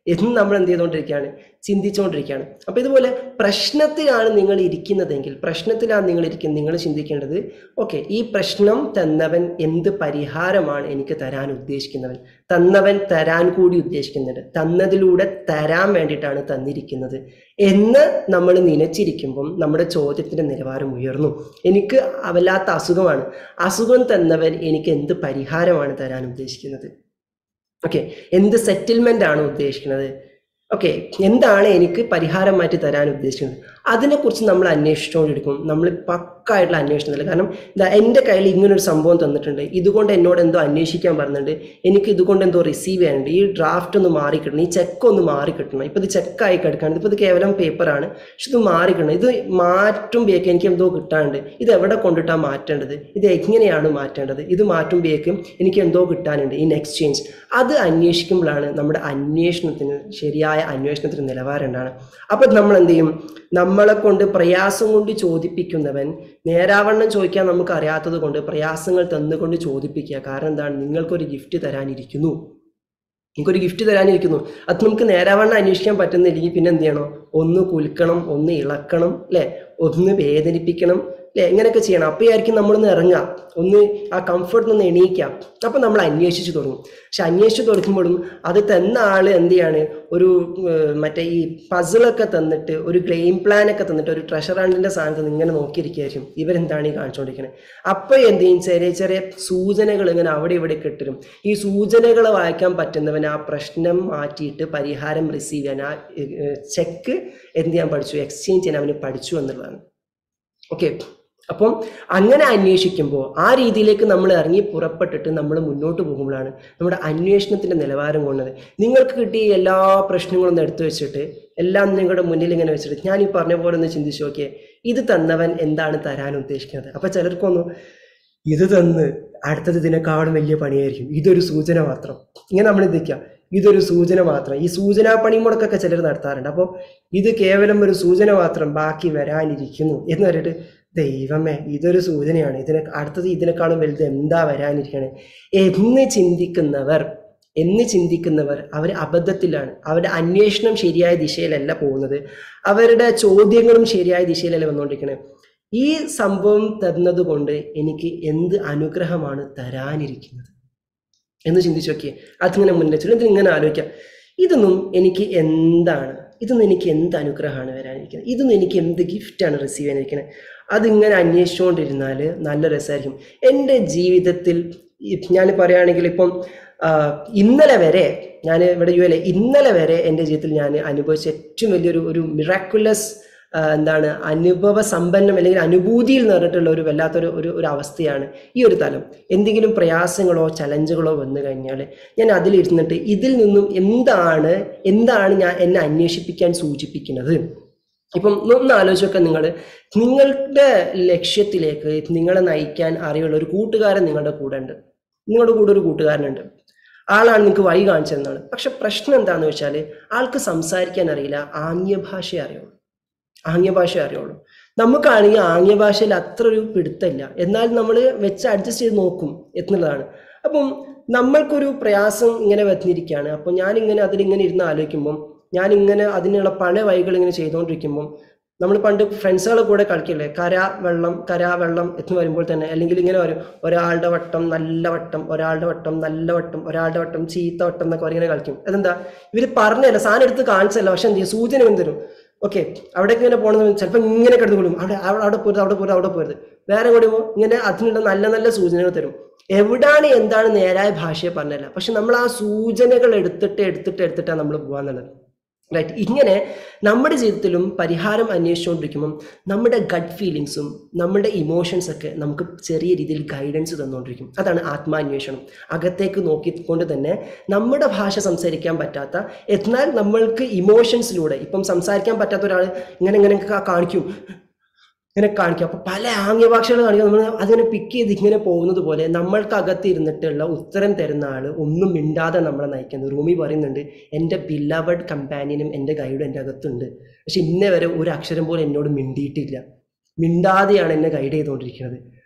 എന്ന് നമ്മൾ എന്ത് ചെയ്തുകൊണ്ടിരിക്കുകയാണ് ചിന്തിച്ചുകൊണ്ടിരിക്കുകയാണ് അപ്പോൾ ഇതുപോലെ പ്രശ്നത്തിലാണ് നിങ്ങൾ ഇരിക്കുന്നതെങ്കിൽ പ്രശ്നത്തിലാണ് നിങ്ങൾ ഇരിക്കുന്നത് നിങ്ങൾ ചിന്തിക്കേണ്ടത് ഓക്കെ ഈ പ്രശ്നം തന്നവൻ എന്ത് പരിഹാരമാണ് എനിക്ക് തരാൻ ഉദ്ദേശിക്കുന്നവൻ തന്നവൻ തരാൻ കൂടി ഉദ്ദേശിക്കുന്നുണ്ട് തന്നതിലൂടെ തരാൻ വേണ്ടിയിട്ടാണ് തന്നിരിക്കുന്നത് എന്ന് നമ്മൾ നനച്ചിരിക്കുമ്പം നമ്മുടെ ചോദ്യത്തിൻ്റെ നിലവാരം ഉയർന്നു എനിക്ക് വല്ലാത്ത അസുഖമാണ് അസുഖം തന്നവൻ എനിക്ക് എന്ത് പരിഹാരമാണ് തരാൻ ഉദ്ദേശിക്കുന്നത് ഓക്കെ എന്ത് സെറ്റിൽമെൻ്റ് ആണ് ഉദ്ദേശിക്കുന്നത് ഓക്കെ എന്താണ് എനിക്ക് പരിഹാരമായിട്ട് തരാൻ ഉദ്ദേശിക്കുന്നത് അതിനെക്കുറിച്ച് നമ്മൾ അന്വേഷിച്ചുകൊണ്ടിരിക്കും നമ്മൾ പക്കായിട്ടുള്ള അന്വേഷണത്തിൽ കാരണം ഇതാ എൻ്റെ കയ്യിൽ ഇങ്ങനൊരു സംഭവം തന്നിട്ടുണ്ട് ഇതുകൊണ്ട് എന്നോട് എന്തോ അന്വേഷിക്കാൻ പറഞ്ഞിട്ടുണ്ട് എനിക്ക് ഇതുകൊണ്ട് എന്തോ റിസീവ് ചെയ്യാനുണ്ട് ഈ ഡ്രാഫ്റ്റ് ഒന്ന് മാറി കിട്ടണം ഈ ചെക്ക് ഒന്ന് മാറി കിട്ടണം ഇപ്പോൾ ഇത് ചെക്കായി കിടക്കാണ് ഇപ്പോൾ ഇത് കേവലം പേപ്പറാണ് പക്ഷെ ഇത് മാറി കിട്ടണം ഇത് മാറ്റുമ്പോഴേക്ക് എനിക്ക് എന്തോ കിട്ടാനുണ്ട് ഇത് എവിടെ കൊണ്ടിട്ടാണ് മാറ്റേണ്ടത് ഇത് എങ്ങനെയാണ് മാറ്റേണ്ടത് ഇത് മാറ്റുമ്പോഴേക്കും എനിക്ക് എന്തോ കിട്ടാനുണ്ട് ഇൻ എക്സ്ചേഞ്ച് അത് അന്വേഷിക്കുമ്പോഴാണ് നമ്മുടെ അന്വേഷണത്തിന് ശരിയായ അന്വേഷണത്തിന് നിലവാരം ഉണ്ടാണ് അപ്പോൾ നമ്മൾ എന്ത് ചെയ്യും നമ്മളെ കൊണ്ട് പ്രയാസം കൊണ്ട് ചോദിപ്പിക്കുന്നവൻ നേരാവണ്ണം ചോദിക്കാൻ നമുക്ക് അറിയാത്തത് കൊണ്ട് പ്രയാസങ്ങൾ തന്നുകൊണ്ട് ചോദിപ്പിക്കുക കാരണം എന്താണ് നിങ്ങൾക്കൊരു ഗിഫ്റ്റ് തരാനിരിക്കുന്നു നിങ്ങൾക്കൊരു ഗിഫ്റ്റ് തരാനിരിക്കുന്നു അത് നമുക്ക് നേരാവണ്ണം അന്വേഷിക്കാൻ പറ്റുന്നില്ലെങ്കിൽ പിന്നെ എന്ത് ചെയ്യണം ഒന്ന് കുലുക്കണം ഒന്ന് ഇളക്കണം അല്ലേ ഒന്ന് വേദനിപ്പിക്കണം അല്ലേ ഇങ്ങനെയൊക്കെ ചെയ്യണം അപ്പോൾ ആയിരിക്കും നമ്മളൊന്ന് ഇറങ്ങുക ഒന്ന് ആ കംഫർട്ടിൽ നിന്ന് എണീക്കാം അപ്പം നമ്മൾ അന്വേഷിച്ച് തുടങ്ങും പക്ഷെ അന്വേഷിച്ച് തുടങ്ങുമ്പോഴും അത് തന്ന ആൾ എന്ത് ചെയ്യാണ് ഒരു ഏർ, മറ്റേ ഈ പസിലൊക്കെ തന്നിട്ട് ഒരു ഗെയിം പ്ലാൻ ഒക്കെ തന്നിട്ട് ഒരു ട്രഷർ ഹണ്ടിൻ്റെ സാധനത്തിൽ ഇങ്ങനെ നോക്കിയിരിക്കുകയായിരിക്കും ഇവരെന്താണ് ഈ കാണിച്ചുകൊണ്ടിരിക്കുന്നത് അപ്പോൾ എന്ത് ചെയ്യും ചെറിയ ചെറിയ സൂചനകൾ ഇങ്ങനെ അവിടെ ഇവിടെ കിട്ടും ഈ സൂചനകൾ വായിക്കാൻ പറ്റുന്നവൻ ആ പ്രശ്നം മാറ്റിയിട്ട് പരിഹാരം റിസീവ് ചെയ്യാൻ ആ ചെക്ക് എന്ത് ചെയ്യാൻ പഠിച്ചു എക്സ്ചേഞ്ച് ചെയ്യാൻ അവന് പഠിച്ചു എന്നുള്ളതാണ് ഓക്കെ അപ്പം അങ്ങനെ അന്വേഷിക്കുമ്പോൾ ആ രീതിയിലേക്ക് നമ്മൾ ഇറങ്ങി പുറപ്പെട്ടിട്ട് നമ്മൾ മുന്നോട്ട് പോകുമ്പോഴാണ് നമ്മുടെ അന്വേഷണത്തിൻ്റെ നിലവാരം കൊണ്ടത് നിങ്ങൾക്ക് കിട്ടിയ എല്ലാ പ്രശ്നങ്ങളും ഒന്ന് എടുത്തു വെച്ചിട്ട് എല്ലാം നിങ്ങളുടെ മുന്നിൽ ഇങ്ങനെ വെച്ചിട്ട് ഞാൻ ഈ പറഞ്ഞ പോലെ ഒന്ന് ചിന്തിച്ചു നോക്കിയേ ഇത് തന്നവൻ എന്താണ് തരാൻ ഉദ്ദേശിക്കുന്നത് അപ്പം ചിലർക്കൊന്നും ഇത് തന്ന് അടുത്തത് ഇതിനേക്കാളും വലിയ പണിയായിരിക്കും ഇതൊരു സൂചന മാത്രം ഇങ്ങനെ നമ്മൾ ചിന്തിക്കുക ഇതൊരു സൂചന മാത്രം ഈ സൂചനാ പണിമുടക്കൊക്കെ ചിലർ നടത്താറുണ്ട് അപ്പോൾ ഇത് കേവലം ഒരു സൂചന മാത്രം ബാക്കി വരാനിരിക്കുന്നു എന്ന് പറഞ്ഞിട്ട് ദൈവമേ ഇതൊരു സൂചനയാണ് ഇതിനെ അടുത്തത് ഇതിനേക്കാളും വലുത് എന്താ വരാനിരിക്കണേ എന്ന് ചിന്തിക്കുന്നവർ എന്ന് ചിന്തിക്കുന്നവർ അവർ അബദ്ധത്തിലാണ് അവരുടെ അന്വേഷണം ശരിയായ ദിശയിലല്ല പോകുന്നത് അവരുടെ ചോദ്യങ്ങളും ശരിയായ ദിശയിലല്ല വന്നുകൊണ്ടിരിക്കുന്നത് ഈ സംഭവം തന്നതുകൊണ്ട് എനിക്ക് എന്ത് അനുഗ്രഹമാണ് തരാനിരിക്കുന്നത് എന്ന് ചിന്തിച്ചു നോക്കിയേ അതിങ്ങനെ മുന്നിൽ വെച്ചിട്ട് ഇതിങ്ങനെ ആലോചിക്കാം ഇതൊന്നും എനിക്ക് എന്താണ് ഇതൊന്നും എനിക്ക് എന്ത് അനുഗ്രഹമാണ് വരാനിരിക്കുന്നത് ഇതൊന്നും എനിക്ക് എന്ത് ഗിഫ്റ്റാണ് റിസീവ് ചെയ്യാനിരിക്കുന്നത് അതിങ്ങനെ അന്വേഷിച്ചുകൊണ്ടിരുന്നാൽ നല്ല രസമായിരിക്കും എൻ്റെ ജീവിതത്തിൽ ഞാൻ പറയുകയാണെങ്കിൽ ഇപ്പം ആ, ഇന്നലെ വരെ ഞാൻ ഇവിടെ യു എൽ ഇന്നലെ വരെ എൻ്റെ ജീവിതത്തിൽ ഞാൻ അനുഭവിച്ച ഏറ്റവും വലിയൊരു ഒരു മിറാക്കുലസ് എന്താണ് അനുഭവ സമ്പന്നം അല്ലെങ്കിൽ അനുഭൂതിയിൽ നിറഞ്ഞിട്ടുള്ള ഒരു വല്ലാത്തൊരു ഒരു ഒരു അവസ്ഥയാണ് ഈ ഒരു തലം എന്തെങ്കിലും പ്രയാസങ്ങളോ ചലഞ്ചുകളോ വന്നു കഴിഞ്ഞാൽ ഞാൻ അതിലിരുന്നിട്ട് ഇതിൽ നിന്നും എന്താണ് എന്താണ് ഞാൻ എന്നെ അന്വേഷിപ്പിക്കാൻ സൂചിപ്പിക്കുന്നത് ഇപ്പം ഒന്ന് ആലോചിച്ച് നോക്കാം നിങ്ങൾ നിങ്ങളുടെ ലക്ഷ്യത്തിലേക്ക് നിങ്ങളെ നയിക്കാൻ അറിയുള്ള ഒരു കൂട്ടുകാരൻ നിങ്ങളുടെ കൂടെ ഉണ്ട് നിങ്ങളുടെ കൂടെ ഒരു കൂട്ടുകാരനുണ്ട് ആളാണ് നിങ്ങൾക്ക് വഴി കാണിച്ചു തന്നാണ് പക്ഷെ പ്രശ്നം എന്താണെന്ന് വെച്ചാൽ ആൾക്ക് സംസാരിക്കാൻ അറിയില്ല ആംഗ്യഭാഷ അറിയുള്ളൂ ആംഗ്യഭാഷ അറിയുള്ളൂ നമുക്കാണെങ്കിൽ ആംഗ്യഭാഷയിൽ അത്ര ഒരു പിടുത്തമില്ല എന്നാൽ നമ്മൾ വെച്ച് അഡ്ജസ്റ്റ് ചെയ്ത് നോക്കും എന്നുള്ളതാണ് അപ്പം നമ്മൾക്കൊരു പ്രയാസം ഇങ്ങനെ വന്നിരിക്കുകയാണ് അപ്പം ഞാനിങ്ങനെ അതിലിങ്ങനെ ഇരുന്ന് ആലോചിക്കുമ്പം ഞാനിങ്ങനെ അതിനുള്ള പല വഴികൾ ഇങ്ങനെ ചെയ്തുകൊണ്ടിരിക്കുമ്പം നമ്മൾ പണ്ട് ഫ്രണ്ട്സുകളെ കൂടെ കളിക്കില്ലേ കര വെള്ളം കര വെള്ളം എന്ന് വരുമ്പോൾ തന്നെ അല്ലെങ്കിൽ ഇങ്ങനെ വരും ഒരാളുടെ വട്ടം നല്ല വട്ടം ഒരാളുടെ വട്ടം നല്ല വട്ടം ഒരാളുടെ വട്ടം ചീത്ത വട്ടം എന്നൊക്കെ പറഞ്ഞ് ഇങ്ങനെ കളിക്കും അതെന്താ ഇവർ പറഞ്ഞല്ല സാധനം എടുത്ത് കാണിച്ചല്ല പക്ഷെ എന്ത് ചെയ്യും സൂചന എന്ത് തരും ഓക്കെ അവിടേക്ക് ഇങ്ങനെ പോകണമെന്ന് ചിലപ്പോൾ ഇങ്ങനെ കിടന്നു കൊള്ളും അവിടെ അവിടെ അവിടെ പോരുത് അവിടെ പോരുത് അവിടെ പോരുത് വേറെ കൂടി പോകുമ്പോൾ ഇങ്ങനെ അതിനുള്ള നല്ല നല്ല സൂചനകൾ തരും എവിടാണ് എന്താണ് നേരായ ഭാഷയെ പറഞ്ഞല്ല പക്ഷെ നമ്മൾ ആ സൂചനകൾ എടുത്തിട്ട് എടുത്തിട്ട് എടുത്തിട്ടാണ് നമ്മൾ പോകാന്നുള്ളത് റൈറ്റ് ഇങ്ങനെ നമ്മുടെ ജീവിതത്തിലും പരിഹാരം അന്വേഷിച്ചുകൊണ്ടിരിക്കുമ്പം നമ്മുടെ ഗഡ് ഫീലിങ്സും നമ്മുടെ ഇമോഷൻസ് ഒക്കെ നമുക്ക് ചെറിയ രീതിയിൽ ഗൈഡൻസ് തന്നുകൊണ്ടിരിക്കും അതാണ് ആത്മാന്വേഷണം അകത്തേക്ക് നോക്കിക്കൊണ്ട് തന്നെ നമ്മുടെ ഭാഷ സംസാരിക്കാൻ പറ്റാത്ത എന്നാൽ നമ്മൾക്ക് ഇമോഷൻസിലൂടെ ഇപ്പം സംസാരിക്കാൻ പറ്റാത്ത ഒരാൾ ഇങ്ങനെ ഇങ്ങനെ കാ- കാണിക്കും ഇങ്ങനെ കാണിക്കും അപ്പോൾ പല ആംഗ്യഭാഷകൾ കാണിക്കും നമ്മൾ അതിങ്ങനെ പിക്ക് ചെയ്ത് ഇങ്ങനെ പോകുന്നത് പോലെ നമ്മൾക്ക് അകത്തിരുന്നിട്ടുള്ള ഉത്തരം തരുന്ന ആൾ ഒന്നും മിണ്ടാതെ നമ്മളെ നയിക്കുന്നത് റൂമി പറയുന്നുണ്ട് എൻ്റെ ബിലവഡ് കമ്പാനിയനും എൻ്റെ ഗൈഡും എൻ്റെ അകത്തുണ്ട് പക്ഷെ ഇന്നേ വരെ ഒരു അക്ഷരം പോലും എന്നോട് മിണ്ടിയിട്ടില്ല മിണ്ടാതെയാണ് എന്നെ ഗൈഡ് ചെയ്തുകൊണ്ടിരിക്കുന്നത്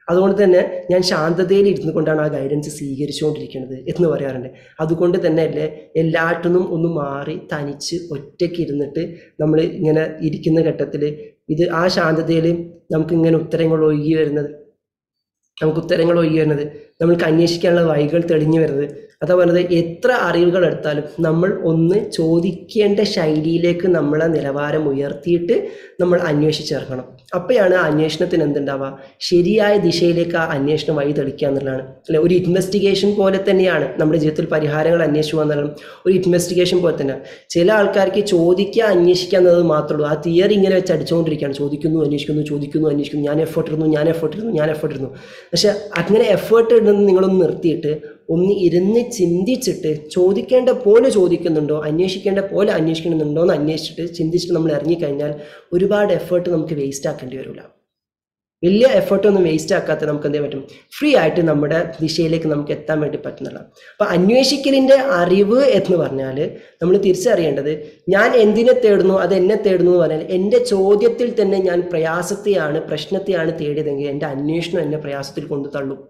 അതുകൊണ്ട് തന്നെ ഞാൻ ശാന്തതയിൽ ഇരുന്നു കൊണ്ടാണ് ആ ഗൈഡൻസ് സ്വീകരിച്ചുകൊണ്ടിരിക്കുന്നത് എന്ന് പറയാറുണ്ട് അതുകൊണ്ട് തന്നെ അല്ലേ എല്ലാറ്റിനും ഒന്ന് മാറി തനിച്ച് ഒറ്റയ്ക്ക് ഇരുന്നിട്ട് നമ്മൾ ഇങ്ങനെ ഇരിക്കുന്ന ഘട്ടത്തിൽ ഇത് ആ ശാന്തതയിൽ നമുക്ക് ഇങ്ങനെ ഉത്തരങ്ങൾ ഒഴുകി വരുന്നത് നമുക്ക് ഉത്തരങ്ങൾ ഒഴുകി വരുന്നത് നമ്മൾക്ക് അന്വേഷിക്കാനുള്ള വഴികൾ തെളിഞ്ഞു വരുന്നത് അതാ പറഞ്ഞത് എത്ര അറിവുകൾ എടുത്താലും നമ്മൾ ഒന്ന് ചോദിക്കേണ്ട ശൈലിയിലേക്ക് നമ്മളെ നിലവാരം ഉയർത്തിയിട്ട് നമ്മൾ അന്വേഷിച്ചിറങ്ങണം അപ്പോഴാണ് ആ അന്വേഷണത്തിന് എന്തുണ്ടാവുക ശരിയായ ദിശയിലേക്ക് ആ അന്വേഷണം വഴി തെളിക്കുക എന്നുള്ളതാണ് അല്ലെ ഒരു ഇൻവെസ്റ്റിഗേഷൻ പോലെ തന്നെയാണ് നമ്മുടെ ജീവിതത്തിൽ പരിഹാരങ്ങൾ അന്വേഷിക്കുക എന്നുള്ളത് ഒരു ഇൻവെസ്റ്റിഗേഷൻ പോലെ തന്നെ ചില ആൾക്കാർക്ക് ചോദിക്കുക അന്വേഷിക്കുക എന്നത് മാത്രമേ ഉള്ളൂ ആ തിയറി ഇങ്ങനെ വെച്ച് അടിച്ചുകൊണ്ടിരിക്കുകയാണ് ചോദിക്കുന്നു അന്വേഷിക്കുന്നു ചോദിക്കുന്നു അന്വേഷിക്കുന്നു ഞാൻ എഫേർട്ട് ഇടുന്നു ഞാൻ എഫേർട്ട് ഇടുന്നു ഞാൻ എഫേർട്ട് ഇടുന്നു പക്ഷെ അങ്ങനെ എഫേർട്ട് ഇടുന്നത് നിങ്ങളൊന്ന് നിർത്തിയിട്ട് ഒന്ന് ഇരുന്ന് ചിന്തിച്ചിട്ട് ചോദിക്കേണ്ട പോലെ ചോദിക്കുന്നുണ്ടോ അന്വേഷിക്കേണ്ട പോലെ അന്വേഷിക്കുന്നുണ്ടോ എന്ന് അന്വേഷിച്ചിട്ട് ചിന്തിച്ചിട്ട് നമ്മൾ ഇറങ്ങിക്കഴിഞ്ഞാൽ ഒരുപാട് എഫേർട്ട് നമുക്ക് വേസ്റ്റ് ആക്കേണ്ടി വരില്ല വലിയ എഫേർട്ട് ഒന്നും വേസ്റ്റ് ആക്കാത്ത നമുക്ക് എന്ത് ചെയ്യാൻ പറ്റും ഫ്രീ ആയിട്ട് നമ്മുടെ ദിശയിലേക്ക് നമുക്ക് എത്താൻ വേണ്ടി പറ്റുന്നതാണ് അപ്പൊ അന്വേഷിക്കലിന്റെ അറിവ് എന്ന് പറഞ്ഞാൽ നമ്മൾ തിരിച്ചറിയേണ്ടത് ഞാൻ എന്തിനെ തേടുന്നു അത് എന്നെ തേടുന്നു എന്ന് പറഞ്ഞാൽ എൻ്റെ ചോദ്യത്തിൽ തന്നെ ഞാൻ പ്രയാസത്തെയാണ് പ്രശ്നത്തെയാണ് തേടിയതെങ്കിൽ എൻ്റെ അന്വേഷണം എന്നെ പ്രയാസത്തിൽ കൊണ്ടു തള്ളും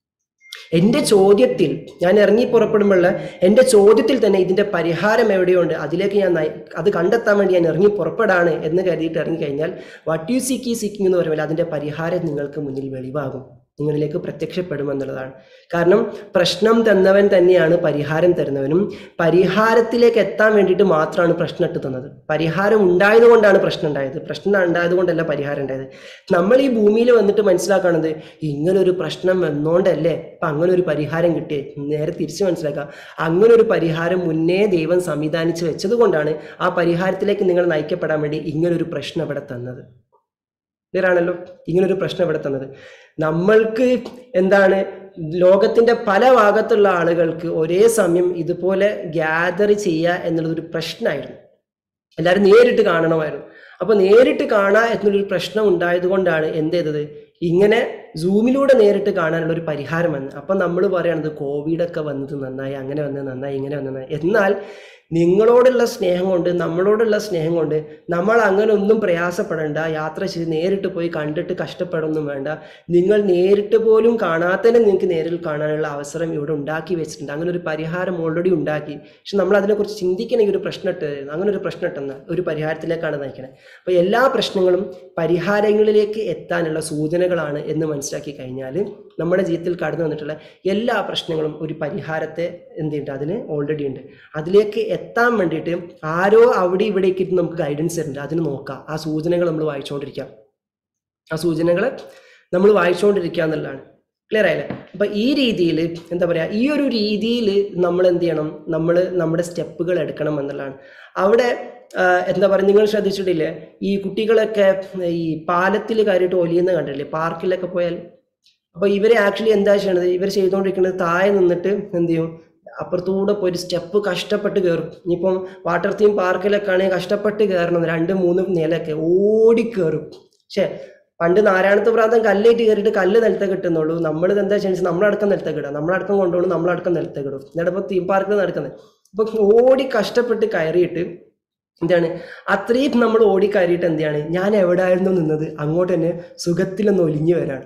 എൻ്റെ ചോദ്യത്തിൽ ഞാൻ ഇറങ്ങി പുറപ്പെടുമ്പോഴുള്ള എൻ്റെ ചോദ്യത്തിൽ തന്നെ ഇതിൻ്റെ പരിഹാരം എവിടെയുണ്ട് അതിലേക്ക് ഞാൻ നയി- അത് കണ്ടെത്താൻ വേണ്ടി ഞാൻ ഇറങ്ങി പുറപ്പെടാണ് എന്ന് കരുതിയിട്ട് ഇറങ്ങിക്കഴിഞ്ഞാൽ വാട്ട് യു സീക്ക് ഈ സീക്കിംഗ് എന്ന് പറയുമ്പോൾ അതിൻ്റെ പരിഹാരം നിങ്ങൾക്ക് മുന്നിൽ വെളിവാകും നിങ്ങളിലേക്ക് പ്രത്യക്ഷപ്പെടുമെന്നുള്ളതാണ് കാരണം പ്രശ്നം തന്നവൻ തന്നെയാണ് പരിഹാരം തരുന്നവനും പരിഹാരത്തിലേക്ക് എത്താൻ വേണ്ടിയിട്ട് മാത്രമാണ് പ്രശ്നം ഇട്ട് തന്നത് പരിഹാരം ഉണ്ടായതുകൊണ്ടാണ് പ്രശ്നം ഉണ്ടായത് പ്രശ്നം ഉണ്ടായതുകൊണ്ടല്ല പരിഹാരം ഉണ്ടായത് നമ്മൾ ഈ ഭൂമിയിൽ വന്നിട്ട് മനസ്സിലാക്കണത് ഇങ്ങനൊരു പ്രശ്നം വന്നോണ്ടല്ലേ അപ്പൊ അങ്ങനെ ഒരു പരിഹാരം കിട്ടിയേ നേരെ തിരിച്ച് മനസ്സിലാക്കുക അങ്ങനെ ഒരു പരിഹാരം മുന്നേ ദൈവം സംവിധാനിച്ച് വെച്ചത് കൊണ്ടാണ് ആ പരിഹാരത്തിലേക്ക് നിങ്ങൾ നയിക്കപ്പെടാൻ വേണ്ടി ഇങ്ങനൊരു പ്രശ്നം ഇവിടെ തന്നത് ക്ലിയർ ആണല്ലോ ഇങ്ങനൊരു പ്രശ്നം ഇവിടെ തന്നത് നമ്മൾക്ക് എന്താണ് ലോകത്തിന്റെ പല ഭാഗത്തുള്ള ആളുകൾക്ക് ഒരേ സമയം ഇതുപോലെ ഗ്യാദർ ചെയ്യുക എന്നുള്ളതൊരു പ്രശ്നമായിരുന്നു എല്ലാവരും നേരിട്ട് കാണണമായിരുന്നു അപ്പൊ നേരിട്ട് കാണുക എന്നുള്ളൊരു പ്രശ്നം ഉണ്ടായത് കൊണ്ടാണ് എന്ത് ചെയ്തത് ഇങ്ങനെ സൂമിലൂടെ നേരിട്ട് കാണാനുള്ള ഒരു പരിഹാരം വന്ന് അപ്പൊ നമ്മൾ പറയണത് കോവിഡ് ഒക്കെ വന്നത് നന്നായി അങ്ങനെ വന്നത് നന്നായി ഇങ്ങനെ വന്നത് നന്നായി എന്നാൽ നിങ്ങളോടുള്ള സ്നേഹം കൊണ്ട് നമ്മളോടുള്ള സ്നേഹം കൊണ്ട് നമ്മൾ അങ്ങനെ ഒന്നും പ്രയാസപ്പെടേണ്ട യാത്ര ചെയ്ത് നേരിട്ട് പോയി കണ്ടിട്ട് കഷ്ടപ്പെടൊന്നും വേണ്ട നിങ്ങൾ നേരിട്ട് പോലും കാണാത്തന്നെ നിങ്ങൾക്ക് നേരിൽ കാണാനുള്ള അവസരം ഇവിടെ ഉണ്ടാക്കി വെച്ചിട്ടുണ്ട് അങ്ങനെ ഒരു പരിഹാരം ഓൾറെഡി ഉണ്ടാക്കി പക്ഷെ നമ്മൾ അതിനെക്കുറിച്ച് ചിന്തിക്കണമെങ്കിൽ ഒരു പ്രശ്നം ഇട്ട് അങ്ങനെ ഒരു പ്രശ്നം ഇട്ടെന്ന് ഒരു പരിഹാരത്തിലേക്കാണ് നയിക്കുന്നത് അപ്പോൾ എല്ലാ പ്രശ്നങ്ങളും പരിഹാരങ്ങളിലേക്ക് എത്താനുള്ള സൂചനകളാണ് എന്ന് മനസ്സിലാക്കി കഴിഞ്ഞാൽ നമ്മുടെ ജീവിതത്തിൽ കടന്നു വന്നിട്ടുള്ള എല്ലാ പ്രശ്നങ്ങളും ഒരു പരിഹാരത്തെ എന്തുണ്ട് അതിന് ഓൾറെഡി ഉണ്ട് അതിലേക്ക് എത്താൻ വേണ്ടിയിട്ട് ആരോ അവിടെ ഇവിടേക്ക് ഇരുന്ന് നമുക്ക് ഗൈഡൻസ് തരുന്നുണ്ട് അതിന് നോക്കാം ആ സൂചനകൾ നമ്മൾ വായിച്ചുകൊണ്ടിരിക്കാം ആ സൂചനകൾ നമ്മൾ വായിച്ചുകൊണ്ടിരിക്കുക എന്നുള്ളതാണ് ക്ലിയർ ആയില്ലേ അപ്പൊ ഈ രീതിയിൽ എന്താ പറയാ ഈ ഒരു രീതിയിൽ നമ്മൾ എന്ത് ചെയ്യണം നമ്മൾ നമ്മുടെ സ്റ്റെപ്പുകൾ എടുക്കണം എന്നുള്ളതാണ് അവിടെ ആ, എന്താ പറയുക നിങ്ങൾ ശ്രദ്ധിച്ചിട്ടില്ലേ ഈ കുട്ടികളൊക്കെ ഈ പാലത്തിൽ കയറിയിട്ട് ഒലിയുന്ന കണ്ടില്ലേ പാർക്കിലൊക്കെ പോയാൽ അപ്പൊ ഇവരെ ആക്ച്വലി എന്താ ചെയ്യണത് ഇവർ ചെയ്തുകൊണ്ടിരിക്കുന്നത് താഴെ നിന്നിട്ട് എന്ത് ചെയ്യും അപ്പുറത്തൂടെ പോയി ഒരു സ്റ്റെപ്പ് കഷ്ടപ്പെട്ട് കയറും ഇനിയിപ്പം വാട്ടർ തീം പാർക്കിലൊക്കെ ആണെങ്കിൽ കഷ്ടപ്പെട്ട് കയറണം രണ്ട് മൂന്ന് നിലയൊക്കെ ഓടി കയറും പക്ഷേ പണ്ട് നാരായണത്ത് പ്രാന്തം കല്ലേറ്റ് കയറിയിട്ട് കല്ല് നിലത്തെ കിട്ടുന്നുള്ളൂ നമ്മൾ എന്താ ചെയ്യുന്നത് നമ്മളടക്കം നിലത്തെ കിടുക നമ്മളടക്കം കൊണ്ടുപോകണം നമ്മളടക്കം നിലത്തെ കിടും എന്നിട്ട് ഇപ്പോൾ തീം പാർക്കിൽ നടക്കുന്നത് അപ്പൊ ഓടി കഷ്ടപ്പെട്ട് കയറിയിട്ട് എന്താണ് അത്രയും നമ്മൾ ഓടി കയറിയിട്ട് എന്താണ് ഞാൻ എവിടെയായിരുന്നു നിന്നത് അങ്ങോട്ട് തന്നെ സുഖത്തിലൊന്ന് ഒലിഞ്ഞു വരാണ്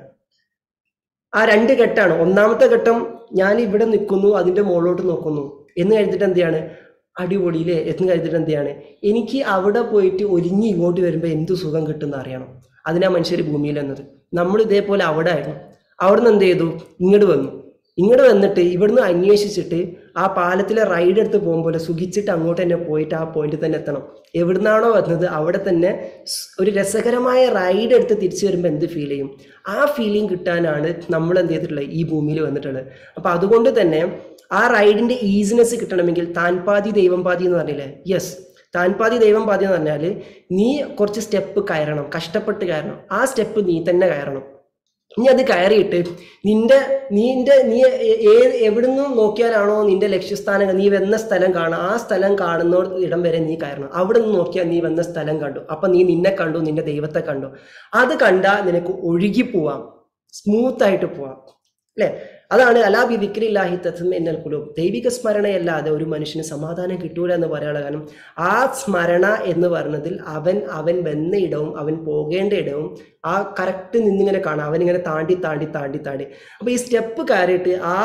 ആ രണ്ട് ഘട്ടമാണ് ഒന്നാമത്തെ ഘട്ടം ഞാൻ ഇവിടെ നിൽക്കുന്നു അതിന്റെ മുകളിലോട്ട് നോക്കുന്നു എന്ന് കരുതിട്ട് എന്തെയാണ് അടിപൊളിയില്ലേ എന്ന് കരുതിട്ട് എന്തെയാണ് എനിക്ക് അവിടെ പോയിട്ട് ഒലിഞ്ഞ് ഇങ്ങോട്ട് വരുമ്പോൾ എന്ത് സുഖം കിട്ടുമെന്ന് അറിയണം അതിനാ മനുഷ്യർ ഭൂമിയിൽ എന്നത് നമ്മൾ ഇതേപോലെ അവിടെ ആയിരുന്നു അവിടുന്ന് എന്ത് ചെയ്തു ഇങ്ങോട്ട് വന്നു ഇങ്ങോട്ട് വന്നിട്ട് ഇവിടുന്ന് അന്വേഷിച്ചിട്ട് ആ പാലത്തിലെ റൈഡ് എടുത്ത് പോകുമ്പോൾ സുഖിച്ചിട്ട് അങ്ങോട്ട് തന്നെ പോയിട്ട് ആ പോയിന്റിൽ തന്നെ എത്തണം എവിടുന്നാണോ വന്നത് അവിടെ തന്നെ സ് ഒരു രസകരമായ റൈഡ് എടുത്ത് തിരിച്ചു വരുമ്പോൾ എന്ത് ഫീൽ ചെയ്യും ആ ഫീലിംഗ് കിട്ടാനാണ് നമ്മൾ എന്ത് ചെയ്തിട്ടുള്ളത് ഈ ഭൂമിയിൽ വന്നിട്ടുള്ളത് അപ്പൊ അതുകൊണ്ട് തന്നെ ആ റൈഡിന്റെ ഈസിനെസ് കിട്ടണമെങ്കിൽ താൻ പാതി ദൈവം പാതി എന്ന് പറഞ്ഞില്ലേ യെസ് താൻ പാതി ദൈവം പാതി എന്ന് പറഞ്ഞാൽ നീ കുറച്ച് സ്റ്റെപ്പ് കയറണം കഷ്ടപ്പെട്ട് കയറണം ആ സ്റ്റെപ്പ് നീ തന്നെ കയറണം ഇനി അത് കയറിയിട്ട് നിന്റെ നിന്റെ നീ ഏ- ഏത് എവിടുന്ന് നോക്കിയാലാണോ നിന്റെ ലക്ഷ്യസ്ഥാനം നീ വന്ന സ്ഥലം കാണുക ആ സ്ഥലം കാണുന്ന ഇടം വരെ നീ കയറണം അവിടെ നിന്ന് നോക്കിയാൽ നീ വന്ന സ്ഥലം കണ്ടു അപ്പൊ നീ നിന്നെ കണ്ടു നിന്റെ ദൈവത്തെ കണ്ടു അത് കണ്ടാൽ നിനക്ക് ഒഴുകി പോവാം സ്മൂത്ത് ആയിട്ട് പോവാം അല്ലെ അതാണ് അലാ ബി ദിക്രില്ലാഹി തത്മ എന്നൽ കുലൂബ് ദൈവിക സ്മരണയല്ലാതെ ഒരു മനുഷ്യന് സമാധാനം കിട്ടൂല എന്ന് പറയാനുള്ള കാരണം ആ സ്മരണ എന്ന് പറയുന്നതിൽ അവൻ അവൻ വന്ന ഇടവും അവൻ പോകേണ്ട ഇടവും ആ കറക്റ്റ് നിന്നിങ്ങനെ കാണാം അവനിങ്ങനെ താണ്ടി താണ്ടി താണ്ടി താണ്ടി അപ്പോൾ ഈ സ്റ്റെപ്പ് കയറിയിട്ട് ആ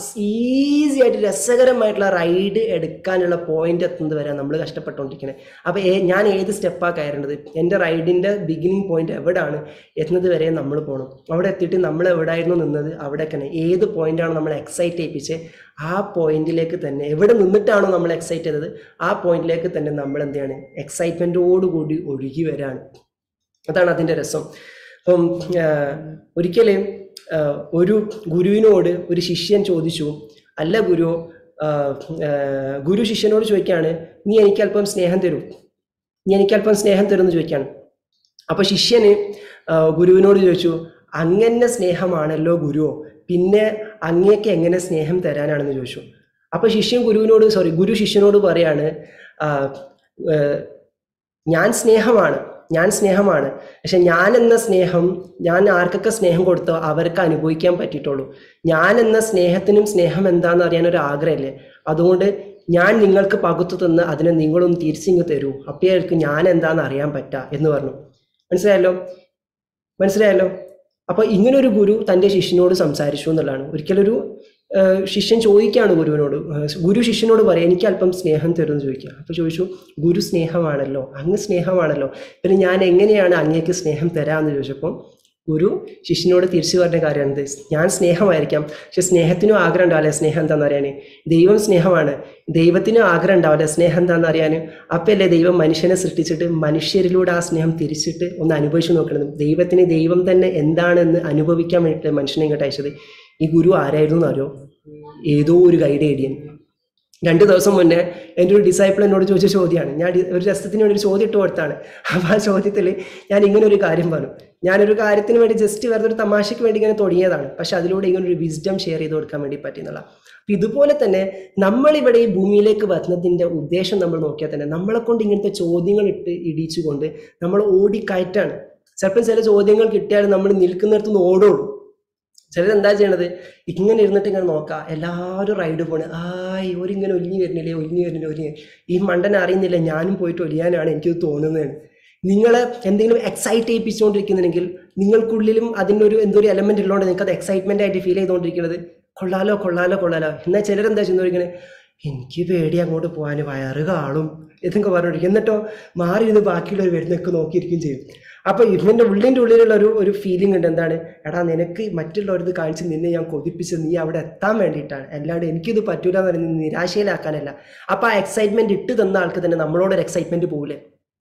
ഈസി ആയിട്ട് രസകരമായിട്ടുള്ള റൈഡ് എടുക്കാനുള്ള പോയിന്റ് എത്തുന്നത് വരെ നമ്മൾ കഷ്ടപ്പെട്ടുകൊണ്ടിരിക്കുന്നത് അപ്പോൾ ഏ ഞാൻ ഏത് സ്റ്റെപ്പാണ് കയറേണ്ടത് എൻ്റെ റൈഡിൻ്റെ ബിഗിനിങ് പോയിന്റ് എവിടെയാണ് എത്തുന്നത് വരെ നമ്മൾ പോകണം അവിടെ എത്തിയിട്ട് നമ്മൾ എവിടെയായിരുന്നു നിന്നത് അവിടെ തന്നെ ഏത് പോയിന്റാണ് നമ്മൾ എക്സൈറ്റ് ചെയ്യിപ്പിച്ച് ആ പോയിന്റിലേക്ക് തന്നെ എവിടെ നിന്നിട്ടാണോ നമ്മൾ എക്സൈറ്റ് ചെയ്തത് ആ പോയിന്റിലേക്ക് തന്നെ നമ്മൾ എന്ത് ചെയ്യാണ് എക്സൈറ്റ്മെൻറ്റോടുകൂടി ഒഴുകി വരാണ് അതാണ് അതിൻ്റെ രസം അപ്പം ഒരിക്കലും ഒരു ഗുരുവിനോട് ഒരു ശിഷ്യൻ ചോദിച്ചു അല്ല ഗുരു ആ, ആ, ഗുരു ശിഷ്യനോട് ചോദിക്കുകയാണ് നീ എനിക്ക് അല്പം സ്നേഹം തരൂ നീ എനിക്ക് അല്പം സ്നേഹം തരുമെന്ന് ചോദിക്കുകയാണ് അപ്പൊ ശിഷ്യന് ആ, ഗുരുവിനോട് ചോദിച്ചു അങ്ങനെ സ്നേഹമാണല്ലോ ഗുരുവോ പിന്നെ അങ്ങേക്ക് എങ്ങനെ സ്നേഹം തരാനാണെന്ന് ചോദിച്ചു അപ്പൊ ശിഷ്യൻ ഗുരുവിനോട് സോറി ഗുരു ശിഷ്യനോട് പറയാണ് ആ, ഏ, ഞാൻ സ്നേഹമാണ് ഞാൻ സ്നേഹമാണ് പക്ഷെ ഞാൻ എന്ന സ്നേഹം ഞാൻ ആർക്കൊക്കെ സ്നേഹം കൊടുത്തോ അവർക്ക് അനുഭവിക്കാൻ പറ്റിയിട്ടുള്ളൂ ഞാൻ എന്ന സ്നേഹത്തിനും സ്നേഹം എന്താണെന്ന് അറിയാൻ ഒരു ആഗ്രഹമില്ലേ അതുകൊണ്ട് ഞാൻ നിങ്ങൾക്ക് പകുത്തു തന്ന് അതിനെ നിങ്ങളൊന്ന് തിരിച്ചിങ്ങ് തരൂ അപ്പോഴേക്ക് ഞാൻ എന്താണെന്ന് അറിയാൻ പറ്റാ എന്ന് പറഞ്ഞു മനസ്സിലായല്ലോ മനസ്സിലായല്ലോ അപ്പൊ ഇങ്ങനൊരു ഗുരു തന്റെ ശിഷ്യനോട് സംസാരിച്ചു എന്നുള്ളതാണ് ഒരിക്കലൊരു ആ, ശിഷ്യൻ ചോദിക്കുകയാണ് ഗുരുവിനോട് ആ, ഗുരു ശിഷ്യനോട് പറയാം എനിക്ക് അല്പം സ്നേഹം തരുമെന്ന് ചോദിക്കുക അപ്പൊ ചോദിച്ചു ഗുരു സ്നേഹമാണല്ലോ അങ്ങ് സ്നേഹമാണല്ലോ പിന്നെ ഞാൻ എങ്ങനെയാണ് അങ്ങേക്ക് സ്നേഹം തരാമെന്ന് ചോദിച്ചപ്പോൾ ഗുരു ശിഷ്യനോട് തിരിച്ചു പറഞ്ഞ കാര്യമാണിത് ഞാൻ സ്നേഹമായിരിക്കാം പക്ഷെ സ്നേഹത്തിനും ആഗ്രഹം ഉണ്ടാവില്ല സ്നേഹം എന്താണെന്ന് അറിയാൻ ദൈവം സ്നേഹമാണ് ദൈവത്തിനും ആഗ്രഹം ഉണ്ടാവില്ല സ്നേഹം എന്താണെന്ന് അറിയാൻ അപ്പല്ലേ ദൈവം മനുഷ്യനെ സൃഷ്ടിച്ചിട്ട് മനുഷ്യരിലൂടെ ആ സ്നേഹം തിരിച്ചിട്ട് ഒന്ന് അനുഭവിച്ചു നോക്കണം ദൈവത്തിന് ദൈവം തന്നെ എന്താണെന്ന് അനുഭവിക്കാൻ വേണ്ടിയിട്ട് മനുഷ്യനെ ഇങ്ങോട്ട് അയച്ചത് ഈ ഗുരു ആരായിരുന്നു എന്ന് അറിയോ ഏതോ ഒരു ഗൈഡ് ഏടിയൻ രണ്ട് ദിവസം മുന്നേ എൻ്റെ ഒരു ഡിസൈപ്പിൾ എന്നോട് ചോദിച്ച ചോദ്യമാണ് ഞാൻ ഡി- ഒരു രസത്തിന് വേണ്ടി ഒരു ചോദ്യം ഇട്ട് കൊടുത്താണ് അപ്പോൾ ആ ചോദ്യത്തിൽ ഞാൻ ഇങ്ങനെ ഒരു കാര്യം പറഞ്ഞു ഞാനൊരു കാര്യത്തിന് വേണ്ടി ജസ്റ്റ് വെറുതെ ഒരു തമാശയ്ക്ക് വേണ്ടി ഇങ്ങനെ തുടങ്ങിയതാണ് പക്ഷെ അതിലൂടെ ഇങ്ങനെ ഒരു വിസ്ഡം ഷെയർ ചെയ്ത് കൊടുക്കാൻ വേണ്ടി പറ്റിയെന്നുള്ള അപ്പൊ ഇതുപോലെ തന്നെ നമ്മളിവിടെ ഈ ഭൂമിയിലേക്ക് വരുന്നതിൻ്റെ ഉദ്ദേശം നമ്മൾ നോക്കിയാൽ തന്നെ നമ്മളെ കൊണ്ട് ഇങ്ങനത്തെ ചോദ്യങ്ങൾ ഇട്ട് ഇടിച്ചുകൊണ്ട് നമ്മൾ ഓടിക്കയറ്റാണ് ചിലപ്പോൾ ചില ചോദ്യങ്ങൾ കിട്ടിയാൽ നമ്മൾ നിൽക്കുന്നിടത്ത് നിന്ന് ഓടുള്ളൂ ചിലർ എന്താ ചെയ്യണത് ഇങ്ങനെ ഇരുന്നിട്ട് ഇങ്ങനെ നോക്കാം എല്ലാവരും റൈഡ് പോണ് ആയ് ഒരിങ്ങനെ ഒലിഞ്ഞു വരുന്നില്ലേ ഒലിഞ്ഞു വരുന്നില്ല ഒലിഞ്ഞു ഈ മണ്ടൻ അറിയുന്നില്ല ഞാനും പോയിട്ട് ഒലിയാനാണ് എനിക്കത് തോന്നുന്നത് നിങ്ങളെ എന്തെങ്കിലും എക്സൈറ്റ് ചെയ്യിപ്പിച്ചുകൊണ്ടിരിക്കുന്നുണ്ടെങ്കിൽ നിങ്ങൾക്കുള്ളിലും അതിനൊരു എന്തോ ഒരു എലമെന്റ് ഉള്ളതുകൊണ്ട് നിങ്ങൾക്ക് അത് എക്സൈറ്റ്മെന്റ് ആയിട്ട് ഫീൽ ചെയ്തുകൊണ്ടിരിക്കുന്നത് കൊള്ളാലോ കൊള്ളാലോ കൊള്ളാലോ എന്നാൽ ചിലരെന്താ ചെയ്യുന്നവരിങ്ങനെ എനിക്ക് പേടി അങ്ങോട്ട് പോകാൻ വയറ് കാളും എന്നൊക്കെ പറഞ്ഞോണ്ടിരിക്കും എന്നിട്ടോ മാറി ഇരുന്ന് ബാക്കിയുള്ളവർ വരുന്നൊക്കെ നോക്കിയിരിക്കുകയും ചെയ്യും അപ്പൊ ഇവന്റെ ഉള്ളിന്റെ ഉള്ളിലുള്ള ഒരു ഒരു ഫീലിംഗ് ഉണ്ട് എന്താണ് എടാ നിനക്ക് മറ്റുള്ളവരത് കാണിച്ച് നിന്നെ ഞാൻ കൊതിപ്പിച്ച് നീ അവിടെ എത്താൻ വേണ്ടിയിട്ടാണ് അല്ലാണ്ട് എനിക്കിത് പറ്റൂല എന്ന് പറഞ്ഞ് നിരാശയിലാക്കാനല്ല അപ്പൊ ആ എക്സൈറ്റ്മെന്റ് ഇട്ട് തന്ന ആൾക്ക് തന്നെ നമ്മളോടൊരു എക്സൈറ്റ്മെന്റ് പോകില്ലേ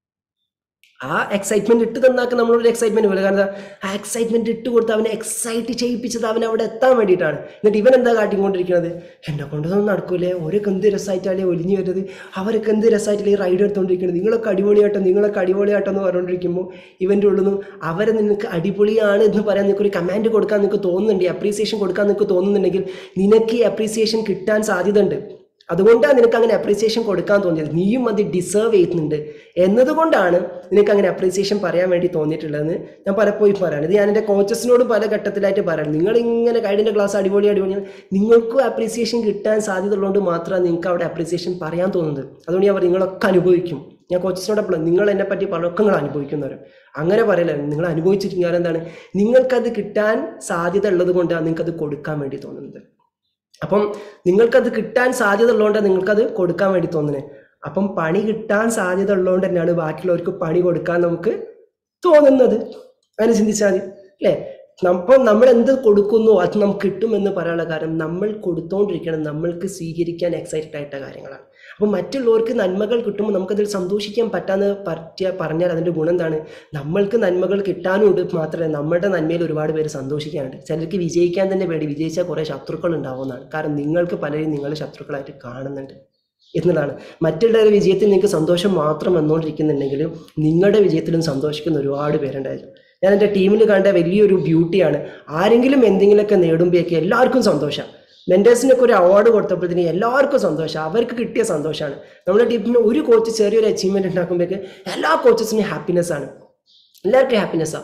ആ എക്സൈറ്റ്മെന്റ് ഇട്ട് തന്നാക്ക് നമ്മളൊരു എക്സൈറ്റ്മെന്റ് പോലെ കാരണം ആ എക്സൈറ്റ്മെന്റ് ഇട്ട് കൊടുത്ത് അവനെ എക്സൈറ്റ് ചെയ്യിപ്പിച്ചത് അവൻ അവിടെ എത്താൻ വേണ്ടിയിട്ടാണ് എന്നിട്ട് ഇവൻ എന്താ കാട്ടിക്കൊണ്ടിരിക്കുന്നത് എന്നെ കൊണ്ടൊന്നും നടക്കൂലേ ഓരൊക്കെ എന്ത് രസമായിട്ടല്ലേ ഒലിഞ്ഞു വരുന്നത് അവരൊക്കെ എന്ത് രസമായിട്ടല്ലേ ഈ റൈഡ് എടുത്തുകൊണ്ടിരിക്കുന്നത് നിങ്ങളൊക്കെ അടിപൊളിയാട്ടോ നിങ്ങളൊക്കെ അടിപൊളിയാട്ടോ എന്ന് പറഞ്ഞുകൊണ്ടിരിക്കുമ്പോൾ ഇവൻ്റെ ഉള്ളിൽ നിന്നും അവരെ നിനക്ക് അടിപൊളിയാണ് എന്ന് പറയാൻ നിനക്ക് ഒരു കമാൻഡ് കൊടുക്കാൻ നിനക്ക് തോന്നുന്നുണ്ട് അപ്രീസിയേഷൻ കൊടുക്കാൻ നിനക്ക് തോന്നുന്നുണ്ടെങ്കിൽ നിനക്ക് ഈ അപ്രീസിയേഷൻ കിട്ടാൻ സാധ്യതയുണ്ട് അതുകൊണ്ടാണ് നിനക്ക് അങ്ങനെ അപ്രീസിയേഷൻ കൊടുക്കാൻ തോന്നിയത് നീയും അത് ഡിസേർവ് ചെയ്യുന്നുണ്ട് എന്നതുകൊണ്ടാണ് നിനക്ക് അങ്ങനെ അപ്രീസിയേഷൻ പറയാൻ വേണ്ടി തോന്നിയിട്ടുള്ളതെന്ന് ഞാൻ പലപ്പോഴും പറയാം ഇത് ഞാൻ എൻ്റെ കോച്ചസിനോട് പല ഘട്ടത്തിലായിട്ട് പറയാം നിങ്ങൾ ഇങ്ങനെ ഗൈഡിൻ്റെ ക്ലാസ് അടിപൊളി അടിപൊളി നിങ്ങൾക്കും അപ്രീസിയേഷൻ കിട്ടാൻ സാധ്യത ഉള്ളതുകൊണ്ട് മാത്രമാണ് നിങ്ങൾക്ക് അവിടെ അപ്രീസിയേഷൻ പറയാൻ തോന്നുന്നത് അതുകൊണ്ട് ഞാൻ പറയും നിങ്ങളൊക്കെ അനുഭവിക്കും ഞാൻ കോച്ചസിനോട് അപ്പോൾ നിങ്ങൾ എന്നെ പറ്റി പലർക്കും നിങ്ങൾ അനുഭവിക്കുന്നവരും അങ്ങനെ പറയല്ല നിങ്ങൾ അനുഭവിച്ചിരിക്കാൻ എന്താണ് നിങ്ങൾക്കത് കിട്ടാൻ സാധ്യത ഉള്ളത് കൊണ്ടാണ് നിങ്ങൾക്കത് കൊടുക്കാൻ വേണ്ടി തോന്നുന്നത് അപ്പം നിങ്ങൾക്കത് കിട്ടാൻ സാധ്യത ഉള്ളതുകൊണ്ടാണ് നിങ്ങൾക്കത് കൊടുക്കാൻ വേണ്ടി തോന്നുന്നത് അപ്പം പണി കിട്ടാൻ സാധ്യത ഉള്ളതുകൊണ്ട് തന്നെയാണ് ബാക്കിയുള്ളവർക്ക് പണി കൊടുക്കാൻ നമുക്ക് തോന്നുന്നത് അങ്ങനെ ചിന്തിച്ചാൽ മതി അല്ലേ അപ്പം നമ്മൾ എന്ത് കൊടുക്കുന്നു അത് നമുക്ക് കിട്ടുമെന്ന് പറയാനുള്ള കാര്യം നമ്മൾ കൊടുത്തോണ്ടിരിക്കണം നമ്മൾക്ക് സ്വീകരിക്കാൻ എക്സൈറ്റഡ് ആയിട്ട കാര്യങ്ങളാണ് അപ്പം മറ്റുള്ളവർക്ക് നന്മകൾ കിട്ടുമ്പോൾ നമുക്കതിൽ സന്തോഷിക്കാൻ പറ്റാന്ന് പറ്റിയ പറഞ്ഞാൽ അതിൻ്റെ ഗുണം എന്താണ് നമ്മൾക്ക് നന്മകൾ കിട്ടാനുണ്ട് മാത്രമല്ല നമ്മുടെ നന്മയിൽ ഒരുപാട് പേര് സന്തോഷിക്കാനുണ്ട് ചിലർക്ക് വിജയിക്കാൻ തന്നെ പേടി വിജയിച്ചാൽ കുറേ ശത്രുക്കൾ ഉണ്ടാവുന്നതാണ് കാരണം നിങ്ങൾക്ക് പലരും നിങ്ങൾ ശത്രുക്കളായിട്ട് കാണുന്നുണ്ട് എന്നുള്ളതാണ് മറ്റുള്ളവരുടെ വിജയത്തിൽ നിങ്ങൾക്ക് സന്തോഷം മാത്രം വന്നുകൊണ്ടിരിക്കുന്നുണ്ടെങ്കിലും നിങ്ങളുടെ വിജയത്തിലും സന്തോഷിക്കുന്ന ഒരുപാട് പേരുണ്ടായിരുന്നു ഞാൻ എൻ്റെ ടീമിൽ കണ്ട വലിയൊരു ബ്യൂട്ടിയാണ് ആരെങ്കിലും എന്തെങ്കിലുമൊക്കെ നേടുമ്പോഴേക്ക് എല്ലാവർക്കും സന്തോഷം മെൻറ്റേഴ്സിനൊക്കെ ഒരു അവാർഡ് കൊടുത്തപ്പോഴത്തേന് എല്ലാവർക്കും സന്തോഷം അവർക്ക് കിട്ടിയ സന്തോഷമാണ് നമ്മുടെ ടീമിന് ഒരു കോച്ച് ചെറിയൊരു അച്ചീവ്മെൻറ്റ് ഉണ്ടാക്കുമ്പോഴേക്ക് എല്ലാ കോച്ചസിനും ഹാപ്പിനെസ് ആണ് എല്ലാവർക്കും ഹാപ്പിനെസ്സാണ്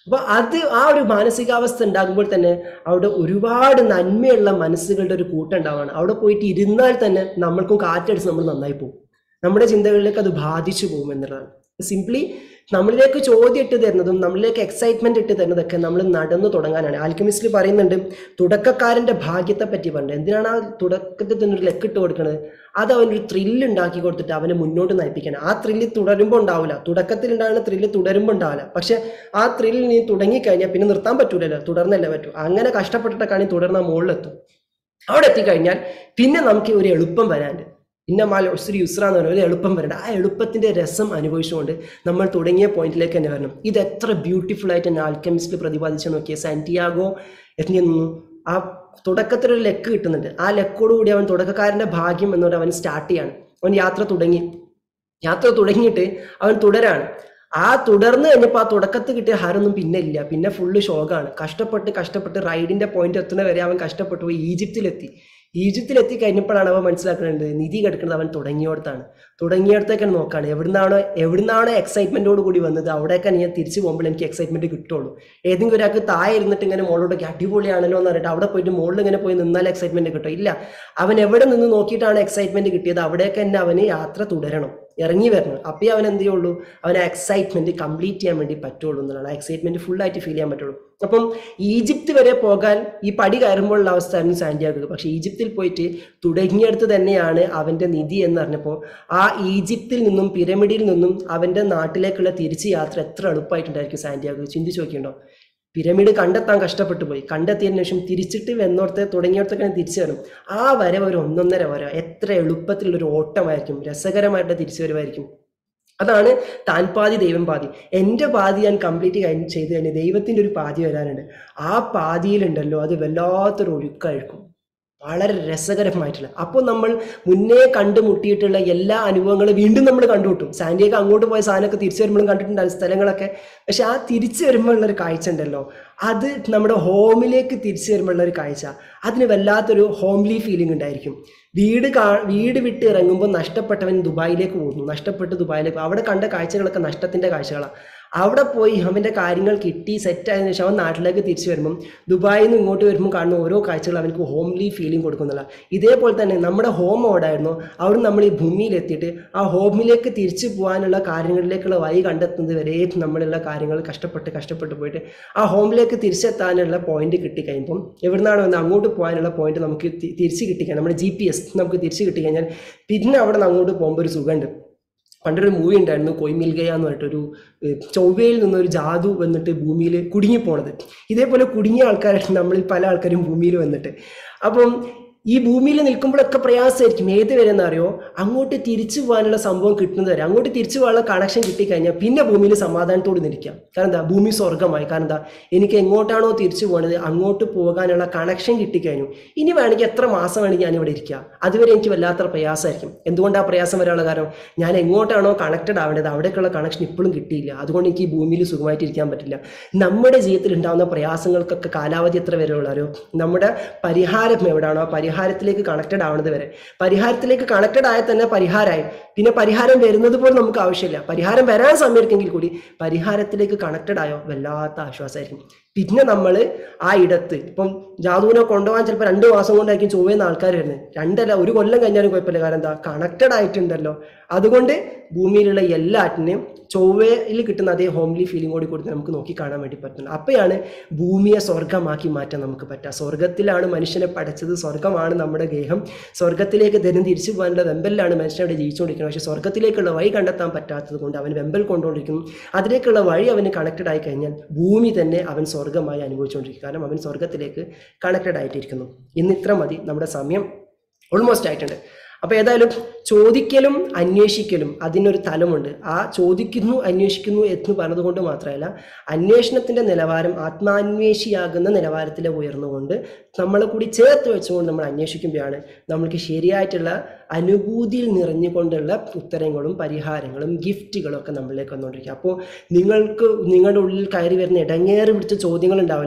അപ്പോൾ അത് ആ ഒരു മാനസികാവസ്ഥ ഉണ്ടാകുമ്പോൾ തന്നെ അവിടെ ഒരുപാട് നന്മയുള്ള മനസ്സുകളുടെ ഒരു കൂട്ടം ഉണ്ടാവുകയാണ് അവിടെ പോയിട്ട് ഇരുന്നാൽ തന്നെ നമ്മൾക്കും കാറ്റടിച്ച് നമ്മൾ നന്നായി പോകും നമ്മുടെ ചിന്തകളിലേക്ക് അത് ബാധിച്ചു പോകും എന്നുള്ളതാണ് സിംപ്ലി നമ്മളിലേക്ക് ചോദ്യം ഇട്ട് തരുന്നതും നമ്മളിലേക്ക് എക്സൈറ്റ്മെന്റ് ഇട്ട് തരുന്നതൊക്കെ നമ്മൾ നടന്നു തുടങ്ങാനാണ് ആൽക്കമിസ്റ്റിൽ പറയുന്നുണ്ട് തുടക്കക്കാരന്റെ ഭാഗ്യത്തെ പറ്റി പറഞ്ഞത് എന്തിനാണ് ആ തുടക്കത്തിൽ തന്നെ ഒരു ലെക്കിട്ട് കൊടുക്കുന്നത് അത് അവനൊരു ത്രില്ല് ഉണ്ടാക്കി കൊടുത്തിട്ട് അവനെ മുന്നോട്ട് നയിപ്പിക്കണം ആ ത്രില്ല് തുടരുമ്പോൾ ഉണ്ടാവില്ല തുടക്കത്തിൽ ഉണ്ടാകുന്ന ത്രില്ല് തുടരുമ്പോൾ ഉണ്ടാവില്ല പക്ഷെ ആ ത്രില്ല് നീ തുടങ്ങിക്കഴിഞ്ഞാൽ പിന്നെ നിർത്താൻ പറ്റൂലല്ലോ തുടർന്നല്ലേ പറ്റൂ അങ്ങനെ കഷ്ടപ്പെട്ടിട്ടൊക്കെയാണ് തുടർന്ന മുകളിലെത്തും അവിടെ എത്തിക്കഴിഞ്ഞാൽ പിന്നെ നമുക്ക് ഒരു എളുപ്പം വരാണ്ട് ഇന്ന മാൽ ഒത്തിരി യുസ്ര എന്ന് പറഞ്ഞ ഒരു എളുപ്പം വരണ്ട ആ എളുപ്പത്തിന്റെ രസം അനുഭവിച്ചുകൊണ്ട് നമ്മൾ തുടങ്ങിയ പോയിന്റിലേക്ക് തന്നെ വരണം ഇത് എത്ര ബ്യൂട്ടിഫുൾ ആയിട്ട് തന്നെ ആൽക്കമിസ്റ്റിൽ പ്രതിപാദിച്ച് നോക്കിയ സാന്റിയാഗോ എന്നു ആ തുടക്കത്തിൽ ഒരു ലെക്ക് കിട്ടുന്നുണ്ട് ആ ലെക്കോടുകൂടി അവൻ തുടക്കക്കാരന്റെ ഭാഗ്യം എന്നോട് അവൻ സ്റ്റാർട്ട് ചെയ്യാണ് അവൻ യാത്ര തുടങ്ങി യാത്ര തുടങ്ങിയിട്ട് അവൻ തുടരാണ് ആ തുടർന്ന് കഴിഞ്ഞപ്പോൾ ആ തുടക്കത്തിൽ കിട്ടിയ ഹാരൊന്നും പിന്നെ ഇല്ല പിന്നെ ഫുള്ള് ഷോക്കാണ് കഷ്ടപ്പെട്ട് കഷ്ടപ്പെട്ട് റൈഡിന്റെ പോയിന്റ് എത്തുന്ന വരെ അവൻ കഷ്ടപ്പെട്ടു പോയി ഈജിപ്തിലെത്തി ഈജിപ്തിലെത്തി കഴിഞ്ഞപ്പോഴാണ് അവൻ മനസ്സിലാക്കുന്നത് നിധി കിടക്കുന്നത് അവൻ തുടങ്ങിയോടത്താണ് തുടങ്ങിയിടത്തേക്കാണ് നോക്കാണ് എവിടുന്നാണോ എവിടുന്നാണോ എക്സൈറ്റ്മെന്റോട് കൂടി വന്നത് അവിടേക്കാണ് ഞാൻ തിരിച്ചു പോകുമ്പോൾ എനിക്ക് എക്സൈറ്റ്മെന്റ് കിട്ടുള്ളൂ ഏതെങ്കിലും ഒരാൾക്ക് താഴെ ഇരുന്നിട്ട് ഇങ്ങനെ മോളോടൊക്കെ അടിപൊളിയാണല്ലോ എന്ന് പറഞ്ഞിട്ട് അവിടെ പോയിട്ട് മുകളിൽ ഇങ്ങനെ പോയി നിന്നാൽ എക്സൈറ്റ്മെന്റ് കിട്ടും ഇല്ല അവൻ എവിടെ നിന്ന് നോക്കിയിട്ടാണ് എക്സൈറ്റ്മെന്റ് കിട്ടിയത് അവിടേക്ക് തന്നെ അവന് യാത്ര തുടരണം ഇറങ്ങി വരണം അപ്പേ അവൻ എന്ത് ചെയ്യുള്ളൂ അവന് എക്സൈറ്റ്മെന്റ് കംപ്ലീറ്റ് ചെയ്യാൻ വേണ്ടി പറ്റുള്ളൂ എന്നുള്ളതാണ് എക്സൈറ്റ്മെന്റ് ഫുൾ ആയിട്ട് ഫീൽ ചെയ്യാൻ പറ്റുള്ളൂ അപ്പം ഈജിപ്ത് വരെ പോകാൻ ഈ പടി കയറുമ്പോഴുള്ള അവസ്ഥയായിരുന്നു സാന്റിയാഗോ പക്ഷെ ഈജിപ്തിൽ പോയിട്ട് തുടങ്ങിയെടുത്ത് തന്നെയാണ് അവന്റെ നിധി എന്ന് പറഞ്ഞപ്പോൾ ആ ഈജിപ്തിൽ നിന്നും പിരമിഡിൽ നിന്നും അവന്റെ നാട്ടിലേക്കുള്ള തിരിച്ച് യാത്ര എത്ര എളുപ്പമായിട്ടുണ്ടായിരിക്കും സാന്റിയാഗോ ചിന്തിച്ചു നോക്കിയുണ്ടോ പിരമിഡ് കണ്ടെത്താൻ കഷ്ടപ്പെട്ടു പോയി കണ്ടെത്തിയതിനു ശേഷം തിരിച്ചിട്ട് വെന്നോടത്തെ തുടങ്ങിയോടത്തൊക്കെ തിരിച്ചു വരും ആ വരവ് ഒരു ഒന്നൊന്നര വര എത്ര എളുപ്പത്തിലുള്ള ഒരു ഓട്ടമായിരിക്കും രസകരമായിട്ട് തിരിച്ചു വരുമായിരിക്കും അതാണ് താൻ പാതി ദൈവം പാതി എൻ്റെ പാതി ഞാൻ കംപ്ലീറ്റ് കഴിഞ്ഞ് ചെയ്ത് കഴിഞ്ഞ് ദൈവത്തിൻ്റെ ഒരു പാതി വരാനുണ്ട് ആ പാതിയിലുണ്ടല്ലോ അത് വല്ലാത്തൊരു ഒഴുക്കായിരിക്കും വളരെ രസകരമായിട്ടുള്ള അപ്പോൾ നമ്മൾ മുന്നേ കണ്ടുമുട്ടിയിട്ടുള്ള എല്ലാ അനുഭവങ്ങളും വീണ്ടും നമ്മൾ കണ്ടുമുട്ടും സാന്റിയൊക്കെ അങ്ങോട്ട് പോയ സാധനമൊക്കെ തിരിച്ചു വരുമ്പോഴും കണ്ടിട്ടുണ്ടാകും സ്ഥലങ്ങളൊക്കെ പക്ഷെ ആ തിരിച്ചു വരുമ്പോഴുള്ള ഒരു കാഴ്ച ഉണ്ടല്ലോ അത് നമ്മുടെ ഹോമിലേക്ക് തിരിച്ചു വരുമ്പോഴുള്ള ഒരു കാഴ്ച അതിന് വല്ലാത്തൊരു ഹോംലി ഫീലിംഗ് ഉണ്ടായിരിക്കും വീട് കാ വീട് വിട്ട് ഇറങ്ങുമ്പോൾ നഷ്ടപ്പെട്ടവൻ ദുബായിലേക്ക് പോകുന്നു നഷ്ടപ്പെട്ട് ദുബായിലേക്ക് അവിടെ കണ്ട കാഴ്ചകളൊക്കെ നഷ്ടത്തിന്റെ കാഴ്ചകളാണ് അവിടെ പോയി അവൻ്റെ കാര്യങ്ങൾ കിട്ടി സെറ്റ് ആയതിനു ശേഷം അവൻ നാട്ടിലേക്ക് തിരിച്ചു വരുമ്പം ദുബായിൽ നിന്ന് ഇങ്ങോട്ട് വരുമ്പോൾ കാണുന്ന ഓരോ കാഴ്ചകൾ അവനക്ക് ഹോംലി ഫീലിംഗ് കൊടുക്കുന്നില്ല ഇതേപോലെ തന്നെ നമ്മുടെ ഹോം ഓടായിരുന്നു അവിടെ നമ്മൾ ഈ ഭൂമിയിൽ എത്തിയിട്ട് ആ ഹോമിലേക്ക് തിരിച്ചു പോകാനുള്ള കാര്യങ്ങളിലേക്കുള്ള വഴി കണ്ടെത്തുന്നത് വരെ നമ്മളുള്ള കാര്യങ്ങൾ കഷ്ടപ്പെട്ട് കഷ്ടപ്പെട്ട് പോയിട്ട് ആ ഹോമിലേക്ക് തിരിച്ചെത്താനുള്ള പോയിന്റ് കിട്ടിക്കഴിയുമ്പം എവിടുന്നാണ് വന്ന് അങ്ങോട്ട് പോകാനുള്ള പോയിന്റ് നമുക്ക് തി- തിരിച്ച് കിട്ടിക്കഴിഞ്ഞാൽ നമ്മുടെ ജി പി എസ് നമുക്ക് തിരിച്ച് കിട്ടിക്കഴിഞ്ഞാൽ പിന്നെ അവിടെ നിന്ന് അങ്ങോട്ട് പോകുമ്പോൾ ഒരു സുഖമുണ്ട് പണ്ടൊരു മൂവി ഉണ്ടായിരുന്നു കൊയ്മിൽഗയ എന്ന് പറഞ്ഞിട്ടൊരു ഏഹ്, ചൊവ്വയിൽ നിന്നൊരു ജാതു വന്നിട്ട് ഭൂമിയിൽ കുടുങ്ങി പോണത് ഇതേപോലെ കുടുങ്ങിയ ആൾക്കാരായിട്ട് നമ്മളിൽ പല ആൾക്കാരും ഭൂമിയിൽ വന്നിട്ട് അപ്പം ഈ ഭൂമിയിൽ നിൽക്കുമ്പോഴൊക്കെ പ്രയാസമായിരിക്കും ഏത് വരെ എന്നറിയോ അങ്ങോട്ട് തിരിച്ചു പോകാനുള്ള സംഭവം കിട്ടുന്നത് വരെ അങ്ങോട്ട് തിരിച്ചു പോകാനുള്ള കണക്ഷൻ കിട്ടിക്കഴിഞ്ഞാൽ പിന്നെ ഭൂമിയിൽ സമാധാനത്തോട് നിൽക്കാം കാരണം എന്താ ഭൂമി സ്വർഗമായി കാരണം എന്താ എനിക്ക് എങ്ങോട്ടാണോ തിരിച്ചു പോകുന്നത് അങ്ങോട്ട് പോകാനുള്ള കണക്ഷൻ കിട്ടിക്കഴിഞ്ഞു ഇനി വേണമെങ്കിൽ എത്ര മാസം വേണമെങ്കിൽ ഞാൻ ഇവിടെ ഇരിക്കാം അതുവരെ എനിക്ക് വല്ലാത്ത പ്രയാസമായിരിക്കും എന്തുകൊണ്ടാ പ്രയാസം വരാനുള്ള കാരണം ഞാൻ എങ്ങോട്ടാണോ കണക്റ്റഡ് ആവേണ്ടത് അവിടേക്കുള്ള കണക്ഷൻ ഇപ്പോഴും കിട്ടിയില്ല അതുകൊണ്ട് എനിക്ക് ഈ ഭൂമിയിൽ സുഖമായിട്ട് ഇരിക്കാൻ പറ്റില്ല നമ്മുടെ ജീവിതത്തിൽ ഉണ്ടാകുന്ന പ്രയാസങ്ങൾക്കൊക്കെ കാലാവധി എത്ര വരെ ഉള്ളവരോ നമ്മുടെ പരിഹാരം എവിടെയാണോ ആ പരിഹാരത്തിലേക്ക് കണക്റ്റഡ് ആവുന്നത് വരെ പരിഹാരത്തിലേക്ക് കണക്റ്റഡ് ആയാൽ തന്നെ പരിഹാരമായി പിന്നെ പരിഹാരം വരുന്നത് പോലും നമുക്ക് ആവശ്യമില്ല പരിഹാരം വരാൻ സമയമെങ്കിൽ കൂടി പരിഹാരത്തിലേക്ക് കണക്റ്റഡ് ആയോ വല്ലാത്ത ആശ്വാസമായിരിക്കും പിന്നെ നമ്മൾ ആ ഇടത്ത് ഇപ്പം ജാതുവിനെ കൊണ്ടുപോകാൻ ചിലപ്പോൾ രണ്ട് മാസം കൊണ്ടായിരിക്കും ചൊവ്വേന്ന് ആൾക്കാർ വരുന്നത് രണ്ടല്ല ഒരു കൊല്ലം കഴിഞ്ഞാലും കുഴപ്പമില്ല കാരണം എന്താ കണക്റ്റഡ് ആയിട്ടുണ്ടല്ലോ അതുകൊണ്ട് ഭൂമിയിലുള്ള എല്ലാറ്റിനെയും ചൊവ്വയിൽ കിട്ടുന്ന അതേ ഹോംലി ഫീലിംഗ് കൂടി കൊടുത്ത് നമുക്ക് നോക്കി കാണാൻ വേണ്ടി പറ്റുന്നത് അപ്പോഴാണ് ഭൂമിയെ സ്വർഗമാക്കി മാറ്റാൻ നമുക്ക് പറ്റുക സ്വർഗത്തിലാണ് മനുഷ്യനെ പഠിച്ചത് സ്വർഗമാണ് നമ്മുടെ ഗേഹം സ്വർഗത്തിലേക്ക് ധനം തിരിച്ചു പോകാനുള്ള വെമ്പലിലാണ് മനുഷ്യൻ അവിടെ ജീവിച്ചുകൊണ്ടിരിക്കുന്നത് പക്ഷേ സ്വർഗത്തിലേക്കുള്ള വഴി കണ്ടെത്താൻ പറ്റാത്തത് കൊണ്ട് അവൻ വെമ്പൽ കൊണ്ടുകൊണ്ടിരിക്കുന്നു അതിലേക്കുള്ള വഴി അവന് കണക്റ്റഡ് ആയി കഴിഞ്ഞാൽ ഭൂമി തന്നെ അവൻ സ്വർഗമായി അനുഭവിച്ചുകൊണ്ടിരിക്കും കാരണം അവൻ സ്വർഗത്തിലേക്ക് കണക്റ്റഡ് ആയിട്ടിരിക്കുന്നു ഇന്ന് ഇത്ര മതി നമ്മുടെ സമയം ഓൾമോസ്റ്റ് ആയിട്ടുണ്ട് അപ്പോൾ ഏതായാലും ചോദിക്കലും അന്വേഷിക്കലും അതിനൊരു തലമുണ്ട് ആ ചോദിക്കുന്നു അന്വേഷിക്കുന്നു എന്ന് പറഞ്ഞതുകൊണ്ട് മാത്രമല്ല അന്വേഷണത്തിന്റെ നിലവാരം ആത്മാന്വേഷിയാകുന്ന നിലവാരത്തിലേക്ക് ഉയർന്നുകൊണ്ട് നമ്മളെ കൂടി ചേർത്ത് വെച്ചുകൊണ്ട് നമ്മൾ അന്വേഷിക്കുമ്പോഴാണ് നമ്മൾക്ക് ശരിയായിട്ടുള്ള അനുഭൂതിയിൽ നിറഞ്ഞുകൊണ്ടുള്ള ഉത്തരങ്ങളും പരിഹാരങ്ങളും ഗിഫ്റ്റുകളും ഒക്കെ നമ്മളിലേക്ക് വന്നുകൊണ്ടിരിക്കുക അപ്പോൾ നിങ്ങൾക്ക് നിങ്ങളുടെ ഉള്ളിൽ കയറി വരുന്ന ഇടങ്ങേറി പിടിച്ച ചോദ്യങ്ങൾ ഉണ്ടാവില്ലേ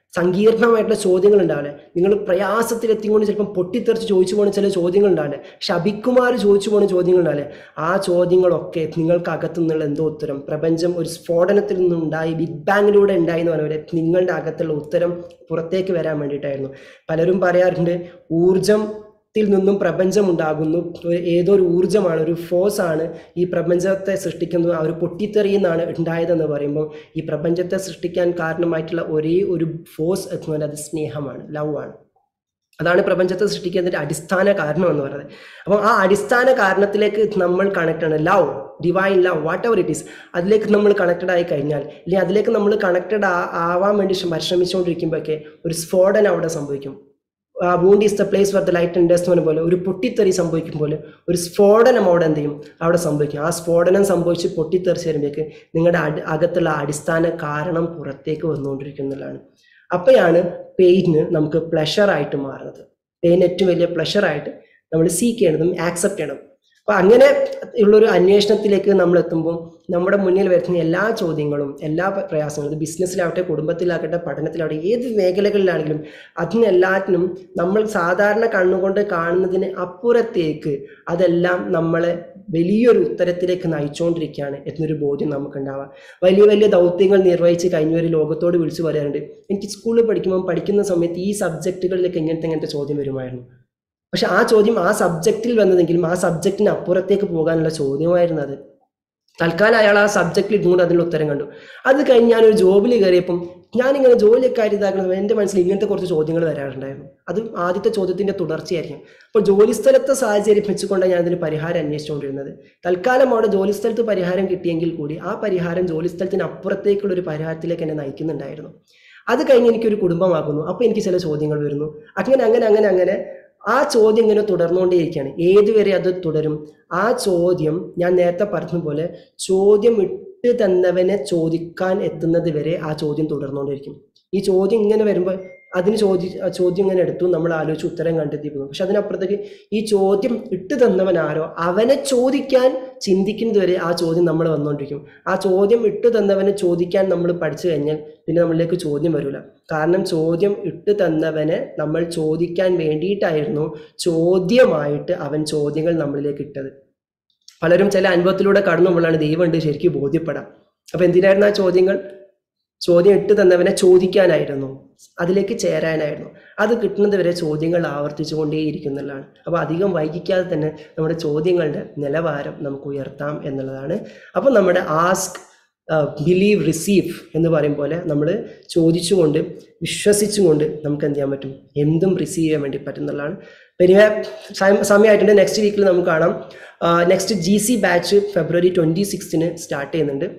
സങ്കീർണമായിട്ടുള്ള ചോദ്യങ്ങൾ ഉണ്ടാവില്ലേ നിങ്ങൾ പ്രയാസത്തിൽ എത്തിക്കൊണ്ട് ചിലപ്പം പൊട്ടിത്തെറിച്ച് ചോദിച്ചു പോകുന്ന ചില ചോദ്യങ്ങൾ ഉണ്ടാവില്ലേ ശബിക്കുമാർ ചോദിച്ചു പോകുന്ന ചോദ്യങ്ങൾ ഉണ്ടാവില്ലേ ആ ചോദ്യങ്ങളൊക്കെ നിങ്ങൾക്ക് അകത്തു നിന്നുള്ള എന്തോ ഉത്തരം പ്രപഞ്ചം ഒരു സ്ഫോടനത്തിൽ നിന്നുണ്ടായി ബിഗ് ബാങ്ങിലൂടെ ഉണ്ടായി എന്ന് പറഞ്ഞ പോലെ നിങ്ങളുടെ അകത്തുള്ള ഉത്തരം പുറത്തേക്ക് വരാൻ വേണ്ടിയിട്ടായിരുന്നു പലരും പറയാറുണ്ട് ഊർജം ത്തിൽ നിന്നും പ്രപഞ്ചം ഉണ്ടാകുന്നു ഒരു ഏതോ ഒരു ഊർജ്ജമാണ് ഒരു ഫോഴ്സ് ആണ് ഈ പ്രപഞ്ചത്തെ സൃഷ്ടിക്കുന്നത് ആ ഒരു പൊട്ടിത്തെറിയുന്നതാണ് ഉണ്ടായതെന്ന് പറയുമ്പോൾ ഈ പ്രപഞ്ചത്തെ സൃഷ്ടിക്കാൻ കാരണമായിട്ടുള്ള ഒരേ ഒരു ഫോഴ്സ് എന്ന് പറഞ്ഞാൽ അത് സ്നേഹമാണ് ലവ് ആണ് അതാണ് പ്രപഞ്ചത്തെ സൃഷ്ടിക്കുന്നതിന്റെ അടിസ്ഥാന കാരണം എന്ന് പറയുന്നത് അപ്പം ആ അടിസ്ഥാന കാരണത്തിലേക്ക് നമ്മൾ കണക്ട് ആണ് love divine love whatever it is അതിലേക്ക് നമ്മൾ കണക്റ്റഡ് ആയി കഴിഞ്ഞാൽ അല്ലെങ്കിൽ അതിലേക്ക് നമ്മൾ കണക്റ്റഡ് ആവാൻ വേണ്ടി പരിശ്രമിച്ചുകൊണ്ടിരിക്കുമ്പോഴൊക്കെ ഒരു സ്ഫോടനം അവിടെ സംഭവിക്കും wound is the place for the light and dust പോലെ ഒരു പൊട്ടിത്തെറി സംഭവിക്കും പോലെ ഒരു സ്ഫോടനം അവിടെ എന്ത് ചെയ്യും അവിടെ സംഭവിക്കും ആ സ്ഫോടനം സംഭവിച്ച് പൊട്ടിത്തെറിച്ച് വരുമ്പോഴേക്ക് നിങ്ങളുടെ അടി അകത്തുള്ള അടിസ്ഥാന കാരണം പുറത്തേക്ക് വന്നുകൊണ്ടിരിക്കുന്നതാണ് അപ്പോഴാണ് പെയിന് നമുക്ക് pleasure ആയിട്ട് മാറുന്നത് പെയിൻ ഏറ്റവും വലിയ pleasure ആയിട്ട് നമ്മൾ സീക്ക് ചെയ്യണതും ആക്സെപ്റ്റ് ചെയ്യണം അപ്പൊ അങ്ങനെ ഉള്ളൊരു അന്വേഷണത്തിലേക്ക് നമ്മൾ എത്തുമ്പോൾ നമ്മുടെ മുന്നിൽ വരുന്ന എല്ലാ ചോദ്യങ്ങളും എല്ലാ പ- പ്രയാസങ്ങളും ഇത് ബിസിനസ്സിലാവട്ടെ കുടുംബത്തിലാകട്ടെ പഠനത്തിലാവട്ടെ ഏത് മേഖലകളിലാണെങ്കിലും അതിനെല്ലാറ്റിനും നമ്മൾ സാധാരണ കണ്ണുകൊണ്ട് കാണുന്നതിന് അപ്പുറത്തേക്ക് അതെല്ലാം നമ്മളെ വലിയൊരു ഉത്തരത്തിലേക്ക് നയിച്ചുകൊണ്ടിരിക്കുകയാണ് എന്നൊരു ബോധ്യം നമുക്കുണ്ടാവാം വലിയ വലിയ ദൗത്യങ്ങൾ നിർവഹിച്ച് കഴിഞ്ഞവർ ലോകത്തോട് വിളിച്ചു പറയാറുണ്ട് എനിക്ക് സ്കൂളിൽ പഠിക്കുമ്പോൾ പഠിക്കുന്ന സമയത്ത് ഈ സബ്ജക്റ്റുകളിലേക്ക് എങ്ങനത്തെ എങ്ങനത്തെ ചോദ്യം വരുമായിരുന്നു പക്ഷെ ആ ചോദ്യം ആ സബ്ജക്റ്റിൽ വന്നതെങ്കിലും ആ സബ്ജക്റ്റിന് അപ്പുറത്തേക്ക് പോകാനുള്ള ചോദ്യമായിരുന്നു അത് തൽക്കാലം അയാൾ ആ സബ്ജക്റ്റിൽ ഇതുകൊണ്ട് അതിനുള്ള ഉത്തരം കണ്ടു അത് കഴിഞ്ഞ് ഞാനൊരു ജോബിൽ കയറിയപ്പം ഞാനിങ്ങനെ ജോലിയൊക്കെ ആയിട്ട് ഇതാക്കണം എൻ്റെ മനസ്സിൽ ഇങ്ങനത്തെ കുറച്ച് ചോദ്യങ്ങൾ വരാറുണ്ടായിരുന്നു അത് ആദ്യത്തെ ചോദ്യത്തിന്റെ തുടർച്ചയായിരിക്കും അപ്പോൾ ജോലി സ്ഥലത്തെ സാഹചര്യം വെച്ചുകൊണ്ടാണ് ഞാൻ അതിന് പരിഹാരം അന്വേഷിച്ചുകൊണ്ടിരുന്നത് തൽക്കാലം അവിടെ ജോലി സ്ഥലത്ത് പരിഹാരം കിട്ടിയെങ്കിൽ കൂടി ആ പരിഹാരം ജോലി സ്ഥലത്തിന് അപ്പുറത്തേക്കുള്ള ഒരു പരിഹാരത്തിലേക്ക് എന്നെ നയിക്കുന്നുണ്ടായിരുന്നു അത് കഴിഞ്ഞ് എനിക്കൊരു കുടുംബമാകുന്നു അപ്പോൾ എനിക്ക് ചില ചോദ്യങ്ങൾ വരുന്നു അങ്ങനെ അങ്ങനെ അങ്ങനെ അങ്ങനെ ആ ചോദ്യം ഇങ്ങനെ തുടർന്നുകൊണ്ടേയിരിക്കുകയാണ് ഏതുവരെ അത് തുടരും ആ ചോദ്യം ഞാൻ നേരത്തെ പറഞ്ഞ പോലെ ചോദ്യം ഇട്ട് തന്നവനെ ചോദിക്കാൻ എത്തുന്നത് വരെ ആ ചോദ്യം തുടർന്നുകൊണ്ടിരിക്കും ഈ ചോദ്യം ഇങ്ങനെ വരുമ്പോൾ അതിന് ചോദ്യ ആ ചോദ്യം ഇങ്ങനെ എടുത്തു നമ്മൾ ആലോചിച്ച് ഉത്തരം കണ്ടെത്തി പോകുന്നു പക്ഷെ അതിനപ്പുറത്തേക്ക് ഈ ചോദ്യം ഇട്ട് തന്നവൻ ആരോ അവനെ ചോദിക്കാൻ ചിന്തിക്കുന്നത് വരെ ആ ചോദ്യം നമ്മൾ വന്നുകൊണ്ടിരിക്കും ആ ചോദ്യം ഇട്ട് തന്നവനെ ചോദിക്കാൻ നമ്മൾ പഠിച്ചു കഴിഞ്ഞാൽ പിന്നെ നമ്മളിലേക്ക് ചോദ്യം വരില്ല കാരണം ചോദ്യം ഇട്ട് തന്നവനെ നമ്മൾ ചോദിക്കാൻ വേണ്ടിയിട്ടായിരുന്നു ചോദ്യമായിട്ട് അവൻ ചോദ്യങ്ങൾ നമ്മളിലേക്ക് ഇട്ടത് പലരും ചില അനുഭവത്തിലൂടെ കടന്നു പോകുമ്പോഴാണ് ദൈവമുണ്ട് ശരിക്കും ബോധ്യപ്പെടാം അപ്പൊ എന്തിനായിരുന്നു ആ ചോദ്യങ്ങൾ ചോദ്യം ഇട്ട് തന്നവനെ ചോദിക്കാനായിരുന്നു അതിലേക്ക് ചേരാനായിരുന്നു അത് കിട്ടുന്നത് വരെ ചോദ്യങ്ങൾ ആവർത്തിച്ചുകൊണ്ടേയിരിക്കുന്നുള്ളതാണ് അപ്പോൾ അധികം വൈകിക്കാതെ തന്നെ നമ്മുടെ ചോദ്യങ്ങളുടെ നിലവാരം നമുക്ക് ഉയർത്താം എന്നുള്ളതാണ് അപ്പോൾ നമ്മുടെ ആസ്ക് ബിലീവ് റിസീവ് എന്ന് പറയും പോലെ നമ്മൾ ചോദിച്ചുകൊണ്ട് വിശ്വസിച്ചുകൊണ്ട് നമുക്ക് എന്ത് ചെയ്യാൻ പറ്റും എന്തും റിസീവ് ചെയ്യാൻ വേണ്ടി പറ്റുന്നതാണ് പിന്നെ സമയമായിട്ടുണ്ട് നെക്സ്റ്റ് വീക്കിൽ നമുക്ക് കാണാം next G C batch February twenty സിക്സ്തിന് സ്റ്റാർട്ട് ചെയ്യുന്നുണ്ട്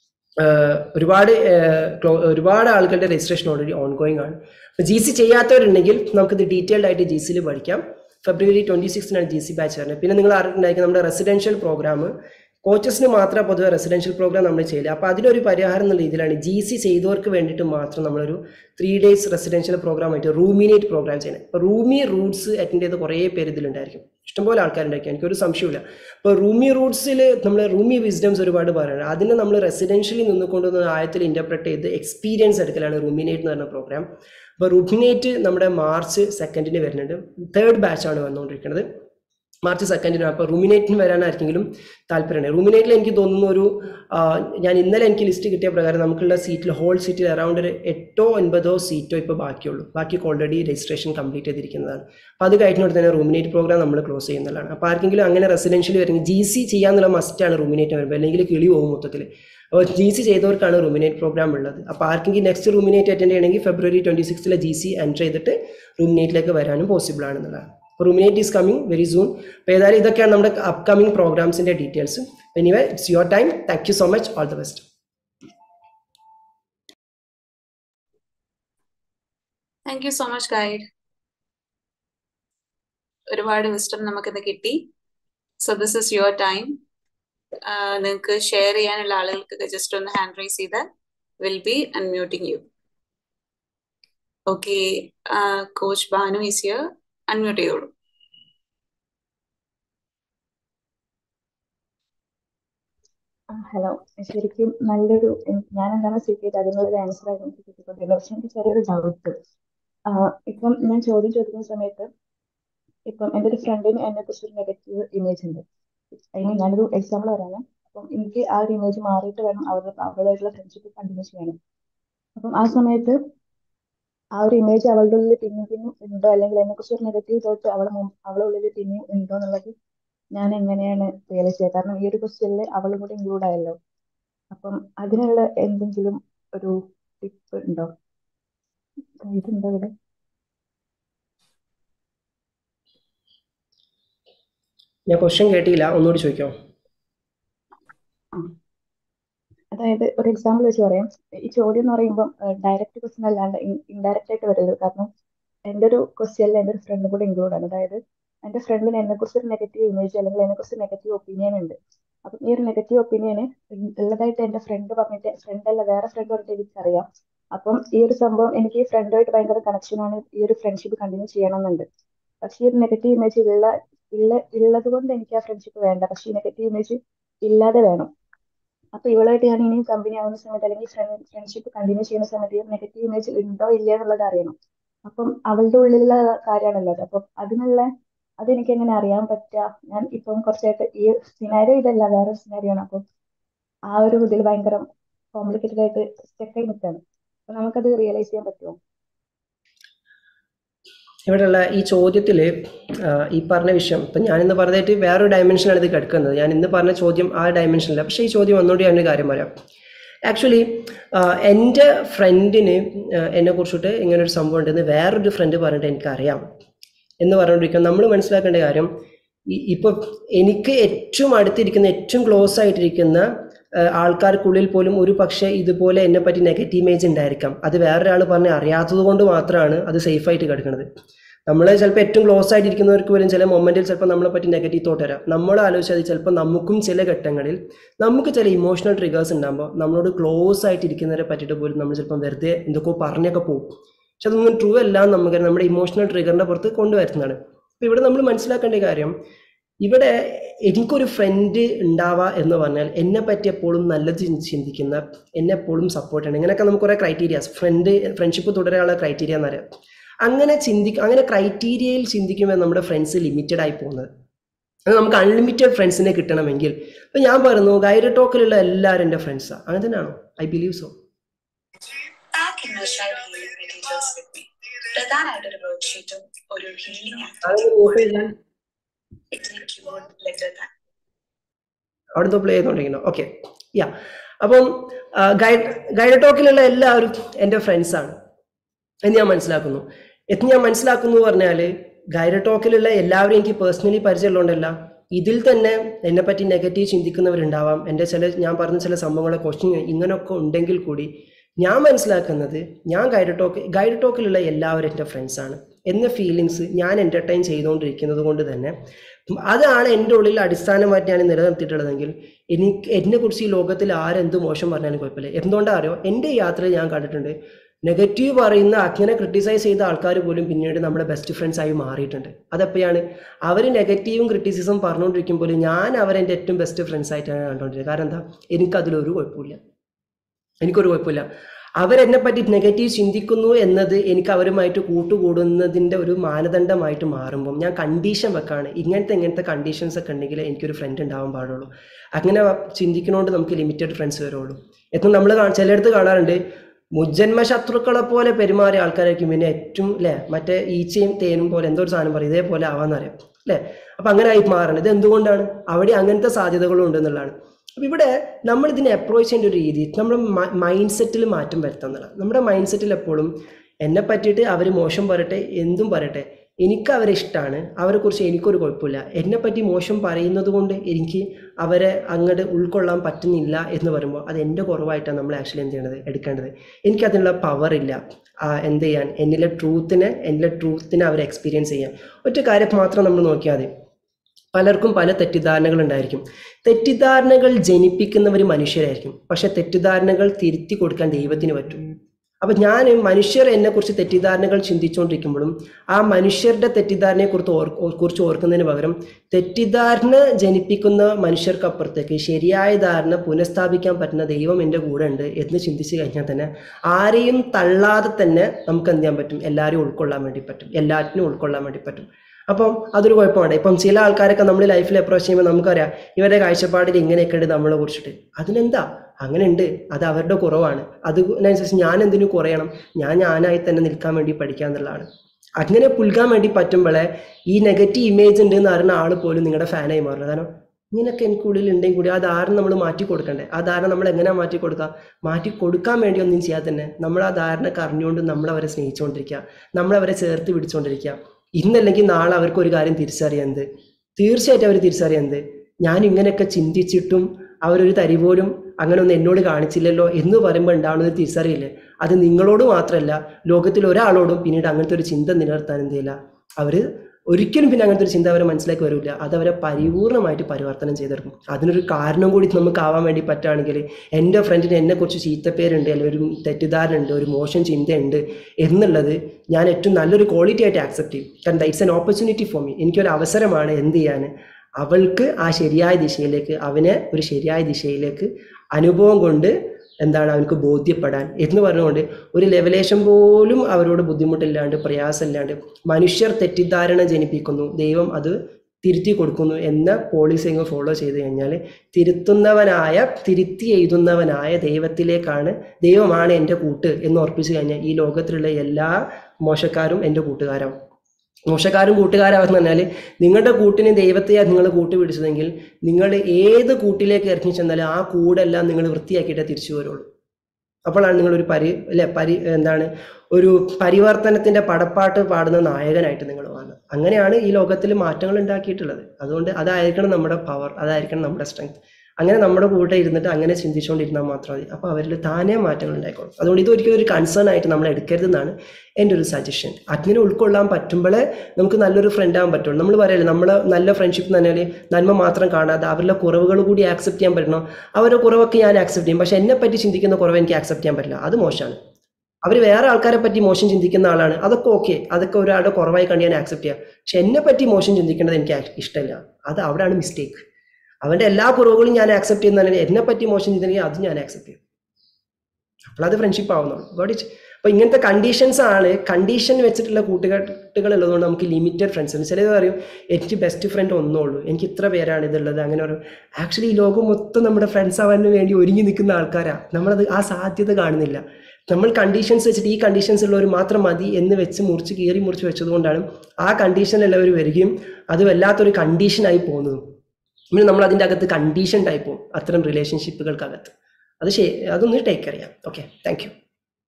ആഹ് ഒരുപാട് ആഹ് ക്ലോ- ഒരുപാട് ആളുകളുടെ രജിസ്ട്രേഷൻ ഓൾറെഡി ഓൺ ഗോയിങ് ആണ് അപ്പോൾ ജി സി ചെയ്യാത്തവരുണ്ടെങ്കിൽ നമുക്കിത് ഡീറ്റെയിൽഡ് ആയിട്ട് ജി സിയിൽ പഠിക്കാം ഫെബ്രുവരി ട്വൻറ്റി സിക്സിനാണ് ജി സി ബാച്ച് വരുന്നത് പിന്നെ നിങ്ങൾ അറിഞ്ഞിട്ടുണ്ടായിരിക്കും നമ്മുടെ റെസിഡൻഷ്യൽ പ്രോഗ്രാം കോച്ചസിന് മാത്രമേ പൊതുവെ റെസിഡൻഷ്യൽ പ്രോഗ്രാം നമ്മൾ ചെയ്യില്ല അപ്പോൾ അതിനൊരു പരിഹാരം എന്ന രീതിയിലാണ് ജി സി ചെയ്തവർക്ക് വേണ്ടിയിട്ട് മാത്രം നമ്മളൊരു ത്രീ ഡേയ്സ് റെസിഡൻഷ്യൽ പ്രോഗ്രാം ആയിട്ട് റൂമിനേറ്റ് പ്രോഗ്രാം ചെയ്യുന്നത് അപ്പോൾ റൂമി റൂട്ട്സ് അറ്റൻഡ് ചെയ്ത കുറേ പേര് ഇതിലുണ്ടായിരിക്കും ഇഷ്ടംപോലെ ആൾക്കാരുണ്ടായിരിക്കും എനിക്കൊരു സംശയമില്ല അപ്പോൾ റൂമി റൂട്ട്സിൽ നമ്മൾ റൂമി വിസ്ഡംസ് ഒരുപാട് പറയുന്നത് അതിനെ നമ്മൾ റെസിഡൻഷ്യലി നിന്നുകൊണ്ട് ആയത്തിൽ ഇന്റർപ്രറ്റ് ചെയ്ത് എക്സ്പീരിയൻസ് എടുക്കലാണ് റൂമിനേറ്റ് എന്ന് പറഞ്ഞ പ്രോഗ്രാം അപ്പോൾ റൂമിനേറ്റ് നമ്മുടെ മാർച്ച് സെക്കൻഡിന് വരുന്നുണ്ട് തേർഡ് ബാച്ചാണ് വന്നുകൊണ്ടിരിക്കുന്നത് മാർച്ച് സെക്കൻഡിന് അപ്പോൾ റൂമിനേറ്റിന് വരാനായിരിക്കെങ്കിലും താല്പര്യമുണ്ട് റൂമിനേറ്റിൽ എനിക്ക് തോന്നുന്നു ഒരു ആ, ഞാൻ ഇന്നലെ എനിക്ക് ലിസ്റ്റ് കിട്ടിയ പ്രകാരം നമുക്കുള്ള സീറ്റിൽ ഹോൾ സീറ്റിൽ അറൗണ്ട് ഒരു എട്ടോ ഒൻപതോ സീറ്റോ ഇപ്പോൾ ബാക്കിയുള്ളൂ ബാക്കിയൊക്കെ ഓൾറെഡി രജിസ്ട്രേഷൻ കംപ്ലീറ്റ് ചെയ്തിരിക്കുന്നതാണ് അപ്പോൾ അത് കഴിഞ്ഞിട്ട് തന്നെ റൂമിനേറ്റ് പ്രോഗ്രാം നമ്മൾ ക്ലോസ് ചെയ്യുന്നതാണ് അപ്പോൾ ആർക്കെങ്കിലും അങ്ങനെ റെസിഡൻഷ്യൽ വരുമെങ്കിൽ ജി സി ചെയ്യാന്നുള്ള മസ്റ്റാണ് റൂമിനേറ്റ് വരുമ്പോൾ അല്ലെങ്കിൽ കിളി പോകും മൊത്തത്തിൽ അപ്പോൾ ജി സി ചെയ്തവർക്കാണ് റൂമിനേറ്റ് പ്രോഗ്രാം ഉള്ളത് അപ്പോൾ ആർക്കെങ്കിലും നെക്സ്റ്റ് റൂമിനേറ്റ് അറ്റൻഡ് ചെയ്യണമെങ്കിൽ ഫെബ്രുവരി ട്വൻറ്റി സിക്സിലെ ജി സി എൻറ്റർ ചെയ്തിട്ട് റൂമിനേറ്റിലേക്ക് വരാനും പോസിബിൾ ആണെന്നുള്ളതാണ് അപ്പോൾ ruminate is coming very soon അപ്പോൾ ഏതായാലും ഇതൊക്കെയാണ് നമ്മുടെ അപ്കമിങ് പ്രോഗ്രാംസിൻ്റെ details anyway it's your time thank you so much all the best thank you so much guide ഒരുപാട് വിസ്റ്റം നമുക്കിത് കിട്ടി so this is your time നിങ്ങൾക്ക് ഷെയർ ചെയ്യാനുള്ള ആളുകൾക്ക് ജസ്റ്റ് ഒന്ന് ഹാൻഡ് റൈസ് ചെയ്താൽ will be unmuting you okay coach Banu is here unmute ചെയ്തോളൂ hello ശരിക്കും നല്ലൊരു എൻ- ഞാൻ എന്താണ് സീക്ക് ചെയ്തത് അതിനുള്ളൊരു ആൻസർ ആയിരുന്നു എനിക്ക് കിട്ടിക്കൊണ്ടിരുന്നത് പക്ഷെ എനിക്ക് ചെറിയൊരു ഡൗട്ട് ഇപ്പം ഞാൻ ചോദ്യം ചോദിക്കുന്ന സമയത്ത് ഇപ്പം എൻ്റെ ഒരു ഫ്രണ്ടിന് എന്നെ കുറിച്ച് ഒരു നെഗറ്റീവ് ഇമേജ് ഉണ്ട് അതിന് ഞാനൊരു എക്സാമ്പിൾ പറയാം അപ്പം എനിക്ക് ആ ഒരു ഇമേജ് മാറിയിട്ട് വേണം അവരുടെ അവളുമായിട്ടുള്ള ഫ്രണ്ട്ഷിപ്പ് കണ്ടിന്യൂ ചെയ്യാൻ അപ്പം ആ സമയത്ത് ആ ഒരു ഇമേജ് അവളുടെ ഉള്ളിൽ പിന്നെയും പിന്നെയും ഉണ്ടോ അല്ലെങ്കിൽ എന്നെ കുറിച്ച് ഒരു നെഗറ്റീവ് തോട്ട് അവളെ മുൻ- അവളുടെ ഉള്ളിൽ പിന്നെയും ഉണ്ടോ എന്നുള്ളത് ഞാൻ എങ്ങനെയാണ് റിയലൈസ് ചെയ്യുക കാരണം ഈ ഒരു ക്വസ്റ്റ്യനിൽ അവളും കൂടി ഇൻക്ലൂഡ് ആയല്ലോ അപ്പം അതിനുള്ള എന്തെങ്കിലും ഒരു ടിപ്പ് ഉണ്ടോ ഇതുണ്ടോ ഇവിടെ ഞാൻ ക്വസ്റ്റ്യൻ കേട്ടില്ല ഒന്നുകൂടി ചോദിക്കാം അതായത് ഒരു എക്സാമ്പിൾ വെച്ച് പറയാം ഈ ചോദ്യം എന്ന് പറയുമ്പോൾ ഡയറക്റ്റ് ക്വസ്റ്റ്യൻ അല്ലാണ്ട് ഇൻഡയറക്റ്റ് ആയിട്ട് വരുന്നത് കാരണം എൻ്റെ ഒരു ക്വസ്റ്റ്യനിൽ എൻ്റെ ഒരു ഫ്രണ്ട് കൂടെ ഇൻക്ലൂഡ് ആണ് അതായത് എൻ്റെ ഫ്രണ്ടിന് എന്നെ കുറിച്ച് ഒരു നെഗറ്റീവ് ഇമേജ് അല്ലെങ്കിൽ എന്നെ കുറിച്ച് നെഗറ്റീവ് ഒപ്പീനിയൻ ഉണ്ട് അപ്പം ഈ ഒരു നെഗറ്റീവ് ഒപ്പീനിയന് ഉള്ളതായിട്ട് എൻ്റെ ഫ്രണ്ട് പറഞ്ഞിട്ട് ഫ്രണ്ട് അല്ല വേറെ ഫ്രണ്ട് പറഞ്ഞിട്ട് എനിക്കറിയാം അപ്പം ഈ ഒരു സംഭവം എനിക്ക് ഈ ഫ്രണ്ടുമായിട്ട് ഭയങ്കര കണക്ഷൻ ആണ് ഈ ഒരു ഫ്രണ്ട്ഷിപ്പ് കണ്ടിന്യൂ ചെയ്യണമെന്നുണ്ട് പക്ഷേ ഈ ഒരു നെഗറ്റീവ് ഇമേജ് ഉള്ള ഉള്ള ഉള്ളത് കൊണ്ട് എനിക്ക് ആ ഫ്രണ്ട്ഷിപ്പ് വേണ്ട പക്ഷേ ഈ നെഗറ്റീവ് ഇമേജ് ഇല്ലാതെ വേണം അപ്പൊ ഇവളായിട്ട് ഞാൻ ഇനിയും കമ്പനി ആവുന്ന സമയത്ത് അല്ലെങ്കിൽ ഫ്രണ്ട്ഷിപ്പ് കണ്ടിന്യൂ ചെയ്യുന്ന സമയത്ത് നെഗറ്റീവ് ഇമേജ് ഉണ്ടോ ഇല്ലയോ എന്നുള്ളത് അറിയണം അപ്പം അവളുടെ ഉള്ളിലുള്ള കാര്യമാണല്ലോ അത് അപ്പം അതിനുള്ള അതെനിക്ക് എങ്ങനെ അറിയാൻ പറ്റുക ഞാൻ ഇപ്പം കുറച്ചായിട്ട് ഈ സിനാരിയോ ഇതല്ല വേറെ സിനാരിയോ ആണ് അപ്പം ആ ഒരു ഇതിൽ ഭയങ്കര കോംപ്ലിക്കേറ്റഡ് ആയിട്ട് സ്റ്റെക്കായി നിൽക്കുകയാണ് അപ്പൊ നമുക്കത് റിയലൈസ് ചെയ്യാൻ പറ്റുമോ ഇവിടെയുള്ള ഈ ചോദ്യത്തിൽ ഈ പറഞ്ഞ വിഷയം ഇപ്പം ഞാനിന്ന് പറഞ്ഞതായിട്ട് വേറൊരു ഡയമെൻഷനാണ് ഇത് കിടക്കുന്നത് ഞാൻ ഇന്ന് പറഞ്ഞ ചോദ്യം ആ ഡയമെൻഷനില്ല പക്ഷേ ഈ ചോദ്യം ഒന്നുകൂടി ഞാനൊരു കാര്യം പറയാം ആക്ച്വലി എൻ്റെ ഫ്രണ്ടിന് എന്നെ കുറിച്ചിട്ട് ഇങ്ങനെ ഒരു സംഭവം ഉണ്ടെന്ന് വേറൊരു ഫ്രണ്ട് പറഞ്ഞിട്ട് എനിക്കറിയാം എന്ന് പറഞ്ഞുകൊണ്ടിരിക്കുക നമ്മൾ മനസ്സിലാക്കേണ്ട കാര്യം ഈ- ഇപ്പൊ എനിക്ക് ഏറ്റവും അടുത്തിരിക്കുന്ന ഏറ്റവും ക്ലോസ് ആയിട്ടിരിക്കുന്ന ആ, ആൾക്കാർക്കുള്ളിൽ പോലും ഒരു പക്ഷേ ഇതുപോലെ എന്നെ പറ്റി നെഗറ്റീവ് ഇമേജ് ഉണ്ടായിരിക്കാം അത് വേറൊരാൾ പറഞ്ഞ് അറിയാത്തത് കൊണ്ട് മാത്രമാണ് അത് സേഫ് ആയിട്ട് കിടക്കുന്നത് നമ്മൾ ചിലപ്പോൾ ഏറ്റവും ക്ലോസ് ആയിട്ടിരിക്കുന്നവർക്ക് പോലും ചില മൊമെന്റിൽ ചിലപ്പോൾ നമ്മളെ പറ്റി നെഗറ്റീവ് തോട്ട് വരാം നമ്മൾ ആലോചിച്ചാൽ ചിലപ്പോൾ നമുക്കും ചില ഘട്ടങ്ങളിൽ നമുക്ക് ചില ഇമോഷണൽ ട്രിഗേഴ്സ് ഉണ്ടാകുമ്പോൾ നമ്മളോട് ക്ലോസ് ആയിട്ടിരിക്കുന്നവരെ പറ്റിയിട്ട് പോലും നമ്മൾ ചിലപ്പോൾ വെറുതെ എന്തൊക്കെയോ പറഞ്ഞൊക്കെ പോകും പക്ഷെ അതൊന്നും ട്രൂ അല്ല എന്ന് നമുക്ക് നമ്മുടെ ഇമോഷണൽ ട്രിഗറിന്റെ പുറത്ത് കൊണ്ടുവരുന്നതാണ് അപ്പോൾ ഇവിടെ നമ്മൾ മനസ്സിലാക്കേണ്ട കാര്യം ഇവിടെ എനിക്കൊരു ഫ്രണ്ട് ഉണ്ടാവുക എന്ന് പറഞ്ഞാൽ എന്നെ പറ്റി എപ്പോഴും നല്ലത് ചിന്തി- ചിന്തിക്കുന്ന എന്നെ എപ്പോഴും സപ്പോർട്ട് ചെയ്യണം ഇങ്ങനെയൊക്കെ നമുക്ക് കുറേ ക്രൈറ്റീരിയാസ് ഫ്രണ്ട് ഫ്രണ്ട്ഷിപ്പ് തുടരാനുള്ള ക്രൈറ്റീരിയ എന്നറിയാം അങ്ങനെ ചിന്തി അങ്ങനെ ക്രൈറ്റീരിയയിൽ ചിന്തിക്കുമ്പോൾ നമ്മുടെ ഫ്രണ്ട്സ് ലിമിറ്റഡ് ആയി പോകുന്നത് അത് നമുക്ക് അൺലിമിറ്റഡ് ഫ്രണ്ട്സിനെ കിട്ടണമെങ്കിൽ ഇപ്പം ഞാൻ പറഞ്ഞു ഗൈഡ് ടോക്കിലുള്ള എല്ലാവരും എൻ്റെ ഫ്രണ്ട്സാണ് അങ്ങനെ തന്നെയാണോ I believe so pack emotional healing materials with me പ്രധാനമായിട്ട് ഒരു വർക്ക് ഷീറ്റും ഒരു ഹീലിംഗ് അതൊന്ന് move ചെയ്യാൻ ആക്ടിവിറ്റി ക്യൂർഡ് ലെറ്റർ ദാൻ അവിടുന്ന് പ്ലേ ചെയ്തുകൊണ്ടിരിക്കുന്നു ഓക്കെ യാ അപ്പം ഗൈഡ് ഗൈഡ് ടോക്കിലുള്ള എല്ലാവരും എൻ്റെ ഫ്രണ്ട്സാണ് എന്ന് ഞാൻ മനസ്സിലാക്കുന്നു എന്ന് ഞാൻ മനസ്സിലാക്കുന്നു പറഞ്ഞാൽ ഗൈഡ് ടോക്കിലുള്ള എല്ലാവരും എനിക്ക് പേഴ്സണലി പരിചയമുള്ളതുകൊണ്ടല്ല ഇതിൽ തന്നെ എന്നെ പറ്റി നെഗറ്റീവ് ചിന്തിക്കുന്നവരുണ്ടാവാം എൻ്റെ ചില ഞാൻ പറഞ്ഞ ചില സംഭവങ്ങളെ ക്വസ്റ്റ്യൻ ഇങ്ങനെയൊക്കെ ഉണ്ടെങ്കിൽ കൂടി ഞാൻ മനസ്സിലാക്കുന്നത് ഞാൻ ഗൈഡ് ടോക്ക് ഗൈഡ് ടോക്കിലുള്ള എല്ലാവരും എൻ്റെ ഫ്രണ്ട്സാണ് എന്ന ഫീലിങ്സ് ഞാൻ എൻ്റർടൈൻ ചെയ്തുകൊണ്ടിരിക്കുന്നത് കൊണ്ട് തന്നെ അതാണ് എൻ്റെ ഉള്ളിൽ അടിസ്ഥാനമായിട്ട് ഞാൻ നിലനിർത്തിയിട്ടുള്ളതെങ്കിൽ എനിക്ക് എന്നെക്കുറിച്ച് ഈ ലോകത്തിൽ ആരെന്ത് മോശം പറഞ്ഞാലും കുഴപ്പമില്ല എന്തുകൊണ്ടാണ് അറിയോ എൻ്റെ ഈ യാത്രയിൽ ഞാൻ കണ്ടിട്ടുണ്ട് നെഗറ്റീവ് പറയുന്ന അങ്ങനെ ക്രിട്ടിസൈസ് ചെയ്ത ആൾക്കാർ പോലും പിന്നീട് നമ്മുടെ ബെസ്റ്റ് ഫ്രണ്ട്സ് ആയി മാറിയിട്ടുണ്ട് അതെപ്പോഴാണ് അവർ നെഗറ്റീവും ക്രിറ്റിസിസം പറഞ്ഞുകൊണ്ടിരിക്കുമ്പോൾ ഞാൻ അവരെൻ്റെ ഏറ്റവും ബെസ്റ്റ് ഫ്രണ്ട്സ് ആയിട്ടാണ് കണ്ടുകൊണ്ടിരുന്നത് കാരണം എന്താ എനിക്കതിലൊരു കുഴപ്പമില്ല എനിക്കൊരു കുഴപ്പമില്ല അവരെന്നെ പറ്റി നെഗറ്റീവ് ചിന്തിക്കുന്നു എന്നത് എനിക്ക് അവരുമായിട്ട് കൂട്ടുകൂടുന്നതിൻ്റെ ഒരു മാനദണ്ഡമായിട്ട് മാറുമ്പം ഞാൻ കണ്ടീഷൻ വെക്കാണ് ഇങ്ങനത്തെ ഇങ്ങനത്തെ കണ്ടീഷൻസ് ഒക്കെ ഉണ്ടെങ്കിൽ എനിക്കൊരു ഫ്രണ്ട് ഉണ്ടാവാൻ പാടുള്ളൂ അങ്ങനെ ചിന്തിക്കുന്നതുകൊണ്ട് നമുക്ക് ലിമിറ്റഡ് ഫ്രണ്ട്സ് വരുള്ളൂ എത്തും നമ്മൾ ചിലയിടത്ത് കാണാറുണ്ട് മുജ്ജന്മ ശത്രുക്കളെ പോലെ പെരുമാറിയ ആൾക്കാരായിരിക്കും പിന്നെ ഏറ്റവും അല്ലേ മറ്റേ ഈച്ചയും തേനും പോലെ എന്തോ ഒരു സാധനം പറയും ഇതേപോലെ ആവാന്നറിയാം അല്ലേ അപ്പം അങ്ങനെ ആയി മാറണം ഇത് എന്തുകൊണ്ടാണ് അവിടെ അങ്ങനത്തെ സാധ്യതകളും ഉണ്ടെന്നുള്ളതാണ് അപ്പം ഇവിടെ നമ്മൾ ഇതിനെ അപ്രോച്ച് ചെയ്യേണ്ട ഒരു രീതി നമ്മുടെ മൈൻഡ് സെറ്റിൽ മാറ്റം വരുത്തുന്നതാണ് നമ്മുടെ മൈൻഡ് സെറ്റിൽ എപ്പോഴും എന്നെ പറ്റിയിട്ട് അവർ മോശം പറയട്ടെ എന്തും പറയട്ടെ എനിക്ക് അവരെ ഇഷ്ടമാണ് അവരെക്കുറിച്ച് എനിക്കൊരു കുഴപ്പമില്ല എന്നെ പറ്റി മോശം പറയുന്നത് കൊണ്ട് എനിക്ക് അവരെ അങ്ങോട്ട് ഉൾക്കൊള്ളാൻ പറ്റുന്നില്ല എന്ന് പറയുമ്പോൾ അത് എൻ്റെ കുറവായിട്ടാണ് നമ്മൾ ആക്ച്വലി എന്ത് ചെയ്യേണ്ടത് എടുക്കേണ്ടത് എനിക്കതിനുള്ള പവർ ഇല്ല ആ, എന്ത് ചെയ്യാൻ എന്നിലെ ട്രൂത്തിനെ എന്നിലെ ട്രൂത്തിനെ അവർ എക്സ്പീരിയൻസ് ചെയ്യാൻ ഒറ്റ കാര്യം മാത്രം നമ്മൾ നോക്കിയാൽ മതി പലർക്കും പല തെറ്റിദ്ധാരണകൾ ഉണ്ടായിരിക്കും തെറ്റിദ്ധാരണകൾ ജനിപ്പിക്കുന്നവർ മനുഷ്യരായിരിക്കും പക്ഷെ തെറ്റിദ്ധാരണകൾ തിരുത്തി കൊടുക്കാൻ ദൈവത്തിന് പറ്റും അപ്പൊ ഞാൻ മനുഷ്യർ എന്നെ കുറിച്ച് തെറ്റിദ്ധാരണകൾ ചിന്തിച്ചുകൊണ്ടിരിക്കുമ്പോഴും ആ മനുഷ്യരുടെ തെറ്റിദ്ധാരണയെ കുറിച്ച് ഓർ കുറിച്ച് ഓർക്കുന്നതിന് പകരം തെറ്റിദ്ധാരണ ജനിപ്പിക്കുന്ന മനുഷ്യർക്കപ്പുറത്തേക്ക് ശരിയായ ധാരണ പുനഃസ്ഥാപിക്കാൻ പറ്റുന്ന ദൈവം എൻ്റെ കൂടെ ഉണ്ട് എന്ന് ചിന്തിച്ചു കഴിഞ്ഞാൽ തന്നെ ആരെയും തള്ളാതെ തന്നെ നമുക്ക് എന്ത് ചെയ്യാൻ പറ്റും എല്ലാവരെയും ഉൾക്കൊള്ളാൻ വേണ്ടി പറ്റും എല്ലാറ്റിനും ഉൾക്കൊള്ളാൻ വേണ്ടി പറ്റും അപ്പം അതൊരു കുഴപ്പമാണ് ഇപ്പം ചില ആൾക്കാരൊക്കെ നമ്മൾ ലൈഫിൽ അപ്രോച്ച് ചെയ്യുമ്പോൾ നമുക്കറിയാം ഇവരുടെ കാഴ്ചപ്പാടിൽ ഇങ്ങനെയൊക്കെ ഉണ്ട് നമ്മളെ കുറിച്ചിട്ട് അതിനെന്താ അങ്ങനെ ഉണ്ട് അത് അവരുടെ കുറവാണ് അതിനനുസരിച്ച് ഞാൻ എന്തിനു കുറയണം ഞാൻ ഞാനായി തന്നെ നിൽക്കാൻ വേണ്ടി പഠിക്കുക എന്നുള്ളതാണ് അങ്ങനെ പുൽകാൻ വേണ്ടി പറ്റുമ്പോഴേ ഈ നെഗറ്റീവ് ഇമേജ് ഉണ്ട് എന്ന് അറിയുന്ന ആൾ പോലും നിങ്ങളുടെ ഫാനായി മാറുന്നത് കാരണം ഇങ്ങനെയൊക്കെ എനിക്കുള്ളിൽ ഉണ്ടെങ്കിൽ കൂടി ആ ധാരണ നമ്മൾ മാറ്റി കൊടുക്കണ്ടേ ആ ധാരണ നമ്മൾ എങ്ങനെ മാറ്റി കൊടുക്കുക മാറ്റി കൊടുക്കാൻ വേണ്ടി ഒന്നും ചെയ്യാതെ തന്നെ നമ്മൾ ആ ധാരണക്ക് അറിഞ്ഞുകൊണ്ട് നമ്മൾ അവരെ സ്നേഹിച്ചുകൊണ്ടിരിക്കുക നമ്മൾ അവരെ ചേർത്ത് പിടിച്ചുകൊണ്ടിരിക്കുക ഇന്നല്ലെങ്കിൽ നാളെ അവർക്ക് ഒരു കാര്യം തിരിച്ചറിയുന്നത് തീർച്ചയായിട്ടും അവർ തിരിച്ചറിയുന്നത് ഞാൻ ഇങ്ങനെയൊക്കെ ചിന്തിച്ചിട്ടും അവരൊരു തരി പോലും അങ്ങനെ ഒന്നും എന്നോട് കാണിച്ചില്ലല്ലോ എന്ന് പറയുമ്പോൾ ഉണ്ടാവുന്നത് തിരിച്ചറിയില്ലേ അത് നിങ്ങളോട് മാത്രമല്ല ലോകത്തിൽ ഒരാളോടും പിന്നീട് അങ്ങനത്തെ ഒരു ചിന്ത നിലനിർത്താൻ എന്ത് ചെയ്യില്ല അവർ ഒരിക്കലും പിന്നെ അങ്ങനത്തെ ഒരു ചിന്ത അവരെ മനസ്സിലേക്ക് വരില്ല അത് അവരെ പരിപൂർണമായിട്ട് പരിവർത്തനം ചെയ്തെടുക്കും അതിനൊരു കാരണം കൂടി നമുക്ക് ആവാൻ വേണ്ടി പറ്റുകയാണെങ്കിൽ എൻ്റെ ഫ്രണ്ടിന് എന്നെക്കുറിച്ച് ചീത്തപ്പേരുണ്ട് അല്ലെങ്കിൽ ഒരു തെറ്റിദ്ധാരണ ഉണ്ട് ഒരു മോശം ചിന്തയുണ്ട് എന്നുള്ളത് ഞാൻ ഏറ്റവും നല്ലൊരു ക്വാളിറ്റി ആയിട്ട് ആക്സെപ്റ്റ് ചെയ്യും കാരണം that's an opportunity for me എനിക്കൊരു അവസരമാണ് എന്ത് ചെയ്യാൻ അവൾക്ക് ആ ശരിയായ ദിശയിലേക്ക് അവനെ ഒരു ശരിയായ ദിശയിലേക്ക് അനുഭവം കൊണ്ട് എന്താണ് അവനക്ക് ബോധ്യപ്പെടാൻ എന്ന് പറഞ്ഞുകൊണ്ട് ഒരു ലെവലേഷൻ പോലും അവരോട് ബുദ്ധിമുട്ടില്ലാണ്ട് പ്രയാസമില്ലാണ്ട് മനുഷ്യർ തെറ്റിദ്ധാരണ ജനിപ്പിക്കുന്നു ദൈവം അത് തിരുത്തി കൊടുക്കുന്നു എന്ന പോളിസി അങ്ങ് ഫോളോ ചെയ്ത് കഴിഞ്ഞാൽ തിരുത്തുന്നവനായ തിരുത്തി എഴുതുന്നവനായ ദൈവത്തിലേക്കാണ് ദൈവമാണ് എൻ്റെ കൂട്ട് എന്ന് ഉറപ്പിച്ചു കഴിഞ്ഞാൽ ഈ ലോകത്തിലുള്ള എല്ലാ മോശക്കാരും എൻ്റെ കൂട്ടുകാരാവും മോശക്കാരും കൂട്ടുകാരാവെന്ന് പറഞ്ഞാൽ നിങ്ങളുടെ കൂട്ടിന് ദൈവത്തെയാണ് നിങ്ങൾ കൂട്ടുപിടിച്ചതെങ്കിൽ നിങ്ങൾ ഏത് കൂട്ടിലേക്ക് ഇറങ്ങി ചെന്നാലും ആ കൂടെല്ലാം നിങ്ങൾ വൃത്തിയാക്കിയിട്ടേ തിരിച്ചു വരുള്ളൂ അപ്പോഴാണ് നിങ്ങളൊരു പരി അല്ലെ പരി എന്താണ് ഒരു പരിവർത്തനത്തിന്റെ പടപ്പാട്ട് പാടുന്ന നായകനായിട്ട് നിങ്ങൾ വന്നത് അങ്ങനെയാണ് ഈ ലോകത്തിൽ മാറ്റങ്ങൾ ഉണ്ടാക്കിയിട്ടുള്ളത് അതുകൊണ്ട് അതായിരിക്കണം നമ്മുടെ പവർ അതായിരിക്കണം നമ്മുടെ സ്ട്രെങ്ത് അങ്ങനെ നമ്മുടെ കൂടെ ഇരുന്നിട്ട് അങ്ങനെ ചിന്തിച്ചുകൊണ്ടിരുന്നാൽ മാത്രം മതി അപ്പോൾ അവരിൽ താനേ മാറ്റങ്ങൾ ഉണ്ടായിക്കോളും അതുകൊണ്ട് ഇത് ഒരിക്കലും ഒരു കൺസേൺ ആയിട്ട് നമ്മൾ എടുക്കരുതെന്നാണ് എൻ്റെ ഒരു സജഷൻ അങ്ങനെ ഉൾക്കൊള്ളാൻ പറ്റുമ്പോഴേ നമുക്ക് നല്ലൊരു ഫ്രണ്ട് ആവാൻ പറ്റുള്ളൂ നമ്മൾ പറയല്ലേ നമ്മൾ നല്ല ഫ്രണ്ട്ഷിപ്പ് എന്ന് പറഞ്ഞാൽ നന്മ മാത്രം കാണാതെ അവരുടെ കുറവുകൾ കൂടി ആക്സെപ്റ്റ് ചെയ്യാൻ പറ്റണം അവരുടെ കുറവൊക്കെ ഞാൻ ആക്സെപ്റ്റ് ചെയ്യും പക്ഷെ എന്നെ പറ്റി ചിന്തിക്കുന്ന കുറവ് എനിക്ക് ആക്സെപ്റ്റ് ചെയ്യാൻ പറ്റില്ല അത് മോശമാണ് അവർ വേറെ ആൾക്കാരെ പറ്റി മോശം ചിന്തിക്കുന്ന ആളാണ് അതൊക്കെ ഓക്കെ അതൊക്കെ ഒരാളുടെ കുറവായി കണ്ട് ഞാൻ ആക്സെപ്റ്റ് ചെയ്യാം പക്ഷെ എന്നെ പറ്റി മോശം ചിന്തിക്കേണ്ടത് എനിക്ക് ആ- ഇഷ്ടമല്ല അത് അവിടെയാണ് മിസ്റ്റേക്ക് അവൻ്റെ എല്ലാ കുറവുകളും ഞാൻ ആക്സെപ്റ്റ് ചെയ്യുന്നതല്ലെങ്കിൽ എന്നെ പറ്റി മോശം ചിന്തിക്കുന്നെങ്കിൽ അത് ഞാൻ ആക്സെപ്റ്റ് ചെയ്യും അപ്പോൾ അത് ഫ്രണ്ട്ഷിപ്പ് ആവുന്നുള്ളൂ ഗോഡ് ഇറ്റ് അപ്പോൾ ഇങ്ങനത്തെ കണ്ടീഷൻസ് ആണ് കണ്ടീഷൻ വെച്ചിട്ടുള്ള കൂട്ടുകെട്ടുകൾ ഉള്ളതുകൊണ്ട് നമുക്ക് ലിമിറ്റഡ് ഫ്രണ്ട്സ് ഉണ്ട് ചിലത് പറയും എനിക്ക് ബെസ്റ്റ് ഫ്രണ്ട് ഒന്നേ ഉള്ളൂ എനിക്ക് ഇത്ര പേരാണ് ഇതുള്ളത് അങ്ങനെ ഒരു ആക്ച്വലി ഈ ലോകം മൊത്തം നമ്മുടെ ഫ്രണ്ട്സ് ആവാൻ വേണ്ടി ഒരുങ്ങി നിൽക്കുന്ന ആൾക്കാരാണ് നമ്മളത് ആ സാധ്യത കാണുന്നില്ല നമ്മൾ കണ്ടീഷൻസ് വെച്ചിട്ട് ഈ കണ്ടീഷൻസ് ഉള്ളവർ മാത്രം മതി എന്ന് വെച്ച് മുറിച്ച് കീറി മുറിച്ച് വെച്ചതുകൊണ്ടാണ് ആ കണ്ടീഷനിലുള്ളവർ വരികയും അത് വല്ലാത്തൊരു കണ്ടീഷനായി പോകുന്നതും പിന്നെ നമ്മൾ അതിൻ്റെ അകത്ത് കണ്ടീഷൻ ആയി പോകും അത്തരം റിലേഷൻഷിപ്പുകൾക്കകത്ത് അത് ശരി അതൊന്ന് ടേക്ക് അറിയാം okay thank you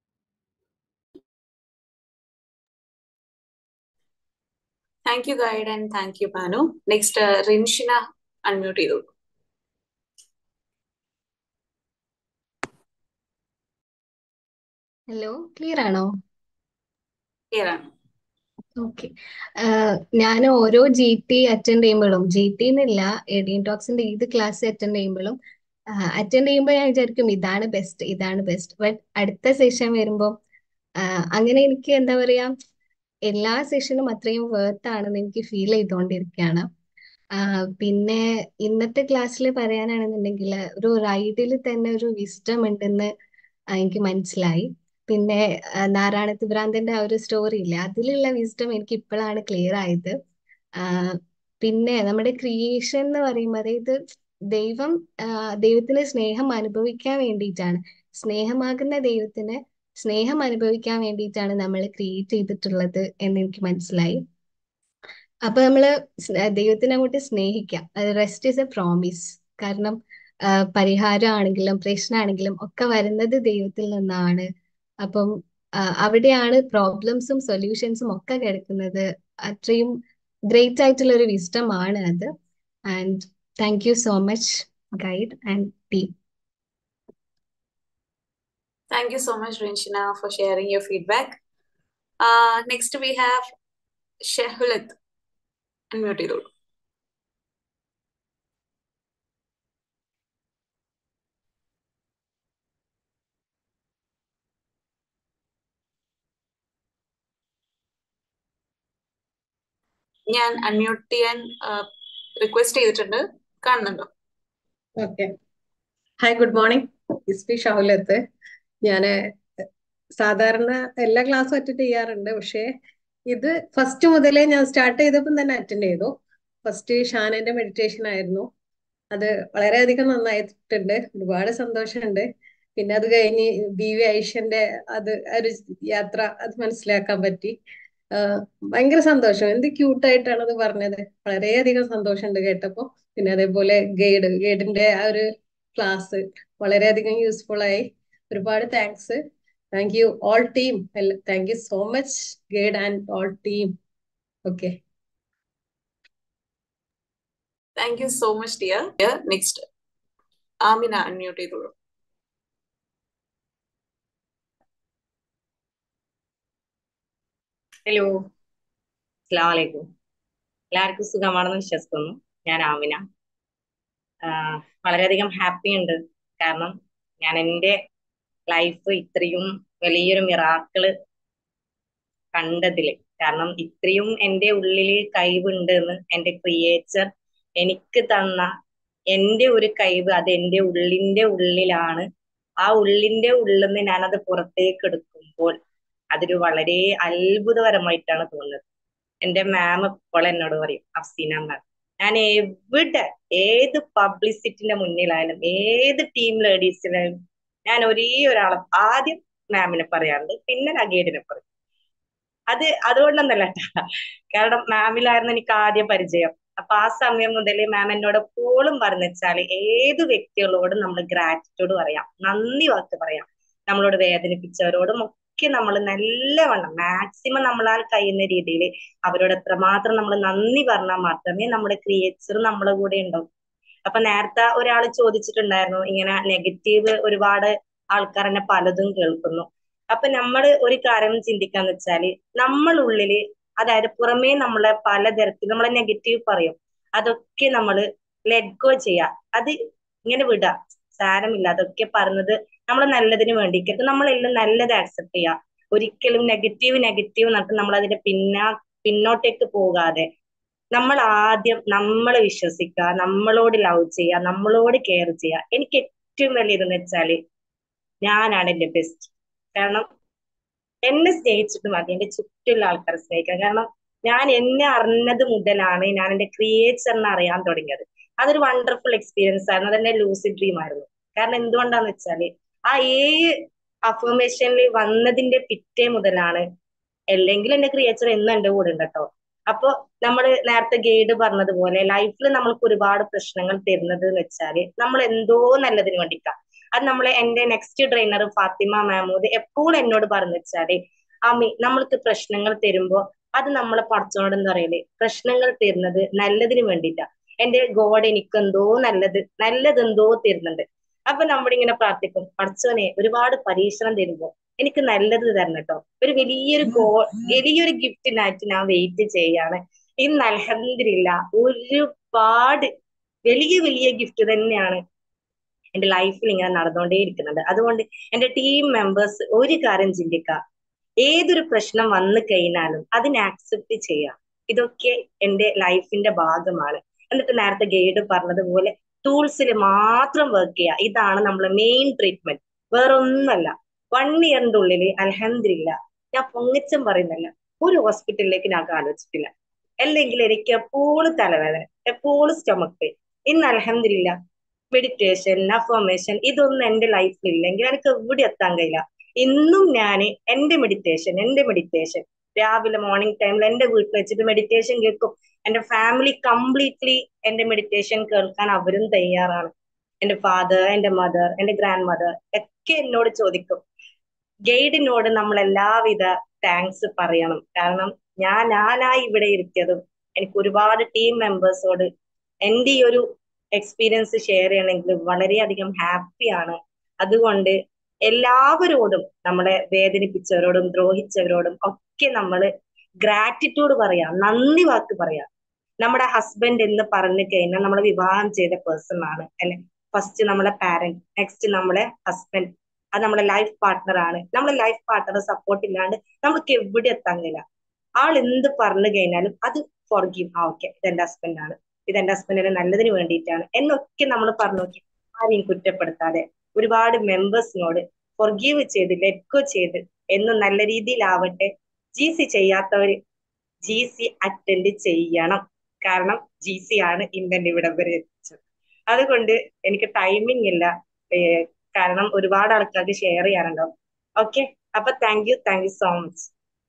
thank you guide and thank you Banu next Rinshina unmute ചെയ്തു ഹലോ ക്ലിയർ ആണോ ക്ലിയർ ആണ് ഓക്കെ ഞാൻ ഓരോ ജി ടി അറ്റൻഡ് ചെയ്യുമ്പോഴും ജി ടി എന്നില്ല എഡിയൻ ടോക്സിന്റെ ഏത് ക്ലാസ് അറ്റൻഡ് ചെയ്യുമ്പോഴും അറ്റൻഡ് ചെയ്യുമ്പോൾ ഞാൻ വിചാരിക്കും ഇതാണ് ബെസ്റ്റ് ഇതാണ് ബെസ്റ്റ് ബട്ട് അടുത്ത സെഷൻ വരുമ്പോൾ അങ്ങനെ എനിക്ക് എന്താ പറയാ എല്ലാ സെഷനും അത്രയും വേർത്ത് ആണെന്ന് എനിക്ക് ഫീൽ ചെയ്തുകൊണ്ടിരിക്കുകയാണ് ആഹ് പിന്നെ ഇന്നത്തെ ക്ലാസ്സിൽ പറയാനാണെന്നുണ്ടെങ്കിൽ ഒരു റൈഡിൽ തന്നെ ഒരു വിസ്ഡം ഉണ്ടെന്ന് ആ, എനിക്ക് മനസ്സിലായി പിന്നെ ആ, നാരായണത്ത് ഭ്രാന്തന്റെ ആ ഒരു സ്റ്റോറി ഇല്ലേ അതിലുള്ള വിസ്ഡം എനിക്ക് ഇപ്പോഴാണ് ക്ലിയർ ആയത് ആ, പിന്നെ നമ്മുടെ ക്രിയേഷൻ എന്ന് പറയുമ്പോൾ അതായത് ദൈവം ആ, ദൈവത്തിന് സ്നേഹം അനുഭവിക്കാൻ വേണ്ടിയിട്ടാണ് സ്നേഹമാകുന്ന ദൈവത്തിന് സ്നേഹം അനുഭവിക്കാൻ വേണ്ടിയിട്ടാണ് നമ്മൾ ക്രിയേറ്റ് ചെയ്തിട്ടുള്ളത് എന്ന് എനിക്ക് മനസ്സിലായി അപ്പൊ നമ്മള് സ്- ദൈവത്തിനെ അങ്ങോട്ട് സ്നേഹിക്കാം റെസ്റ്റ് ഇസ് എ പ്രോമിസ് കാരണം ആ, പരിഹാരമാണെങ്കിലും പ്രശ്നമാണെങ്കിലും ഒക്കെ വരുന്നത് ദൈവത്തിൽ നിന്നാണ് അപ്പം ആ, അവിടെയാണ് പ്രോബ്ലംസും സൊല്യൂഷൻസും ഒക്കെ കിടക്കുന്നത് അത്രയും ഗ്രേറ്റ് ആയിട്ടുള്ള ഒരു വിസ്ഡം ആണ് അത് and thank you so much guide and team Thank you so much, Rinshina, for sharing your feedback. Uh, next we have Shehulat. Unmute ചെയ്തോളൂ ഞാൻ അൺമ്യൂട്ട് ചെയ്യാൻ റിക്വസ്റ്റ് ചെയ്തിട്ടുണ്ട് കാണുന്നുണ്ടോ ഓക്കെ ഹായ് ഗുഡ് മോർണിംഗ് ഇസ്പി ഷൗലത്ത് ഞാന് സാധാരണ എല്ലാ ക്ലാസ്സും അറ്റൻഡ് ചെയ്യാറുണ്ട് പക്ഷേ ഇത് ഫസ്റ്റ് മുതലേ ഞാൻ സ്റ്റാർട്ട് ചെയ്തപ്പം തന്നെ അറ്റൻഡ് ചെയ്തു ഫസ്റ്റ് ഷാനന്റെ മെഡിറ്റേഷൻ ആയിരുന്നു അത് വളരെയധികം നന്നായിട്ടുണ്ട് ഒരുപാട് സന്തോഷമുണ്ട് പിന്നെ അത് കഴിഞ്ഞ് ബി വി ഐഷന്റെ അത് ഒരു യാത്ര അത് മനസ്സിലാക്കാൻ പറ്റി ആഹ് ഭയങ്കര സന്തോഷം എന്ത് ക്യൂട്ടായിട്ടാണ് അത് പറഞ്ഞത് വളരെയധികം സന്തോഷമുണ്ട് കേട്ടപ്പോ പിന്നെ അതേപോലെ ഗൈഡ് ഗൈഡിന്റെ ആ ഒരു ക്ലാസ് വളരെയധികം യൂസ്ഫുൾ ആയി ഒരുപാട് thanks thank you all team thank you so much guide and all team okay thank you so much dear next Amina unmute ചെയ്തോളൂ ഹലോ അസ്സാം വലൈക്കും എല്ലാവർക്കും സുഖമാണെന്ന് വിശ്വസിക്കുന്നു ഞാൻ ആമിന ആഹ് വളരെയധികം ഹാപ്പി ഉണ്ട് കാരണം ഞാൻ എൻ്റെ ലൈഫ് ഇത്രയും വലിയൊരു മിറാക്കിള് കണ്ടതില് കാരണം ഇത്രയും എൻ്റെ ഉള്ളില് കഴിവുണ്ട് എന്ന് എൻ്റെ ക്രിയേച്ചർ എനിക്ക് തന്ന എൻ്റെ ഒരു കഴിവ് അത് എൻ്റെ ഉള്ളിന്റെ ഉള്ളിലാണ് ആ ഉള്ളിന്റെ ഉള്ളിൽ നിന്ന് ഞാനത് പുറത്തേക്ക് എടുക്കുമ്പോൾ അതൊരു വളരെ അത്ഭുതകരമായിട്ടാണ് തോന്നുന്നത് എന്റെ മാം ഇപ്പോൾ എന്നോട് പറയും അഫ്സീന മാം ഞാൻ എവിടെ ഏത് പബ്ലിസിറ്റിന്റെ മുന്നിലായാലും ഏത് ടീം ലേഡീസിലായാലും ഞാൻ ഒരേ ഒരാളെ ആദ്യം മാമിനെ പറയാറുണ്ട് പിന്നെ നഗേഡിനെ പറയും അത് അതുകൊണ്ടൊന്നല്ല ട്ടാ. കാരണം മാമിലായിരുന്നു എനിക്ക് ആദ്യം പരിചയം അപ്പൊ ആ സമയം മുതൽ മാം എന്നോട് എപ്പോഴും പറഞ്ഞു വെച്ചാല് ഏത് വ്യക്തികളോടും നമ്മൾ ഗ്രാറ്റിറ്റ്യൂഡ് പറയാം നന്ദി വാക്ക് പറയാം നമ്മളോട് വേദനിപ്പിച്ചവരോടും ഒക്കെ നമ്മൾ നല്ലവണ്ണം മാക്സിമം നമ്മളാൽ കഴിയുന്ന രീതിയിൽ അവരോട് എത്രമാത്രം നമ്മൾ നന്ദി പറഞ്ഞാൽ മാത്രമേ നമ്മുടെ ക്രിയേച്ചർ നമ്മളെ കൂടെ ഉണ്ടാവും അപ്പൊ നേരത്തെ ഒരാൾ ചോദിച്ചിട്ടുണ്ടായിരുന്നു ഇങ്ങനെ നെഗറ്റീവ് ഒരുപാട് ആൾക്കാർ എന്നെ പലതും കേൾക്കുന്നു അപ്പൊ നമ്മൾ ഒരു കാര്യം ചിന്തിക്കാന്ന് വെച്ചാല് നമ്മളുള്ളില് അതായത് പുറമേ നമ്മളെ പലതരത്തിൽ നമ്മളെ നെഗറ്റീവ് പറയും അതൊക്കെ നമ്മൾ ലെറ്റ് ഗോ ചെയ്യാ അത് ഇങ്ങനെ വിടാ സാരമില്ല അതൊക്കെ പറഞ്ഞത് നമ്മൾ നല്ലതിന് വേണ്ടിയിട്ട് നമ്മളെല്ലാം നല്ലത് ആക്സെപ്റ്റ് ചെയ്യുക ഒരിക്കലും നെഗറ്റീവ് നെഗറ്റീവ് എന്നിട്ട് നമ്മൾ അതിന്റെ പിന്നാ പിന്നോട്ടേക്ക് പോകാതെ നമ്മൾ ആദ്യം നമ്മളെ വിശ്വസിക്കുക നമ്മളോട് ലവ് ചെയ്യുക നമ്മളോട് കെയർ ചെയ്യുക എനിക്ക് ഏറ്റവും വലിയതെന്ന് വെച്ചാല് ഞാനാണ് എന്റെ ബെസ്റ്റ് കാരണം എന്നെ സ്നേഹിച്ചിട്ട് മതി എന്റെ ചുറ്റുള്ള ആൾക്കാരെ സ്നേഹിക്കുക കാരണം ഞാൻ എന്നെ അറിഞ്ഞത് മുതലാണ് ഞാൻ എന്റെ ക്രിയേച്ചറിനെ അറിയാൻ തുടങ്ങിയത് അതൊരു വണ്ടർഫുൾ എക്സ്പീരിയൻസ് ആയിരുന്നു അതെന്റെ ലൂസിഡ് ഡ്രീം ആയിരുന്നു കാരണം എന്തുകൊണ്ടാന്ന് വെച്ചാല് ആ ഏഴ് അഫർമേഷനിൽ വന്നതിന്റെ പിറ്റേ മുതലാണ് അല്ലെങ്കിൽ എന്റെ ക്രിയേച്ചർ എന്നും എന്റെ കൂടെ ഉണ്ട് കേട്ടോ അപ്പൊ നമ്മൾ നേരത്തെ ഗൈഡ് പറഞ്ഞതുപോലെ ലൈഫിൽ നമ്മൾക്ക് ഒരുപാട് പ്രശ്നങ്ങൾ തരുന്നത് എന്ന് വെച്ചാല് നമ്മൾ എന്തോ നല്ലതിന് വേണ്ടിയിട്ടാ അത് നമ്മളെ എന്റെ നെക്സ്റ്റ് ട്രെയിനർ ഫാത്തിമ മാമൂദ് എപ്പോഴും എന്നോട് പറഞ്ഞു വെച്ചാല് അമ്മി നമ്മൾക്ക് പ്രശ്നങ്ങൾ തരുമ്പോ അത് നമ്മളെ പഠിച്ചോണ്ട് എന്താ പറയല് പ്രശ്നങ്ങൾ തരുന്നത് നല്ലതിന് വേണ്ടിയിട്ടാ എന്റെ ഗോഡ് എനിക്ക് എന്തോ നല്ലത് നല്ലതെന്തോ തരുന്നുണ്ട് അപ്പൊ നമ്മളിങ്ങനെ പ്രാർത്ഥിക്കും പഠിച്ചോനെ ഒരുപാട് പരീക്ഷണം തരുമ്പോ എനിക്ക് നല്ലത് തരണം കേട്ടോ ഒരു വലിയൊരു ഗോ വലിയൊരു ഗിഫ്റ്റിനായിട്ട് ഞാൻ വെയിറ്റ് ചെയ്യാണ് ഇന്ന് അൽഹംദുലില്ല ഒരുപാട് വലിയ വലിയ ഗിഫ്റ്റ് തന്നെയാണ് എന്റെ ലൈഫിൽ ഇങ്ങനെ നടന്നുകൊണ്ടേയിരിക്കുന്നുണ്ട് അതുകൊണ്ട് എന്റെ ടീം മെമ്പേഴ്സ് ഒരു കാര്യം ചിന്തിക്കുക ഏതൊരു പ്രശ്നം വന്നു കഴിഞ്ഞാലും അതിനെ ആക്സെപ്റ്റ് ചെയ്യുക ഇതൊക്കെ എന്റെ ലൈഫിന്റെ ഭാഗമാണ് എന്നിട്ട് നേരത്തെ ഗൈഡ് പറഞ്ഞതുപോലെ ടൂൾസിൽ മാത്രം വർക്ക് ചെയ്യുക ഇതാണ് നമ്മളെ മെയിൻ ട്രീറ്റ്മെന്റ് വേറെ ഒന്നല്ല വൺ ഇയറിന്റെ ഉള്ളിൽ അലഹമില്ല ഞാൻ പൊങ്ങച്ചം പറയുന്നില്ല ഒരു ഹോസ്പിറ്റലിലേക്ക് ഞാൻ ആലോചിച്ചിട്ടില്ല അല്ലെങ്കിൽ എനിക്ക് എപ്പോഴും തലവേദന എപ്പോഴും സ്റ്റൊമക് പെയിൻ ഇന്ന് അലഹമില്ല മെഡിറ്റേഷൻ അഫോമേഷൻ ഇതൊന്നും എന്റെ ലൈഫിൽ ഇല്ലെങ്കിൽ എനിക്ക് എവിടെ എത്താൻ കഴിയില്ല ഇന്നും ഞാൻ എന്റെ മെഡിറ്റേഷൻ എന്റെ മെഡിറ്റേഷൻ രാവിലെ മോർണിംഗ് ടൈമിൽ എന്റെ വീട്ടിൽ വെച്ചിട്ട് മെഡിറ്റേഷൻ കേൾക്കും എന്റെ ഫാമിലി കംപ്ലീറ്റ്ലി എന്റെ മെഡിറ്റേഷൻ കേൾക്കാൻ അവരും തയ്യാറാണ് എന്റെ ഫാദർ എന്റെ മദർ എന്റെ ഗ്രാൻഡ് മദർ ഒക്കെ എന്നോട് ചോദിക്കും ഗൈഡിനോട് നമ്മൾ എല്ലാവിധ താങ്ക്സ് പറയണം കാരണം ഞാൻ ഞാനായി ഇവിടെ ഇരുത്തിയതും എനിക്ക് ഒരുപാട് ടീം മെമ്പേഴ്സോട് എന്റെ ഈ ഒരു എക്സ്പീരിയൻസ് ഷെയർ ചെയ്യണമെങ്കിൽ വളരെയധികം ഹാപ്പിയാണ് അതുകൊണ്ട് എല്ലാവരോടും നമ്മളെ വേദനിപ്പിച്ചവരോടും ദ്രോഹിച്ചവരോടും ഒക്കെ നമ്മൾ ഗ്രാറ്റിറ്റ്യൂഡ് പറയാം നന്ദി വാക്ക് പറയാം നമ്മുടെ ഹസ്ബൻഡ് എന്ന് പറഞ്ഞു കഴിഞ്ഞാൽ നമ്മളെ വിവാഹം ചെയ്ത പേഴ്സൺ ആണ് അല്ലെ ഫസ്റ്റ് നമ്മളെ പാരന്റ് നെക്സ്റ്റ് നമ്മളെ ഹസ്ബൻഡ് അത് നമ്മളെ ലൈഫ് പാർട്ട്ണർ ആണ് നമ്മളെ ലൈഫ് പാർട്ട്ണർ സപ്പോർട്ട് ഇല്ലാണ്ട് നമുക്ക് എവിടെ എത്താൻ കഴിയില്ല ആൾ എന്ത് പറഞ്ഞു കഴിഞ്ഞാലും അത് ഫോർഗീവ് ആ ഓക്കെ ഇതെന്റെ ഹസ്ബൻഡാണ് ഇതെന്റെ ഹസ്ബൻഡിന് നല്ലതിന് വേണ്ടിയിട്ടാണ് എന്നൊക്കെ നമ്മൾ പറഞ്ഞു നോക്കി ആരെയും കുറ്റപ്പെടുത്താതെ ഒരുപാട് മെമ്പേഴ്സിനോട് ഫോർഗീവ് ചെയ്ത് ലെറ്റ്ഗോ ചെയ്ത് എന്നും നല്ല രീതിയിലാവട്ടെ ജി സി ചെയ്യാത്തവര് ജി സി അറ്റൻഡ് ചെയ്യണം കാരണം ജി സി ആണ് ഇന്നെ ഇവിടം വരെ എത്തിച്ചത് അതുകൊണ്ട് എനിക്ക് ടൈമിംഗ് ഇല്ല ഏഹ് കാരണം ഒരുപാട് ആൾക്കാർക്ക് ഷെയർ ചെയ്യാനുണ്ടാവും ഓക്കെ അപ്പൊ thank you thank you so much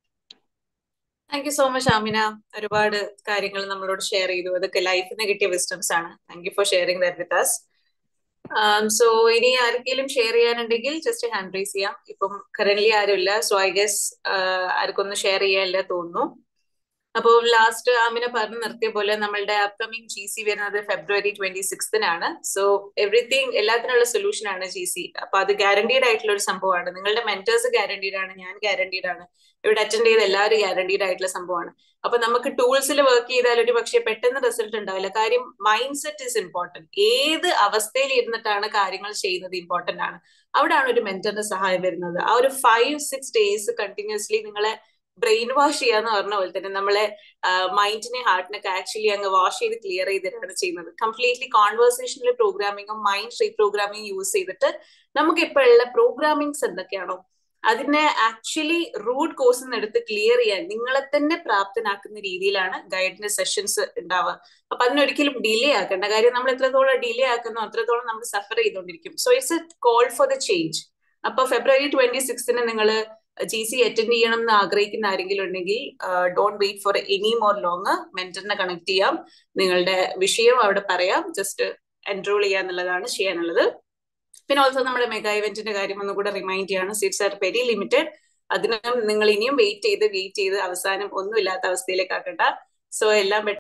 thank you so much Amina ഒരുപാട് കാര്യങ്ങൾ നമ്മളോട് ഷെയർ ചെയ്തു അതൊക്കെ ലൈഫിൽ നിന്ന് കിട്ടിയ വിസ്റ്റംസ് ആണ് thank you for sharing that with us so ഇനി ആർക്കെങ്കിലും ഷെയർ ചെയ്യാനുണ്ടെങ്കിൽ ജസ്റ്റ് ഹാൻഡ് റൈസ് ചെയ്യാം ഇപ്പം കറന്റ് ആരുമില്ല സോ ഐ ഗസ് ആർക്കൊന്നും ഷെയർ ചെയ്യാനില്ല തോന്നുന്നു അപ്പോൾ ലാസ്റ്റ് ആമിന പറഞ്ഞു നിർത്തിയ പോലെ നമ്മളുടെ അപ്കമിങ് ജി സി വരുന്നത് ഫെബ്രുവരി ട്വന്റി സിക്സ്തിനാണ് സോ എവറിത്തിങ് എല്ലാത്തിനുള്ള സൊല്യൂഷൻ ആണ് ജി സി അപ്പൊ അത് ഗ്യാരണ്ടീഡ് ആയിട്ടുള്ള ഒരു സംഭവമാണ് നിങ്ങളുടെ മെന്റേഴ്സ് ഗ്യാരണ്ടീഡ് ആണ് ഞാൻ ഗ്യാരണ്ടീഡ് ആണ് ഇവിടെ അറ്റൻഡ് ചെയ്ത എല്ലാവരും ഗ്യാരണ്ടീഡ് ആയിട്ടുള്ള സംഭവമാണ് അപ്പൊ നമുക്ക് ടൂൾസിൽ വർക്ക് ചെയ്താൽ ഒരു പക്ഷേ പെട്ടെന്ന് റിസൾട്ട് ഉണ്ടാവില്ല കാര്യം മൈൻഡ് സെറ്റ് ഇസ് ഇമ്പോർട്ടന്റ് ഏത് അവസ്ഥയിൽ ഇരുന്നിട്ടാണ് കാര്യങ്ങൾ ചെയ്യുന്നത് ഇമ്പോർട്ടന്റ് ആണ് അവിടെയാണ് ഒരു മെന്ററിന്റെ സഹായം വരുന്നത് ആ ഒരു ഫൈവ് സിക്സ് ഡേയ്സ് കണ്ടിന്യൂസ്ലി നിങ്ങളെ ബ്രെയിൻ വാഷ് ചെയ്യാന്ന് പറഞ്ഞ പോലെ തന്നെ നമ്മളെ മൈൻഡിനെ ഹാർട്ടിനൊക്കെ ആക്ച്വലി അങ്ങ് വാഷ് ചെയ്ത് ക്ലിയർ ചെയ്തിട്ടാണ് ചെയ്യുന്നത് കംപ്ലീറ്റ്ലി കോൺവേഴ്സേഷനിൽ പ്രോഗ്രാമിങ്ങും മൈൻഡ് റീപ്രോഗ്രാമിംഗ് യൂസ് ചെയ്തിട്ട് നമുക്ക് ഇപ്പോൾ ഉള്ള പ്രോഗ്രാമിങ്സ് എന്തൊക്കെയാണോ അതിനെ ആക്ച്വലി റൂട്ട് കോഴ്സ് എടുത്ത് ക്ലിയർ ചെയ്യാൻ നിങ്ങളെ തന്നെ പ്രാപ്തനാക്കുന്ന രീതിയിലാണ് ഗൈഡിന്റെ സെഷൻസ് ഉണ്ടാവുക അപ്പൊ അതിനൊരിക്കലും ഡിലേ ആക്കേണ്ട കാര്യം നമ്മൾ എത്രത്തോളം ഡിലേ ആക്കുന്നോ അത്രത്തോളം നമ്മൾ സഫർ ചെയ്തുകൊണ്ടിരിക്കും so it's a call for the change അപ്പൊ ഫെബ്രുവരി ട്വന്റി സിക്സ്തിന് നിങ്ങൾ ജി സി അറ്റൻഡ് ചെയ്യണം എന്ന് ആഗ്രഹിക്കുന്ന ആരെങ്കിലും ഉണ്ടെങ്കിൽ don't wait for any more long മെന്ററിനെ കണക്ട് ചെയ്യാം നിങ്ങളുടെ വിഷയം അവിടെ പറയാം ജസ്റ്റ് എൻറോൾ ചെയ്യുക എന്നുള്ളതാണ് ചെയ്യാനുള്ളത് പിന്നെ ഓൾസോ നമ്മുടെ മെഗാ ഇവന്റിന്റെ കാര്യം ഒന്നും കൂടെ റിമൈൻഡ് ചെയ്യാണ് സീറ്റ്സ് ആർ വെരി ലിമിറ്റഡ് അതിനും നിങ്ങൾ ഇനിയും വെയിറ്റ് ചെയ്ത് വെയിറ്റ് ചെയ്ത് അവസാനം ഒന്നുമില്ലാത്ത അവസ്ഥയിലേക്ക് ആക്കണ്ട സോ എല്ലാം